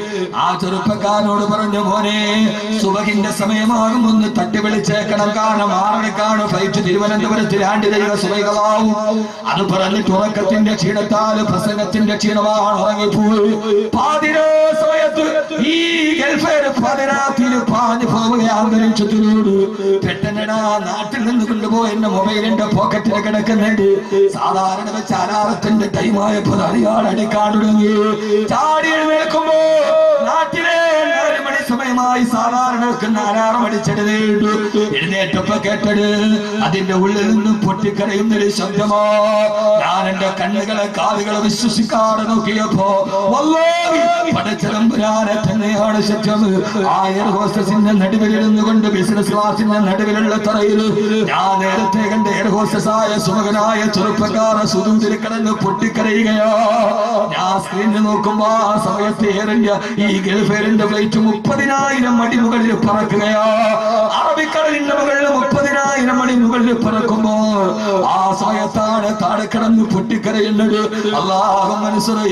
ആ ചെറുപ്പക്കാരനോട് പറഞ്ഞു മോനെ സുബഹിന്റെ സമയമാകും ഒന്ന് തട്ടി വിളിച്ചേക്കണം കാരണം ആറരക്കാണ് ഫ്ലൈറ്റ് തിരുവനന്തപുരത്ത് ലാൻഡ് ചെയ്യുക സുബൈകളാവും അത് പറഞ്ഞിട്ട് ഉറക്കത്തിന്റെ ക്ഷീണത്താൽ പ്രസംഗത്തിന്റെ ക്ഷീണമാണ് ഉറങ്ങിപ്പോയി പാതിരാ സമയത്ത് ഈ ഗൾഫേര് പാതിരാത്തിൽ പാഞ്ഞു പോവുക അന്തരീക്ഷത്തിനോട് പെട്ടെന്നടാ നാട്ടിൽ നിന്ന് കൊണ്ടുപോയി എന്റെ മൊബൈലിന്റെ പോക്കറ്റിൽ കിടക്കുന്നുണ്ട് സാധാരണ വെച്ച് അലാറത്തിന്റെ ടൈമായപ്പോൾ അറിയാൻ അടിക്കാൻ തുടങ്ങി ചാടി എഴുന്നേൽക്കുമ്പോ നാട്ടിലെ നാല് മണി സമയമായി സാധാരണ വെക്കുന്ന അലാറം അടിച്ചെടുത്തേണ്ടു എഴുന്നേറ്റപ്പോ കേട്ടത് അതിന്റെ ഉള്ളിൽ നിന്നും പൊട്ടിക്കരയുന്നൊരു ശബ്ദമോ ഞാൻ എന്റെ കണ്ണുകളെ കാതുകളെ വിശ്വസിക്കാതെ നോക്കിയപ്പോ വല്ലാഹി പടച്ചതമ്പുരാനെ തന്നെയാണ് സത്യം ആ എയർ ഹോസ്റ്റസിന്റെ നടുവിലിരുന്നു കൊണ്ട് ബിസിനസ് ക്ലാസിന്റെ നടുവിലുള്ള തറയിൽ ഞാൻ നേരത്തെ കണ്ട എയർ ഹോസ്റ്റസ് ആയ സുമകനായ ചെറുപ്പക്കാര സുദൂതിൽ കിടന്ന് പൊട്ടിക്കരയുകയോ ഞാൻ സ്ക്രീനിൽ നോക്കുമ്പോ ആ സമയത്ത് എയർ ഇന്ത്യ ഈ ഗൾഫ് എയറിന്റെ ഫ്ലൈറ്റ് മുപ്പതിനായിരം അടി മുകളിൽ പറക്കുകയോ അറബിക്കടലിന്റെ മുകളിൽ മുപ്പതിനായിരം അടി മുകളിൽ പറക്കുമ്പോ ആ സമയത്താണ് താഴെ കിടന്ന് പൊട്ടിക്കരയുന്നത് അള്ളാഹു മനസ്സുറ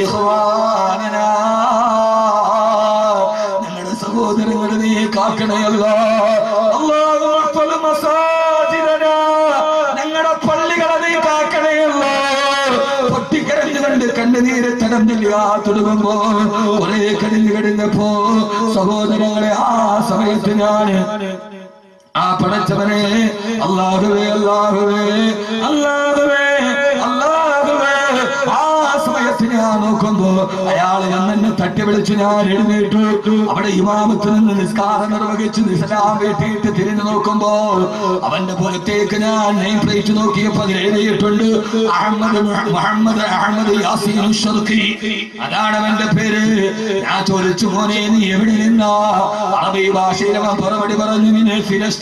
ഞങ്ങളുടെ സഹോദരങ്ങളെ നീ കാക്കണയല്ല അള്ളാഹു മഹ്ഫൽ മസാജിദനാ. ഞങ്ങളുടെ പള്ളികളെ നീ കാക്കണയല്ല പൊട്ടിക്കരഞ്ഞുകൊണ്ട് കണ്ണുനീര് തടഞ്ഞില്ല തുടങ്ങുമ്പോ കുറെ കരഞ്ഞു കിടന്നപ്പോ സഹോദരങ്ങളെ ആ സമയത്ത് ഞാന് ആ പടച്ചവനെ അള്ളാഹുവേ അള്ളാഹുവേ അള്ളാഹുവേ അള്ളാഹുവേ ആ സമയത്ത് ഞാൻ നോക്കുമ്പോ അയാള് എന്നെ തട്ടി വിളിച്ച് ഞാൻ എഴുന്നേറ്റു അവിടെ ഇമാമത്ത് നിന്ന് നിസ്കാരം നിർവഹിച്ച് നിസ്ലാം വീട്ടിയിട്ട് തിരിഞ്ഞു നോക്കുമ്പോ അവന്റെ പുറത്തേക്ക് ഞാൻ നെയിം പ്ലേറ്റ് നോക്കിയപ്പോ അതിൽ എഴുതിയിട്ടുണ്ട് അഹമ്മദ് മുഹമ്മദ് അഹമ്മദ് യാസീൻ ഷർക്കി അതാണ് അവന്റെ പേര് ഞാൻ ചോദിച്ചു മോനെ നീ എവിടെ നിന്നാ അറബി ഭാഷയിൽ അവൻ മറുപടി പറഞ്ഞു നിന്നെ ഫിലസ്തീൻ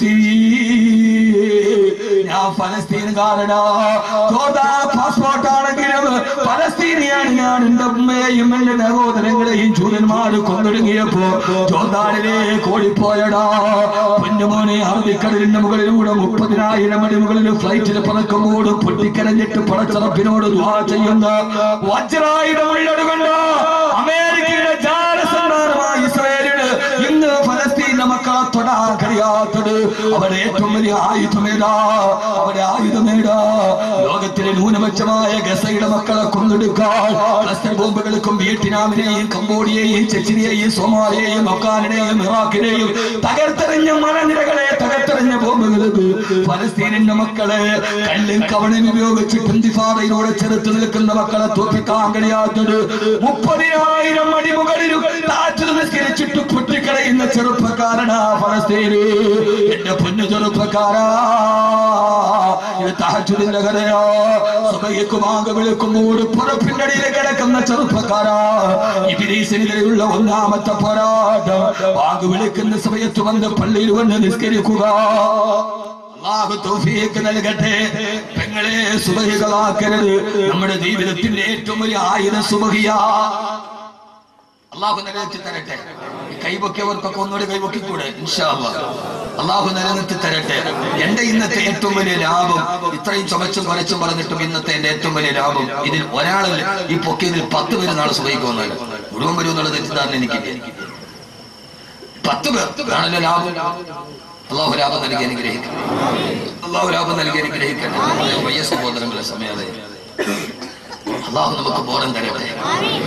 ഞാൻ ഫലസ്തീൻകാരനാ പാസ്പോർട്ട് ആണെങ്കിലും ഫലസ്തീനിയാണ് ഞാൻ എന്റെ ഉമ്മയെയും എന്റെ സഹോദരങ്ങളെയും ചൂരന്മാര് കൊന്നൊടുങ്ങിയപ്പോ ജോർദാനിലേക്ക് ഓടിപ്പോയടാ പൊന്നുമോനെ അറബിക്കടലിന്റെ മുകളിലൂടെ മുപ്പതിനായിരം അടി മുകളിൽ ഫ്ലൈറ്റിൽ പറക്കുമ്പോൾ പൊട്ടിക്കരഞ്ഞിട്ട് പടച്ചറപ്പിനോട് ദ്വാ ചെയ്യുന്ന വജ്രായുധമുള്ളത് കൊണ്ട് അമേരിക്കയുടെ ജാലസന്ധാനമായ ഇസ്രായേലിന് ഇന്ന് ഫലസ്തീനിലെ മക്കളെ തൊടാൻ കഴിയാത്തത് അവരുടെ ഏറ്റവും വലിയ ആയുധമേടാ അവരുടെ ആയുധമേടാ ലോകത്തിലെ ന്യൂനപക്ഷമായ ഗസയുടെ മക്കളെ കൊന്നെടുക്കാൻ ക്ലസ്റ്റർ ബോംബുകൾക്കും വിയറ്റ്നാമിനെയും കംബോഡിയയെയും ചെച്ചിനെയും സോമാലിയെയും അഫ്ഗാനിനെയും ഇറാഖിനെയും തകർത്തെറിഞ്ഞ മലനിരകളെ തകർത്തെറിഞ്ഞ ബോംബുകൾക്ക് ഫലസ്തീനിന്റെ മക്കളെ കല്ലും കവണയും ഉപയോഗിച്ച് ഇന്തിഫാദയിലൂടെ ചെറുത്ത് നിൽക്കുന്ന മക്കളെ തോപ്പിക്കാൻ കഴിയാത്തത് മുപ്പതിനായിരം അടി മുകളിലും താഴ്ത്തു നിസ്കരിച്ചിട്ട് പൊട്ടിക്കളയുന്ന ചെറുപ്പക്കാരനാ ഫലസ്തീന് എന്റെ പൊന്നു ചെറുപ്പക്കാരാ ഇത് തഹജുദിന്റെ കഥയോ സുബഹിക്ക് വാങ്ങ വിളിക്കുമ്പോൾ പുറപ്പിന്റെ അടിയിൽ കിടക്കുന്ന ചെറുപ്പക്കാരാ ഇബിലീസിനെതിരെയുള്ള ഒന്നാമത്തെ പോരാട്ടം വാങ്ങ് വിളിക്കുന്ന സമയത്ത് വന്ന് പള്ളിയിൽ വന്ന് നിസ്കരിക്കുക അള്ളാഹു തൗഫീഖ് നൽകട്ടെ പെങ്ങളെ സുബഹികളാക്കരുത് നമ്മുടെ ജീവിതത്തിന്റെ ഏറ്റവും വലിയ ആയുധ സുബഹിയാ അള്ളാഹു നിലനിർത്തി തരട്ടെ ഈ കൈപൊക്കിയവർക്കൊക്കെ ഒന്നുകൂടി കൈപൊക്കിക്കൂടെ ഇൻഷാ അല്ലാഹ്. അള്ളാഹു നിലനിർത്തി തരട്ടെ എന്റെ ഇന്നത്തെ ഏറ്റവും വലിയ ലാഭം ഇത്രയും ചുമച്ചും കുറച്ചും പറഞ്ഞിട്ടും ഇന്നത്തെ എന്റെ ഏറ്റവും വലിയ ലാഭം ഇതിൽ ഒരാളിൽ ഈ പൊക്കിയതിൽ പത്ത് പേര് നാളെ സുഖിക്കുമെന്നല്ല മുഴുവൻ വരും എന്നുള്ള തെറ്റിദ്ധാരണ എനിക്കില്ല പത്ത് പേർ ആണല്ലോ ലാഭം അള്ളാഹു ലാഭം നൽകി അനുഗ്രഹിക്കണം അള്ളാഹു ലാഭം നൽകി അനുഗ്രഹിക്കട്ടെ വയ്യ സഹോദരങ്ങളെ സമയത്തെ അള്ളാഹു നമുക്ക് ബോധം തരട്ടെ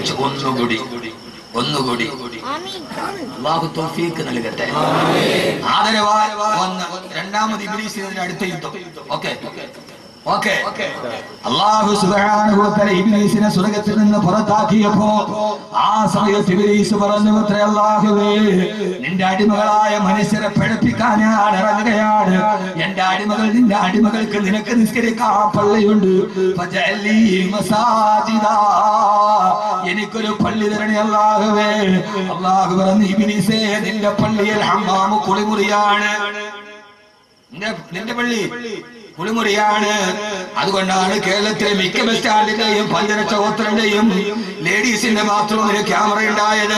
കുറിച്ച് ഒന്നുകൂടി ഒന്നുകൂടി അള്ളാഹു തൗഫീക്ക് നൽകട്ടെ ആദരവായി വന്ന് രണ്ടാമത് ഇബ്ലീസിന് അടുത്ത യുദ്ധം ഓക്കെ ഓക്കെ അള്ളാഹു സുബ്ഹാനഹു വ തആല ഇബ്ലീസിനെ സ്വർഗ്ഗത്തിൽ നിന്ന് പുറത്താക്കിയപ്പോ ആ സമയത്ത് ഇബ്ലീസ് പറഞ്ഞു അത്രേ അല്ലാഹുവേ നിന്റെ അടിമകളായ മനുഷ്യരെ പഠിപ്പിക്കാനാണ് ഇറങ്ങുകയാണ് എന്റെ അടിമകൾ നിന്റെ അടിമകൾക്ക് നിനക്ക് നിസ്കരിക്കാൻ പള്ളിയുണ്ട് ഫജഅലി മസാജിദാ. എനിക്കൊരു പള്ളി തരണേ അല്ലാഹുവേ അള്ളാഹു പറഞ്ഞു ഇബ്ലീസേ നിന്റെ പള്ളിയിൽ ഹമ്മാമു കുളിമുറിയാണ് നിന്റെ നിന്റെ പള്ളി കുളിമുറിയാണ് അതുകൊണ്ടാണ് കേരളത്തിലെ മിക്ക ബസ് സ്റ്റാൻഡിന്റെയും പഞ്ചരച്ചോത്രന്റെയും ലേഡീസിന്റെ ബാത്റൂമിൽ ക്യാമറ ഉണ്ടായത്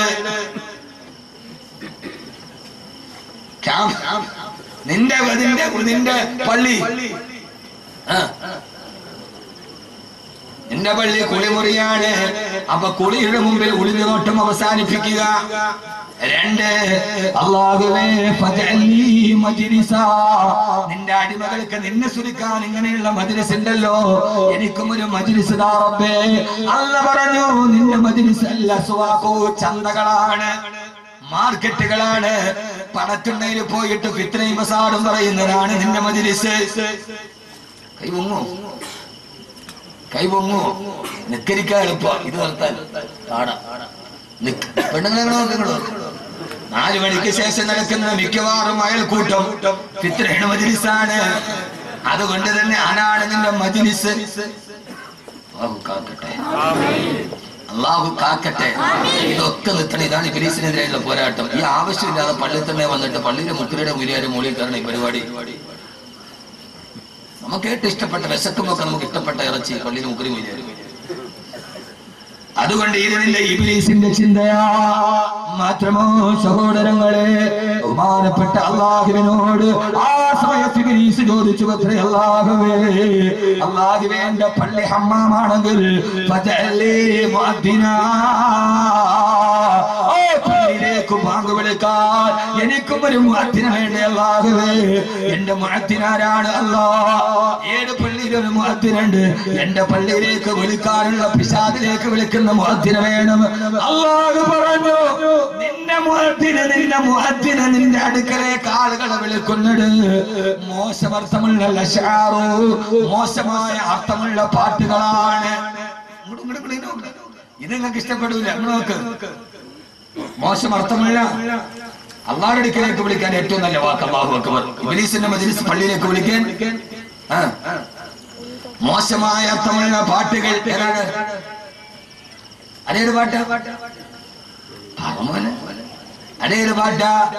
ക്യാം- നിന്റെ നിന്റെ നിന്റെ പള്ളി ആ. നിന്റെ പള്ളി കുളിമുറിയാണ് അപ്പൊ കുളിയുടെ മുമ്പിൽ ഒളിഞ്ഞു നോട്ടം അവസാനിപ്പിക്കുക രണ്ട് അള്ളാഹുവേ ഫജഅലി മജ്ലിസാ. നിന്റെ അടിമകൾക്ക് നിന്നെ സുരിക്കാൻ ഇങ്ങനെയുള്ള മജ്ലിസ് ഉണ്ടല്ലോ എനിക്കും ഒരു മജ്ലിസ് താ റബ്ബേ അല്ല പറഞ്ഞു നിന്റെ മജ്ലിസ് അല്ല സുവാക്കോ ചന്തകളാണ് മാർക്കറ്റുകളാണ് പണത്തുണ്ടയിൽ പോയിട്ട് ഫിത്രയും മസാടും പറയുന്നതാണ് നിന്റെ മജിലിസ് കൈ പൊങ്ങോ കൈ പൊങ്ങോ നിക്കരിക്കാൻ എളുപ്പം ഇത് നിർത്താൻ പാടാ നിക്ക്. പെണ്ണുങ്ങളെ നോക്കുന്നുള്ളൂ നാല് മണിക്ക് ശേഷം നടക്കുന്ന മിക്കവാറും അയൽക്കൂട്ടം ഫിത്രയുടെ മജിലിസാണ് അതുകൊണ്ട് തന്നെ അനാണ് നിന്റെ മജിലിസ് അള്ളാഹു കാക്കട്ടെ അള്ളാഹു കാക്കട്ടെ ഇതൊക്കെ നിൽക്കണം ഇതാണ് ഇബലീസിനെതിരെയുള്ള പോരാട്ടം ഈ ആവശ്യമില്ലാതെ പള്ളിയിൽ തന്നെ വന്നിട്ട് പള്ളിയിലെ മുക്കിലയുടെ മുരിയാരും മൂളിൽ കയറണം ഈ പരിപാടി നമുക്ക് ഏറ്റവും ഇഷ്ടപ്പെട്ട വിശക്കുമ്പൊക്കെ നമുക്ക് ഇഷ്ടപ്പെട്ട ഇറച്ചി പള്ളിയിൽ മുക്കരി മുരിയാരും അതുകൊണ്ട് ഇത് നിന്റെ ഇബ്ലീസിന്റെ ചിന്തയാ മാത്രമോ സഹോദരങ്ങളെ ബഹുമാനപ്പെട്ട അള്ളാഹുവിനോട് ആ സമയത്ത് ഇബ്ലീസ് ചോദിച്ചു അത്രേ അള്ളാഹുവേ അള്ളാഹുവേ എന്റെ പള്ളി ഹമ്മാമാണെങ്കിൽ ഫജഅലി മുഅദ്ദിനാ. ഓ പള്ളിയിലേക്ക് ബാങ്ക് വിളിക്കാൻ എനിക്കും ഒരു മുഅദ്ദിന വേണ്ടേ അള്ളാഹുവേ എന്റെ മുഅദ്ദിനാരാണ് അല്ലാ ഏത് പള്ളിയിൽ ഒരു മുഅദ്ദിനുണ്ട് എന്റെ പള്ളിയിലേക്ക് വിളിക്കാനുള്ള പിശാദിലേക്ക് വിളിക്കുന്ന മുഅദ്ദിന വേണം അള്ളാഹു പറഞ്ഞു നിന്റെ മുഅദ്ദിന നിന്റെ മുഅദ്ദിന നിന്റെ അടുക്കലേക്ക് ആളുകളെ വിളിക്കുന്നത് മോശമർത്ഥമുള്ള ലഷാറു മോശമായ അർത്ഥമുള്ള പാട്ടുകളാണ് ഇങ്ങോട്ട് ഇങ്ങോട്ട് ഇങ്ങോട്ട് ഇങ്ങോട്ട്. ഇത് നിങ്ങൾക്ക് ഇഷ്ടപ്പെടൂല അങ്ങ് നോക്ക് മോശം അർത്ഥമുള്ള അള്ളാഹുടെ അടുക്കലേക്ക് വിളിക്കാൻ ഏറ്റവും നല്ല വാക്ക് അള്ളാഹു അക്ബർ ഇബ്ലീസിന്റെ മജ്ലിസ് പള്ളിയിലേക്ക് വിളിക്കാൻ ആ. മോശമായ അർത്ഥമുള്ള പാട്ടുകൾ ഏതാണ് അതേത് പാട്ട് പറമോനെ അതേത് പാട്ട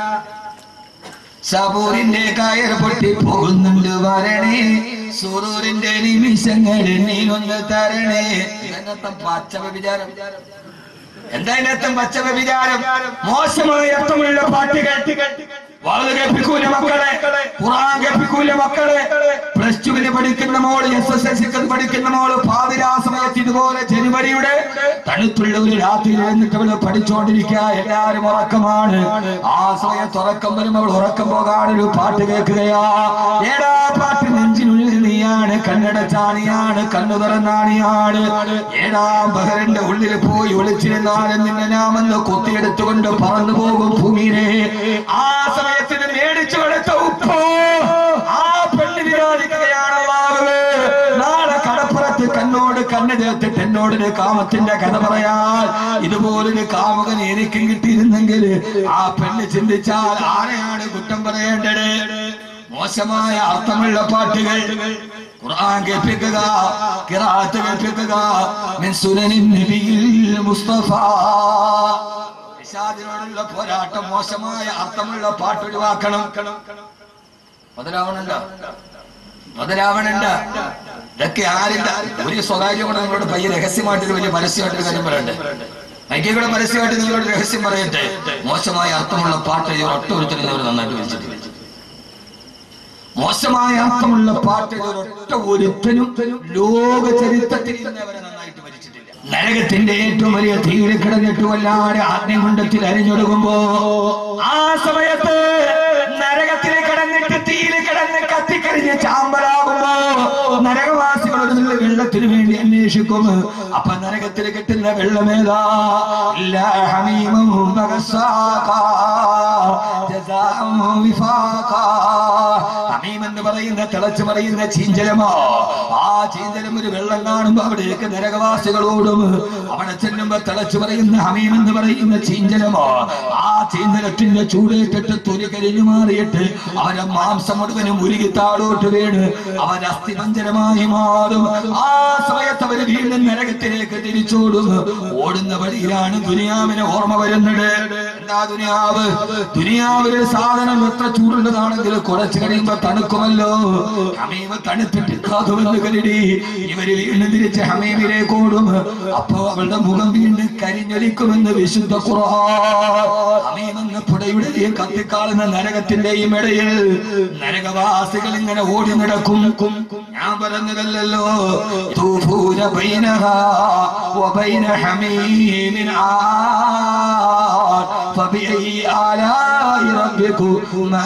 സബൂറിന്റെ കയർ പൊട്ടി പോകുന്നുണ്ട് വരണേ സുറൂറിന്റെ നിമിഷങ്ങൾ നീനൊന്ന് തരണേ ഇതിനകത്ത് പച്ച വിചാരം എന്താ ഇതിനകത്തും പച്ച വിചാരം മോശമായ അർത്ഥമുള്ള പാട്ടുകൾ വാള് കേൾപ്പിക്കൂല മക്കളെ ഖുറാൻ കേൾപ്പിക്കൂല മക്കളെ പ്ലസ് ടുവിന് പഠിക്കുന്ന മോള് എസ് എസ് എൽ സിക്ക് പഠിക്കുന്ന മോള് പാതിരാ സമയത്ത് ഇതുപോലെ ജനുവരിയുടെ തണുത്തുള്ള ഒരു രാത്രിയിൽ എന്നിട്ട് അവള് പഠിച്ചുകൊണ്ടിരിക്കുക എല്ലാരും ഉറക്കമാണ് ആ സമയത്ത് ഉറക്കം വരുമ്പോൾ അവൾ ഉറക്കം പോകാനൊരു പാട്ട് കേൾക്കുകയാ ഏടാ പാട്ട് നെഞ്ചിനുള്ളിൽ നീയാണ് കണ്ണടച്ചാണിയാണ് കണ്ണു തുറന്നാണിയാണ് ഏഴാം ബഹറിന്റെ ഉള്ളിൽ പോയി ഒളിച്ചിരുന്നാലും നിന്നെ നാമെന്ന് കുത്തിയെടുത്തുകൊണ്ട് പറന്നു പോകും ഭൂമിയിലെ ആ സമയത്തിന് മേടിച്ചു കൊടുത്ത ഉപ്പോ ആ പെണ്ണ് വിരോധിക്കുകയാണ് അല്ലാഹുവേ. നാളെ കടപ്പുറത്ത് കണ്ണോട് കണ്ണ് ചേർത്തിട്ട് എന്നോട് ഒരു കാമത്തിന്റെ കഥ പറയാൻ ഇതുപോലൊരു കാമുകൻ എനിക്കും കിട്ടിയിരുന്നെങ്കിൽ ആ പെണ്ണ് ചിന്തിച്ചാൽ ആരെയാണ് കുറ്റം പറയേണ്ടത് മോശമായ അർത്ഥമുള്ള പാട്ടുകൾ ഖുർആൻ കേൾപ്പിക്കുക ഖിറാഅത്ത് കേൾപ്പിക്കുക മിൻ സുനനിൻ നബിയിൽ മുസ്തഫ പിശാചിനോടുള്ള പോരാട്ടം മോശമായ അർത്ഥമുള്ള പാട്ട് ഒഴിവാക്കണം മുതലാവണുണ്ടോ മുതലാവണുണ്ട് ഇതൊക്കെ ആരില്ല ഒരു സ്വകാര്യം കൂടെ നിങ്ങളോട് പയ്യ രഹസ്യമായിട്ടൊരു വലിയ പരസ്യമായിട്ടൊരു കാര്യം പറയട്ടെ മൈക്കിൽ കൂടെ പരസ്യമായിട്ട് നിങ്ങളോട് രഹസ്യം പറയട്ടെ മോശമായ അർത്ഥമുള്ള പാട്ട് ഇവർ ഒറ്റ ഒരുത്തരും ഇവർ നന്നായിട്ട് വിളിച്ചിട്ടില്ല മോശമായ അർത്ഥമുള്ള പാട്ട് ഒരൊറ്റ ഒരുത്തനും ലോക ചരിത്രത്തിൽ ഇന്ന് അവരെ നന്നായിട്ട് ഭരിച്ചിട്ടില്ല നരകത്തിന്റെ ഏറ്റവും വലിയ തീയിൽ കിടന്നിട്ട് വല്ലാതെ ആഗ്നികുണ്ടത്തിൽ അരിഞ്ഞൊടുങ്ങുമ്പോ ആ സമയത്ത് നരകത്തിൽ കിടന്നിട്ട് തീയിൽ കിടന്ന് കത്തിക്കരിഞ്ഞ് ചാമ്പലാകുമ്പോ നരകവാസികൾ നിന്നുള്ള വെള്ളത്തിന് വേണ്ടി അന്വേഷിക്കും അപ്പൊ നരകത്തിൽ കിട്ടുന്ന വെള്ളമേതാ ലാ ഹമീമും വഗസ്സാഖാ, ജസാഉം വിഫാഖാ. ഹമീം എന്ന് പറയുന്ന തിളച്ചു പറയുന്ന ചീഞ്ചലമോ ആ ചീഞ്ചലം ഒരു വെള്ളം കാണുമ്പോ അവിടേക്ക് നരകവാസികളോടും അവിടെ ചെല്ലുമ്പോ തിളച്ചു പറയുന്ന ഹമീം എന്ന് പറയുന്ന ചീഞ്ചലമോ ആ ചീഞ്ചലത്തിന്റെ ചൂടേറ്റിട്ട് തൊലി കരിഞ്ഞു മാറിയിട്ട് അവരെ മാംസം മുഴുവനും ഉരുകി താഴോട്ട് വീണ് അവൻ അസ്ഥിപഞ്ചരമായി മാറും ആ സമയത്ത് അവർ വീണ്ടും നരകത്തിലേക്ക് തിരിച്ചോടും ഓടുന്ന വഴിയിലാണ് ദുനിയാവിന് ഓർമ്മ വരുന്നത് എന്താ ദുനിയാവ് ദുനിയാവിലെ സാധനം എത്ര ചൂടുള്ളതാണെങ്കിൽ കുറച്ച് കഴിയുമ്പോ തണുക്കുമല്ലോ ഹമീമ് തണുത്തിട്ട് കാതുമെന്ന് കരുതി ഇവര് വീണ്ടും തിരിച്ച് ഹമീമിലേക്ക് ഓടും അപ്പോ അവളുടെ മുഖം വീണ്ടും കരിഞ്ഞൊലിക്കുമെന്ന് വിശുദ്ധ ഖുർആൻ ഹമീമെന്ന പുടയുടെയും കത്തിക്കാളുന്ന നരകത്തിന്റെയും ഇടയിൽ നരകവാസികൾ ഇങ്ങനെ ഓടി നടക്കും ഞാൻ പറഞ്ഞതല്ലോ തൂഫൂന ബൈനഹാ വബൈന ഹമീമിൻ ആൻ فبأي آلاء ربكما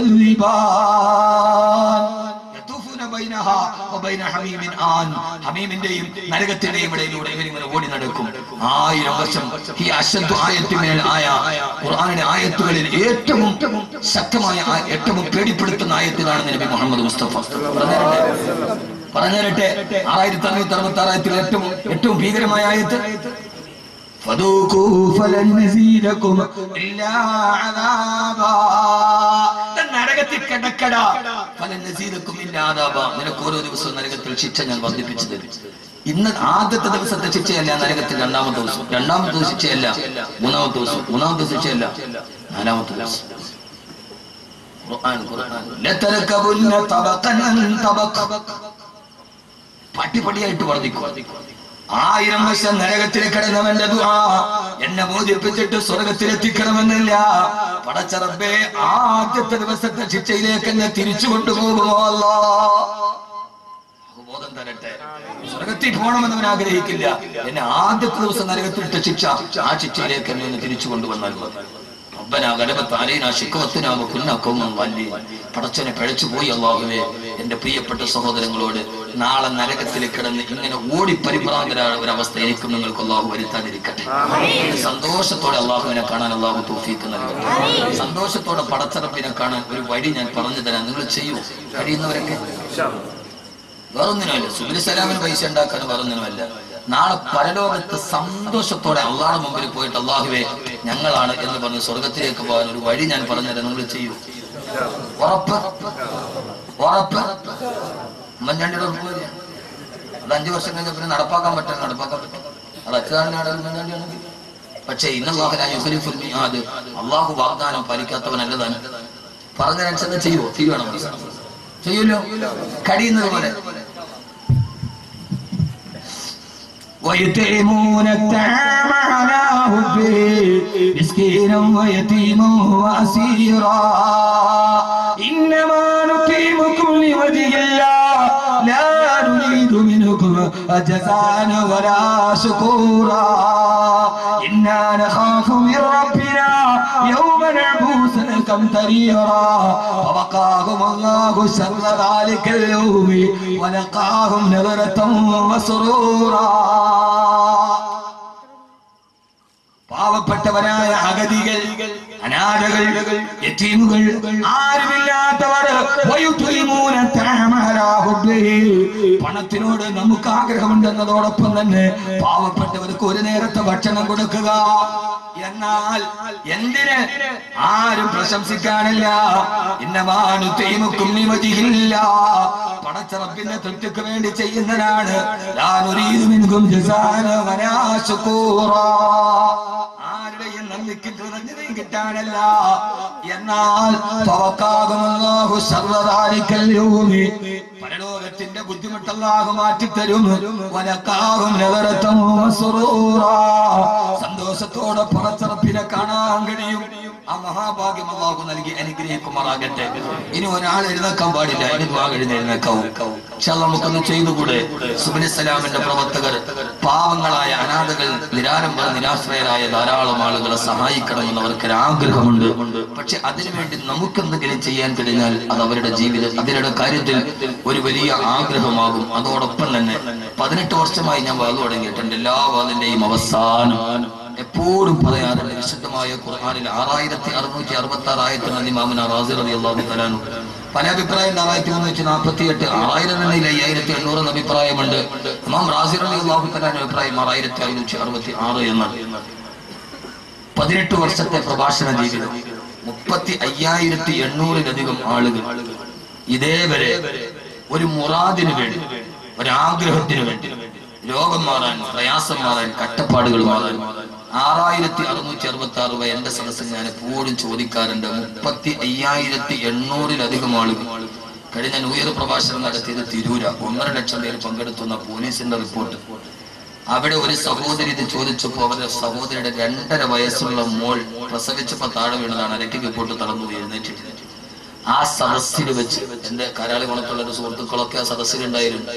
تكذبان يطوفون بينها وبين حميم آن ഹമീമിന്റെയും നരകത്തിന്റെയും ഇടയിലൂടെ ഇവരിങ്ങനെ ഓടി നടക്കും ആയിരം വർഷം ഈ അശദ്ധ ആയത്തിന്മേൽ ആയ ഖുർആനിലെ ആയത്തുകളിൽ ഏറ്റവും ശക്തമായ ആ- ഏറ്റവും പേടിപ്പെടുത്തുന്ന ആയത്തിലാണ് നബി മുഹമ്മദ് മുസ്തഫ പറഞ്ഞുതരട്ടെ പറഞ്ഞുതരട്ടെ ആയിരത്തി അറുന്നൂറ്റി അറുപത്തി ആറായിരത്തിൽ ഏറ്റവും ഏറ്റവും ഭീകരമായ ആയത്ത് فذوقوا فلن نزيدكم إلا عذابا ഇത് നരകത്തിൽ കിടക്കട ഫലൻ നസീദക്കും ഇല്ല ആദാബ നിനക്ക് ഓരോ ദിവസവും നരകത്തിൽ ശിക്ഷ ഞാൻ വർദ്ധിപ്പിച്ചു തരും ഇന്ന് ആദ്യത്തെ ദിവസത്തെ ശിക്ഷയല്ല നരകത്തിൽ രണ്ടാമത്തെ ദിവസം രണ്ടാമത്തെ ദിവസം ശിക്ഷയല്ല മൂന്നാമത്തെ ദിവസം മൂന്നാമത്തെ ശിക്ഷയല്ല നാലാമത്തെ ദിവസം ഖുർആൻ ഖുർആൻ ലതരകബുന്ന തബഖൻ അൻ തബഖ പട്ടിപ്പടിയായിട്ട് വർദ്ധിക്കും ആയിരം വർഷം നരകത്തിൽ കിടന്നവന്റെ ദുആ എന്നെ മോചിപ്പിച്ചിട്ട് സ്വർഗത്തിലെത്തിക്കണമെന്നില്ല പടച്ചറബേ ആദ്യത്തെ ദിവസത്തെ ശിക്ഷയിലേക്ക് എന്നെ തിരിച്ചു കൊണ്ടുപോകുമോ അല്ലാ ബോധം തരട്ടെ സ്വർഗത്തിൽ പോകണമെന്ന് അവൻ ആഗ്രഹിക്കില്ല എന്നെ ആദ്യത്തെ ദിവസം നരകത്തിലിട്ട ശിക്ഷ ആ ശിക്ഷയിലേക്ക് എന്നെ ഒന്ന് തിരിച്ചു കൊണ്ടുവന്നാൽ മതി റബ്ബനാ ഗലബത്ത് അലൈനാ ശിഖവത്തുനാ വകുന്നാ ഖൗമൻ ളാലിൻ. പടച്ചവനെ പിഴച്ചു പോയി അള്ളാഹുവേ എന്റെ പ്രിയപ്പെട്ട സഹോദരങ്ങളോട് നാളെ നരകത്തിൽ കിടന്ന് ഇങ്ങനെ ഓടി പരിഭ്രാന്തരായ ഒരവസ്ഥ എനിക്കും നിങ്ങൾക്ക് അള്ളാഹു വരുത്താതിരിക്കട്ടെ സന്തോഷത്തോടെ അള്ളാഹുവിനെ കാണാൻ അള്ളാഹു തോഫീക്ക് നൽകട്ടെ സന്തോഷത്തോടെ പടച്ചറപ്പിനെ കാണാൻ ഒരു വഴി ഞാൻ പറഞ്ഞു തരാം നിങ്ങൾ ചെയ്യൂ കഴിയുന്നവരൊക്കെ വേറൊന്നിനുമല്ല സുബിലി സലാമിന് പൈസ ഉണ്ടാക്കാൻ വേറൊന്നിനുമല്ല നാളെ പരലോകത്ത് സന്തോഷത്തോടെ അള്ളാഹുടെ മുമ്പിൽ പോയിട്ട് അള്ളാഹുവേ ഞങ്ങളാണ് എന്ന് പറഞ്ഞ് സ്വർഗത്തിലേക്ക് പോകാൻ ഒരു വഴി ഞാൻ പറഞ്ഞുതരാം നിങ്ങൾ ചെയ്യൂ ഉറപ്പ് ഉറപ്പ് ഉമ്മൻചാണ്ടിയുടെ ഉറപ്പ് വരിക അത് അഞ്ചു വർഷം കഴിഞ്ഞ പിന്നെ നടപ്പാക്കാൻ പറ്റാൻ നടപ്പാക്കാൻ പറ്റും അത് അച്യുതാനന്ദനാണ് ഉമ്മൻചാണ്ടിയാണെങ്കിൽ പക്ഷേ ഇന്നല്ലാഹുലിഫുൽ അത് അള്ളാഹു വാഗ്ദാനം പാലിക്കാത്തവനല്ലതാണ് പറഞ്ഞതനുസരിച്ച് ചെയ്യുവോ തീരുവാണോ ചെയ്യൂലോ കഴിയുന്നത് പോലെ ويطعمون الطعام على حبه مسكينا ويتيما واسيرا انما نطعمكم لوجه الله لا نريد منكم جزاء ولا شكورا انا نخاف من ربنا يوما عبوسا قمطريرا فوقاهم الله شر ذلك اليوم ولقاهم نظرة وسرورا പാവപ്പെട്ടവരായ അഗതികൾ അനാഥകൾ യതീമുകൾ ആരുമില്ലാത്തവർ വയുതുലിമൂന തഅമല ഹുബ്ബിഹി. പണത്തിനോട് നമുക്ക് ആഗ്രഹമുണ്ടെന്നതോടൊപ്പം തന്നെ പാവപ്പെട്ടവർക്ക് ഒരു നേരത്തെ ഭക്ഷണം കൊടുക്കുക എന്നാൽ എന്തിന് ആരും പ്രശംസിക്കാനില്ല ഇന്നമാനു തേമുക്കും നിമതിയില്ല പണച്ചറപ്പിന്റെ തൃപ്തിക്ക് വേണ്ടി ചെയ്യുന്നതാണ് ലാനുരീതുമിൻകും ജസാന വനാശുക്കൂറാ. ആരുടെയും നന്ദിക്ക് നിറഞ്ഞതും കിട്ടാനല്ല എന്നാൽ ഫവക്കാകുമല്ലാഹു സർവ്വദാലിക്കൽ യൗമി. പരലോകത്തിന്റെ ബുദ്ധിമുട്ടല്ലാഹു മാറ്റിത്തരും വനക്കാകും നഗരത്തം സന്തോഷത്തോടെ പണച്ചറപ്പിനെ കാണാൻ കഴിയും മഹാഭാഗ്യം അള്ളാഹു നൽകി അനുഗ്രഹിക്കുമാറാകട്ടെ ഇനി ഒരാൾ എഴുന്നേക്കാൻ പാടില്ല ഇനി ഭാഗം എഴുന്നേൽക്കാവും പക്ഷെ അത് നമുക്കൊന്ന് ചെയ്തുകൂടെ സുബിനിസ്ലാമിന്റെ പ്രവർത്തകർ പാവങ്ങളായ അനാഥകൾ നിരാരംഭ നിരാശ്രയരായ ധാരാളം ആളുകളെ സഹായിക്കണമെന്ന് അവർക്ക് ഒരു ആഗ്രഹമുണ്ട് പക്ഷെ അതിനുവേണ്ടി നമുക്കെന്തെങ്കിലും ചെയ്യാൻ കഴിഞ്ഞാൽ അത് അവരുടെ ജീവിതം അതിരുടെ കാര്യത്തിൽ ഒരു വലിയ ആഗ്രഹമാകും അതോടൊപ്പം തന്നെ പതിനെട്ട് വർഷമായി ഞാൻ വാതു തുടങ്ങിയിട്ടുണ്ട് എല്ലാ വാതിന്റെയും അവസാനം എപ്പോഴും പറയാറുണ്ട് വിശുദ്ധമായ ഖുർആാനിൽ ആറായിരത്തി അറുന്നൂറ്റി അറുപത്തി ആറ് ആയത്തിന് ഇമാമിന റാസിർ അലി അള്ളാഹു തലാനു പല അഭിപ്രായം ആറായിരത്തി മുന്നൂറ്റി നാൽപ്പത്തി എട്ട് ആറായിരം തന്നെ അയ്യായിരത്തി എണ്ണൂറ് എന്ന അഭിപ്രായമുണ്ട് ഇമാം റാസിർ അലി അള്ളാഹു തലാനു അഭിപ്രായം ആറായിരത്തി അറുന്നൂറ്റി അറുപത്തി ആറ് എന്നാണ് പതിനെട്ട് വർഷത്തെ പ്രഭാഷണ ജീവിതം മുപ്പത്തി അയ്യായിരത്തി എണ്ണൂറിലധികം ആളുകൾ ഇതേവരെ ഒരു മുറാദിന് വേണ്ടി ഒരാഗ്രഹത്തിന് വേണ്ടി രോഗം മാറാൻ പ്രയാസം മാറാൻ കട്ടപ്പാടുകൾ മാറാൻ ആറായിരത്തി അറുന്നൂറ്റി അറുപത്തി ആറ് രൂപ എന്റെ സദസ്സിൽ ഞാൻ എപ്പോഴും ചോദിക്കാറുണ്ട് മുപ്പത്തി അയ്യായിരത്തി എണ്ണൂറിലധികം ആളുകൾ കഴിഞ്ഞ ന്യൂ ഇയർ പ്രഭാഷണം നടത്തിയത് തിരൂര ഒന്നര ലക്ഷം പേര് പങ്കെടുത്തുന്ന പോലീസിന്റെ റിപ്പോർട്ട് അവിടെ ഒരു സഹോദരി ഇത് ചോദിച്ചപ്പോ അവരുടെ സഹോദരിയുടെ രണ്ടര വയസ്സുള്ള മോൾ പ്രസവിച്ചപ്പോ താഴെ വീണതാണ് അരയ്ക്ക് റിപ്പോർട്ട് തളർന്നു എഴുന്നേറ്റിട്ട് ആ സദസ്സിൽ വെച്ച് എന്റെ കരാളി കുളത്തുള്ള ഒരു സുഹൃത്തുക്കളൊക്കെ ആ സദസ്സിലുണ്ടായിരുന്നു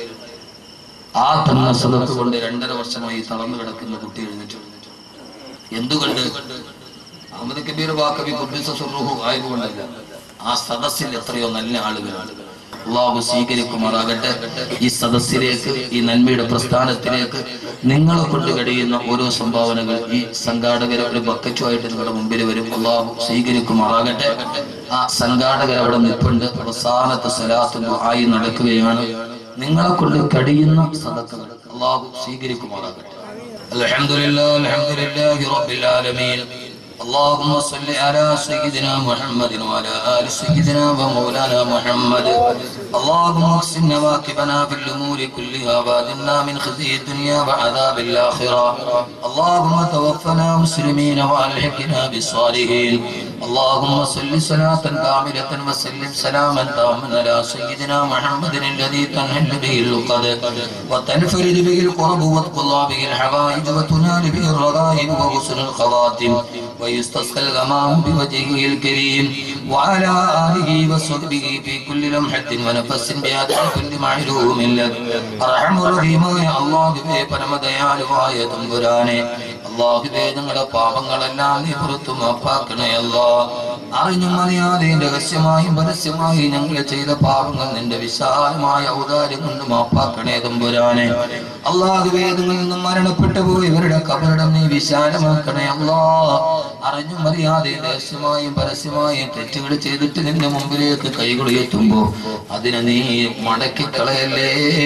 ആ തന്ന സദത്ത് കൊണ്ട് രണ്ടര വർഷമായി തളർന്നു കിടക്കുന്ന കുട്ടി എഴുന്നേറ്റു എന്തുകൊണ്ട് അഹമ്മദ് കബീർ വാക്കബി കുദ്ദിസുറുഹു ആയതുകൊണ്ടല്ല ആ സദസ്സിൽ എത്രയോ നല്ല ആളുകളാണ് അള്ളാഹു സ്വീകരിക്കുമാറാകട്ടെ ഈ സദസ്സിലേക്ക് ഈ നന്മയുടെ പ്രസ്ഥാനത്തിലേക്ക് നിങ്ങളെ കൊണ്ട് കഴിയുന്ന ഓരോ സംഭാവനകൾ ഈ സംഘാടകർ ഒരു ബക്കറ്റുമായിട്ട് നിങ്ങളുടെ മുമ്പിൽ വരും അള്ളാഹു സ്വീകരിക്കുമാറാകട്ടെ ആ സംഘാടകർ അവിടെ നിൽപ്പുണ്ട് അവസാനത്തെ സലാത്തും ആയി നടക്കുകയാണ് നിങ്ങളെ കൊണ്ട് കഴിയുന്ന സദക്കകൾ അള്ളാഹു സ്വീകരിക്കുമാറാകട്ടെ അൽഹംദുലില്ലാ അൽഹംദുലില്ലാഹി റബ്ബിൽ ആലമീൻ اللهم صل على سيدنا محمد وعلى آل سيدنا ومولانا محمد اللهم اقسم نواكبنا في الأمور كلها وأدنا من خزي الدنيا وعذاب الآخرة اللهم توفنا مسلمين وألحقنا بالصالحين اللهم صل صلاة كاملة وسلم سلاما تاما على سيدنا محمد الذي تنحل به القد وتنفرد به القرب وتقضى به الحوائج وتنال به الرغائب وغسل الخواتم ويستسقى الغمام بوجهه الكريم وعلى آله وصحبه في كل لمحة ونفس بعدد كل معلوم لك أرحم الرحيماയ അള്ളാഹുവേ പരമദയാലുവായ തമ്പുരാനെ അള്ളാഹുവേ ഞങ്ങളുടെ പാപങ്ങളെല്ലാം നീ പുറത്തു മാപ്പാക്കണേ അല്ലാ അറിഞ്ഞും അറിയാതെയും രഹസ്യമായും പരസ്യമായും ഞങ്ങൾ ചെയ്ത പാപങ്ങൾ നിന്റെ വിശാലമായ ഔദാര്യം കൊണ്ട് മാപ്പാക്കണേ തമ്പുരാനെ അള്ളാഹുവേ നിങ്ങളിൽ നിന്നും മരണപ്പെട്ടു പോയി ഇവരുടെ കബറിടം നീ വിശാലമാക്കണേ അല്ലാ അറിഞ്ഞും അറിയാതെയും രഹസ്യമായും പരസ്യമായും തെറ്റുകൾ ചെയ്തിട്ട് നിന്റെ മുമ്പിലേക്ക് കൈകൾ എത്തുമ്പോ അതിനെ നീ മടക്കിക്കളയല്ലേ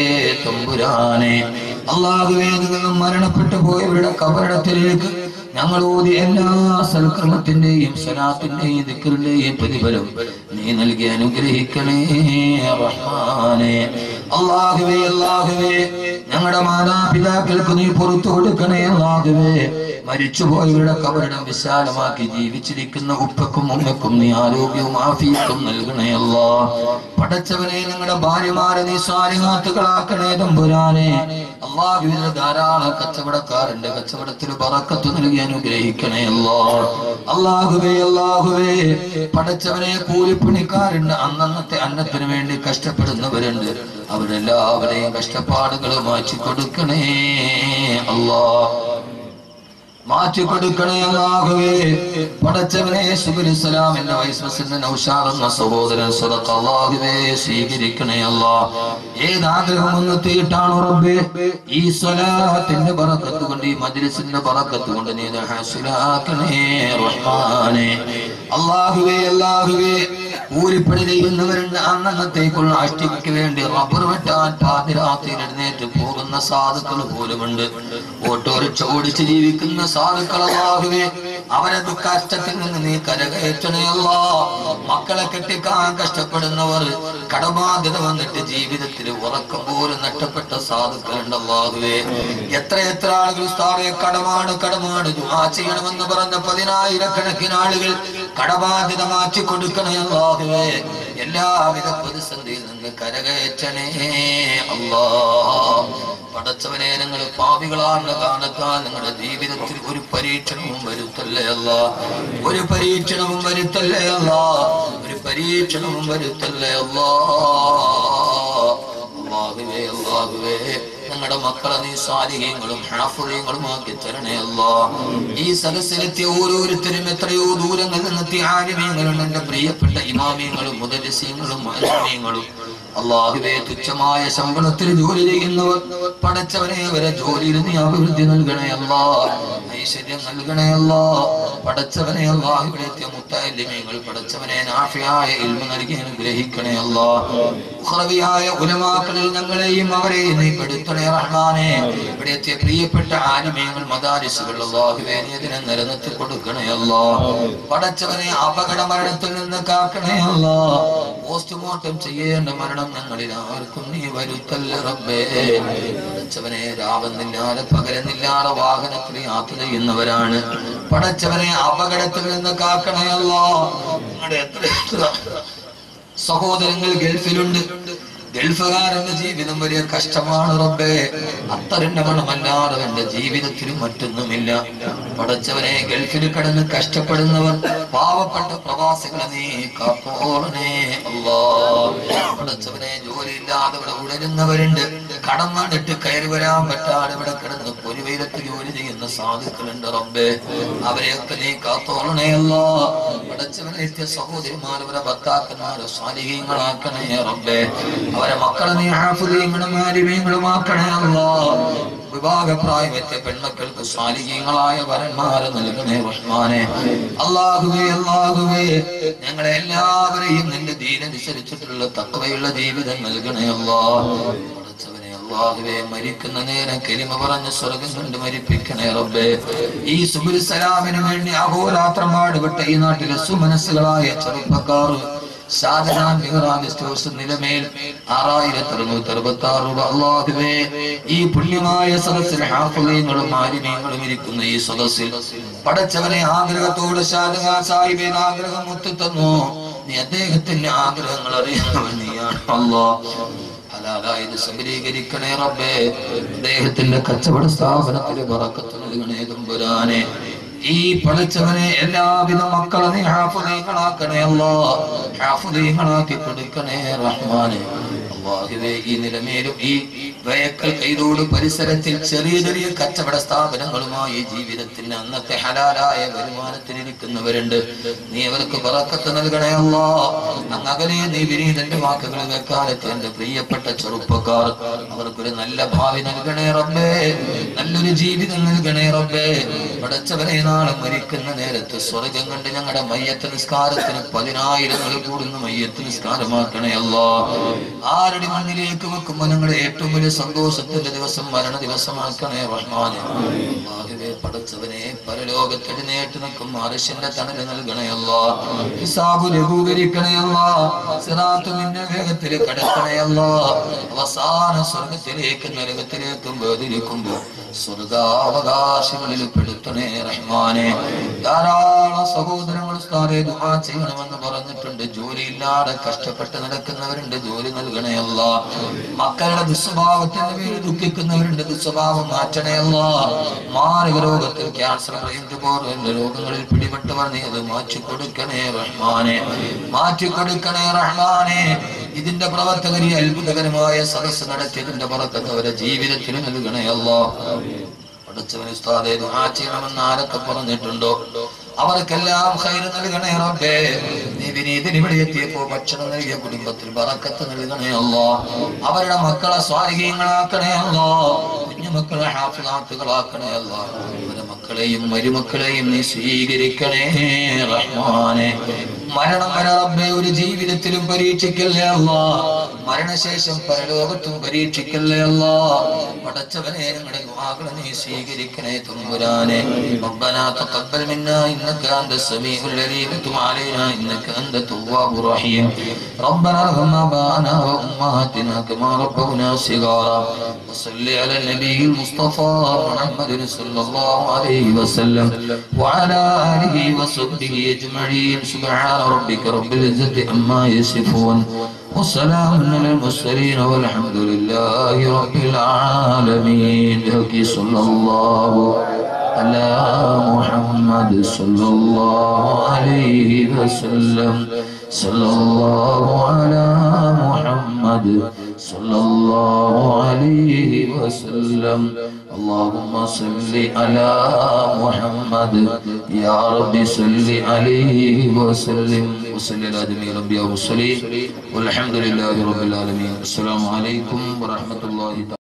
തമ്പുരാനെ അള്ളാഹുവേ നിന്നും മരണപ്പെട്ടു പോയവരുടെ കബറിടത്തിലേക്ക് ഞങ്ങൾ ഓതി എല്ലാ സൽക്രമത്തിന്റെയും സലാത്തിന്റെയും ദിക്കറിന്റെയും പ്രതിഫലം നീ നൽകി അനുഗ്രഹിക്കണേ റഹ്മാനെ അള്ളാഹുവേ അള്ളാഹുവേ ഞങ്ങളുടെ മാതാപിതാക്കൾക്ക് നീ പുറത്തു കൊടുക്കണേ അള്ളാഹുവേ മരിച്ചുപോയവരുടെ കബറിടം വിശാലമാക്കി ജീവിച്ചിരിക്കുന്ന ഉപ്പക്കും ഉമ്മക്കും നീ ആരോഗ്യവും ആഫിയത്തും നൽകണേ അല്ലാ പടച്ചവനെ ഞങ്ങളുടെ ഭാര്യമാരെ നീ സ്വാരിഹാത്തുകളാക്കണേ തമ്പുരാനെ അള്ളാഹുവിന് ധാരാളം കച്ചവടക്കാരന്റെ കച്ചവടത്തിൽ പറക്കത്ത് നൽകി അനുഗ്രഹിക്കണേ അല്ലാ അള്ളാഹുവേ അള്ളാഹുവേ പടച്ചവനെ കൂലിപ്പണിക്കാരുണ്ട് അന്നന്നത്തെ അന്നത്തിന് വേണ്ടി കഷ്ടപ്പെടുന്നവരുണ്ട് അവരെല്ലാവരെയും കഷ്ടപ്പാടുകൾ മാറ്റി കൊടുക്കണേ അല്ലാ മാറ്റി കൊടുക്കണേ അല്ലാഹുവേ പടച്ചവനെ സുബുലിസ്ലാമിന്റെ വൈസ്വസിന്റെ നൗഷാദ് എന്ന സഹോദരൻ സ്വതക്ക് അല്ലാഹുവേ സ്വീകരിക്കണേ അല്ലാ ഏത് ആഗ്രഹം ഒന്ന് തീട്ടാണോ റബ്ബേ ഈ സ്വലാത്തിന്റെ ബറക്കത്ത് കൊണ്ട് ഈ മജ്ലിസിന്റെ ബറക്കത്ത് കൊണ്ട് നീ ഇത് ഹാസിലാക്കണേ റഹ്മാനെ അല്ലാഹുവേ അല്ലാഹുവേ കൂലിപ്പണി ചെയ്യുന്നവരുണ്ട് അന്നത്തേക്കുള്ള അഷ്ടിക്ക് വേണ്ടി റബ്ബർ വെട്ടാൻ പാതിരാത്രിയിൽ എഴുന്നേറ്റ് പോകുന്ന സാധുക്കൾ പോലുമുണ്ട് ഓട്ടോറിക്ഷ ഓടിച്ച് ജീവിക്കുന്ന സാധുക്കൾ അല്ലാഹുവേ അവരത് കഷ്ടത്തിൽ നിന്ന് നീ കരകയറ്റണയല്ല മക്കളെ കെട്ടിക്കാൻ കഷ്ടപ്പെടുന്നവർ കടബാധ്യത വന്നിട്ട് ജീവിതത്തിൽ ഉറക്കം പോലും നഷ്ടപ്പെട്ട സാധുക്കളുണ്ട് അല്ലാഹുവേ എത്ര എത്ര ആളുകൾ ഉസ്താദേ കടമാണ് കടമാണ് ദുആ ചെയ്യണമെന്ന് പറഞ്ഞ പതിനായിരക്കണക്കിന് ആളുകൾ കടബാധ്യത മാറ്റി കൊടുക്കണേ അല്ലാഹുവേ എല്ലാവിധ പ്രതിസന്ധിയിൽ നിന്ന് കരകയറ്റണേ അല്ലാ പടച്ചവനെ നിങ്ങൾ പാപികളാണെന്ന കാരണത്താൽ നിങ്ങളുടെ ജീവിതത്തിൽ ഒരു പരി പരീക്ഷണവും വരുത്തല്ലേ അല്ല ഒരു പരീക്ഷണവും വരുത്തല്ലേ അല്ല ഒരു പരീക്ഷണവും വരുത്തല്ലേ അല്ലാ അള്ളാഹുവേ അള്ളാഹുവേ ഞങ്ങളുടെ മക്കളെ നീ സാലിഹ്യങ്ങളും ഹാഫുര്യങ്ങളും ആക്കി തരണേ അല്ലാ ഈ സദസ്സിലെത്തിയ ഓരോരുത്തരും എത്രയോ ദൂരങ്ങളിൽ നിന്നെത്തിയ ആലിമീങ്ങളും എന്റെ പ്രിയപ്പെട്ട ഇമാമിയങ്ങളും മുദരസ്യങ്ങളും മാലിന്യങ്ങളും അള്ളാഹുവേ തുച്ഛമായ ശമ്പളത്തിൽ ജോലി ചെയ്യുന്നവർ പടച്ചവനെ വരെ ജോലിയിൽ നീ അഭിവൃദ്ധി നൽകണേ അല്ലാ ഐശ്വര്യം നൽകണേ അല്ലാ പടച്ചവനെ അള്ളാഹുവിടെ എത്തിയ മുത്താലിമീങ്ങൾ പടച്ചവനെ നാഫിയായ ഇൽമ നൽകി അനുഗ്രഹിക്കണേ അല്ലാ ഉഖ്റവിയായ ഉലമാക്കളിൽ ഞങ്ങളെയും അവരെയും നീ പെടുത്തണേ റഹ്മാനെ ഇവിടെ എത്തിയ പ്രിയപ്പെട്ട ആലിമീങ്ങൾ മദാരിസുകൾ അള്ളാഹുവേ നീ അതിനെ നിലനിർത്തി കൊടുക്കണേ അല്ലാ പടച്ചവനെ അപകട മരണത്തിൽ നിന്ന് കാക്കണേ അല്ലാ പോസ്റ്റ്മോർട്ടം ചെയ്യേണ്ട മരണം ഞങ്ങളിൽ ആർക്കും നീ വരുത്തല്ല റബ്ബേ പടച്ചവനെ രാവെന്നില്ലാതെ പകരുന്നില്ലാതെ വാഹനത്തിൽ യാത്ര ചെയ്യുന്നവരാണ് പടച്ചവനെ അപകടത്തിൽ നിന്ന് കാക്കണേ അല്ലാ നിങ്ങളുടെ എത്ര എത്ര സഹോദരങ്ങൾ ഗൾഫിലുണ്ട് ഗൾഫുകാരന്റെ ജീവിതം വലിയ കഷ്ടമാണ് റബ്ബേ അത്തറിന്റെ മണമല്ലാതെ എന്റെ ജീവിതത്തിൽ മറ്റൊന്നുമില്ല പടച്ചവനെ ഗൾഫിൽ കിടന്ന് കഷ്ടപ്പെടുന്നവർ പാവപ്പെട്ട പ്രവാസികളെ നീ കാത്തോളണേ അല്ലാ പടച്ചവനെ ജോലിയില്ലാതെ ഇവിടെ ഉടരുന്നവരുണ്ട് കടം വന്നിട്ട് കയറി വരാൻ പറ്റാതെ ഇവിടെ കിടന്ന് പൊരുവയിലത്ത് ജോലി ചെയ്യുന്ന സാധുക്കളുണ്ട് റബ്ബേ അവരെയൊക്കെ നീ കാത്തോളണേ അല്ലാ പടച്ചവനെ എത്തിയ സഹോദരിമാർ അവരെ ഭർത്താക്കന്മാരെ സ്വാലിഹീങ്ങളാക്കണേ റബ്ബേ അവരെ മക്കളെ നീ ഹാഫുദീങ്ങളും ആലിമീങ്ങളുമാക്കണേ അല്ലാ വിവാഹപ്രായമെത്തിയ പെൺമക്കൾക്ക് സ്വാലിഹീങ്ങളായ വരന്മാരെ നൽകണേ റഹ്മാനെ അള്ളാഹുവേ അള്ളാഹുവേ ഞങ്ങളെ എല്ലാവരെയും നിന്റെ ദീനനുസരിച്ചിട്ടുള്ള തക്കവയുള്ള ജീവിതം നൽകണേ അല്ലാ പടച്ചവനെ അള്ളാഹുവേ മരിക്കുന്ന നേരം കെലിമ പറഞ്ഞ് സ്വർഗം കൊണ്ട് മരിപ്പിക്കണേ റബ്ബേ ഈ സുബുൽ സലാമിന് വേണ്ടി അഹോരാത്രം പാടുപെട്ട ഈ നാട്ടിലെ സുമനസ്സുകളായ ചെറുപ്പക്കാർ ഷാജഹാൻ മിഹ്റാബ് സ്റ്റോഴ്സ് നിലമേൽ ആറായിരത്തി അറുന്നൂറ്റി അറുപത്തി ആറ് രൂപ അള്ളാഹുവേ ഈ പുണ്യമായ സദസ്സിൽ ഹാഫുലീങ്ങളും മാലിന്യങ്ങളും ഇരിക്കുന്ന ഈ സദസ്സിൽ പടച്ചവനെ ആഗ്രഹത്തോട് ഷാജഹാൻ സാഹിബേ ആഗ്രഹം ഒത്തു തന്നു നീ അദ്ദേഹത്തിന്റെ ആഗ്രഹങ്ങൾ അറിയാൻ നീയാണ് അള്ളാ ഹലാലായത് സബലീകരിക്കണേ റബ്ബേ അദ്ദേഹത്തിന്റെ കച്ചവട സ്ഥാപനത്തിന് പറക്കത്ത് നൽകണേ തമ്പുരാനെ ഈ പടച്ചവനെ എല്ലാവിധ മക്കളെ നീ ഹാഫുദീങ്ങളാക്കണേ അല്ലോ ഹാഫുദീങ്ങളാക്കി കൊടുക്കണേ റഹ്മാനെ അള്ളാഹുവേ ഈ നിലമേലും ഈ വയക്കൽ കൈതോട് പരിസരത്തിൽ ചെറിയ ചെറിയ കച്ചവട സ്ഥാപനങ്ങളുമായി ജീവിതത്തിന് അന്നത്തെ ഹലാലായ വരുമാനത്തിലിരിക്കുന്നവരുണ്ട് നീ അവർക്ക് പറക്കത്ത് നൽകണേ അല്ലോ അങ്ങ് അകലെ നീ വിനീതന്റെ വാക്കുകൾ കേൾക്കാലത്ത് എന്റെ പ്രിയപ്പെട്ട ചെറുപ്പക്കാർ അവർക്കൊരു നല്ല ഭാവി നൽകണേ റബ്ബേ നല്ലൊരു ജീവിതം നൽകണേ റബ്ബേ പടച്ചവനെ നാളെ മരിക്കുന്ന നേരത്ത് സ്വർഗം കണ്ട് ഞങ്ങളുടെ മയ്യത്ത് നിസ്കാരത്തിന് പതിനായിരങ്ങൾ കൂടുന്ന മയ്യത്ത് നിസ്കാരമാക്കണേ അല്ലോ ആരുടെ മണ്ണിലേക്ക് വെക്കുമ്പോൾ ഞങ്ങളുടെ ഏറ്റവും വലിയ സന്തോഷത്തിന്റെ ദിവസം മരണ ദിവസമാക്കണേ റഹ്മാനെ അല്ലാഹുവേ പടച്ചവനെ പരലോകത്തെഴുന്നേറ്റ് നിൽക്കും അറിശന്റെ തണല് നൽകണേ അല്ലോ ഹിസാബ് ലഘൂകരിക്കണേ അല്ലോ സിറാത്ത് നിന്റെ വേഗത്തിൽ കടക്കണേ അല്ലോ അവസാന സ്വർഗത്തിലേക്ക് നരകത്തിലേക്കും വേദിരിക്കുമ്പോൾ സ്വർഗാവകാശങ്ങളിൽ പെടുത്തണേ റഹ്മാനെ ധാരാളം സഹോദരങ്ങൾ ഉസ്താദെ ദുആ ചെയ്യണമെന്ന് പറഞ്ഞിട്ടുണ്ട് ജോലിയില്ലാതെ കഷ്ടപ്പെട്ട് നടക്കുന്നവരുണ്ട് ജോലി നൽകണേ അല്ല മക്കളുടെ ദുസ്വഭാവത്തിന്റെ പേരിൽ ദുഃഖിക്കുന്നവരുണ്ട് ദുസ്വഭാവം മാറ്റണേ അല്ല മാരക രോഗത്തിൽ ക്യാൻസർ ബ്രെയിൻ പോലുള്ള രോഗങ്ങളിൽ പിടിപെട്ടവർ നീ അത് മാറ്റി കൊടുക്കണേ റഹ്മാനെ മാറ്റി കൊടുക്കണേ റഹ്മാനെ ഇതിന്റെ പ്രവർത്തകരി അത്ഭുതകരമായ സദസ്സ് നടത്തിയതിന്റെ പുറത്തുന്നവരെ ജീവിതത്തിൽ നൽകണേ അല്ലോ പഠിച്ചവൻ ഉസ്താദെ ദുആ ചെയ്യണമെന്ന് ആരൊക്കെ പറഞ്ഞിട്ടുണ്ടോ അവർക്കെല്ലാം ഖൈറ് നൽകണേ റബ്ബേ നീ വിനീതൻ ഇവിടെ എത്തിയപ്പോ ഭക്ഷണം നൽകിയ കുടുംബത്തിൽ ബറക്കത്ത് നൽകണേ അല്ലോ അവരുടെ മക്കളെ സ്വാധീനങ്ങളാക്കണേ അല്ലോ കുഞ്ഞുമക്കളെ ഹാഫിലാത്തുകളാക്കണേ അല്ലോ അവരുടെ മക്കളെയും മരുമക്കളെയും നീ സ്വീകരിക്കണേ റഹ്മാനെ മരണം വരെ റബ്ബേ ഒരു ജീവിതത്തിലും പരീക്ഷിക്കല്ലേ അല്ലാ മരണശേഷം പരലോകത്തും പരീക്ഷിക്കല്ലേ അല്ലാ പടച്ചവനെ ഞങ്ങളുടെ ദുആകളെ നീ സ്വീകരിക്കണേ തമ്പുരാനെ ربنا تقبل منا انك انت السميع العليم وتب علينا انك انت التواب الرحيم ربنا ارحم اباءنا وامهاتنا كما ربونا صغارا وصل على النبي المصطفى محمد صلى الله عليه وسلم وعلى اله وصحبه اجمعين سبحان ربك رب العزه عما يصفون وسلام على المرسلين والحمد لله رب العالمين بحق صلى الله على محمد صلى الله عليه وسلم صلى الله على محمد صلى الله عليه وسلم اللهم صل على محمد يا رب صل عليه وسلم وصل على جميع الانبياء والمرسلين والحمد لله رب العالمين السلام عليكم ورحمه الله تعالى